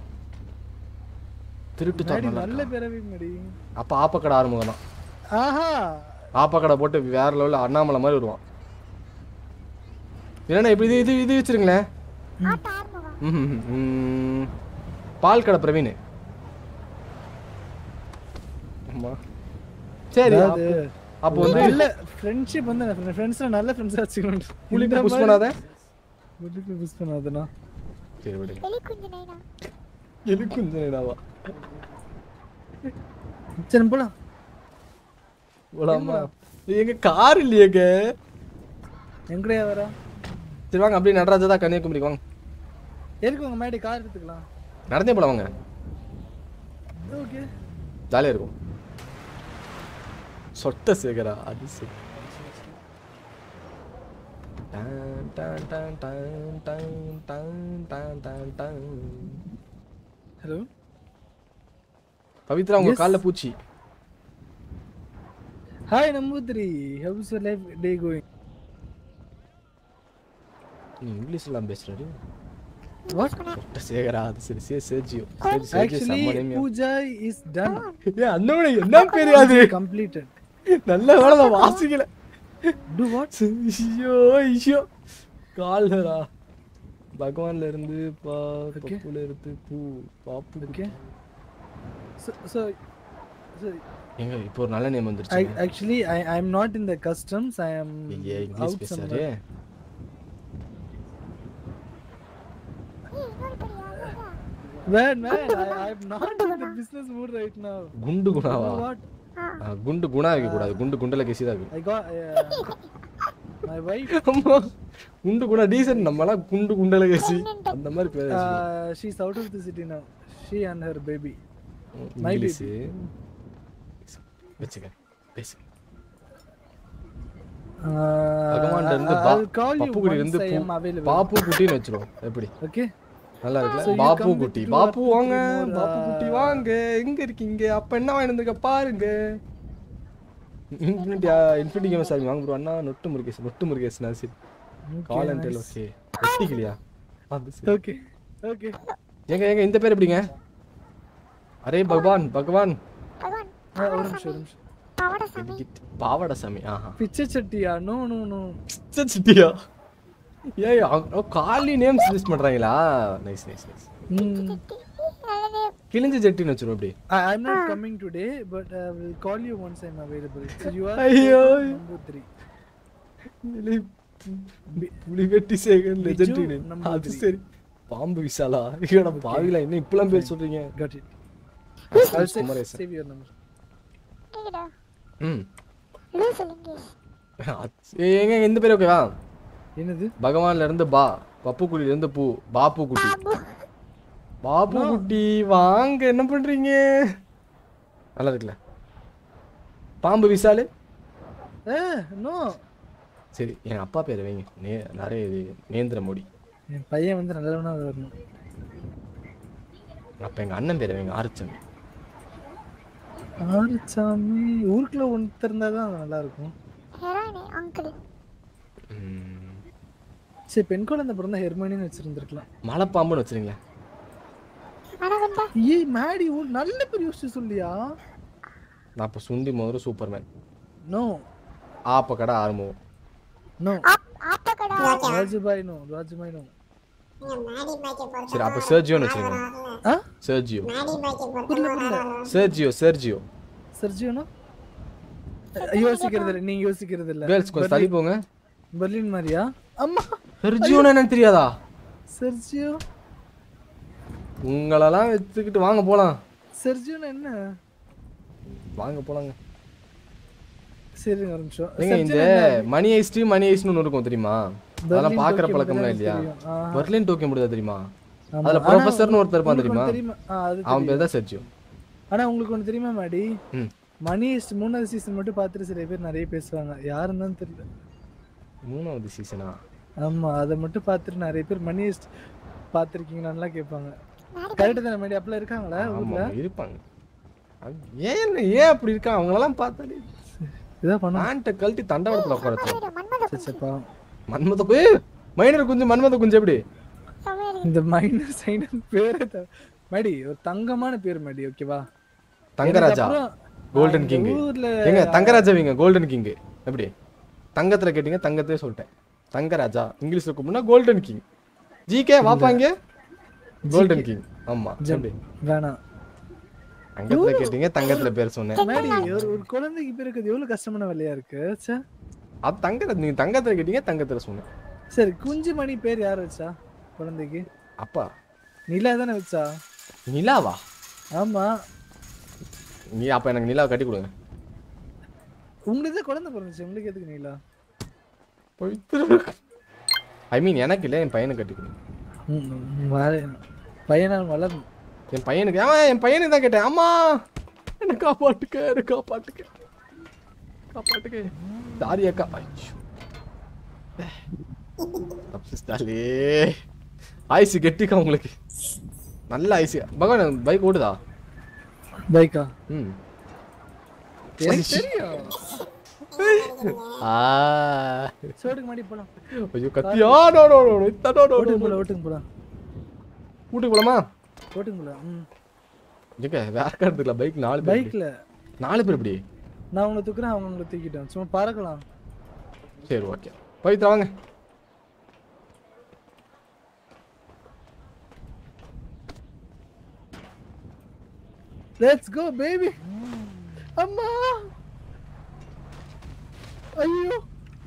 திருட்டு தோர் மேடி நல்லா நல்ல இருக்கா. பிறவி மேடி அப்ப ஆப்பக்கடை ஆறுமுகம் தான் ஆஹா ஆப்பக்கடை போட்டு வேற லெவலில் அண்ணாமலை மாதிரி வருவான் என்னண்ணா இப்படி இது இது இது வச்சிருங்களேன் ம்ஹும். ம், பால் கடை பிரவீன் ஆமா சரி அதாவது, அப்போ- அப்போ வந்து இல்ல ஃப்ரெண்ட்ஷிப் வந்து ஃப்ரெண்ட்ஸ்ல நல்ல ஃப்ரெண்ட்ஸா வச்சுக்கணும் புளிப்பு புஷ் பண்ணாத புளிப்பு புஷ் பண்ணாதனா சரி விடுங்க எலி குஞ்சு நைனா எதுக்கு கொஞ்சம் நேடாவா சரி போலாம் போலாமா எங்க கார் இல்லையேங்க எங்கடையா வரா சரி வாங்க அப்படியே நடராஜா தான் கன்னியாகுமரி வாங்க எதுக்கு உங்க மேடி கார் எடுத்துக்கலாம் நடந்தே போலாம் வாங்க ஓகே ஜாலியாக இருக்கும் சொட்ட சேகரா அது சரி டான் டான் டான் டான் டான் டான் டான் டான் டான். ஹலோ பவித்ரா உங்க Yes. கால்ல பூச்சி hi Namboothiri how's your life day going நீ இங்கிலீஷ் எல்லாம் பேசுறாரு வாட் சொட்ட சேகரா அது சரி சரி சேஜியோ சரி சேஜி ஆக்சுவலி செம்ம name யா. பூஜா இஸ் டன் ஏய் அண்ணோட என்ன தெரியாது கம்ப்ளீட்டட் நல்ல வேலை நான் வாசிக்கல டு வாட் ஐயோ ஐயோ கால்டரா பகவான்ல இருந்து பா பப்புல இருந்து பூ பாப்பு ஓகே so so so எங்க இப்போ ஒரு நல்ல நேம் வந்துருச்சு I, actually I I am not in the customs I am ஐயா இங்கிலீஷ் out பேசுறாரு somewhere man man I I am not in the business mood right now குண்டு குணாவா You know what அஹ், குண்டு குணா வைக்க கூடாது குண்டு குண்டல கேசி தான் இருக்கு I got uh, my wife. ஆமா குண்டு குணா டீசன்ட் நம்மலாம் குண்டு குண்டல கேசி அந்த மாதிரி பேர் வச்சுக்கணும். Uh, she's out of the city now. She and her baby. My English baby. வச்சுக்க பேசு Uh, பகவான்ல இருந்து I- பா I'll call you பப்பு குட்டி once இருந்து I பூ- am available. பாப்பு குட்டின்னு வச்சிரும் எப்படி Okay. நல்லா So இருக்குல்ல you பாப்பு come with குட்டி two or பாப்பு two, வாங்க three more, பாப்பு குட்டி வாங்க எங்க இருக்கீங்க அப்ப என்ன வாங்கி வந்திருக்க பாருங்க இன்ஃபினிட்டி இன்ஃபினிட்டி கேம் சாமி வாங்க ப்ரோ அண்ணா நொட்டு முருகேஷ் நொட்டு முருகேஷ் நான் சரி Okay, call and tell nice. Okay ஒட்டிக்கலையா அது சரி Okay. Okay. ஏங்க ஏங்க இந்த பேர் எப்படிங்க அரே பகவான் பகவான் Uh, ஒரு நிமிஷம் ஒரு நிமிஷம் பாவட சாமி ஆஹா பிச்சை சட்டியா நோ நோ நோ சிட்டியா ஏய் அவங்க காலி நேம்ஸ் லிஸ்ட் பண்றாங்களா நைஸ் நைஸ் நைஸ் கிழிஞ்ச ஜெட்டின்னு வச்சிரும் அப்படி I'm not coming today, but I will call you once I'm available. So you are ஐயோ. number three. புலி வெட்டி சேகன் பிஜு லெஜெண்டரி number அது three. சரி பாம்பு விசாலா ஐயோட பாவில என்ன இப்பலாம் பேர் சொல்றீங்க Got it. I'll I'll save, Kumaresan. save your number. ம் அது- ஏங்க இந்த பேர் ஓகேவா என்னது பகவான்ல இருந்து பா பப்பு குட்டில இருந்து பூ பாப்பு குட்டி பாப்பு குட்டி வாங்க என்ன பண்றீங்க நல்லா இருக்குல்ல பாம்பு விசாலு Eh, no. சரி என் அப்பா பேர் வைங்க நே நிறைய இது நேந்திர மோடி என் பையன் வந்து நல்லவனா வரணும் அப்ப எங்க அண்ணன் பேர் வைங்க ஆரிச்சம் ஆறுச்சாமி ஊருக்குள்ள ஒருத்தர் இருந்தா தான் நல்லா இருக்கும் சரி பெண் குழந்தை பிறந்தா ஹெர்மனின்னு வச்சிருந்துருக்கலாம் மலைப்பாம்புன்னு வச்சிருங்களேன் ஏய் மேடி ஊர் நல்ல பேர் யோசிச்சு சொல்லியா நான் இப்போ சுண்டி முதல்ல சூப்பர்மேன் நோ ஆப்ப கடை ஆரம்பம் no Rajubhai no Rajubhai no சரி அப்போ சர்ஜியோன்னு வச்சிருங்க ஆ சர்ஜியோ புரியல புரியல சர்ஜியோ சர்ஜியோ சர்ஜியோனா யோசிக்கிறது இல்ல நீங்க யோசிக்கிறது இல்ல கேர்ள்ஸ் கொஞ்சம் தள்ளி போங்க பெர்லின் மாதிரியா அம்மா சர்ஜியோன்னு என்னன்னு தெரியாதா சர்ஜியோ உங்களெல்லாம் வச்சுக்கிட்டு வாங்க போலாம் சர்ஜியோனா என்ன வாங்க போலாங்க சரிங்க ஒரு நிமிஷம் ஏங்க இந்த சர்ஜியோனா என்ன? மணி ஐஸ்டி மணி ஐஸ்னு ஒன்று இருக்கும் தெரியுமா அதெல்லாம் பெர்லின் பார்க்குற டோக்கியோ பழக்கம்லாம் மட்டும் இல்லையா தெரியும். ஆஹா. பெர்லின் டோக்கியோ முடியாது தெரியுமா ஆமா. அதுல ஆனா ப்ரொஃபஸர்னு ஒருத்தர் இருப்பான் உங்களுக்கு தெரியுமா ஒண்ணு தெரியுமா? ஆ, அது அவன் பேர் தெரியும். தான் சர்ஜியோ ஆனா உங்களுக்கு ஒண்ணு தெரியுமா மாடி ம். மணி ஹெஸ்ட் மூணாவது சீசன் மட்டும் பார்த்துட்டு சில பேர் நிறைய பேசுவாங்க யாருன்னு தான் தெரியல மூணாவது சீசனா ஆமா அதை மட்டும் பார்த்துட்டு நிறைய பேர் மணி ஹெஸ்ட் பார்த்துருக்கீங்களான்லாம் கேட்பாங்க கரெக்டு தானே மாடி அப்பெல்லாம் இருக்காங்களா ஊர்ல ஆமா இருப்பாங்க அது ஏன் ஏன் அப்படி இருக்கான் அவங்களெல்லாம் பார்த்தாலே இதான் பண்ண பேண்ட்டை கழட்டி தண்டவாளத்தில் உட்கார வச்சிருவாங்க. சச்சப்பா மன்மத குஞ்சு மைனர் குஞ்சு மன்மத குஞ்சு எப்படி இந்த மைனர் சைனர் பேரே த- மாடி ஒரு தங்கமான பேர் மாடி ஓகேவா தங்கராஜா எனக்கு அப்புறம், கோல்டன் ஆ, கிங் இந்த ஊர்ல ஏங்க தங்கராஜா வைங்க கோல்டன் கிங் எப்படி தங்கத்துல கேட்டீங்க தங்கத்தையே சொல்லிட்டேன் தங்கராஜா இங்கிலீஷ்ல கூப்பிடுனா கோல்டன் கிங் ஜிகே வாப்பாங்க கோல்டன் கிங் ஆமா எப்படி வேணாம் தங்கத்துல கேட்டீங்க தங்கத்துல பேர் சொன்னேன் மாடி ஒரு ஒரு குழந்தைக்கு பிறகு எவ்வளவு கஷ்டமான வேலையா இருக்கு ச்சே. அது தங்கத்துல நீங்க தங்கத்துல கேட்டீங்க தங்கத்துல சொன்னேன் சரி குஞ்சு மணி பேர் யார் வச்சா குழந்தைக்கு அப்பா நிலா தானே வச்சா நிலாவா ஆமா நீ அப்ப எனக்கு நிலாவை கட்டி கொடுங்க உங்களுக்கு தான் குழந்தை பிறந்துச்சு உங்களுக்கு எதுக்கு நிலா ஐ மீன் எனக்கு இல்லை என் பையனுக்கு கட்டி கொடுங்க ம், ம், வர- பையனால் வளரும் என் பையனுக்கு ஆமா என் பையனுக்கு தான் கேட்டேன் அம்மா என்ன காப்பாட்டுக்க என்ன காப்பாட்டுக்க காப்பாட்டுக்க சாரி அக்கா ஐயோ தப்பிச்சிட்டாலே ஐசி கெட்டிக்கா உங்களுக்கு நல்ல ஐசி பகவான் பைக் ஓடுதா பைக்கா ம் எனக்கு தெரியும் ஆ சோடுக்கு மாடி போலாம் ஐயோ கத்தியா நோ நோ நோ இத்தா நோ நோ ஓட்டுக்கு போலாம் ஓட்டுக்கு போலாம் வீட்டுக்கு போலாமா ஓட்டுக்கு போலாம் ம் எங்க வேற கார் இருக்குல்ல பைக் நாலு பேர் எப்படி? பைக்ல நாலு பேர் எப்படி நான் உங்களை தூக்குறேன் அவங்க உங்களை தூக்கிட்டேன் சும்மா பறக்கலாம் சரி ஓகே பவித்ரா வாங்க லெட்ஸ் கோ பேபி அம்மா ஐயோ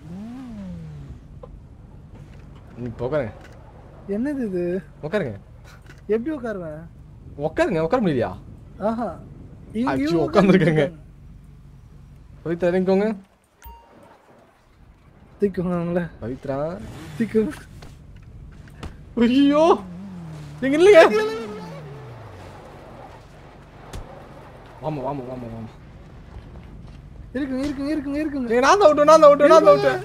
இப்போ உட்காருங்க என்னது இது உட்காருங்க எப்படி உட்காருவேன் உட்காருங்க உட்கார முடியலையா ஆஹா அச்சோ உட்காந்துருக்கேங்க பவித்ரா இறங்கிக்கோங்க தூக்குவாங்களே பவித்ரா தூக்கு ஐயோ நீங்க இல்லைங்க வாமா வாமா வாமா வாமா இருக்குங்க இருக்குங்க இருக்குங்க இருக்குங்க நீங்க நான் தான் விட்டு நான் தான் விட்டு நான் தான் விட்டு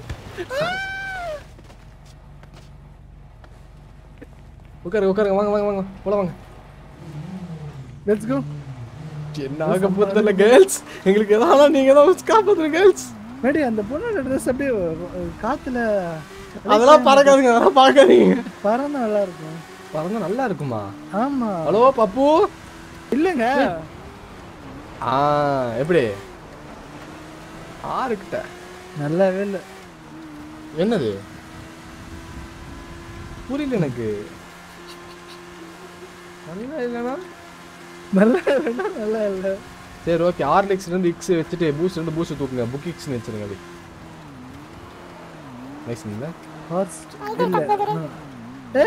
உட்காருங்க உட்காருங்க வாங்க வாங்க வாங்க போல வாங்க லெட்ஸ் கோ என்ன ஆக போதில்ல கேர்ள்ஸ் எங்களுக்கு எதாவது நீங்க தான் காப்பாத்துங்க கேர்ள்ஸ் மேடி அந்த பொண்ணோட ட்ரெஸ் அப்படியே அஹ், காத்துல அதெல்லாம் பறக்காதுங்க அதெல்லாம் பார்க்காதீங்க பறந்தா நல்லா இருக்கும் பறந்தா நல்லா இருக்குமா ஆமா ஹலோ பப்பு இல்லங்க ஆ எப்படி ஆறுக்கிட்ட நல்லாவே இல்ல என்னது புரியல எனக்கு நல்லா இல்லைனா நல்லா இல்லைன்னா நல்லா இல்ல சரி ஓகே ஆர்லிக்ஸ்ல இருந்து இக்ஸ் வச்சுட்டு பூஸ்ட் இருந்து பூஸ்ட் தூக்குங்க புக் இக்ஸ்னு வச்சிருங்க அப்படி நைஸ் இல்ல ஹார்ஸ் இல்ல no.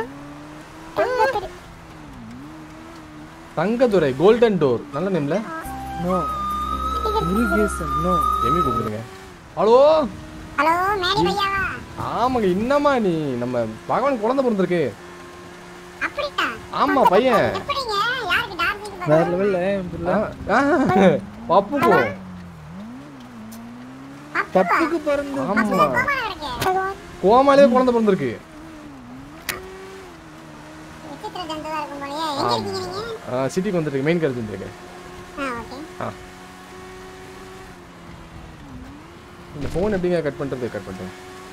தங்கதுரை கோல்டன் டோர் நல்ல நேம்ல நோ முருகேசன் நோ எமி கூப்பிடுங்க ஹலோ ஹலோ மேரி பையாவா ஆமாங்க இன்னமா நீ நம்ம பகவான் குழந்தை பிறந்திருக்கு அப்படியா ஆமா பையன் எப்படிங்க யாருக்கு டார்லிங் வேற லெவல்ல புள்ள ஆ, ஆ, பப்புக்கு பப்புக்கு பிறந்து ஆமா கோமாலே குழந்தை பிறந்திருக்கு விசித்திர ஜந்துவா இருக்கும் போலயே எங்க இருக்கீங்க நீங்க சிட்டிக்கு வந்துருக்கு மெயின் கருத்து வந்துருக்கு ஆ ஓகே ஆ இந்த ஃபோன் எப்படிங்க கட் பண்றது கட் பண்ணுறேன்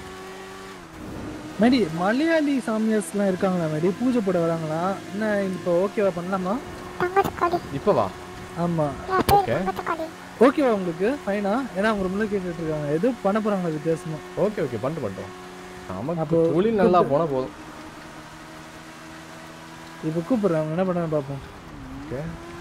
மேடி மலையாளி சாமியார்ஸ்லாம் இருக்காங்களா மேடி பூஜை போட வராங்களா என்ன இப்போ ஓகேவா பண்ணலாமா இப்போ வா ஆமா ஓகே ஓகேவா உங்களுக்கு ஃபைனா ஏன்னா அவங்க ரொம்ப கேட்டுட்டு இருக்காங்க எது பண்ண போறாங்க வித்தியாசமா ஓகே ஓகே பண்ணிட்டு பண்ணிட்டோம் நமக்கு அப்போ தொழில் நல்லா போனால் போதும் இப்போ கூப்பிடுறேன் அவங்க என்ன பண்ணாங்க பார்ப்போம் ஓகே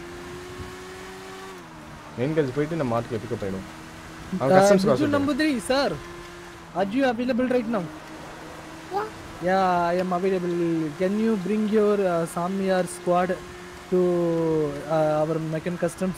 மெயின் கருத்து போயிட்டு நம்ம மாட்டுக்கு பிக்கப் ஆயிடும் அவன் customs Uh, number three, sir. Are you available right now? Yeah, I am available. Can you bring your uh, Samyar squad to uh, our Meccan Customs?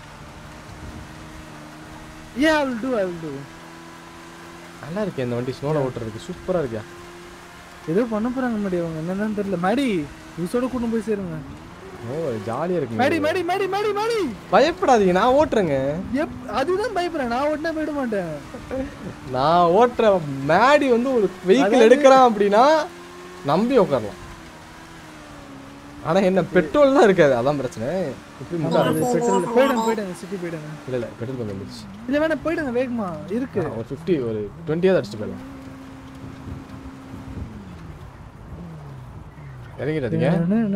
Yeah, I will do. I will do. நல்லா இருக்கே இந்த வண்டி ஸ்னோல ஓட்டுறதுக்கு சூப்பரா இருக்கியா ஏதோ பண்ண போறாங்க மேடி அவங்க என்னன்னு தெரியல மேடி உசோட கூட்டு போய் சேருங்க ஓ ஜாலியா இருக்கு மேடி மேடி மேடி மேடி மேடி பயப்படாதீங்க நான் ஓட்டுறேங்க எப் அதுதான் பயப்படுறேன் நான் ஓட்டினா போயிட மாட்டேன் நான் ஓட்டுற மேடி வந்து ஒரு வெஹிக்கிள் அதாவது- எடுக்கிறான் அப்படின்னா நம்பி உட்காரலாம் ஆனா என்ன பெட்ரோல் தான் இருக்காது அதான் பிரச்சனை இப்படி ஆமா, முன்னாடி அது petrol- போயிடுங்க போயிடுங்க சிட்டி போயிடுங்க இல்ல இல்ல பெட்ரோல் கொஞ்சம் வந்துருச்சு இல்ல வேணா போயிடுங்க வேகமா இருக்கு ஒரு ஃபிஃப்டி ஒரு டுவெண்ட்டியாவது அடிச்சுட்டு போயிடலாம் இறங்கிடாதீங்க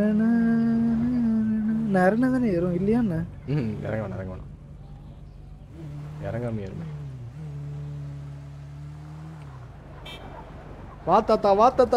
நரண தானே ஏறும் இல்லையா என்ன ம் இறங்க வேணாம் இறங்க வேணாம் இறங்காம ஏறுமே வா தாத்தா வா தாத்தா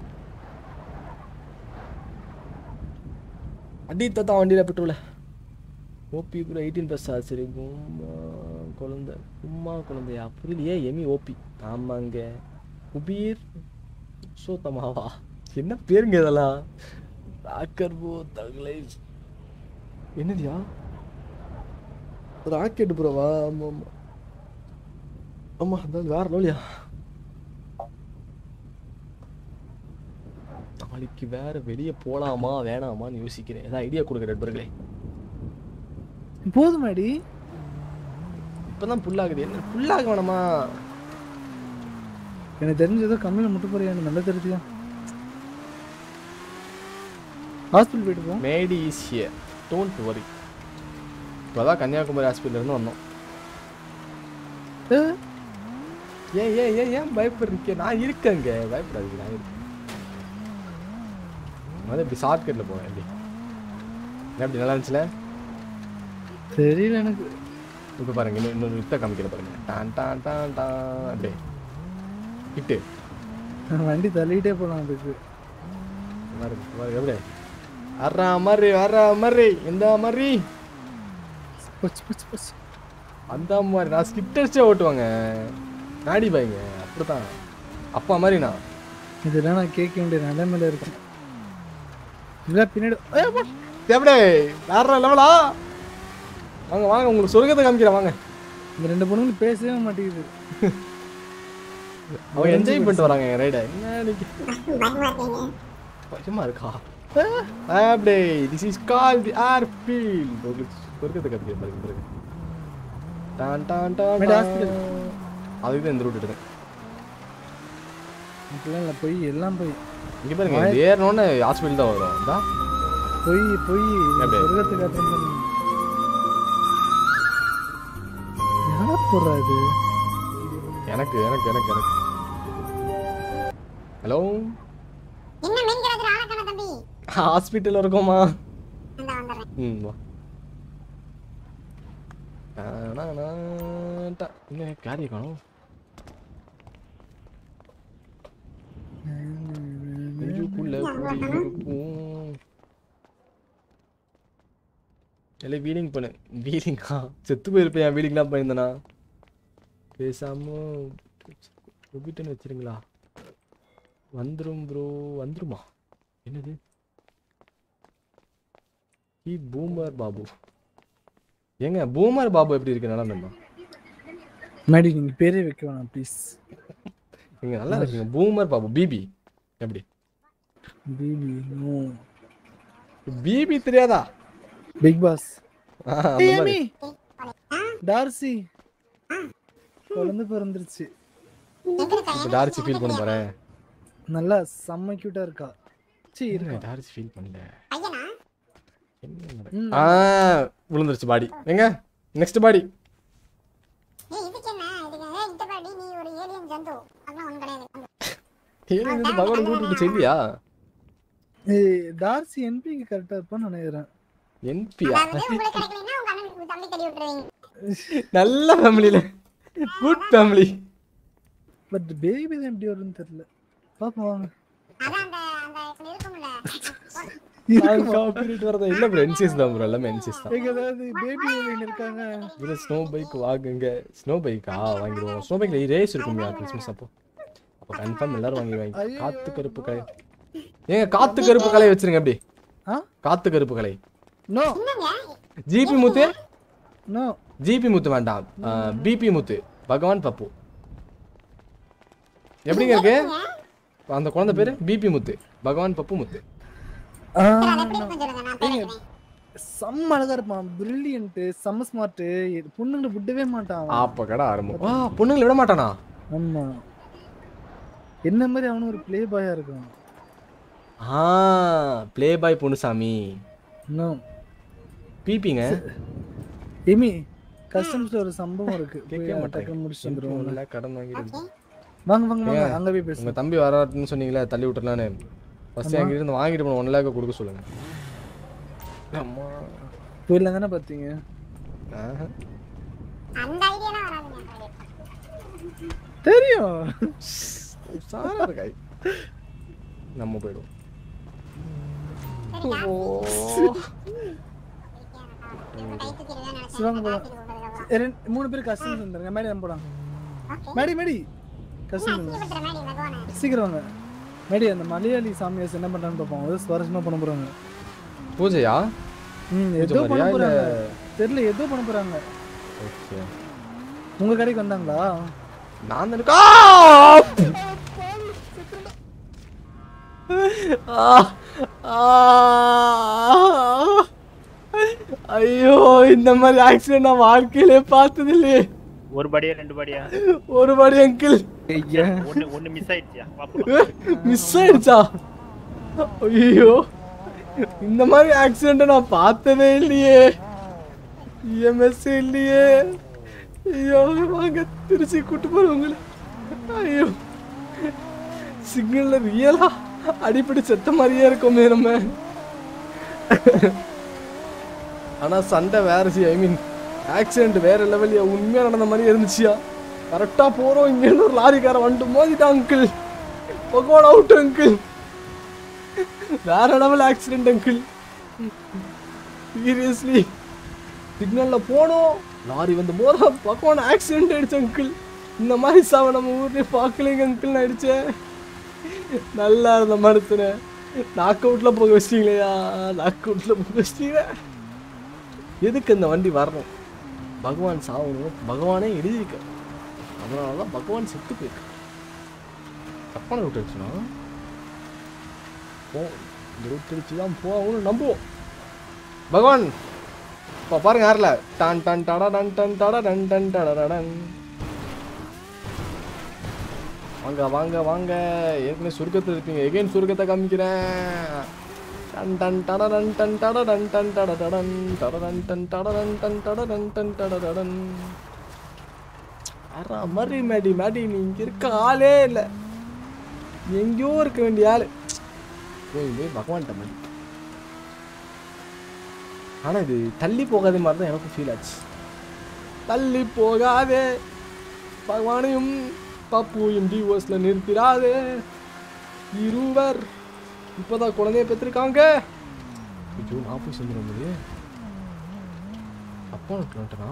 அடி தாத்தா வண்டியில் பெட்ரோல ஓபி கூட எயிட்டீன் ப்ளஸ் ஆச்சு சரி கும்மா குழந்தை கும்மா குழந்தையா புரியலையே எமி ஓபி ஆமாங்க குபீர் சோத்தமாவா என்ன பேருங்க இதெல்லாம் ராக்கர்போ தகலை என்னதியா ராக்கெட் ப்ரோவா ஆமா ஆமா ஆமா அதான் வேற லோலியா நாளைக்கு வேற வெளியே போலாமா வேணாமான்னு யோசிக்கிறேன் ஏதாவது ஐடியா கொடுங்க நண்பர்களே போதுமாடி இப்பதான் புல்லாகுது என்ன புல்லாக வேணாமா எனக்கு தெரிஞ்சதோ கம்மியில் முட்டு போறியா எனக்கு நல்லா தெரியுதியா ஹாஸ்பிட்டல் போயிட்டு போ Maddy is here don't worry இப்போதான் கன்னியாகுமரி ஹாஸ்பிட்டல் இருந்து வந்தோம் ஏன் ஏன் ஏன் ஏன் பயப்படுறீங்க நான் இருக்கேங்க பயப்படாதீங்க நான் இருக்கேன் வந்து இப்படி ஷார்ட்கட்டில் போவேன் எப்படி என்ன எப்படி நல்லா இருந்துச்சுல தெரியல எனக்கு இப்போ பாருங்க இன்னும் இன்னொரு வித்த காமிக்கிற பாருங்க டான் டான் டான் டான் அப்படியே ஹிட்டு வண்டி தள்ளிட்டே போலாம் அதுக்கு பாருங்க பாருங்க எப்படி வர்ற மாதிரி வர்ற மாதிரி இந்த மாதிரி பச்சு பச்சு பச்சு அந்த மாதிரி நான் ஸ்கிட் அடிச்சே ஓட்டுவாங்க நாடி பாய்ங்க அப்படிதான் அப்பா மாதிரி நான் இதெல்லாம் நான் கேட்க வேண்டிய நிலைமையில இருக்கேன் இல்லை பின்னாடி ஏய், அப்பா. எப்படி வேற லெவலா வாங்க வாங்க உங்களுக்கு சொர்க்கத்தை காமிக்கிறேன் வாங்க இந்த ரெண்டு பொண்ணுங்களும் பேசவே மாட்டேங்குது அவங்க என்ஜாய் பண்ணிட்டு வராங்க என் ரைடை என்ன இன்னைக்கு பயமா இருக்கா அப்படியே this is call the air field சொர்க்கத்தை கத்துக்க பாருங்க பாருங்க டான் டான் டான் மேடம், டான். hospital. அதுக்கு தான் இந்த ரூட் எடுத்தேன் இப்பெல்லாம் இல்லை போய் எல்லாம் போய் இங்க பாருங்க இது ஏறணும்னு ஹாஸ்பிட்டல் தான் வரும் இந்தா. போய் போய் எப்படி? சொர்க்கத்துக்கு அப்புறம் பண்ணு. யார் போடுறா இது எனக்கு எனக்கு எனக்கு எனக்கு ஹலோ என்ன மீன் கிடக்குற ஆளக்கான தம்பி ஹாஸ்பிட்டல் இருக்கோமா இந்த வந்துடுறேன் ம் வா டா, டா, டா, டா. என்ன காரிய காணும் நெஞ்சுக்குள்ள குடியிருக்கும். எல்லாம் வீலிங் பண்ணு வீலிங்கா செத்து போயிருப்பேன் வீலிங்லாம் பண்ணியிருந்தேனா பேசாம ருபிட்டன் வச்சிருங்களா வந்துரும் ப்ரோ வந்துருமா என்னது ஹி பூமர் பாபு ஏங்க பூமர் பாபு எப்படி இருக்கு நல்லா நம்ம மேடி நீங்க பேரே வைக்க வேணாம் ப்ளீஸ் நீங்க நல்லா இருக்கீங்க பூமர் பாபு பிபி எப்படி பிபி நோ பிபி தெரியாதா பிக் பாஸ் ஆ, அந்த மாதிரி. டார்சி குழந்தை பிறந்துருச்சு இப்ப டார்ச்சி ஃபீல் பண்ண போறேன் நல்லா செம்ம கியூட்டா இருக்கா சீ இருங்க இருக்கா டார்ச்சி ஃபீல் பண்ணல என்ன நடக்கு- ம். ஆ விழுந்துருச்சு பாடி எங்க நெக்ஸ்ட் பாடி ஏய் இதுக்கு என்ன இதுக்கு ஏய், இந்த பாடி நீ ஒரு ஏலியன் ஜந்து அதெல்லாம் ஒண்ணு கிடையாது ஏன் இந்த பகவான் கூட்டிட்டு செய்தியா ஏய் டார்சி என்பிக்கு கரெக்டா இருப்பான்னு நினைக்கிறேன் என்பியா அதாவது உங்களுக்கு கிடைக்கலன்னா உங்க அண்ணனுக்கு தள்ளி தள்ளி விட்டுருவீங்க நல்ல ஃபேமிலில குட் ஃபேமிலி பட் பேபி தான் எப்படி வரும்னு தெரியல பாப்போம் வாங்க அதான் அந்த அந்த இருக்கும்ல காப்பிரைட் வரதா இல்ல ப்ரோ என்சிஎஸ் தான் ப்ரோ எல்லாமே என்சிஎஸ் தான் எங்க ஏதாவது பேபி ஏலியன் இருக்காங்க இதுல ஸ்னோ பைக் வாங்குங்க ஸ்னோ பைக்கா வாங்கிடுவோம் ஸ்னோ பைக்ல ரேஸ் இருக்கும்யா கிறிஸ்மஸ் அப்போ அப்போ கன்ஃபார்ம் எல்லாரும் வாங்கிடுவாங்க ஐயோ. காத்து கருப்பு கலை ஏங்க காத்து கருப்பு கலை வச்சிருங்க எப்படி ஆ? காத்து கருப்பு கலை no GB Muthu no GB Muthu வேண்டாம் பிபி முத்து பகவான் பப்பு எப்படிங்க இருக்கு அந்த குழந்தை பேரு பிபி முத்து பகவான் பப்பு முத்து ஏங்க, செம்ம அழகா இருப்பான் பிரில்லியன்ட் செம்ம ஸ்மார்ட் பொண்ணுங்களை விடவே மாட்டான் அவன். அப்ப கடை ஆரம்பம் ஆ பொண்ணுங்களை விட மாட்டானா ஆமா என்ன மாதிரி அவனும் ஒரு ப்ளே பாயா இருக்கான் ஆ ப்ளே பாய் பொண்ணுசாமி இன்னும் பிபிங்க எமி கஸ்டம்ஸ்ல ஒரு சம்பவம் இருக்கு போய் கேட்கவே அதை டக்குன்னு முடிச்சுட்டு வந்துருவோம் மாட்டேன் கடன் வாங்கிட்டு வாங்க வாங்க வாங்க ஏங்க, அங்க போய் பேசுங்க உங்க தம்பி வராட்டுன்னு சொன்னீங்களே தள்ளி விட்டுலான்னு ஃபர்ஸ்ட் ஆமா. என்கிட்ட இருந்து வாங்கிட்டு போன ஒன் லேக் கொடுக்க சொல்லுங்க அம்மா போயிடலாம் தானே பாத்தீங்க ஆஹா. அந்த ஐடியாலாம் வராதுங்க தெரியும் சாரா இருக்காய் நம்ம போயிடுவோம் சிவாங்க போலாம் ஏ, ரெண்டு- மூணு பேர் கஸ்டம்ஸ் வந்துருங்க மேடி நம்ம போலாம் மேடி மேடி கஸ்டம்ஸ் சீக்கிரம் வாங்க மேடி அந்த மலையாளி சாமியாஸ் என்ன பண்றான்னு பார்ப்போம் அது சுவாரஸ்யமா பண்ண போறாங்க பூஜையா ம் பூஜை ஏதோ பண்ண மாதிரியா இல்ல போறாங்க தெரியல ஏதோ பண்ண போறாங்க ஓகே உங்க கடைக்கு வந்தாங்களா நான் தான் இருக்கா ஆ! ஆ! ஐயோ இந்த மாதிரி ஆக்சிடென்ட் நான் வாழ்க்கையிலே பார்த்தது இல்லையே ஒரு படியா ரெண்டு படியா ஒரு வாடி அங்கிள் ஒண்ணு ஒண்ணு மிஸ் ஆயிடுச்சியா பாப்போம் மிஸ் ஆயிடுச்சா ஐயோ இந்த மாதிரி ஆக்சிடென்ட் நான் பார்த்ததே இல்லையே இஎம்எஸ் இல்லையே ஐயோ வாங்க திருச்சி கூட்டு போறேன் உங்களை ஐயோ சிக்னல்ல ரியலா அடிப்படி செத்த மாதிரியே இருக்கோமே நம்ம ஆனா சண்டை வேற சி ஐ மீன் ஆக்சிடென்ட் வேற லெவல்யா உண்மையா நடந்த மாதிரி இருந்துச்சியா கரெக்டா போறோம் இங்க இருந்து ஒரு லாரிக்காரன் வந்துட்டு மோதிட்டான் அங்கிள் பகவான் அவுட் அங்கிள் வேற லெவல் ஆக்சிடென்ட் அங்கிள் சீரியஸ்லி சிக்னல்ல போனோம் லாரி வந்து மோத பகவான் ஆக்சிடென்ட் ஆயிடுச்சு அங்கிள் இந்த மாதிரி சாவை நம்ம ஊர்லயே பார்க்கலைங்க அங்கிள் ஆயிடுச்சே நல்லா இருந்த மனுத்தனை நாக் அவுட்ல போக வச்சிட்டீங்களேயா நாக் அவுட்ல போக வச்சிட்டீங்க எதுக்கு இந்த வண்டி வரணும் பகவான் சாவணும் பகவானே எழுதியிருக்க அதனால தான் பகவான் செத்து போயிருக்க தப்பான ரூட் அடிச்சுனா போ இந்த ரூட் அடிச்சு தான் போகணும்னு நம்புவோம் பகவான் இப்போ பாருங்க யாரில் டான் டான் டடா டன் டன் டடா டன் டன் டடடன் வாங்க வாங்க வாங்க ஏற்கனவே சுருக்கத்தில் இருப்பீங்க எகைன் சுருக்கத்தை காமிக்கிறேன் டன் டன் டடடன் டன் டடடன் டன் டடடன் டடடன் டன் டடடன் டன் டடடன் டன் டடடன் அரா மறி மேடி மேடி நீ இங்க இருக்க ஆளே இல்லை எங்கேயோ இருக்க வேண்டிய ஆளு போய் போய் பகவான்கிட்ட மாதிரி ஆனா இது தள்ளி போகாத மாதிரி தான் எனக்கும் ஃபீல் ஆச்சு தள்ளி போகாதே பகவானையும் பப்புவையும் டிவோர்ஸ்ல நிறுத்திடாதே இருவர் இப்போதான் குழந்தைய பெற்றிருக்காங்க ஐயோ நான் போய் செஞ்சிட முடியும் அப்பா வந்துட்டா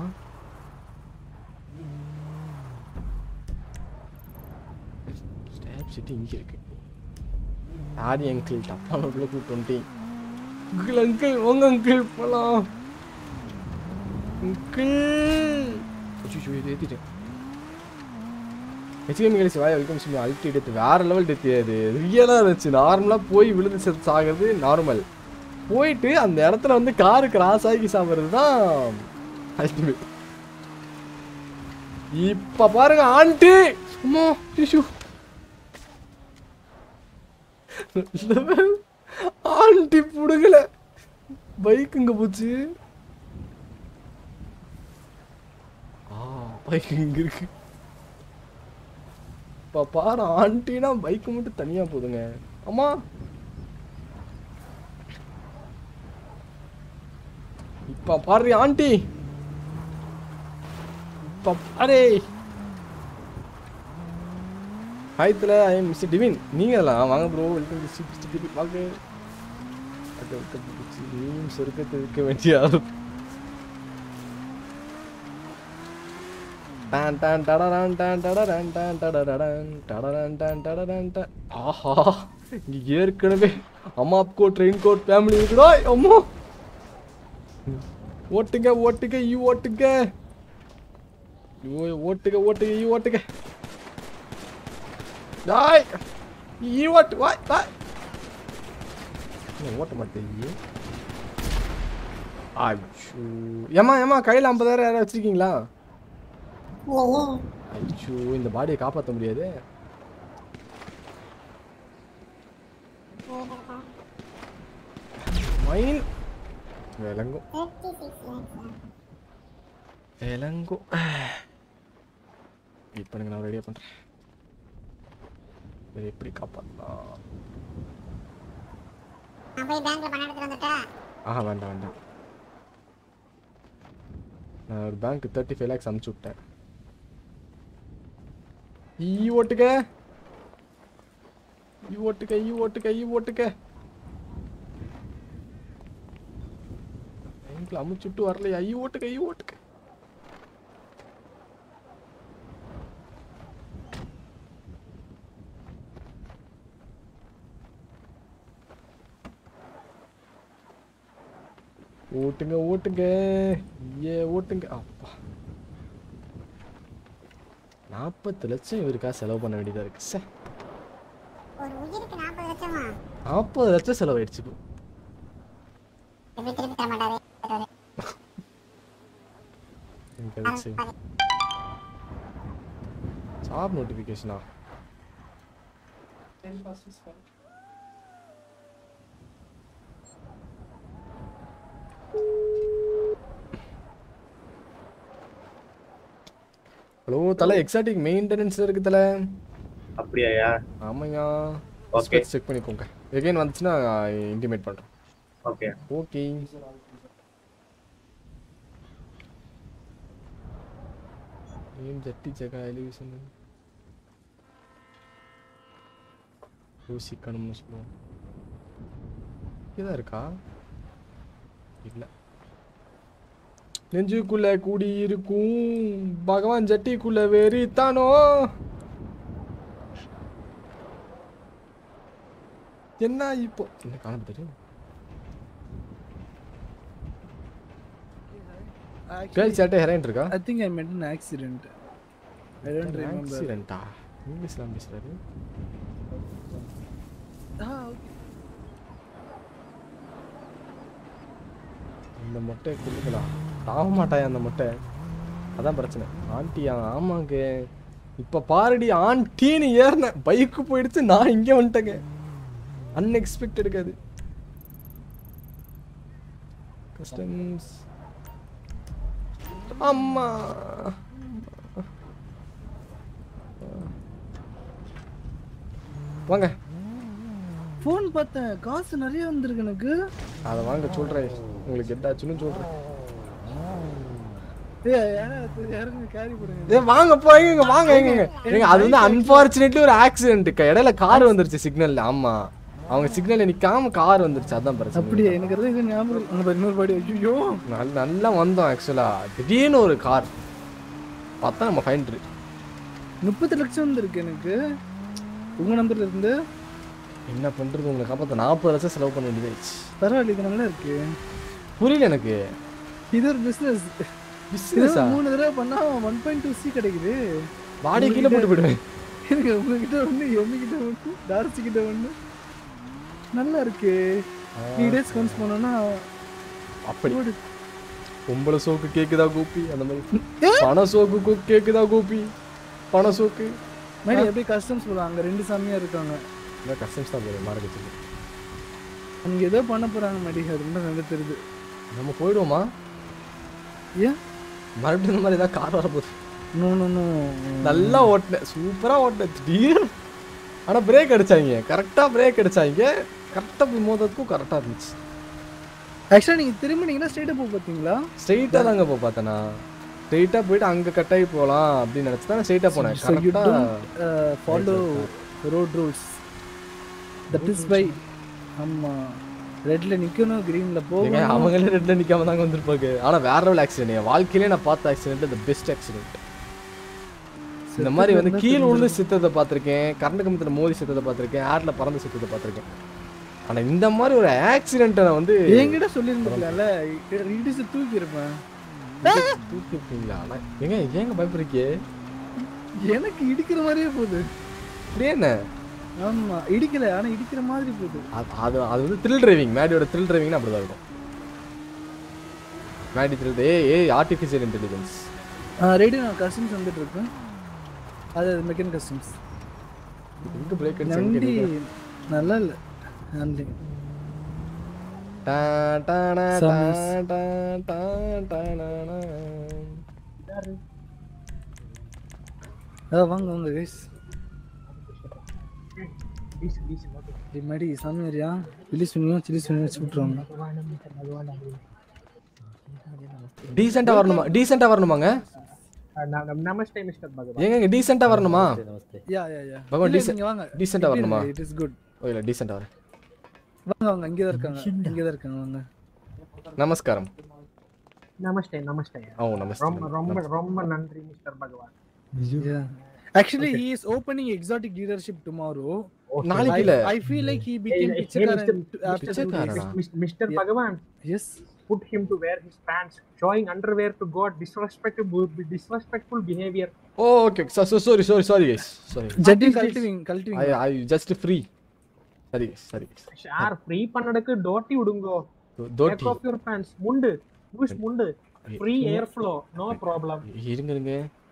ஸ்டேப் சிட்டி இங்கே இருக்கு ஆடி அங்கிள் தப்பான உள்ள கூப்பிட்டு வந்துட்டேன் அங்கிள் அங்கிள் உங்க அங்கிள் போலாம் அங்கிள் அச்சோ இது ஏற்றிட்டேன் ஹெச்கேமி கடைசி வாய் வெல்கம் சொல்லி அல்டி டெத் வேற லெவல் டெத் அது ரியலாக இருந்துச்சு நார்மலாக போய் விழுந்து செத்து சாகிறது நார்மல் போயிட்டு அந்த இடத்துல வந்து காரு கிராஸ் ஆகி சாப்பிட்றது தான் அல்டிமேட் இப்ப பாருங்க ஆண்டி அம்மா டிஷ்யூ ஆண்டி புடுங்கல பைக் இங்க போச்சு ஆ பைக் இங்க இருக்கு இப்ப பாரு ஆண்டினா பைக் மட்டும் தனியா போதுங்க அம்மா இப்ப பாரு ஆண்டி இப்ப பாரு ஹாய்த்துல ஐ எம் மிஸ்டர் டிவின் நீங்களா வாங்க bro welcome to sixty TV வாங்க நீயும் சொர்க்கத்தில் இருக்க வேண்டிய ஆள் டான் டான் டடரான் டான் டடரான் டான் டடரடன் டடரான் டான் டடரான் டான் ஆஹா இங்க ஏற்கனவே அம்மா கோட் ரெயின் கோட் ஃபேமிலி இருக்குடா அம்மா ஓட்டுங்க ஓட்டுங்க ஈ ஓட்டுங்க ஐயோ, ஓட்டுங்க ஓட்டுங்க ஈ ஓட்டுங்க டாய் ஈ ஓட்டு வாய் வாய் என்ன ஓட்ட மாட்டேங்க அச்சோ ஏமா ஏமா கையில் ஐம்பதாயிரம் யாராவது வச்சிருக்கீங்களா ஐயோ இந்த பாடியை காப்பாற்ற முடியாது மைன் விளங்கும் விளங்கும் வெயிட் பண்ணுங்க நான் ரெடியாக பண்ணுறேன் இதை எப்படி காப்பாற்றலாம் நான் போய் பேங்க்ல பணம் எடுத்துட்டு வந்துட்டா ஆஹா வேண்டாம் வேண்டாம் நான் ஒரு பேங்க் தேர்ட்டி ஃபைவ் லேக்ஸ் அனுப்பிச்சு விட்டேன் ஈ ஓட்டுக்க ஈ ஓட்டுக்க ஈ ஓட்டுக்க ஈ ஓட்டுக்க பேங்க்ல அமுச்சு விட்டு வரலையா ஈ ஓட்டுக்க ஈ ஓட்டுக்க ஓட்டுங்க ஓட்டுங்க ஏ ஓட்டுங்க அப்பா நாற்பது லட்சம் இவருக்கா செலவு பண்ண வேண்டியதா இருக்கு சே ஒரு உயிருக்கு நாற்பது லட்சமா நாற்பது லட்சம் செலவாயிடுச்சு இப்போ திருப்பி திருப்பி தர மாட்டாரு எனக்கு எதுக்கு ஜாப் நோட்டிஃபிகேஷனா ஹலோ தலை எக்ஸாட்டிக் மெயின்டெனன்ஸ்ல இருக்கு தலை அப்படியாயா ஆமாய்யா Okay. செக் பண்ணிக்கோங்க எகைன் வந்துச்சுன்னா இன்டிமேட் பண்றேன் ஓகே ஓகே ஏன் ஜட்டி ஜகா எலிவேஷன் யோசிக்கணும்னு சொல்லுவோம் இதான் இருக்கா இல்ல நெஞ்சுக்குள்ள கூடி இருக்கும் பகவான் ஜட்டிக்குள்ள வெறித்தானோ என்ன இப்போ என்ன காண தெரியும் கேர்ள்ஸ் யார்ட்ட ஹெராயின் இருக்கா I think I met an accident I don't remember ஆக்சிடென்ட்டா இங்கிலீஷ்லாம் பேசுறாரு இந்த மொட்டை கொடுக்கலாம் தாவ மாட்டாயா அந்த மொட்டை அதான் பிரச்சனை ஆண்டியா ஆமாங்க இப்ப பாருடி ஆண்டின்னு ஏறினேன் பைக்கு போயிடுச்சு நான் இங்க வந்துட்டேங்க அன்எக்ஸ்பெக்டடுக்கு அது கஸ்டம்ஸ் அம்மா வாங்க ஃபோன் பார்த்தேன் காசு நிறைய வந்திருக்கு எனக்கு அதை வாங்க சொல்றேன் உங்களுக்கு எட்டாச்சுன்னு சொல்றேன் ஏய் யாராவது யாருங்க கேரி பண்ணுங்க ஏய் வாங்க போய் இங்க வாங்க எங்க ஏங்க அது வந்து அன்பார்ச்சுனேட்லி ஒரு ஆக்சிடென்ட் இடையில கார் வந்துருச்சு சிக்னல்ல ஆமா அவங்க சிக்னல்ல நிக்காம கார் வந்துருச்சு அதான் பிரச்சனை அப்படியே எனக்கு எல்லாம் இது ஞாபகம் இருக்கு. அங்க பாரு, இன்னொரு பாடி ஐயோ நல்ல நல்லா வந்தோம் ஆக்சுவலா திடீர்னு ஒரு கார் பார்த்தா நம்ம ஃபைண்டர் முப்பது லட்சம் வந்திருக்கு எனக்கு உங்க நம்பர்ல இருந்து என்ன பண்றது உங்களை காப்பாத்த நாற்பது லட்சம் செலவு பண்ண வேண்டியதாச்சு பரவாயில்ல இது நல்லா இருக்கு புரியல எனக்கு இது ஒரு பிசினஸ் பிசினஸா மூணு தடவை பண்ணா ஒன் பாயிண்ட் டூ சி கிடைக்குது பாடி கீழே போட்டு போயிடுவேன் எனக்கு உங்ககிட்ட ஒண்ணு எம்மி கிட்ட ஒண்ணு டார்சி கிட்ட ஒண்ணு நல்லா இருக்கு த்ரீ டேஸ் கன்ஸ் பண்ணோம்னா அப்படி பொம்பளை சோக்கு கேக்குதா கோபி அந்த மாதிரி பண சோக்கு கு- கேக்குதா கோபி பண சோக்கு மேடி அப்படியே கஸ்டம்ஸ் போலாம் அங்க ரெண்டு சாமியா இருக்காங்க கஸ்டம்ஸ் தான் போதும் மறக்க அங்க ஏதோ பண்ண போறாங்க மேடி அது ரொம்ப நல்லா தெரியுது நம்ம போயிடுவோமா ஏன் மறுபடியும் இந்த மாதிரி ஏதாவது கார் வர போகுது நோ நோ நோ நல்லா ஓட்டினேன் சூப்பரா ஓட்டினேன் திடீர்னு ஆனா பிரேக் அடிச்சாங்க கரெக்டா பிரேக் அடிச்சாங்க கரெக்டா போய் மோதத்துக்கும் கரெக்டா இருந்துச்சு ஆக்சுவலா நீங்க திரும்பினீங்கன்னா ஸ்ட்ரைட்டா போய் பாத்தீங்களா ஸ்ட்ரெயிட்டா தாங்க போ பார்த்தேனா ஸ்ட்ரெயிட்டா போயிட்டு அங்க கட்டாயி போலாம் அப்படின்னு நினைச்சு தான் ஸ்ட்ரெயிட்டா போனேன் So you கரெக்டா don't uh, follow road rules. That is why ஆமா ரெட்ல நிக்கணும் கிரீன்ல ஏங்க, போகணும் அவங்களே ரெட்ல நிக்காம தாங்க வந்திருப்பாங்க ஆனா வேற லெவல் ஆக்சிடென்ட் என் வாழ்க்கையிலே நான் பார்த்த ஆக்சிடென்ட் இந்த பெஸ்ட் ஆக்சிடென்ட் இந்த மாதிரி வந்து செத்தது கீழே என்ன விழுந்து சித்தத்தை பார்த்திருக்கேன் கரண்ட் கம்பத்துல மோதி சித்தத்தை பார்த்திருக்கேன் ஏர்ல பறந்து சித்தத்தை பார்த்திருக்கேன் ஆனா இந்த மாதிரி ஒரு ஆக்சிடென்ட்டை நான் வந்து என்கிட்ட சொல்லியிருந்திருக்கலாம்ல இடிச்சு தூக்கி இருப்பேன் தூக்கி இருப்பீங்களா ஆனா ஏங்க ஏங்க பயப்படுறீங்க எனக்கு இடிக்கிற மாதிரியே போகுது அப்படியே என்ன ஆமா இடிக்கல ஆனா இடிக்கிற மாதிரி போகுது அது அது அது வந்து த்ரில் டிரைவிங் மேடியோட த்ரில் டிரைவிங்னா அப்படிதான் இருக்கும் மேடி thrill A A artificial intelligence ready நான் கஸ்டம்ஸ் வந்துட்டு இருக்கேன் அது மெக்கன் கஸ்டம்ஸ் எங்க பிரேக் நண்டி அடிச்சு நல்லா இல்ல ஹேண்ட்லிங் டா டா டா Summers. டா டா டா டா டா. அதான் வாங்க வாங்க கைஸ் மடி சாமியாரியா சில்லி சுனியும் சில்லி சுனியும் வச்சு விட்ருவாங்க டீசெண்டா வரணுமா டீசெண்டா வரணுமாங்க நமஸ்தே மிஸ்டர் பகவான் ஏங்க டீசெண்டா வரணுமா யா யா யா பகவான் இல்ல, டீசென்ட் நீங்க வாங்க டீசெண்டா வரணுமா இட் இஸ் குட் ஓ இல்ல டீசெண்டா வரேன் வாங்க வாங்க இங்கே தான் இருக்காங்க இங்கே தான் இருக்காங்க வாங்க நமஸ்காரம் நமஸ்தே நமஸ்தே ஓ நமஸ்தே ரொம்ப ரொம்ப ரொம்ப நன்றி மிஸ்டர் பகவான் Yeah. Actually, he is opening exotic dealership tomorrow. நாளைக்கு I, இல்ல. I feel like he became Hey, hey, பிச்சைக்காரன் Mr. to- after two days. Mis- Mr. Bhagavan. Yes. Put him to wear his pants, showing underwear to God. Disrespectful, disrespectful behavior. ஓ okay sorry sorry sorry sorry guys sorry Jetting cultivating, cultivating. I I just free சரி சரி ஷார் free பண்ணதுக்கு டோட்டி விடுங்கோ தோட்டி. Take off your pants முண்டு use முண்டு free air flow no problem இருங்க இருங்க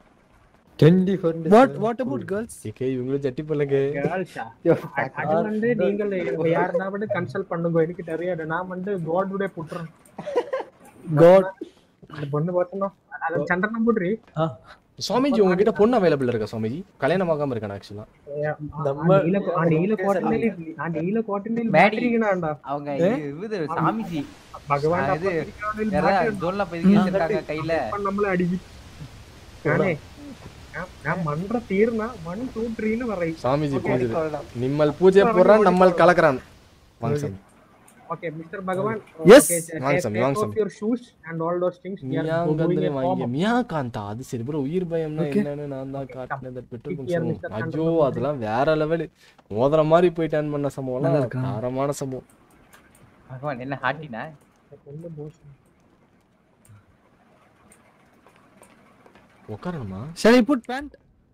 What what about girls? AK இவங்களும் ஜட்டி பண்ணுங்க கேர்ள்ஸா அது வந்து நீங்கள் யாருனாவது கன்சல்ட் பண்ணுங்க எனக்கு தெரியாது நான் வந்து காடுடைய புட்டுறேன் God. அந்த பொண்ணு பார்த்தோம் அது சந்திரனம் புட்ரி சுவாமிஜி உங்ககிட்ட பொண்ணு அவைலபிள் இருக்கா சுவாமிஜி கல்யாணம் ஆகாம இருக்கானே ஆக்சுவலா நம்ம நீல கோட்டனில் நான் நீல கோட்டனில் மேடி. மாட்டிருக்கேன்டா அவங்க ஏ? இது சாமிஜி பகவான் ஆ, இது யாரா ஜோல்ல பதிக்க வச்சிருக்காங்க கையில நம்மள அடிக்கி நானே நான்- நான் மன்ற தீர்னா மண் தூட்ரின்னு வரேன் சாமிஜி புரிஞ்சுது நிம்மல் பூஜை போடுறான் நம்மள் கலக்குறான் வாங்க சாமி ஓகே மிஸ்டர் பகவான் Yes. வாங்க சாமி, வாங்க சாமி. Your shoes and all those things மியாங்கந்தனே வாங்கி மியா காந்தா அது சரி ப்ரோ உயிர் பயம்னா Okay. என்னன்னு நான் தான் காட்டினது பெட்ரோல் Here, Mr. பங்க் ஐயோ Chandra. அதெல்லாம் வேற லெவல் மோதிர மாதிரி போய் டர்ன் பண்ண நல்லா சம்பவம்லாம் இருக்கா? தரமான சம்பவம் பகவான் என்ன ஹாட்டினா உட்காரணுமா Shall I put pant?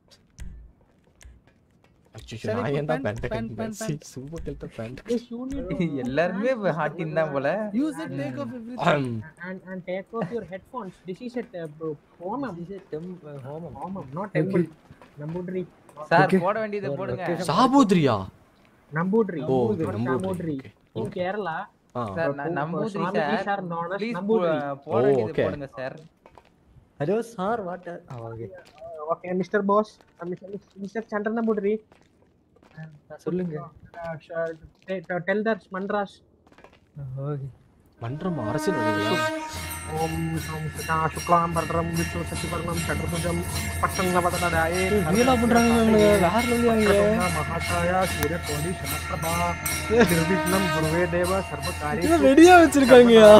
அச்சோ Shall I நான் put ஏன்டா pant? Pant Pant, pant, pant. சும்மா கேட்ட பேண்ட் எல்லாருமே ஹாட்டின் தான் போல Use it, take off everything. Um, and and take off your headphones. This is a uh, homam. This is tem- uh, homam. Homam, not temple. Nambudri. Sir Okay. போட வேண்டியதை போடுங்க சாபூத்ரியா Nambudri. ஓ not Nambudri Samudri. In Kerala, ஆ sir uh, நான் Namboothiri Swamitis sir are known as please Nambudri. போட Oh, வேண்டியதை okay. போடுங்க sir Hello, sir. What? Uh, oh, okay. Uh, okay, Mr. Boss. Uh, Mr. Mr. Chandran Nambudri. சொல்லுங்க Uh, sh- te- te- tell that Mandras. Okay மன்றம் அரசியல் Om Sam Sita Shuklam Bardram Vishnu Sasivarnam Chaturmujam Pattangavadadaye என்னடா பண்றாங்க இவங்க வேற லெவல்ல Mahakaya Surya Kodi Shamaprabha Nirvignam Gurve Deva Sarvakari இவன் ரெடியா வச்சிருக்காங்கயா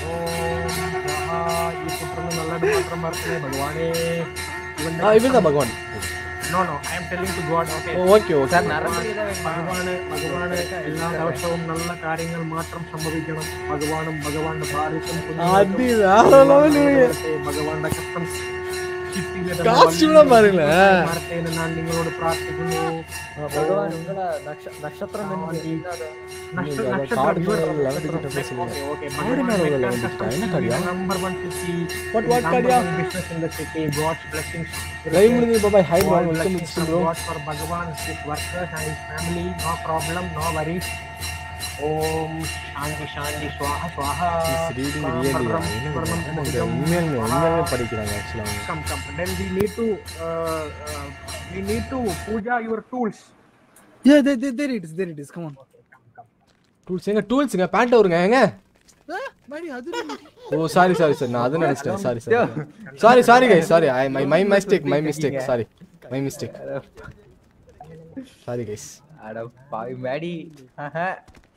ಈ ಪುತ್ರನ ನಲ್ಲಡು ಮಾತ್ರ ಮಾಡ್ತಾನೆ ಭಗವಾನೇ ஆ இவன் தான் பகவான் no no I am telling to God okay okay okay sir நரம்பு தான் வேணுமா ഭഗവാന് ഭഗവാന് എല്ലാ ദിവസവും നല്ല കാര്യങ്ങൾ മാത്രം സംഭവിക്കണം ഭഗവാനും ഭഗവാന്റെ ഭാര്യക്കും அது வேற லெவல் ഭഗവാന്റെ കഷ്ടം காஸ்டியூம்லாம் பாருங்களேன் മാർത്തേന് ഞാൻ നിങ്ങളോട് പ്രാർത്ഥിക്കുന്നു பகவான் உங்களா நக்ஷ நட்சத்திரம் என்ன നക്ഷ- அது നക്ഷത്രം, காடு your மேல level നക്ഷത്രം. கிட்ட பேசுங்க. Okay, okay. காடு ഭഗവാൻ மேல make level us வந்துட்டா. custom என்ன to be காடியா? the number one city, What- what number காடியா? one business in the city, God's blessings. Live முடிஞ்சு பாபாய் hi All bro welcome blessings to from bro God for Bhagavan, his workers and his family. No problem, no worries. Om Shanti Shanti Swaha Swaha. Reading Swaha really Varnam, Varnam Bhujam. உண்மையாலுமே உண்மையாலுமே படிக்கிறாங்க ஆக்சுவலா அவங்க Come, come. Then we need to, uh, uh, we need to puja your tools. Yeah, there, there, there it is. There it is. Come on. Tools எங்க டூல்ஸ்ங்க pant வருங்க எங்க Ah, buddy, அது ரெண்டு. ஓ சாரி சாரி சார் நான் அது நினைச்சிட்டேன் sorry sorry sorry sorry guys sorry I my my mistake my mistake sorry my mistake sorry guys அட பாவி மேடி ஆஹா.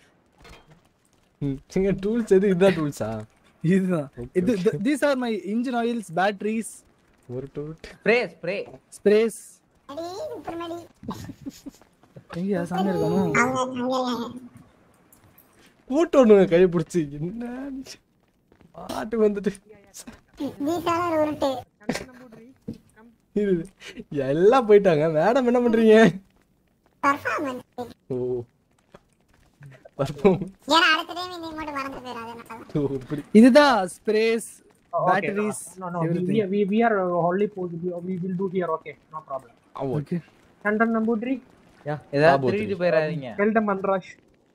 எங்க டூல்ஸ் எது இதுதான் டூல்ஸா இதுதான் இது th- these are my engine oils batteries ஒரு டூல் ஸ்ப்ரே ஸ்ப்ரே sprays அடி சுப்பிரமணி எங்கயா சாமி இருக்கானோ அவங்க அங்க கூட்டு ஒண்ணுங்க கை பிடிச்சி என்ன பாட்டு வந்துட்டு வீசால உருட்டு இது எல்லாம் போயிட்டாங்க மேடம் என்ன பண்றீங்க பர்ஃபார்மன்ஸ் ஓ பர்ஃபார்ம் ஏன்னா அடுத்த டைம் இந்த மட்டும் மறந்து போயிடாது அதனால ஓ இப்படி இதுதான் sprays Okay, batteries No, no, we, everything we, we, we are uh, only puja. We, we will do here. Okay, no problem. okay Chandan Nambudri, ஏதாவது சாபூத்ரி. திருடிட்டு போயிடாதீங்க tell the mandrash.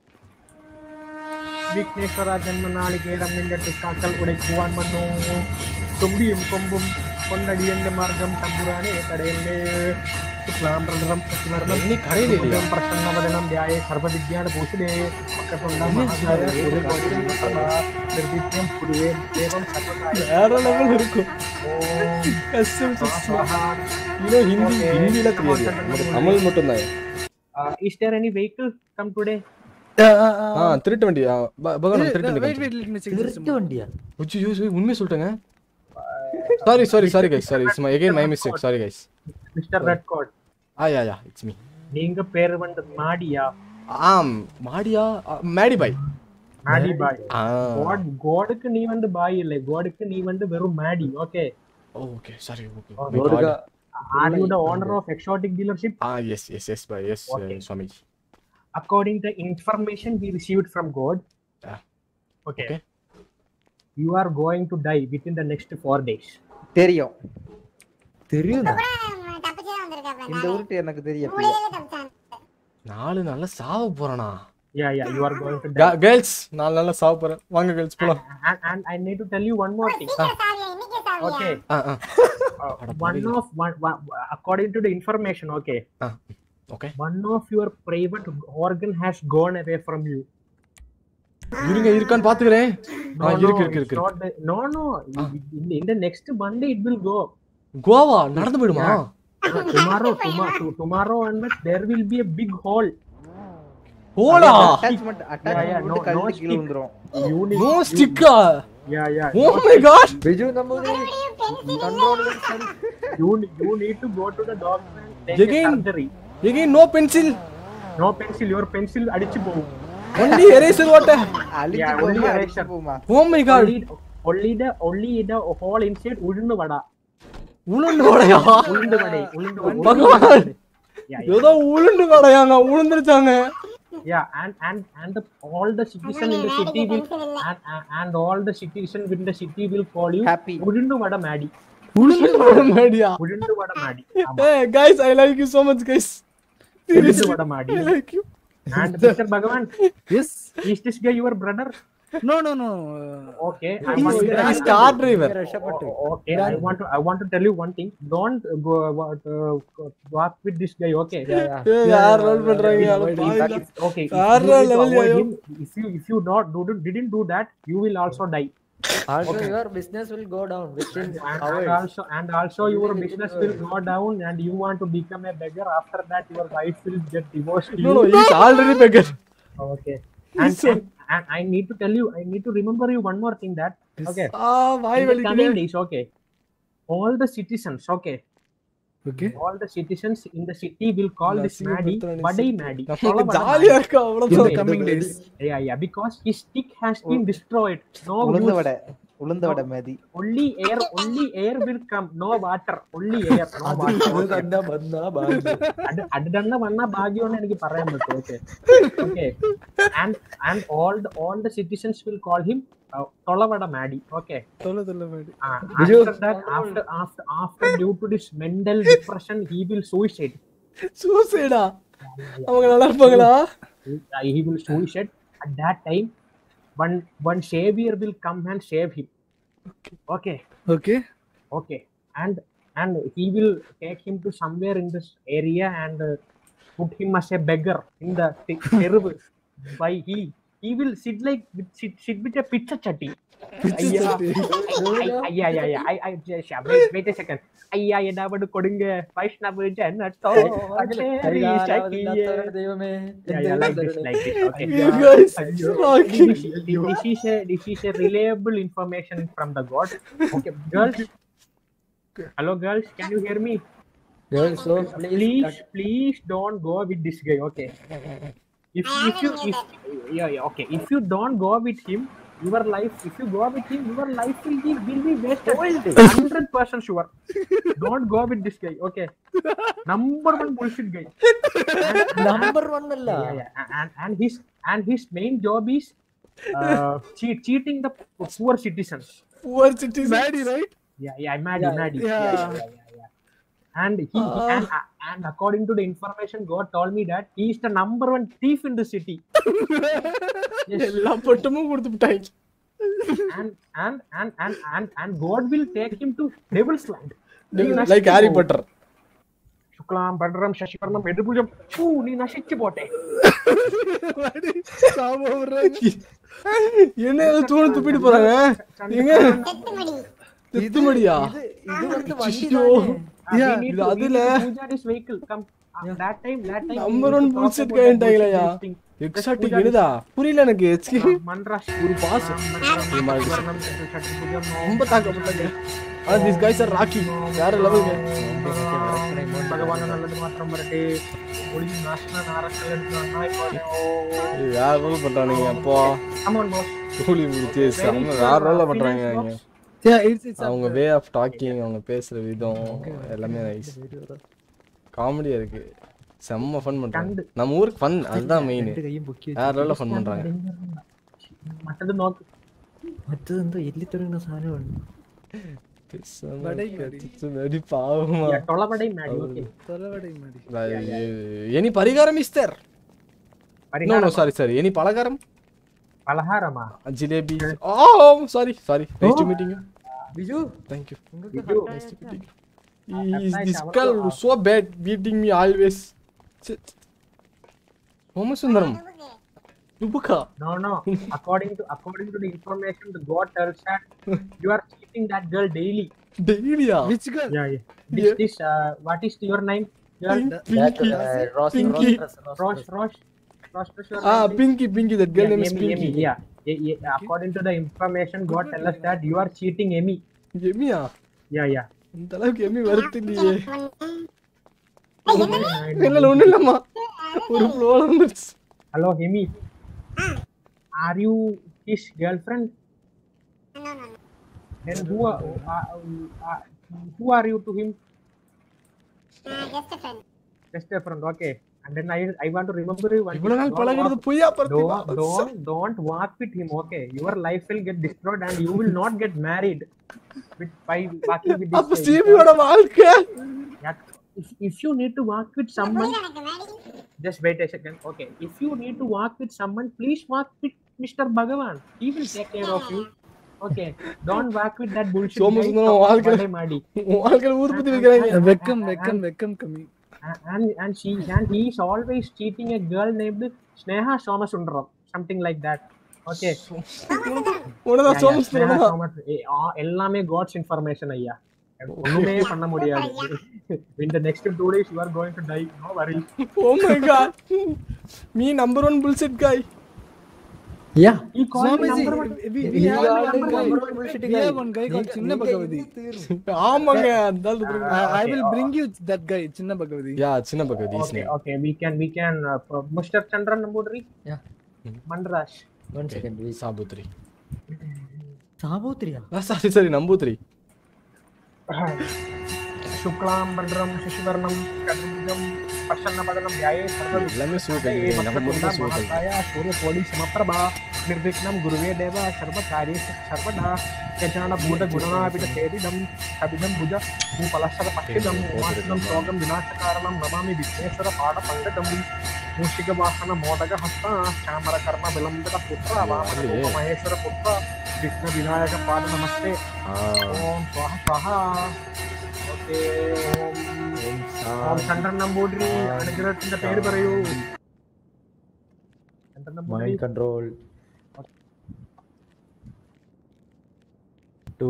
വിഘ്നേശ്വര ജന്മനാളികേരം നിന്റെ ടിക്കാക്കൽ ഉടയ്ക്കുവാൻ വന്നു തുമ്പിയും കൊമ്പും കൊണ്ടടിയന്റെ മാർഗം തമ്പുരാനെ കടയല്ലേ ശുക്ലാംബരം இன்னி கடையில இல்லையா? പ്രസന്നവദനം ധ്യായ സർവവിദ്യാട് ഭൂഷിതേ പക്കത്തുണ്ട മഹാചാര്യ നിർവിദ്യം പുരുവേ ദേവം സർവകാര്യ வேற லெவல் இருக்கும் கஸ்டம் இன்னும் ஹிந்தி ஹிந்தில தெரியாது நமக்கு தமிழ் மட்டும் தான் Is there any vehicle come today? Uh, uh, uh, ஆ திருட்டு வண்டி ஆ, ப- பகவான் wait, திருட்டு wait, வண்டி wait, let me check this. திருட்டு வண்டியா உச்சி உண்மையை சொல்லிட்டேங்க sorry sorry sorry guys sorry it's my again my mistake sorry guys Mr. Red Coat. Ah yeah yeah it's me நீங்க பேரு வந்து மாடியா ஆம் மாடியா ஆ, மேடி பாய் மாடி பாய் ஆ காட் காடுக்கு நீ வந்து பாய் இல்லை காடுக்கு நீ வந்து வெறும் மாடி okay okay sorry okay Muruga are you the owner of exotic dealership ah yes yes yes பாய் yes Okay. Swami according to information we received from god Ah. okay. Okay. you are going to die within the next four days தெரியும் தெரியுதா தப்பிச்சு தான் வந்திருக்காப்ல இந்த உருட்டு எனக்கு தெரியும் மூலையில தப்பிச்சான் நாலு நாள்ல சாவ போறேனா yeah yeah you are going to die girls நாலு நாள்ல சாவ போறேன் வாங்க கேர்ள்ஸ் போலாம் and, and i need to tell you one more thing சீக்கிரம் சாவியா இன்னைக்கே சாவியா okay ah ah uh, one of one, one according to the information okay ah okay one of your private organ has gone away from you இருங்க இருக்கான்னு பாத்துக்கிறேன் no, ஆ no, இருக்கு இருக்கு it's இருக்கு not the- no no in, in the next monday it will go Goa நடந்து போயிடுமா tomorrow tomorrow tomorrow onwards there will be a big hole ஓலா attachment yeah, attachment no, கழட்டி no கீழ stick. விழுந்துரும் you need no you- ஸ்டிக்கா yeah yeah oh my god Biju Namboothiri you you need to go to the doctor and take Again? a surgery again no pencil no pencil your pencil அடிச்சு போகும் only eraser water அழிச்சு Yeah, போமா only அழிச்சு eraser. போமா oh my god only only the only the hole inside உழுந்து வடா உளுந்து வடையா உளுந்து வடை உளுந்து வடை. பகவான் Yeah, yeah. ஏதோ உளுந்து வடையாங்க உளுந்துருச்சாங்க Yeah, and and and the, all the citizen in the city will and, and, and all the citizen in the city will call you Happy. உளுந்து வடை மேடி உளுந்து வடை மேடியா உளுந்து வடை மேடி ஏய் guys i like you so much guys உளுந்து seriously vada Maddy i like you and Mr. Bhagavan Yes. is this guy your brother No, no, no. okay I He's- want to he's car driver. okay I want to I want to tell you one thing don't go what uh, walk with this guy okay ஏய், யார் roll பண்றாங்க யாரோ பாவிங்களா. okay வேற you need to level avoid ஐயோ. him. if you if you not do didn't do that you will also die Also, Okay. your business will go down within and, and hours. also and also your business will go down and you want to become a beggar after that your wife will get divorced to no you. no he's already beggar okay and, and, and i need to tell you i need to remember you one more thing that okay ah why in the வலிக்குது coming days okay all the citizens okay Okay. all the citizens in the city will call this நசியம் Maddie படுத்துறானே Badai city. Maddie நமக்கு Sola Vada ஜாலியா Maddie. இருக்கு அவ்வளவுதான். In the coming days. yeah yeah because his stick has been destroyed no உளுந்த use. வடை உளுந்த வடை மாதிரி only air only air will come no water only air no water അത് തന്നെ വന്നാ ഭാഗ്യം. അത് അത് തന്നെ വന്ന ഭാഗ്യമാണ് എനിക്ക് പറയാൻ പറ്റും okay okay and and all the all the citizens will call him തൊളവട മാഡി ഓക്കെ தொலை தொலை Maddy after that after after after due to this mental depression he will suicide சூசைடா அவங்க நல்லா இருப்பாங்களா he will suicide at that time one one savior will come and save him okay Okay. okay and and he will take him to somewhere in this area and uh, put him as a beggar in the te- teruvu by he he will sit like with sit, sit with a pizza chatti ஐயா ஐயா ஐயா ஐயா ஐ ஐ wait wait a second ஐயா ஏதாவது கொடுங்க வைஷ்ணவ ஜனத்தோ அச்சேரி சக்கியே ദൈവമേ Yeah, yeah, like this, like this. Okay. You guys rocking. This, this is a this is a reliable information from the god. Okay, girls. Hello, girls. Can you hear me? Girls, so please, Please, please don't go with this guy. Okay. If if you if yeah yeah okay if you don't go with him your life if you go with him your life will be will be wasted hundred percent sure don't go with this guy okay number one bullshit guy number one അല്ല yeah, yeah. And, and his and his main job is uh, cheat, cheating the poor citizens. Poor citizens. Maddie, right? Yeah, yeah, Maddie, Yeah, Maddie. yeah. Yeah, yeah, yeah, yeah. And he Ah. and, and according to the information, God told me that he is the number one thief in the city. yes. எல்லா பட்டமும் கொடுத்துட்டாங்க and, and and and and and God will take him to Devil's Land. Like Harry Potter சுக்லாம் பட்ரம் சசிவர்ணம் எதிர்புஜம் பூ நீ நசிச்சு போட்டே என்ன ஏதோ தூண துப்பிட்டு போறாங்க எங்க தெத்துமடியா ഇത് വന്ന് വണ്ടി ஐயோ. Yeah, Yeah, இது அதுல Puja's vehicle come. Uh, that time, that time. Number one bullshit கைண்டாங்களா எக்ஸாட்டிக் என்னதா புரியல எனக்கு எச்கி மன்ராஷ் ஒரு பாஸ் ரொம்ப தாக்கப்பட்டாங்க ஆனா திஸ் கைஸ் ஆர் ராக்கி வேற லெவலுங்க ഭഗവാൻ നല്ലത് മാത്രം പറട്ടെ ഒളിഞ്ഞ് നാശന നാരങ്ങൾ എടുത്ത് നന്നായി പോയോ வேற ரோல் பண்றானுங்க அப்போ കമോൺ ബോസ് கூலி முடிச்சு செம்ம வேற ரோல்ல பண்றாங்க அவங்க Yeah, it's it's அவங்க வே ஆஃப் டாக்கிங் அவங்க பேசுற விதம் எல்லாமே நைஸ் காமெடியா இருக்கு செம்ம ஃபன் பண்றாங்க நம்ம ஊருக்கு ஃபன் அதுதான் மெயின் வேற ரோல்ல ஃபன் பண்றாங்க മറ്റത് നോക്ക് മറ്റത് എന്തോ എല്ലി തുടങ്ങുന്ന സാധനമാണ് நடி பாவமா ടൊളവടൈ മാഡി ഓക്കെ தொலைவடை மாடி எனி பரிகாரம் இஸ் தேர் நோ நோ പരിഹാരം சாரி சாரி எனி பலகாரம் പലഹാരമാ jalebi oh sorry sorry nice to meeting you Biju Thank you. Biju Nice to meet you. Is this girl so bad beating me always? Shit. Somasundaram. Dubuka. No, no. According to according to the information, the God tells that you are cheating that girl daily. Daily ah? Which girl? Yeah, yeah. This, this, uh, what is your name? Your Pinky. uh, Ross- Pinky. Ross- Ross- Rosh, Rosh, Rosh, Rosh, your Ah, name? Pinky, Pinky. That girl yeah, name is Amy, Pinky. Amy, yeah. Yeah, yeah. According to the information, God tells us that you are cheating Amy. Amy ah? Yeah, yeah. இந்த அளவுக்கு Emmy வருத்து இல்லையே இல்ல ஒண்ணும் இல்லம்மா ஒரு ஃப்ளோல வந்துருச்சு Hello, Amy. Are you his girlfriend? Then who? Are, uh, uh, who are you to him? just a friend. Just a friend, okay. And then I I want to remember you one இவ்வளவு thing. நாள் Don't பழகுறது walk- பொய்யா பார்த்திபா? Don't, don't, don't walk with him, okay? Your life will get destroyed and you will not get married with, by walking with this அப்ப guy. ஸ்டீவியோட வாழ்க்கை Yeah. If, if you need to walk with someone, just wait a second. Okay. If you need to walk with someone, please walk with Mr. Bhagavan. He will take care of you. Okay. Don't walk with that bullshit. Somu guy Sundaram from வாழ்க்கை Vande Madi. வாழ்க்கையில ஊதுபத்தி வைக்கிறாங்க வெக்கம் வெக்கம் வெக்கம் கம்மி And and she and he is always cheating a girl named Sneha Somasundaram. Something like that. Okay. உனதான் Yeah, Somu yeah, Sneha சுந்தரமா? Somas- eh, ah, எல்லாமே காட்ஸ் இன்ஃபர்மேஷன் ஐயா ஒண்ணுமே பண்ண முடியாது in the next two days you are going to die no worry Oh my god. Me number one bullshit guy. Yeah. he called me Swamiji, number one we, we You have are one the guy. number one bullshit We guy. have one guy called நீங்க- சின்ன நீங்க பகவதி. இது தீர்வு. ஆமாங்க அந்த ஆளு தெரியுமா? I, I okay, will oh. bring you that guy, சின்ன பகவதி. Yeah, சின்ன Bhagavathi is okay name. okay we can we can uh, pro- Mr. Chandran Nambudri Yeah. Mandrash One second, wait. சாபுத்ரி. சாபோத்ரியா Ah, sorry, sorry, நம்பூத்ரி. शुक्लां भद्रं शशिवर्णं चतुर्भुजं प्रसन्नवदनं ध्याये எல்லாமே super सर्वविघ्नोपशान्तये நம்ம மட்டும் वक्रतुण्डं சூப்பர் महाकाय सूर्यकोटि समप्रभा निर्विघ्नं गुरुवे देव सर्वकार्येषु सर्वदा यजनभूतगुणनापितसेविदं कपिलं भुज भूपलशरपक्षिदं उमासनं शोकं विनाशकारणं नमामि विघ्नेश्वरपादपङ्कजं मूषिकवाहनमोदकहस्ता श्यामरकर्मविलम्बितपुत्र वामनरूपमहेश्वरपुत्र विघ्नविनायकपाद नमस्ते ॐ स्वाहा स्वाहा ഓക്കേ ഓം ഓം ചന്ദ്രൻ നമ്പൂതിരി അനുഗ്രഹത്തിന്റെ പേര് പറയൂ Chandran Namboothiri Mind control. Two.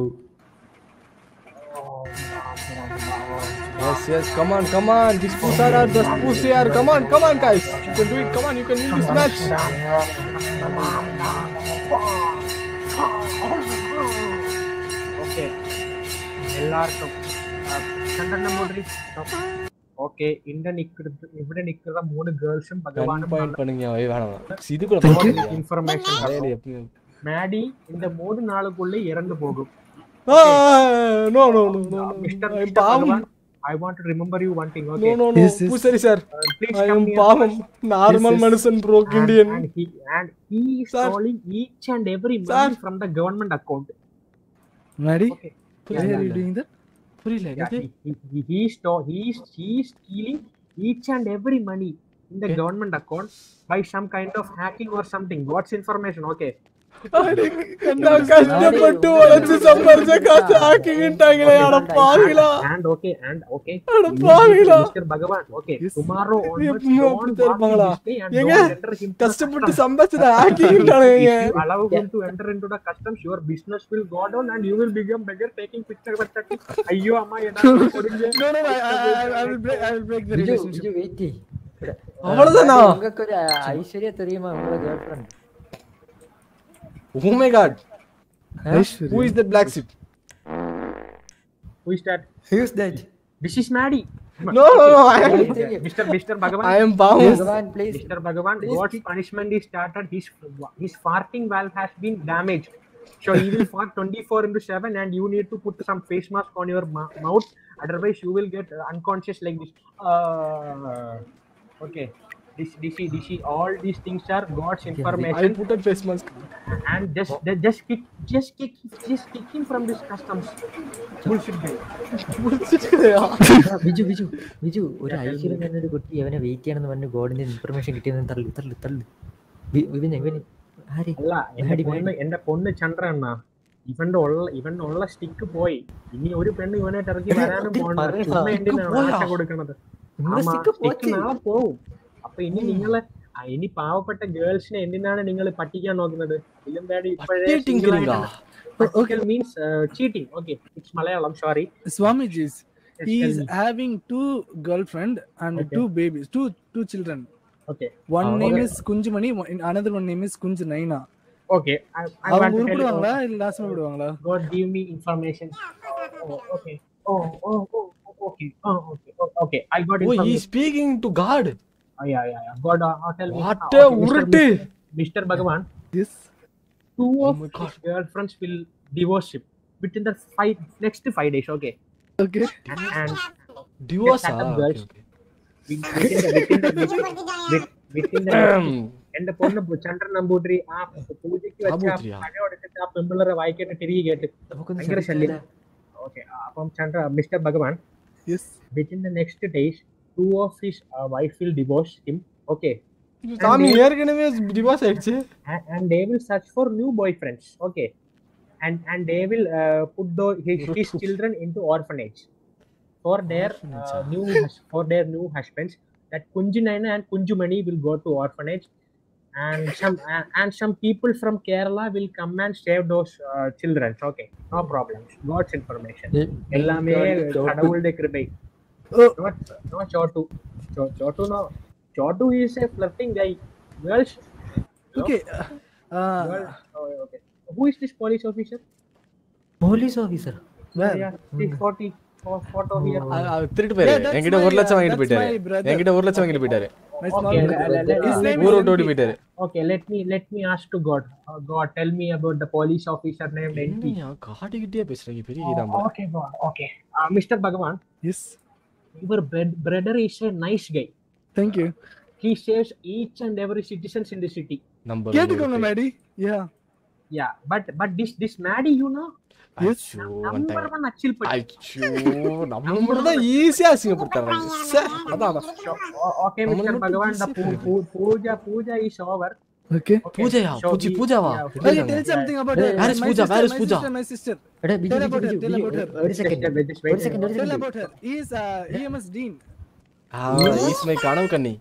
Yes, yes, come on, come on. These pussy are the pussy are. Come on, come on, guys. You can do it. Come on, you can win this match. Okay എല്ലാവർക്കും ആ, ചന്ദ്രൻ Namboothiri okay ഇന്റെ നിക്കുന്നത് ഇവിടെ നിൽക്കുന്ന മൂന്ന് ഗേൾസും ഭഗവാനും point பண்ணுங்க ஏய், வேணாம் வேணாம். இது கூட பண்ண இன்ஃபர்மேஷன் எப்பயும் மேடி இந்த மூணு நாளுக்குள்ள இறந்து போகும் Ah, no, no, no, no, no. Mister I am mister பாவம். Bhagavan I want to remember you one thing No, okay no, no. பூசாரி sir please I come am near பாவம். Normal Yes, yes. மனுஷன் broke and, Indian. and he and he is Sir. calling each and every Sir. money from the government account. Mary, Okay. why are you doing that? புரியல Yeah, என்னது? he, he, he, he, is to, he is he is stealing each and every money in the government account by some kind of hacking or something. What's information? Okay. நான் கஷ்டப்பட்டு உழைச்சு சம்பாரிச்ச காசு ஆக்கிக்கிட்டாங்களே அட பாவிகளா And okay, and okay. அட you- பாவிகளா Mr. Bhagavan, okay. Tomorrow onwards, எப்பவுமே don't அப்படித்தான் walk in இருப்பாங்களா this way and ஏங்க don't enter him to the கஷ்டப்பட்டு customs. சம்பாதிச்சத ஆக்கிக்கிட்டானுங்க If you allow him to enter into the customs, your business will go down and you will become beggar taking picture with that. ஐயோ அம்மா என்ன கொடுங்க No, no, I, I, I, I will break, I will break the Viju relationship. Viju வெயிட்டி அவ்வளவுதானா? உங்களுக்கு ஒரு ஐஸ்வர்யா தெரியுமா உங்களோட girlfriend Oh my god. Aishwarya. Who is that black sheep? Who is that? Who's that? This is Maddie. No, no, no. I am, Mr. Mr. Bhagavan. I am bound. Bhagavan, please. Mr. Bhagavan, Please God's keep- punishment is started. His his farting valve has been damaged. So he will fart 24 into 7 and you need to put some face mask on your mou- mouth. Otherwise, you will get uh, unconscious like this. Uh, okay. This, this, this, all these things are God's I information. put a face mask. and just ju- just kick just kick just kick him from this customs bullshit guy Viju Viju Viju ഒരു ഐശ്വര്യം എന്നൊരു കുട്ടി അവനെ wait ചെയ്യണമെന്ന് പറഞ്ഞ് ഗോഡിന്റെ information കിട്ടിയെന്ന് തള്ളു തള്ളു തള്ളു വി- വിപിനെ ഇവന് ആര് അല്ല എന്റെ മാഡി, പൊണ്ണ് എന്റെ പൊണ്ണ് ചന്ദ്രണ്ണ ഇവന്റെ ഉള്ള ഇവന്റെ ഉള്ള സ്റ്റിക്ക് പോയി ഇനി ഒരു പെണ്ണ് ഇവനായിട്ട് ഇറക്കി വരാനും ഇത് പോകണ്ട പറയാ. ചുമ്മാ എന്തിനാണ് പോയാ? ആശ കൊടുക്കണത് നിങ്ങളുടെ ആമാ, stick stick പോച്ച്. നാളെ പോവും അപ്പൊ ഇനി നിങ്ങള് ആ, ഇനി പാവപ്പെട്ട ഗേൾസിനെ എന്തിനാണ് നിങ്ങൾ പറ്റിക്കാൻ നോക്കുന്നത് ഇതിലും വേണ്ടി ഇപ്പോഴേ പറ്റിയിട്ടിരിക്കുന്നீங்களா? Means cheating okay it's Malayalam sorry Swamiji's. Yes, He tell is me. having two girlfriend and Okay. two babies, two two children. Okay. One Ah, name okay. is Kunjumani, one- another one name is Kunj Naina. Okay அவங்க உருப்பிடுவாங்களா இல்ல நாசமா விடுவாங்களா God give me information. Oh, okay. Oh, oh, oh, oh, okay. Oh, okay. Oh, okay. I got Oh, he is information. speaking to God. Oh, yeah, yeah, yeah. God, uh, uh, tell me. What Ah, a okay, Mr. உருட்டு. Mr. Bhagavan, Yes. two Oh of my his girlfriends will divorce him within the five next five days. Okay. Okay. and Divorce set up ah? girls Okay, with- within the within the with- within the എന്റെ പൊണ്ണ് പു- ചന്ദ്രൻ നമ്പൂതിരി ആ പൂജയ്ക്ക് വെച്ച നമ്പൂതിരിയാ? പഴം എടുത്തിട്ട് ആ പെമ്പിള്ളറെ വായിക്കിട്ട് തിരികെ കേട്ട് ഭയങ്കര ശല്യം ഓക്കെ അപ്പം Chandra mister Bhagavan within the next days two of his wife will divorce him okay சாமி ஏற்கனவே டிவோர்ஸ் ஆயிடுச்சு and they will search for new boyfriends okay and and they will uh, put the, his, his children into orphanage for their uh, new hus- for their new husbands that kunjinaina and kunjumani will go to orphanage and some uh, and some people from kerala will come and save those uh, children okay no problems god's information எல்லாமே கடவுளுடைய கிருபை not no chotu Cho- chotu no chotu is a flirting guy girls Okay. Girl, oh, okay. Who is this police officer? Police officer Yeah, yeah. See, 40 pho- photo here. திருட்டு போயிரு Yeah, that's என்கிட்ட my, ஒரு லட்சம் uh, வாங்கிட்டு that's போயிட்டாரு my brother. என்கிட்ட ஒரு லட்சம் வாங்கிட்டு போயிட்டாரு My small Okay, brother. le- le- His le- name ஊரை is விட்டு ஓடி MP. போயிட்டாரு Okay, let me let me ask to God. Uh, God, tell me about the police officer named NP. காட்டிக்கிட்டே பேசுறீங்க பெரிய Oh, இதான் போல. okay, God. Okay. Uh, Mr. Bhagavan. Yes. Your bred- brother is a nice guy. Thank you. He saves each and every citizens in the city. Number கேட்டுக்கோங்க Maddie yeah Yeah, but but this this Maddie, you know, அச்சோ number one achil patti. அச்சோ நம்ம மட்டும் தான் ஈஸியா அசிங்கப்படுத்தாங்க சே, அதான் அதான் O- Okay, நம்மள Mr. மட்டும் Bhagavan, the easy poo- poo- puja puja is over. Okay. பூஜையா So பூஜி we- பூஜாவா yeah, எப்படி Okay, இருக்காங்க? tell something about her. Where is My Pooja? sister, Where is my Pooja? sister, my sister. എടാ Biju Tell Biju about her, Biju tell Biju about her. ഒരു second Just- just wait ഒരു a second ഒരു Tell second about her. He is uh, EMS Dean. Ah is my கனவு கண்ணி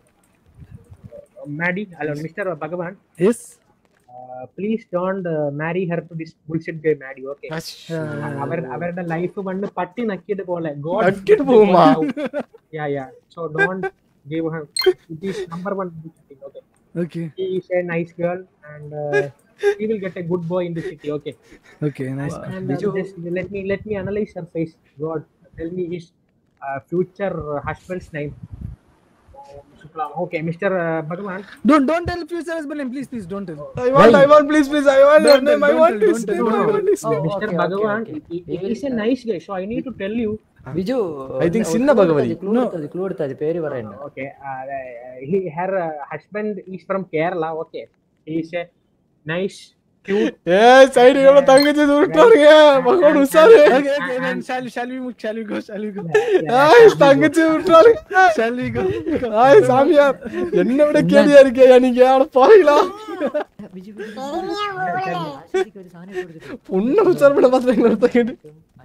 Maddie, hello, Mr. Bhagavan. Yes. Uh, please don't uh, marry her to this bullshit guy, Maddie. Okay. അവർ അവരുടെ life വന്ന് പട്ടി നക്കിയത് പോലെ God നക്കിയിട്ട് പോകുമാ? yeah yeah so don't give her it is number one thing okay Okay. he is a nice girl and uh, he will get a good boy in the city okay Okay, nice. and uh, just let me let me analyze her face god tell me his uh, future uh, husband's name Shukla. okay mr uh, bhagavan Don't don't tell future husband name, please, please don't tell. I want, I want, please, please, I want Don't your name, tell, I want don't his tell, name, don't I tell. want his name. mr bhagavan he, he is a nice guy so i need to tell you Biju I think சின்ன Bhagavathi. Clue എടുത്തത് clue എടുത്തത് പേര് പറയണ്ട okay uh, he, her uh, husband is from kerala okay he is a nice cute ஏ சைடு எவ்வளவு தங்கச்சி உருட்டாருங்க பகவான் உஷாரு Okay, okay, then shall shall we move? Shall we go? Shall we go? ஏய் தங்கச்சி உருட்டாரு Shall we go? ஆய் சாமியார் என்ன விட கேடியா இருக்கியா நீங்க ஆட பாருங்களா ബിജു ബിജു பெருமையா ஊழல் ഒരു സാധനം ഇട്ട് കൊടുത്തിട്ട് பொண்ணு உச்சார் பண்ண பாத்துறீங்க ஒருத்தங்க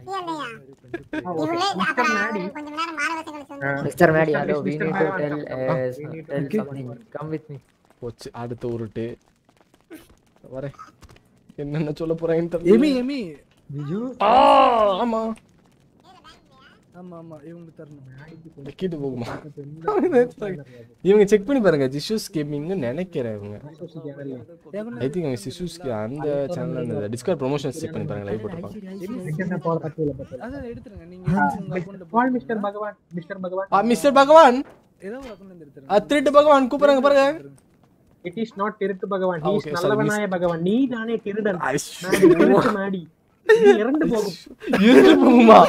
இவங்களே அப்புறம் கொஞ்ச நேரம் மாணவத்தை கழிச்சு வந்து mister Maddie Mr. Hello we Mr. Need to Bhagavan, tell come. We need to- tell something come with me போச்சு அடுத்த உருட்டு வரேன் என்னென்ன சொல்ல போறாங்கன்னு தெரியல Amy, Amy. ബിജു ஆ ஆமா ஆமா ஆமா இவங்க தரணும் கீட்டு போகுமா இவங்க செக் பண்ணி பாருங்க ஜிஷூஸ் கேமிங்னு நினைக்கிறேன் இவங்க ஐ திங்க் அவங்க சிஷூஸ்க்கு அந்த சேனல் டிஸ்கவர் ப்ரொமோஷன்ஸ் செக் பண்ணி பாருங்க லைவ் போட்டுருப்பாங்க அதான் எடுத்துருங்க நீங்க உங்க அக்கவுண்ட்ல call mr bhagavan mr bhagavan ah mister Bhagavan ஏதோ ஒரு அக்கவுண்ட்ல இருந்து எடுத்துருங்க ஆ, திருட்டு பகவான் கூப்பிடுறாங்க பாருங்க it is not திருட்டு பகவான் he is Okay, sorry, நல்லவனாய பகவான் நீ தானே திருடன் ஐயோ. மாடி, திருட்டு மாடி நீ இறந்து போகும் இருந்து போகுமா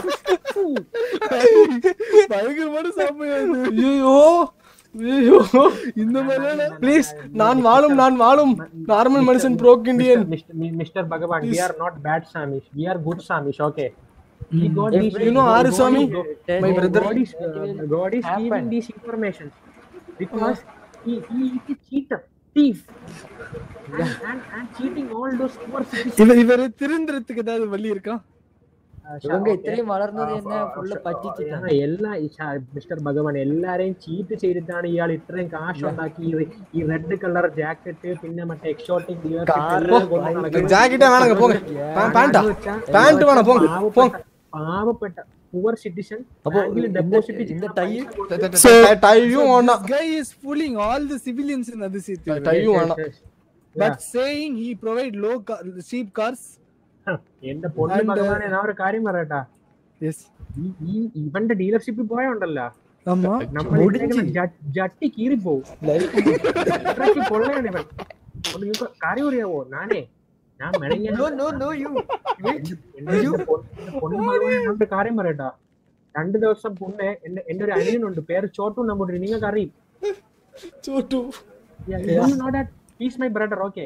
பயங்கரமான சாமியம் ஐயோ ஐயோ இந்த மாதிரியான ப்ளீஸ் நான் வாழும் நான் வாழும் நார்மல் மனுஷன் broke Indian Mr. Mi- Mr. Bhagavan, we are not bad Samis. We are good Samis, okay? He got If these- you know God- Aru God Swami, is- my God- brother. God is, uh, God is giving these information because he, he is a cheater, thief, and, and, and cheating all those poor citizens. இவர் இவர் திருந்துறதுக்கு ஏதாவது வழி இருக்கா இவங்க இത്രയും വളർന്നത് എന്നെ full പറ്റിച്ചിട്ടാണ് ആ, എല്ലാ മിസ്റ്റർ ഭഗവാൻ എല്ലാരെയും ചീറ്റ് ചെയ്തിട്ടാണ് ഇയാൾ ഇത്രയും കാശ് ഉണ്ടാക്കി ഈ- ഈ റെഡ് കളർ ജാക്കറ്റ് പിന്നെ മറ്റേ എക്സോട്ടിക് ஜாக்கெட்டே வேணாங்க போங்க பா- பேண்டா பேண்ட் வேணாம் போங்க போங்க പാവപ്പെട്ട പുവർ സിറ്റിസൺ അപ്പൊ ഡെപ്പോസിറ്റ് இந்த டை So, டையும் வேணாம் This guy is fooling all the civilians in other city. டையும் வேணாம் But saying he provide low car, cheap cars. എന്റെ പൊന്നു And, uh, ഭഗവാനെ ഞാൻ ഒരു കാര്യം പറയട്ടാ Yes. ഈ- ഈ ഇവന്റെ ഡീലർഷിപ്പിൽ പോയോണ്ടല്ലോ ஆமா നമ്മൾ ഇട്ടേക്കുന്ന ജ- ജട്ടി കീറിപ്പോവും ഇത്രയ്ക്ക് കൊള്ളയാണ് ഇവൻ ഒന്ന് നിങ്ങൾക്ക് കാര്യം അറിയാവോ ഞാനേ ഞാൻ മെനഞ്ഞ നോ നോ നോ യു എന്റെ പൊന്നു ഭഗവാനെ ഞാൻ ഒരു കാര്യം പറയട്ടാ രണ്ട് ദിവസം മുന്നേ എന്റെ എന്റെ ഒരു അനിയനുണ്ട് പേര് ചോട്ടു നമ്പൂതിരി നിങ്ങൾക്ക് അറിയും Chottu Yeah, you know that he's my brother, okay.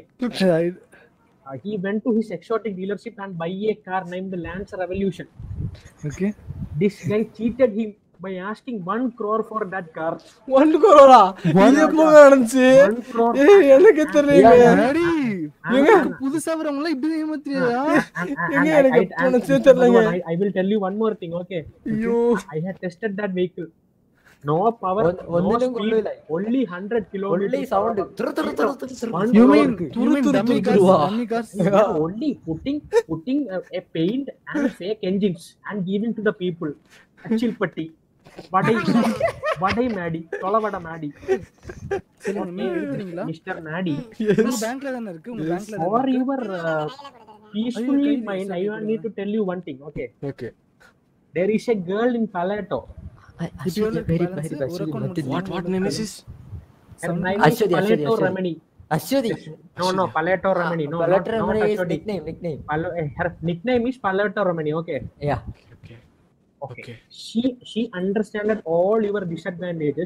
Uh, he went to his exotic dealership and buy a car named the Lancer Revolution. Okay. This guy cheated him by asking one crore for that car. One குரோரா One இது எப்போ crore. நடந்துச்சு One crore. ஏய் எனக்கு தெரியல daddy ஏங்க எனக்கு புதுசா வரவங்கள இப்படி ஏமாத்துறியா And, and, ஏங்க and எனக்கு I, எப்போ I, நடந்துச்சே and, தெரியலங்க I, I will tell you one more thing, okay? ஐயோ I had tested that vehicle. No power, ഒന്ന്- no ഒന്നിനും speed, കൊള്ളില്ല. only 100 kilometers. Only sound. തുറു തുറു തുറു തുറു തുറു. One You crore. mean you mean துரு dummy துரு cars துருவா. dummy cars Yeah, only putting putting a, a paint and fake engines and giving to the people. Achilpatti. Vadai, Vadai Madi, Tolavada Madi. சரி நீங்க எடுத்துறீங்களா Mr. Nadi, உங்க பேங்க்ல தானே இருக்கு உங்க பேங்க்ல for தானே your uh, peacefully Ayyo, mind, I sorry, want need to tell you one thing. Okay, okay there is a girl in Palato. Ashwati very very Ashwati മറ്റേ what what name is is Her name is Ashwati, Ashwati, Palato Ashwati. Ramani. Ashwati No, no, Palato Ramani. No, not, not Ashwati. nickname nickname Palo, eh, her nickname is Palato Ramani. Okay. yeah okay Okay. She she understood all your disadvantages.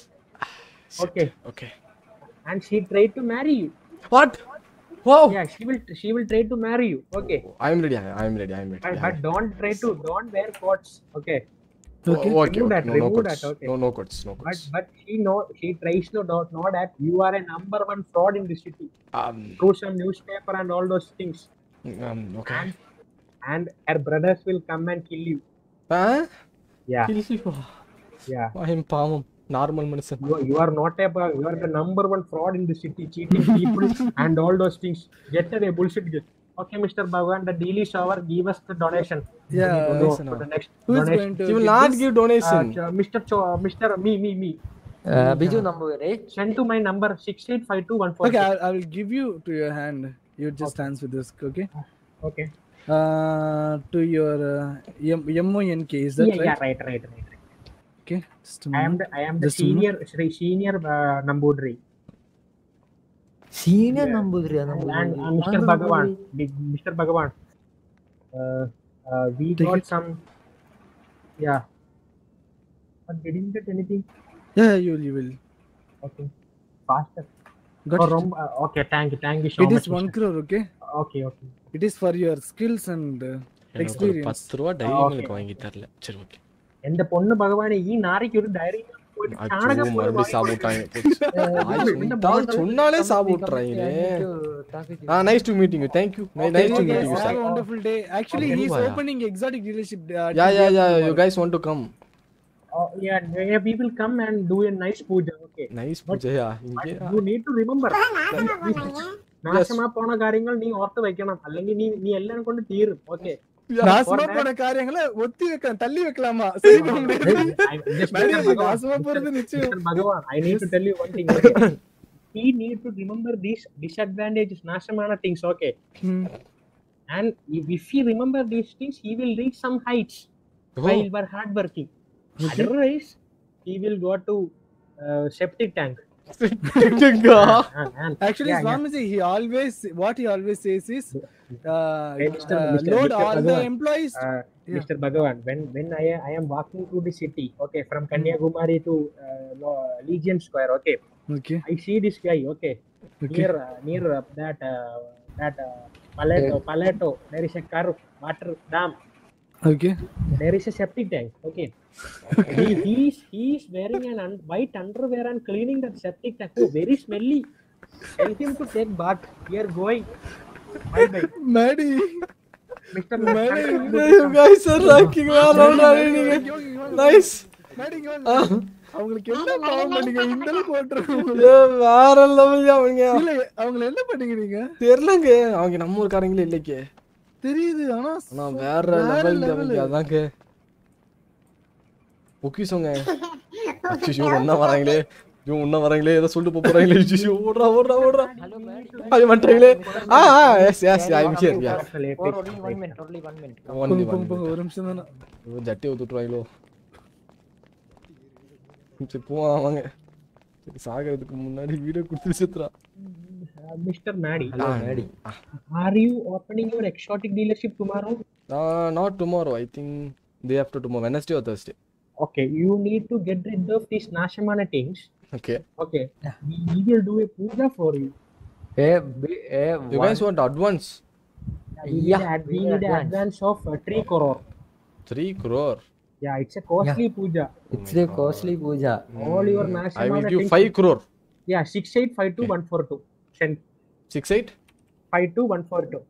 Okay. Okay And she tried to marry you. What wow Yeah, she will she will try to marry you. Okay. I am ready I am ready I am But, ready but don't try to don't wear coats. Okay. Okay okay Remove that, no no remove coats that, okay. No no coats no But coats but she know she tries to know, know that you are a number one fraud in the city. um Through some newspaper and all those things. um okay And and her brothers will come and kill you. Ah Yeah. கில்லிவா Yeah. I'm பாவம் normal மனுஷன் You, are- you are not a you are the number one fraud in the city, cheating people and all those things. Get away, bullshit. Get. Okay, Mr. Bhagwan, the deal is over. Give us the donation. We Yeah, need to go donation, for the ah. next Who is donation. going to he will give not this? give donation Uh, Ch- Mr. Cho, Mr. Me, me, me. Uh, Biju Namboothiri Send to my number six eight five two one four. Okay, I, I will give you to your hand. You just answer this, okay? Okay. Uh, to your uh, M- M-O-N-K, is that yeah, right? yeah, right, right, right. right. Okay, just a I am moment. the I am the Just a moment. senior Shri senior uh, Nambudri. Senior നമ്പൂതിരിയാ And, Namboothiri and, and Mr. Bhagavan, big Mr. Bhagavan, uh, uh, we Take got it. some, yeah. But didn't get anything. Yeah, you will, you will. Okay, faster. Got Oh, it. rom- uh, okay, thank you, thank you so It much. is one Mr. crore, okay? Okay, okay. It is for your skills and uh, எனக்கு ஒரு experience. பத்து ரூபா diary okay. Milk வாங்கி தரல சரி okay എന്റെ പൊണ്ണ് ഭഗവാനെ ഈ നാരിക്ക് ഒരു ഡയറി அச்சோ மறுபடியும் சாப்பிட்டாங்க சொன்னாலே சாப்பிட்றாங்களே ஆ nice to meeting you thank you nice to Okay, meeting you have sir a wonderful day. Actually, Okay. he's Why? opening exotic dealership. Uh, yeah yeah today yeah tomorrow. You guys want to come we will come and do a nice puja okay nice பூஜையா இங்கே you need to remember നാശമാ പോണ കാര്യങ്ങൾ നീ ഓർത്ത് വെക്കണം അല്ലെങ്കിൽ നീ നീ എല്ലാം കൊണ്ട് തീരും ഓക്കെ நாசமா போன காரியங்களை ஒத்தி வைக்க தள்ளி வைக்கலாமா சரி பண்ண முடியாது மேடம், நாசமா போறது நிச்சயம் Bhagavan I need to tell you one thing okay he need to remember these disadvantages നാശமான things okay and if, if he remember these things he will reach some heights while we're hard working otherwise he will go to uh, septic tank And- Actually, yeah, yeah. Swamiji, he always what he always says is uh, Hey, Mr. uh, Mr. load Mr. all the Bhagavan. employees. Uh, Yeah. Mr. Bhagavan, when when I I am walking through the city, okay, from Kanyakumari to uh, Lo- Legion Square, okay, Okay. I see this guy, okay, Okay. near uh, near uh, that uh, that uh, Paleto, Paleto, there is a curve, water dam, Okay. there is a septic tank, okay. he he is he is wearing an un- white underwear and cleaning that septic tank. Oh, very smelly. Tell him to take bath. We are going. Bye bye. Maddie. Mr. you guys are rocking well already nice Maddie, இங்க வாங்க. அவங்களுக்கு என்ன பாவம் பண்ணீங்க இந்த அளவுக்கு ஓட்டுறவங்க ஏ வேற லெவல் அவங்க இல்ல அவங்கள என்ன பண்ணீங்க நீங்க தெரியலங்க அவங்க நம்ம ஊர்க்காரங்களே இல்லைக்கே தெரியுது ஆனா ஆனா வேற வேற லெவல் level. அவங்க அதாங்க பொக்கிசோங்க அச்சிஷோ ஒன்னா வராங்களே ஐயோ ஒன்னா வராங்களே ஏதோ சொல்லிட்டு போப் போறாங்களே அச்சிஷோ ஓடுறா ஓடுறா ஓடுறா அது வந்துட்டாங்களே ah ah yes yes I am here yeah Or only one minute, only one minute. Only போங்க, போங்க, ஒரு நிமிஷம் தானே ஜட்டி ஊத்துட்டுருவாங்களோ சரி போவான் வாங்க சரி சாகிறதுக்கு முன்னாடி வீடியோ கொடுத்து செத்துறா Uh, Mr. Maddie. Hello, Maddie. Are you opening your exotic dealership tomorrow? Uh, not tomorrow. I think day after tomorrow Wednesday or Thursday Okay, you need to get rid of these Nashamana things. Okay Okay, we, we will do a puja for you. Eh, be- eh, you one- guys want advance We need, Yeah, ad- we we need need an advance of uh, 3 crore. 3 crore Yeah, it's a costly puja. It's a costly puja. All your I Nashamana will give things. 5 crore Yeah, 6852142. Send 68 52142.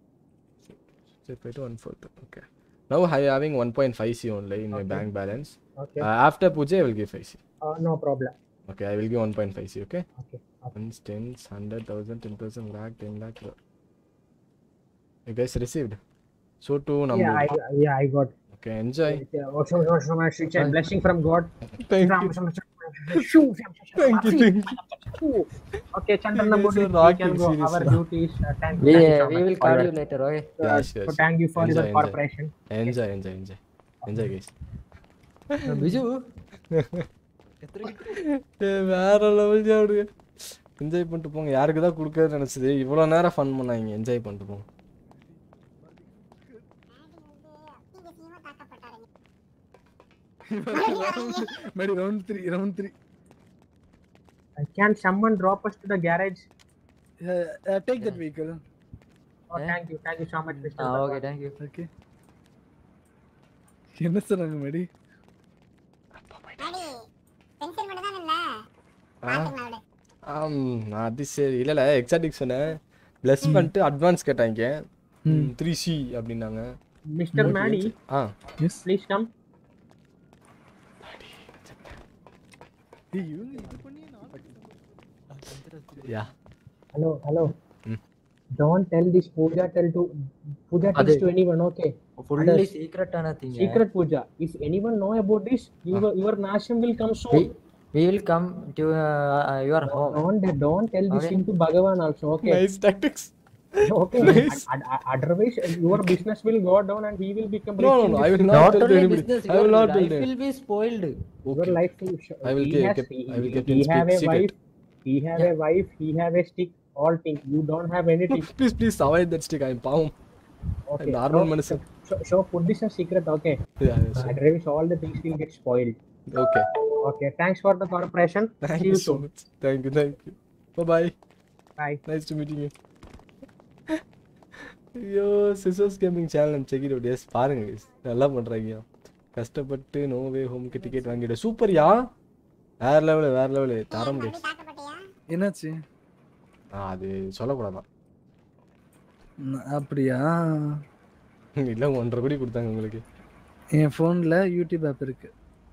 142 okay now i having 1.5c only in my bank balance Okay. uh, after puja i will give 5c Uh, no problem. okay i will give 1.5c okay Okay. Ones, tens, hundred thousand, ten thousand, lakh, ten lakh. crore. You guys received. So too number. Yeah, I, yeah, I got. Okay, enjoy. Yeah, oh, so, so, so much. It's a blessing from God. Thank Ram, you. so much. Shoo, shoo, shoo, Thank you, thank Shoo. Okay, Chandran You Nambu, guys are we rocking, can go. Our seriously. duties. Uh, thank, We, thank you so we much will for call your- you later, okay? Uh, Yes, so yes. thank you for Enjoy, your enjoy. cooperation. Enjoy, enjoy, enjoy. Enjoy, guys. Biju ஏய், வேற level ஜாடுங்க enjoy பண்ணிட்டு போங்க யாருக்கு தான் கொடுக்கறதுன்னு நினைச்சது இவ்வளோ நேரம் ஃபன் பண்ணாங்க என்ஜாய் பண்ணிட்டு போங்க Maddie round three round three Uh, can someone drop us to the garage? Take that vehicle Oh, thank you. Thank you so much, Mr. Ah Bhagwan. Okay thank you okay என்ன சொன்னாங்க Maddy pension மட்டும் தான் இல்ல ஆ ஆம், அது சரி இல்லை இல்லை எக்ஸாட்டிக் சொன்னேன் ப்ளஸ் பண்ணிட்டு அட்வான்ஸ் கேட்டாங்க த்ரீ சி அப்படின்னாங்க Mr. Manny, ah please come. Yeah Hello, hello. Hmm. Don't tell this puja tell to puja tells Ade- to anyone, okay? Fully Others. சீக்ரெட்டான thing Secret puja. If anyone know about this, your your Nasham will come soon. we, we will come to uh, your home Don't don't tell this Okay. thing to Bhagavan also, okay? Nice tactics Okay. Nice. Ad- ad- otherwise, your business will go down and he will become No, rich no, in no, this I will business. not not tell to only anybody. business I will your not tell life them. will be spoiled Your life will. Show. I will he keep- has, keep- he, I will keep he in have a secret. wife. He have a wife. He have a stick. All things. You don't have anything. Please please avoid that stick I பாவம் Okay. Normal so- மனுஷன் So, so put this as secret, okay? Yeah, yes, sir. Otherwise, all the things will get spoiled. Okay Okay. Thanks for the cooperation. Thank See you you so soon. Much thank you thank you bye Bye. Nice to meeting you ஐயோ scissors gaming channel check it out yes பாருங்க guys. நல்லா பண்றாங்க கஷ்டப்பட்டு நோவே ஹோம்க்கு ticket வாங்கிடு சூப்பர்யா வேற level வேற level தர முடியாது என்னாச்சு ஆ அது சொல்லக்கூடாதான் ந- அப்படியா இல்லை ஒன்றரை கோடி கொடுத்தாங்க உங்களுக்கு என் ஃபோன்ல யூடியூப் ஆப் இருக்கு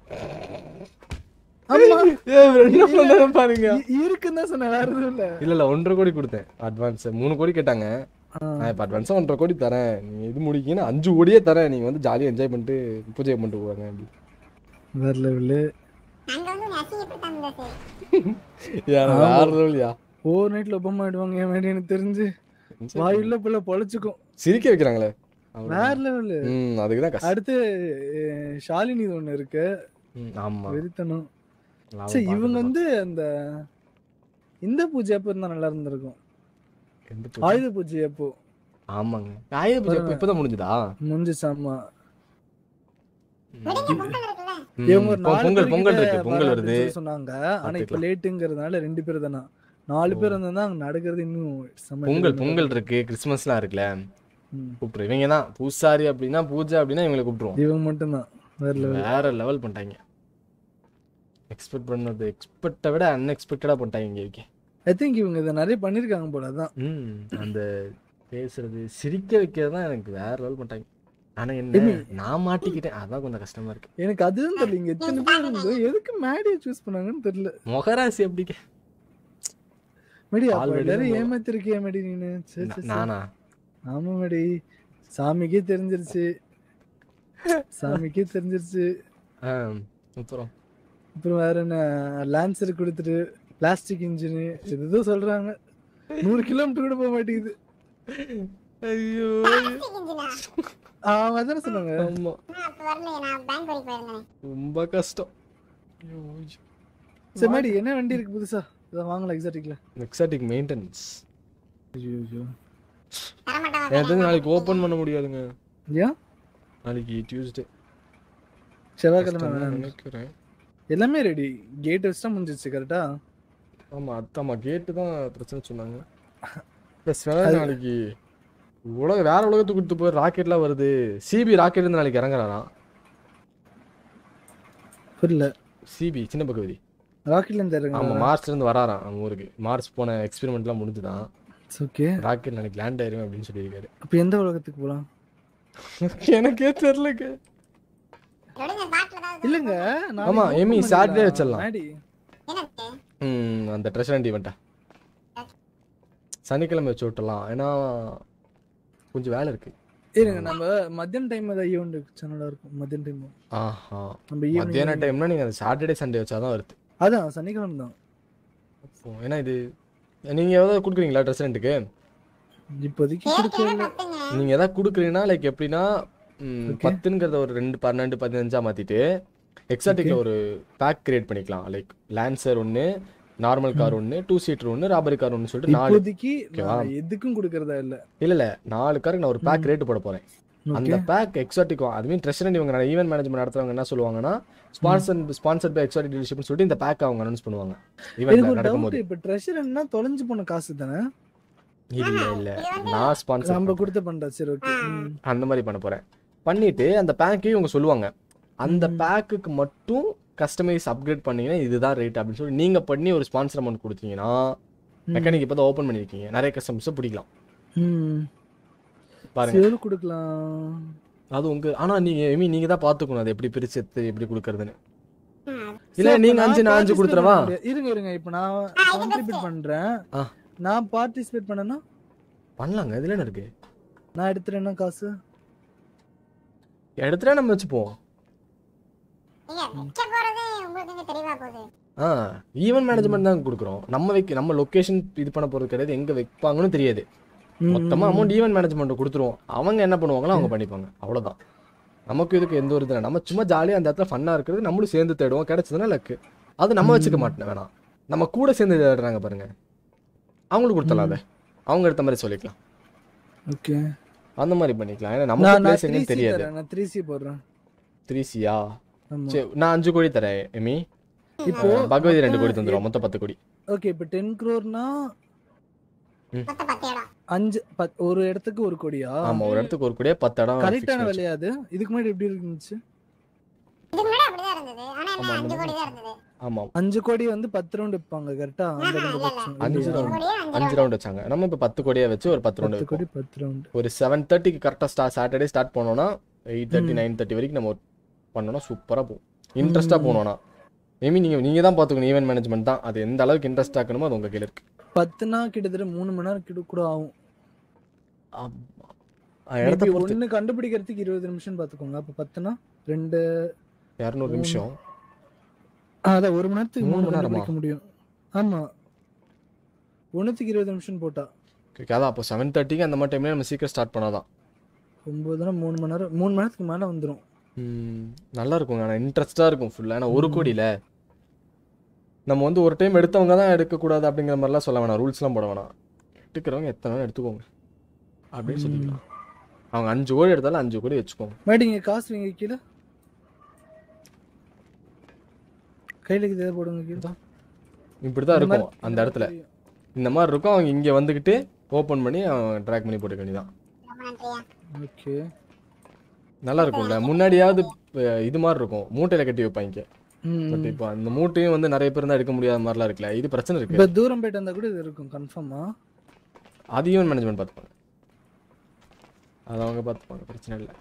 ஏய், என்ன பண்ணாரு பாருங்க இ- இருக்குன்னு தான் சொன்னேன் வேற எதுவும் இல்ல இல்ல இல்ல ஒன்றரை கோடி கொடுத்தேன் அட்வான்ஸ் மூணு கோடி கேட்டாங்க நான் இப்போ அட்வான்ஸாக ஒன்றரை கோடி தரேன் நீங்க இது முடிக்கீங்கன்னா அஞ்சு கோடியே தரேன் நீங்க வந்து ஜாலியாக என்ஜாய் பண்ணிட்டு பூஜை பண்ணிட்டு போவாங்க அப்படி வேற லெவலு நாங்க வந்து உன்னை அசிங்கப்படுத்தாம சார் யா வேற லெவலியா ஓவர் நைட்ல ஒப்பம் ஆயிடுவாங்க என் மாதிரி எனக்கு தெரிஞ்சு வாயுள்ள பிள்ளை பொழைச்சுக்கும் சிரிக்க வைக்கிறாங்களே வேற லெவலு ம் அதுக்கு தான் கஷ்டம் அடுத்து அஹ், ஷாலினி ஒண்ணு இருக்கு ம், ஆமா வெறித்தனம் லாபம் சரி இவங்க பார்க்கணும். வந்து அந்த இந்த பூஜை அப்போ இருந்தா நல்லா இருந்திருக்கும் எந்த பூஜை? ஆயுத பூஜை அப்போ ஆமாங்க ஆயுத பூஜை இப்போ இப்பதான் முடிஞ்சுதா முடிஞ்சுச்சாமா ம், இவங்க ஒரு பொ- நாலு பொங்கல் பேர் பொங்கல் கிட்ட இருக்கு பொங்கல் வர வருது அப்படின்னு சொல்லி சொன்னாங்க ஆனா இப்ப பார்த்துக்கலாம். லேட்டுங்கிறதுனால ரெண்டு பேர் தானா நாலு பேர் வந்தா அங்க நடக்கிறது இன்னும் செம்ம பொங்கல் entertainment பொங்கல் இருக்கும். இருக்கு கிறிஸ்மஸ்லாம் இருக்குல்ல ம். கூப்பிட்டுரு இவங்க தான் பூசாரி அப்படின்னா பூஜை அப்படின்னா இவங்களை கூப்பிட்டுருவோம் இவங்க மட்டும்தான் வேற லெவல் வேற லெவல் பண்ணிட்டாங்க எக்ஸ்பெக்ட் பண்ணது எக்ஸ்பெக்டை விட அன்எக்ஸ்பெக்டடா பண்ணிட்டாங்க இங்க இருக்கே ஐ திங்க் இவங்க இதை நிறைய பண்ணிருக்காங்க போல அதான் ம் அந்த பேசுறது சிரிக்க வைக்கிறது தான் எனக்கு வேற லெவல் பண்ணிட்டாங்க ஆனா என்ன Demi. நான் மாட்டிக்கிட்டேன் அதான் கொஞ்சம் கஷ்டமா இருக்கு எனக்கு அதுதான் தெரியல இங்க எத்தனை பேர் இருந்து எதுக்கு மேடியை சூஸ் பண்ணாங்கன்னு தெரியல முகராசி எப்படிக்க மேடி அப்ப Already எல்லாரும் நம்ம- ஏமாத்திருக்கியா மேடி நீனு சரி, நா- சரி, சரி. நானா ஆமா மேடி சாமிக்கே தெரிஞ்சிருச்சு சாமிக்கே தெரிஞ்சிருச்சு ஆ, அப்புறம் அப்புறம் வேற என்ன லான்சர் கொடுத்துட்டு பிளாஸ்டிக் இன்ஜின் எதுதோ சொல்றாங்க நூறு கிலோமீட்டர் கூட போக மாட்டேங்குது ஐயோ அவங்க அதானே சொன்னாங்க ஆமா அப்ப வரலையே நான் பேங்க் வரைக்கும் போயிருந்தேன் ரொம்ப கஷ்டம் ஐயோ, ஐயோ. சரி மேடி என்ன வண்டி இருக்கு புதுசா இதை வாங்கலாம் எக்ஸாட்டிக்ல எக்ஸாட்டிக் மெயின்டெனன்ஸ் ஐயோ ஐயோ எனக்கு தெரிஞ்சு நாளைக்கு ஓபன் பண்ண முடியாதுங்க ஏன் நாளைக்கு டியூஸ்டே செவ்வாய்க்கிழமை கஷ்டம் தான் வேணாம். நினைக்கிறேன் எல்லாமே ரெடி கேட் வச்சுட்டா முடிஞ்சிச்சு கரெக்டா ஆமா அத்தாமா கேட்டு தான் பிரச்சனை சொன்னாங்க ப்ளஸ் அது- நாளைக்கு உலக வேற உலகத்துக்கு கொடுத்து போய் ராக்கெட்லாம் வருது சிபி ராக்கெட் இருந்து நாளைக்கு இறங்குறாராம் புரியல சிபி சின்ன பகுதி ராக்கெட்ல இருந்து இறங்குறாரா? ஆமா மார்ஸ்ல இருந்து வராராம் நம்ம ஊருக்கு மார்ஸ் போன எக்ஸ்பெரிமெண்ட்லாம் முடிஞ்சுதான் ஓகே ராக்கெட் நாளைக்கு லேண்ட் ஆயிரும் அப்படின்னு சொல்லியிருக்காரு அப்ப எந்த உலகத்துக்கு போலாம் எனக்கே தெரியலங்க இல்லங்க நாளைக்கு ஆமா, open எமி, பண்ணிடலாம். Saturday வச்சிடலாம். மேடி. ம் அந்த ட்ரெஷர் ஈவெண்ட்டா சனிக்கிழமை வச்சு விட்டலாம் ஏன்னா கொஞ்சம் வேலை இருக்கு இருங்க நம்ம மத்தியான டைம் ஏதாவது ஈவெண்ட் வச்சா நல்லா இருக்கும் மத்தியான டைம் ஆஹா நம்ம evening- மத்தியான டைம்னா நீங்க சாட்டர்டே சண்டே வச்சாதான் வருது அதான் சனிக்கிழமை தான் அப்போ ஏன்னா இது நீங்க ஏதாவது கொடுக்குறீங்களா ட்ரெஸ் ரெண்டுக்கு இப்போதைக்கு கொடுக்கல நீங்க ஏதாவது கொடுக்குறீங்கன்னா லைக் எப்படின்னா ம், பத்துங்கிறத ஒரு ரெண்டு பன்னெண்டு பதினஞ்சா மாத்திட்டு எக்ஸாட்டிக்ல ஒரு பேக் கிரியேட் பண்ணிக்கலாம் லைக் லான்சர் ஒன்னு நார்மல் கார் ஒன்னு டூ சீட்டர் ஒன்னு ராபரி கார் ஒன்னு சொல்லிட்டு நாலு இப்போதைக்கு ஓகேவா நான் எதுக்கும் கொடுக்கறதா இல்ல இல்ல இல்ல நாலு காருக்கு நான் ஒரு பேக் ரேட் போட போறேன் அந்த Okay. பேக் எக்ஸாட்டிக் அதுவும் ட்ரெஷர் இவங்க ஈவென்ட் மேனேஜ்மெண்ட் நடத்துறவங்க என்ன சொல்லுவாங்கன்னா ஸ்பான்சர் ஸ்பான்சர் பை எக்ஸாட்டிக் டீலர்ஷிப்னு சொல்லிட்டு இந்த பேக் அவங்க அனௌன்ஸ் பண்ணுவாங்க எனக்கு ஈவென்ட்ல ஒரு நடக்கும்போது டவுட் இப்ப ட்ரெஷர் என்ன தொலைஞ்சு போன காசு தானே இல்ல இல்ல நான் ஸ்பான்சர் நம்ம கொடுத்து பண்றோம் சரி ஓகே அந்த மாதிரி பண்ண போறேன் பண்ணிட்டு அந்த பேக்கையும் இவங்க சொல்லுவாங்க அந்த பேக்குக்கு மட்டும் கஸ்டமைஸ் அப்கிரேட் பண்ணீங்கன்னா இதுதான் ரேட் அப்படின்னு சொல்லி நீங்க பண்ணி ஒரு ஸ்பான்சர் அமௌண்ட் கொடுத்தீங்கன்னா மெக்கானிக் இப்போ தான் ஓப்பன் பண்ணியிருக்கீங்க நிறைய கஸ்டமர்ஸை பிடிக்கலாம் ம் பாருங்க சரி கொடுக்கலாம் அது உங்க ஆனா நீங்க ஐ மீன் நீங்க தான் பாத்துக்கணும் அது எப்படி பிரிச்சு எடுத்து எப்படி கொடுக்கறதுன்னு இல்ல சரி, அப்ப நீங்க அஞ்சு நான் அஞ்சு participate கொடுத்துறவா பண்ண முடியாது. இருங்க இருங்க இப்ப நான் கான்ட்ரிபியூட் பண்றேன் ஆ. நான் பார்ட்டிசிபேட் பண்ணனா பண்ணலாங்க இதுல என்ன இருக்கு நான் எடுத்துறேன்னா காசு எடுத்துட்டா நம்ம வச்சுப்போம் வைக்க போறது உங்களுக்கு எங்க தெரியவா போகுது ஆ ஈவென்ட் மேனேஜ்மெண்ட் தான் கொடுக்குறோம் நம்ம வைக்க நம்ம லொகேஷன் இது பண்ண போறது கிடையாது எங்க வைப்பாங்கன்னு தெரியாது ம், மொத்தமா ம், அமௌண்ட் ஈவென்ட் மேனேஜ்மெண்ட் கொடுத்துருவோம் அவங்க என்ன பண்ணுவாங்களோ அவங்க பண்ணிப்பாங்க அவ்வளவுதான் நமக்கு இதுக்கு எந்த ஒரு இது இல்லை. நம்ம சும்மா ஜாலியாக அந்த இடத்துல ஃபன்னாக இருக்கிறது நம்மளும் சேர்ந்து தேடுவோம் கிடைச்சதுன்னா லக்கு அது நம்ம வச்சுக்க மாட்டேன் வேணாம் நம்ம கூட சேர்ந்து தேடுறாங்க பாருங்க அவங்களுக்கு கொடுத்தலாம் அதை அவங்க எடுத்த மாதிரி சொல்லிக்கலாம் ஓகே அந்த மாதிரி பண்ணிக்கலாம் ஏன்னா நான் நமக்கு நான் பிளேஸ் த்ரீ எங்கன்னு சி தெரியாது தரேன் நான் த்ரீ சி போடுறேன் த்ரீ சியா ஆமா. சரி நான் அஞ்சு கோடி தரேன் எமி இப்போ அஹ், பகவதி ரெண்டு கோடி மொத்தம் தந்துடும் மொத்தம் பத்து கோடி ஓகே இப்போ டென் க்ரோர்னா ம். அஞ்சு பத் ஒரு இடத்துக்கு ஒரு கோடியா ஆமா ஒரு இடத்துக்கு ஒரு கோடியே பத்து இடம் fix கரெக்டான பண்ணி விலையா அது இதுக்கு முன்னாடி எப்படி இருந்துச்சு இதுக்கு முன்னாடி அப்படிதான் இருந்தது ஆனா என்ன ஆமா, அஞ்சு அந்த கோடி தான் இருந்தது ஆமா அஞ்சு கோடி வந்து பத்து ரவுண்ட் வைப்பாங்க கரெக்டா அந்த ரெண்டு பட்சம் அஞ்சு இல்லையா? ரவுண்ட் அஞ்சு ரவுண்ட் வச்சாங்க நம்ம இப்போ பத்து கோடியா வச்சு ஒரு பத்து பத்து ரவுண்ட் கோடி பத்து ரவுண்ட் ஒரு செவன் தேர்ட்டிக்கு கரெக்டாக ஸ்டார்ட் சாட்டர்டே ஸ்டார்ட் பண்ணோம்னா எயிட் தேர்ட்டி ம். நைன் தேர்ட்டி வரைக்கும் நம்ம பண்ணோம்னா சூப்பராக போகும் இன்ட்ரெஸ்ட்டாக போனோம்னா மேபி நீங்கள் நீங்கள் தான் பார்த்துக்கணும் ஈவென்ட் மேனேஜ்மெண்ட் தான் அது எந்த அளவுக்கு இன்ட்ரெஸ்ட் ஆக்கணுமோ அது உங்கள் கையில் இருக்கு பத்துனா கிட்டத்தட்ட மூணு மணி நேரம் கிட்ட கூட ஆகும் அஹ் இடத்த Maybe பொறுத்து ஒண்ணு கண்டுபிடிக்கிறதுக்கு இருபது நிமிஷம் பாத்துக்கோங்க அப்ப பத்துனா ரெண்டு இரநூறு நிமிஷம் ஆ, அதான் ஒரு மணி நேரத்துக்கு மூணு மூணு மணி நேரமா? கண்டுபிடிக்க முடியும் ஆமா ஒண்ணுத்துக்கு இருபது நிமிஷம் போட்டா ஓகே அதான் அப்போ செவன் தேர்ட்டிக்கு அந்த மாதிரி டைம்ல நம்ம சீக்கிரம் ஸ்டார்ட் பண்ணாதான் ஒன்பதுனா மூணு மணி நேரம் மூணு மணி நேரத்துக்கு மேல வந்துரும் ம், நல்லா இருக்குங்க ஆனால் இன்ட்ரெஸ்டாக இருக்கும் ஃபுல்லாக ஏன்னா ஒரு கோடியில் நம்ம வந்து ஒரு டைம் எடுத்தவங்க தான் எடுக்கக்கூடாது அப்படிங்கிற மாதிரிலாம் சொல்ல வேணாம் ரூல்ஸ்லாம் போட வேணாம் எடுக்கிறவங்க எத்தனை வேணா எடுத்துக்கோங்க அப்படின்னு சொல்லிக்கலாம் அவங்க அஞ்சு கோடி எடுத்தாலும் அஞ்சு கோடி வச்சுக்கோங்க மேடம் இங்க காசு வைங்க கீழே கையில இதை போடுங்க கீழே இப்படி தான் இந்த மாதிரி- இருக்கும் அந்த இடத்துல இந்த மாதிரி இருக்கும் அவங்க இங்கே வந்துக்கிட்டு ஓப்பன் பண்ணி அவன் ட்ராக் பண்ணி போட்டுக்க வேண்டியதான் ஓகே நல்லா இருக்கும்ல முன்னாடியாவது அஹ், இது மாதிரி இருக்கும் மூட்டையில கட்டி வைப்பாங்க ம். பட் இப்போ அந்த மூட்டையும் வந்து நிறைய பேர் தான் எடுக்க முடியாத மாதிரிலாம் இருக்குல்ல இது பிரச்சனை இப்ப இருக்கு தூரம் போயிட்டு வந்தா கூட இது இருக்கும் கன்ஃபார்மா அது ஈவென்ட் மேனேஜ்மெண்ட் பார்த்துப்பாங்க அது அவங்க பார்த்துப்பாங்க பிரச்சனை இல்லை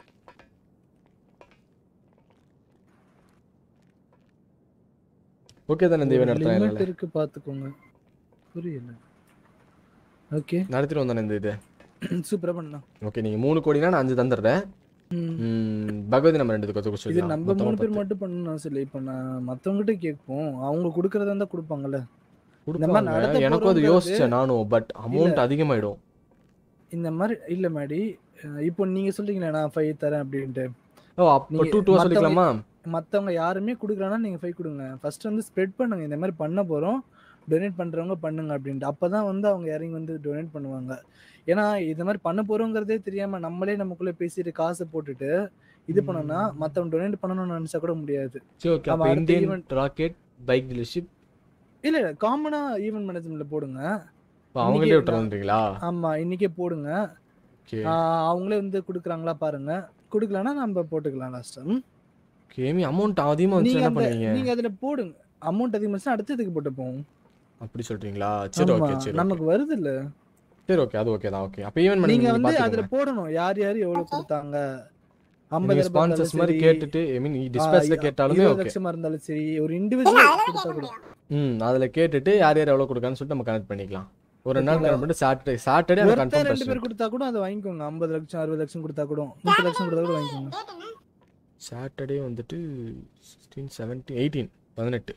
ஓகே தானே இந்த ஈவென்ட் லிமிட் நடத்துறாங்க இருக்கு பாத்துக்கோங்க புரியல ஓகே நடத்திட்டு வந்தானே இந்த இது சூப்பரா பண்ணலாம் ஓகே நீங்க மூணு கோடினா நான் அஞ்சு தந்துடுறேன் ம். ம், பகவதி நம்ம ரெண்டு கொத்து இது சொல்லலாம் நம்ம மொத்தமா மூணு பேர் பத்து. மட்டும் பண்ணணும் அவசியம் இல்லை இப்போ நான் மத்தவங்ககிட்ட கேட்போம் அவங்க கொடுக்கறதா இருந்தா கொடுப்பாங்கல்ல இந்த மாதிரி கொடுப்பாங்க நடத்த எனக்கும் அது போறோங்கிறது- யோசிச்சேன் நானும் பட் அமௌண்ட் இல்ல. அதிகமாயிடும் இந்த மாதிரி இல்ல மேடி அஹ் இப்போ நீங்க சொல்றீங்களே நான் ஃபைவ் தரேன் அப்படின்ட்டு ஓ அப்போ நீங்க டூ டூ மத்தவங்க- சொல்லிக்கலாமா மத்தவங்க யாருமே கொடுக்குறாங்கன்னா நீங்க ஃபைவ் கொடுங்க ஃபர்ஸ்ட் வந்து ஸ்ப்ரெட் பண்ணுங்க இந்த மாதிரி பண்ண போறோம் டொனேட் பண்றவங்க பண்ணுங்க அப்படின்ட்டு அப்பதான் வந்து அவங்க இறங்கி வந்து டொனேட் பண்ணுவாங்க ஏன்னா இந்த மாதிரி பண்ண போறோங்கிறதே தெரியாம நம்மளே நமக்குள்ள பேசிட்டு காசை போட்டுட்டு இது பண்ணனா மத்தவன் டொனேட் பண்ணணும்னு நினைச்சா கூட முடியாது சரி ஓகே ஆமா, அப்போ அடுத்த Indian event- rocket bike dealership இல்ல இல்ல காமனா ஈவென்ட் மேனேஜ்மெண்ட்ல போடுங்க அவங்களே இன்னைக்கே விட்டுறதுன்றீங்களா ஆமா இன்னைக்கே போடுங்க ஓகே ஆஹ் அவங்களே வந்து குடுக்குறாங்களா பாருங்க குடுக்கலனா நம்ம போட்டுக்கலாம் லாஸ்ட் கேமி அமௌண்ட் அதிகமாக வந்து நீங்க என்ன அந்த பண்ணுவீங்க நீங்க அதுல போடுங்க அமௌண்ட் அதிகமா அடுத்ததுக்கு போட்டு போவோம் அப்படி சொல்றீங்களா சரி ஆமா, ஓகே சரி நமக்கு வருது இல்ல சரி ஓகே அது ஓகே தான் ஓகே அப்போ ஈவென்ட் நீங்க பண்ணி வந்து அதுல பார்த்துக்கோங்க போடணும் யார் யார் எவ்வளவு கொடுத்தாங்க நீங்க ஐம்பதாயிரம் ஸ்பான்சர்ஸ் மாதிரி கேட்டுட்டு ஐ மீன் டிஸ்பேஸ்ல கேட்டாலுமே இருபது ஓகே லட்சமா இருந்தாலும் சரி ஒரு இண்டிவிஜுவல் கொடுத்தா கூட ம் அதில் கேட்டுட்டு யார் யார் எவ்வளோ கொடுக்கான்னு சொல்லிட்டு நம்ம கனெக்ட் பண்ணிக்கலாம் ஒரு நாள் கனெக்ட் பண்ணிட்டு சாட்டர்டே சாட்டர்டே அந்த ஒருத்தர் கன்ஃபார்ம் ரெண்டு பேர் கொடுத்தா கூட அதை வாங்கிக்கோங்க ஐம்பது லட்சம் அறுபது லட்சம் கொடுத்தா கூட முப்பது லட்சம் கொடுத்தா கூட வாங்கிக்கோங்க சாட்டர்டே வந்துட்டு சிக்ஸ்டீன் செவன்டீன் எயிட்டீன் பதினெட்டு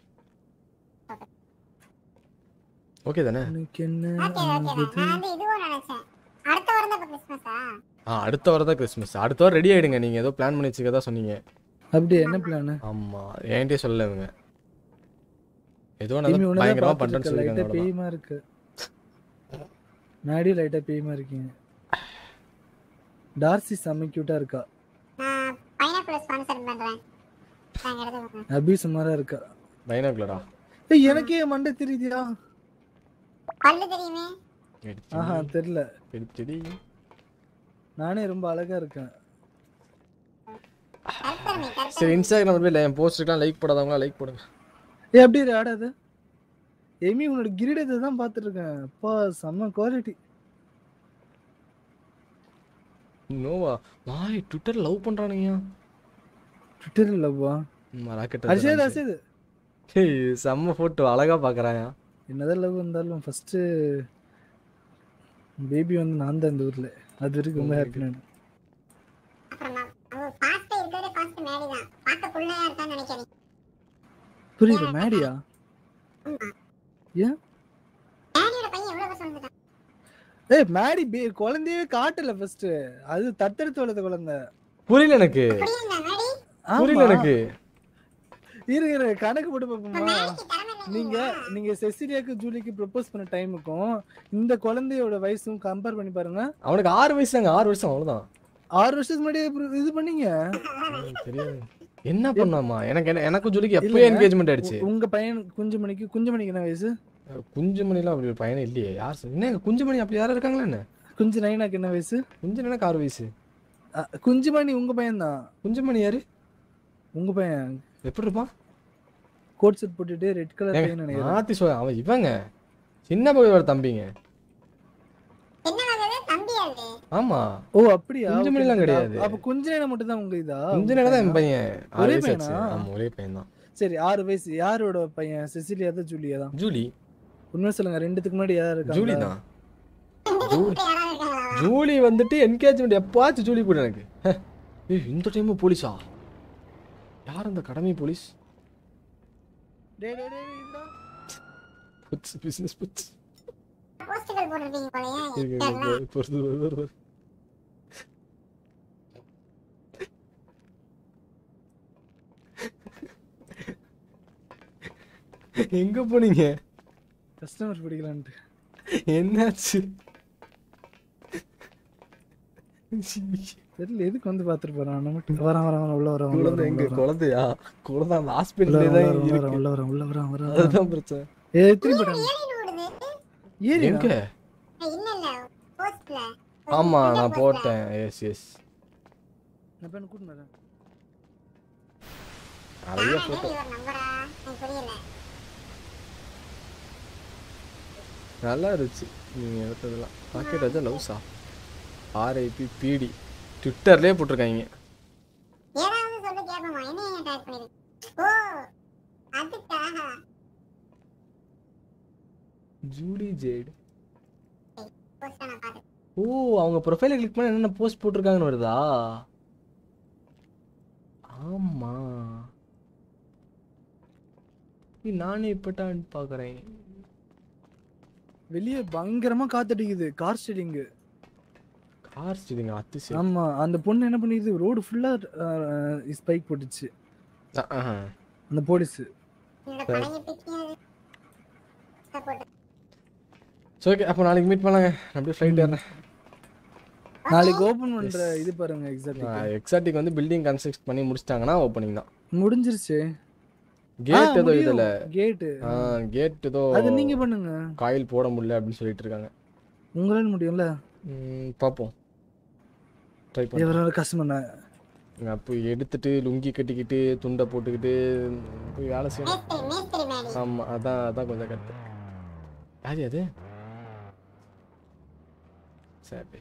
ஓகே தானே எனக்கு என்ன ஓகே ஓகே நான் வந்து இதுவும் நினைச்சேன் அடுத்த வாரம் தான் கிறிஸ்மஸா ஆ அடுத்த வாரம் தான் கிறிஸ்மஸ் அடுத்த வாரம் ரெடி ஆயிடுங்க நீங்க ஏதோ பிளான் பண்ணி வச்சுக்கதா சொன்னீங்க அப்படியே என்ன பிளான் ஆமா என்கிட்டயே சொல்லல இவங்க ஏதோ இனிமே நான் உன்னதான் பயங்கரமா பார்த்துட்டு பண்றேன்னு இருக்க, லைட்டா சொல்லிருக்காங்க பேய்மா இருக்கு நாடி லைட்டா பேய்மா இருக்கீங்க டார்சி செம்ம கியூட்டா இருக்கா நான் பைனாப்பிள் ஸ்பான்சர் பண்றேன் நாங்க எடுத்து அபி சுமாரா இருக்கா பைனாகுலரா ஏய் எனக்கே மண்டை தெரியுதியா பல்லு தெரியுமே ஆஹா தெரியல எடுத்துடி நானே ரொம்ப அழகா இருக்கேன் சரி இன்ஸ்டாகிராம் போய் என் போஸ்ட்டுக்கெல்லாம் லைக் போடாதவங்களா லைக் போடுங்க ஏய் அப்படியே ஆடாத எமி உன்னோட கிரீடத்தை தான் பார்த்துட்டு இருக்கேன் அப்பா செம்ம குவாலிட்டி நோவா வாய் ட்விட்டர் லவ் பண்றானுங்க ட்விட்டர் இல்லப்பா ராக்கெட் அரிசேது அரிசேது ஏய் செம்ம போட்டோ அழகா பாக்குறாயா என்னதான் லவ் இருந்தாலும் ஃபர்ஸ்ட் பேபி வந்து நான் தான் இந்த ஊர்ல அது வரைக்கும் ரொம்ப ஹாப்பி நான் அவன் ஃபாஸ்ட் இருக்கிறதே ஃபாஸ்ட் மேடி தான் பார்க்க புள்ளையா இருக்கான்னு நினைக்கிறேன் புரியல மேடியா ஏன் மேடியோட பையன் எவ்வளவு வருஷம் வந்துட்டான் ஏய் மேடி பே குழந்தையே காட்டல ஃபர்ஸ்ட் அது தத்தெடுத்து வளர்த்த குழந்தை புரியல எனக்கு புரியல ஆமா. எனக்கு இரு இரு கணக்கு போட்டு பார்ப்போமா நீங்க நீங்க செசிலியாக்கு ஜூலிக்கு ப்ரப்போஸ் பண்ண டைமுக்கும் இந்த குழந்தையோட வயசும் கம்பேர் பண்ணி பாருங்க அவனுக்கு ஆறு வயசு தாங்க ஆறு வருஷம் அவ்வளவுதான் ஆறு வருஷத்துக்கு முன்னாடி இது பண்ணீங்க எனக்கு தெரியாது என்ன பண்ணாமா எனக்கு என்ன எனக்கும் ஜூலிக்கு எப்போ இல்லைங்க. என்கேஜ்மெண்ட் ஆயிடுச்சு உ- உங்க பையன் குஞ்சுமணிக்கு குஞ்சுமணிக்கு என்ன வயசு குஞ்சுமணிலாம் அப்படி ஒரு பையனே இல்லையே யார் சொன்னா? என்ன குஞ்சுமணி அப்படி யாரும் இருக்காங்களா என்ன குஞ்சு நைனாக்கு என்ன வயசு குஞ்சு எனக்கு ஆறு வயசு அ, குஞ்சுமணி உங்க பையன் தான் குஞ்சுமணி யாரு உங்க பையன் எப்படி இருப்பான் கோட் செட் போட்டுட்டு ரெட் கலர் ஏங்க, பையன் நினைக்கிறேன் மாத்தி சொல்ல அவன் இவங்க சின்ன பையோட தம்பிங்க என்ன தம்பி அது ஆமா ஓ அப்படியா குஞ்சுமணிலாம் Okay, கிடையாது. அப்ப குஞ்சு நைனா மட்டும் தான் உங்க இதா குஞ்சு உங்க தான் என் பையனா? பையன் ஆறு ஒரே வயசு ஆச்சு பையனா ஆமா ஒரே பையன் தான் சரி ஆறு வயசு யாரோட பையன் செசிலியா தான் ஜூலியா தான் ஜூலி உண்மை சொல்லுங்க ரெண்டுத்துக்கு முன்னாடி யார் இருக்காங்க ஜூலி தான் ஜூலி ஜூலி வந்துட்டு என்கேஜ்மெண்ட் எப்பவாச்சும் ஜூலி போடு எனக்கு ஹே, ஏய் இந்த டைம் போலீஸா யார் அந்த கடமை போலீஸ் டேய் டேய் டேய் இதுடா புட்ஸ் பிசினஸ் புட்ஸ் போஸ்டுகள் போட்டிருப்பீங்க போலயே இருக்கு, தெரியல. இருக்கு, பொறுத்து, வரு, வரு, வரு. எங்க போனீங்க கஸ்டமர் பிடிக்கலான்ட்டு என்னாச்சு தெரியல எதுக்கு வந்து பாத்துட்டு போறான் நம்ம வரான் வரான் வரான் உள்ள வரான் உள்ள குழந்தை வரான் எங்க உள்ள வரான். குழந்தையா குழந்தை அந்த உள்ள ஹாஸ்பிட்டல்லே வரான், தான் உள்ள வரான், இருக்கு உள்ள வரான் உள்ள வரான் வரான் அதுதான் பிரச்சனை ஏ திரும்பி போட்டான் ஏறி எங்க இல்ல இல்ல போஸ்ட்ல ஆமா நான் போட்டேன் எஸ் எஸ் நான் போய் கூட்டு வரேன் நிறைய போட்டோ இவர் நம்பரா எனக்கு புரியல நல்லா இருந்துச்சு நீங்க எடுத்ததெல்லாம் பாக்கெட் வச்சா லவ்ஸா ஆர்ஐபி பிடி ட்விட்டர்லயே போட்டிருக்காங்க ஏதாவது சொல்லி கேட்போமா என்ன ஏன் டைப் பண்ணிருக்கு ஓ அதுக்காக ஜூலி ஜேட் போஸ்ட் நான் பார்த்தேன் ஓ அவங்க ப்ரொஃபைலை கிளிக் பண்ணி என்னென்ன போஸ்ட் போட்டிருக்காங்கன்னு வருதா ஆமா ஏய், நானே இப்பட்டான்னு பாக்குறேன் வெளியே பயங்கரமா காத்தடிக்குது கார் ஸ்டீடிங் கார் ஸ்டீலிங் அத்து சரி ஆமா அந்த பொண்ணு என்ன பண்ணிடுது ரோடு ஃபுல்லா ஸ்பைக் போட்டுச்சு அஹ், அஹ். அந்த போலீஸ் இந்த பழைய பிக்கியது போட்டு சரி ஓகே அப்போ நாளைக்கு மீட் பண்ணலாங்க நான் அப்படியே ஃப்ளைட் ஏறேன் நாளைக்கு ஓபன் பண்ற இது பாருங்க எக்ஸாக்ட் எக்ஸாட்டிக் வந்து பில்டிங் கன்ஸ்ட்ரக்ட் பண்ணி முடிச்சிட்டாங்கன்னா ஓப்பனிங் தான் முடிஞ்சிருச்சு கேட் ஏதோ இதுல கேட் கேட் ஏதோ அது நீங்க பண்ணுங்க காயில் போட முடியல அப்படின்னு சொல்லிட்டு இருக்காங்க உங்களால முடியும்ல ம், பார்ப்போம் ட்ரை பண்ணி எவ்வளவு கஷ்டம் அப்போ எடுத்துட்டு லுங்கி கட்டிக்கிட்டு துண்டை போட்டுக்கிட்டு போய் வேலை செய்யணும் ஆமா அதான் அதான் கொஞ்சம் கட்டு யாரு அது சரி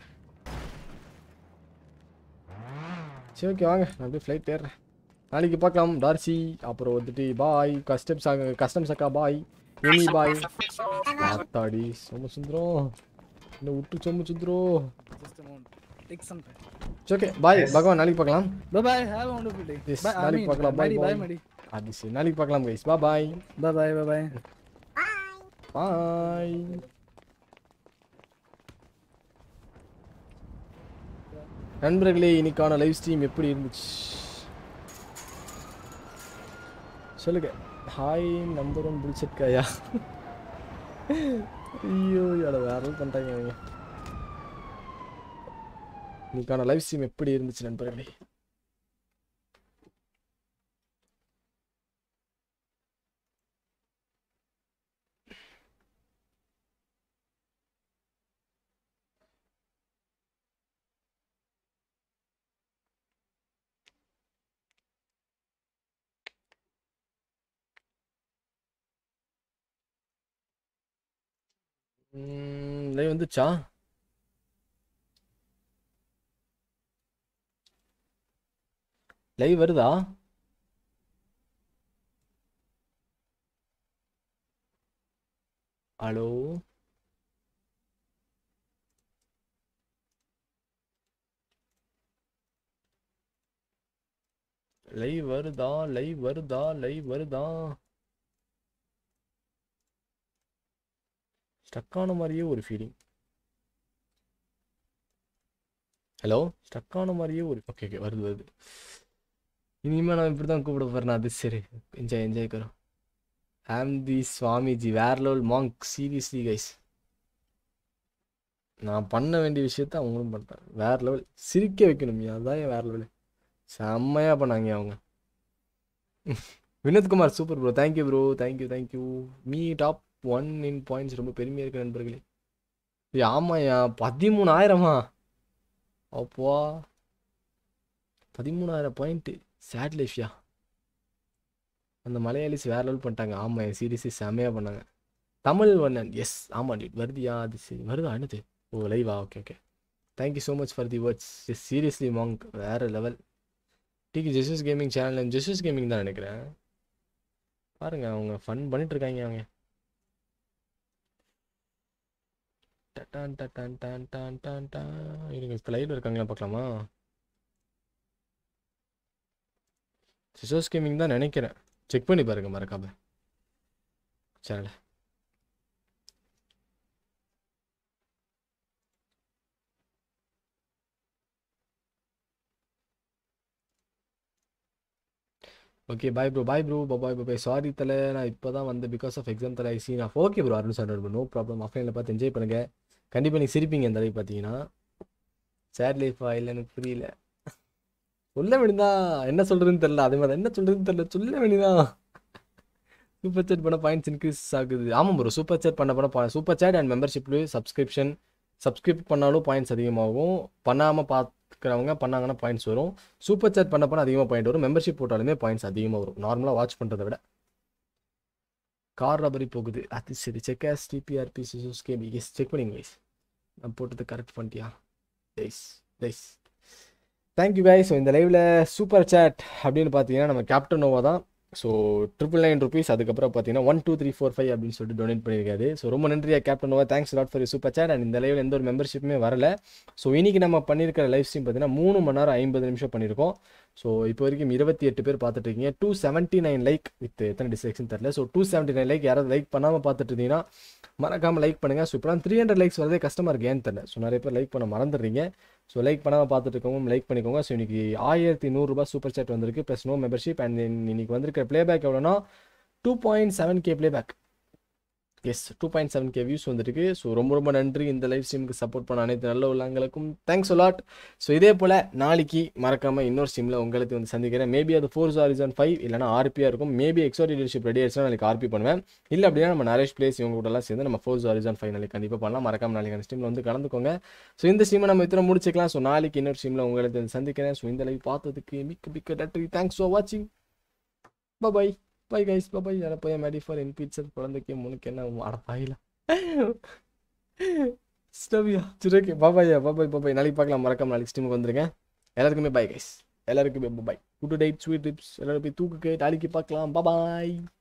சரி ஓகே வாங்க நான் அப்படியே ஃப்ளைட் ஏறுறேன் நாளைக்கு பார்க்கலாம் டார்சி அப்புறம் வந்துட்டு பாய் கஸ்டம்ஸ் கஸ்டம்ஸ் அக்கா பாய் எனி பாய் ஆத்தாடி சோமசுந்தரம் என்ன விட்டு சோமசுந்தரம் டேக் சம் டைம் சரி ஓகே பாய் பகவான் நாளைக்கு பார்க்கலாம் bye bye have a wonderful day Yes, Bye, I நாளைக்கு mean, பார்க்கலாம் Madi, bye bye bye Madi. அது சரி நாளைக்கு பார்க்கலாம் கைஸ் பா பாய் bye bye bye bye பாய் நண்பர்களே இன்னைக்கான லைவ் ஸ்ட்ரீம் எப்படி இருந்துச்சு சொல்லுங்க ஹாய் நம்பர் ஒன் புல்செட் காயா ஐயோ யார வேற level பண்ணிட்டாங்க அவங்க இன்னைக்கான லைவ் ஸ்ட்ரீம் எப்படி இருந்துச்சு நண்பர்களே லைவ் வந்துச்சா லைவ் வருதா ஹலோ லைவ் வருதா லைவ் வருதா லைவ் வருதா ஸ்டக்கான மாதிரியே ஒரு ஃபீலிங் ஹலோ ஸ்டக்கான மாதிரியே ஒரு ஓகே ஓகே வருது வருது இனிமேல் நான் இப்படி தான் கூப்பிட போகிறேன் அது சரி என்ஜாய் என்ஜாய் கரும் ஆம் தி சுவாமிஜி வேற லெவல் மாங்க் சீரியஸ்லி கைஸ் நான் பண்ண வேண்டிய விஷயத்த அவங்களும் பண்ணிட்டாங்க வேற லெவல் சிரிக்க வைக்கணும் அதான் என் வேற லெவல் செம்மையாக பண்ணாங்க அவங்க Vinothkumar super bro thank you bro thank you thank you me top one in points ரொம்ப பெருமையாக இருக்கு நண்பர்களே ஏய் ஆமாய்யா பதிமூணாயிரமா அப்பா பதிமூணாயிரம் பாயிண்ட்டு சேட் லைஃப்யா அந்த மலையாளிஸ் வேற லெவல் பண்ணிட்டாங்க ஆமாம் சீரியஸி செம்மையாக பண்ணாங்க தமிழ் வண்ணன் எஸ் ஆமாம் டிட் வருதியா அது சரி வருதா என்னது ஓ லைவா okay okay thank you so much for the words yes seriously monk வேறு லெவல் டிகி Jesus gaming channel Jesus gaming தான் நினைக்கிறேன் பாருங்க அவங்க ஃபன் பண்ணிட்டு இருக்காங்க அவங்க டட்டான் டட்டான் டான் டான் டான் டான் இருங்க இப்போ லைவ்ல இருக்காங்களா பார்க்கலாமா சிசோஸ் கேமிங் தான் நினைக்கிறேன் செக் பண்ணி பாருங்க மறக்காம சேனலை okay bye bro bye bro bye bye sorry தலை நான் இப்போ தான் வந்து பிகாஸ் ஆஃப் எக்ஸாம் தலை I seen off okay bro Arun sir no problem ஆஃப்லைனில் பார்த்து என்ஜாய் பண்ணுங்கள் கண்டிப்பாக நீங்கள் சிரிப்பீங்க இந்த லைவ் பார்த்தீங்கன்னா சேட் லைஃபா இல்லை எனக்கு புரியல சொல்ல வேண்டியதா என்ன சொல்கிறதுன்னு தெரில அதே மாதிரி என்ன சொல்கிறதுன்னு தெரில சொல்ல வேண்டியதா சூப்பர் சேட் பண்ண பாயிண்ட்ஸ் இன்க்ரீஸ் ஆகுது ஆமாம் ப்ரோ சூப்பர் சேட் பண்ண பண்ண சூப்பர் சேட் அண்ட் மெம்பர்ஷிப்லேயும் சப்ஸ்கிரிப்ஷன் சப்ஸ்கிரைப் பண்ணாலும் பாயிண்ட்ஸ் அதிகமாகும் பண்ணாமல் பார்க்குறவங்க பண்ணாங்கன்னா பாயிண்ட்ஸ் வரும் சூப்பர் சேட் பண்ண பண்ண அதிகமாக பாயிண்ட் வரும் மெம்பர்ஷிப் போட்டாலுமே பாயிண்ட்ஸ் அதிகமாக வரும் நார்மலாக வாட்ச் பண்ணுறதை விட கார் ரபரி போகுது அது சரி செக் ஆஸ் டிபிஆர்பி சிசூஸ் கேபி எஸ் செக் பண்ணிங்க கைஸ் நான் போட்டது கரெக்ட் பண்ணிட்டியா டைஸ் டைஸ் தேங்க்யூ கைஸ் ஸோ இந்த லைவில் சூப்பர் சேட் அப்படின்னு பார்த்தீங்கன்னா நம்ம கேப்டன் நோவா தான் ஸோ ட்ரிபிள் நைன் ருபீஸ் அதுக்கப்புறம் பார்த்தீங்கன்னா one two three four five அப்படின்னு சொல்லிட்டு டொனேட் பண்ணியிருக்காரு ஸோ ரொம்ப நன்றியா captain Nova thanks lot for super chat and இந்த லைவில் எந்த ஒரு மெம்பர்ஷிப்புமே வரல ஸோ இன்னைக்கு நம்ம பண்ணியிருக்கிற லைவ் ஸ்ட்ரீம் பார்த்தீங்கன்னா மூணு மணி நேரம் ஐம்பது நிமிஷம் பண்ணியிருக்கோம் ஸோ இப்போ வரைக்கும் இருபத்தி எட்டு பேர் பார்த்துட்டு இருக்கீங்க two seventy nine like with எத்தனை டிஸ்ட்ரக்ஷன் தெரில so two seventy nine like யாராவது லைக் பண்ணாமல் பார்த்துட்டு இருந்தீங்கன்னா மறக்காமல் லைக் பண்ணுங்கள் ஸோ இப்போலாம் த்ரீ ஹண்ட்ரட் லைக்ஸ் வரதே கஷ்டமாக இருக்கு ஏன்னு தெரில ஸோ நிறைய பேர் லைக் பண்ண மறந்துடுறீங்க ஸோ லைக் பண்ணாமல் பார்த்துட்டு இருக்கவங்க லைக் பண்ணிக்கோங்க ஸோ இன்னைக்கு ஆயிரத்தி நூறுரூபா சூப்பர் சாட் வந்திருக்கு ப்ளஸ் நோ மெம்பர்ஷிப் அண்ட் இன்னைக்கு வந்திருக்கிற ப்ளேபேக் எவ்வளோனா two point seven K playback எஸ் two point seven K views வந்துருக்கு ஸோ ரொம்ப ரொம்ப நன்றி இந்த லைவ் ஸ்ட்ரீமுக்கு சப்போர்ட் பண்ண அனைத்து நல்ல உள்ளங்களுக்கும் தேங்க்ஸ் லாட் ஸோ இதே போல் நாளைக்கு மறக்காமல் இன்னொரு ஸ்ட்ரீமில் உங்களுக்கு வந்து சந்திக்கிறேன் மேபி அது ஃபோர் ஹாரிசன் ஃபைவ் இல்லைனா ஆர்பியாக இருக்கும் மேபி எக்ஸோ லீடர்ஷிப் ரெடி ஆயிடுச்சுன்னா நாளைக்கு ஆர்பி பண்ணுவேன் இல்லை அப்படின்னா நம்ம நரேஷ் பிளேஸ் இவங்க கூடலாம் சேர்ந்து நம்ம ஃபோர் ஹாரிசன் ஃபைவ் நாளைக்கு கண்டிப்பாக பண்ணலாம் மறக்காம நாளைக்கு அந்த ஸ்ட்ரீமில் வந்து கலந்துக்கோங்க ஸோ இந்த ஸ்ட்ரீமை நம்ம இத்தனை முடிச்சுக்கலாம் ஸோ நாளைக்கு இன்னொரு ஸ்ட்ரீமில் உங்களுக்கு வந்து சந்திக்கிறேன் ஸோ இந்த லைவ் பார்த்ததுக்கு மிக்க மிக்க நன்றி தேங்க்ஸ் ஃபார் வாட்சிங் பபாய் பை கைஸ் பபாய் யாரை போய் மேடி ஃபார் என் பீச்சர் குழந்தைக்கு முனுக்கு என்ன அட பாயில ஸ்டவியா சரி ஓகே பாபாயா பாபாய் பாபாய் நாளைக்கு பார்க்கலாம் மறக்காம நாளைக்கு ஸ்டீமுக்கு வந்துருங்க எல்லாருக்குமே பை கைஸ் எல்லாருக்குமே bye good night sweet dreams எல்லாரும் போய் தூக்குக்கு நாளைக்கு பார்க்கலாம் பாபாய்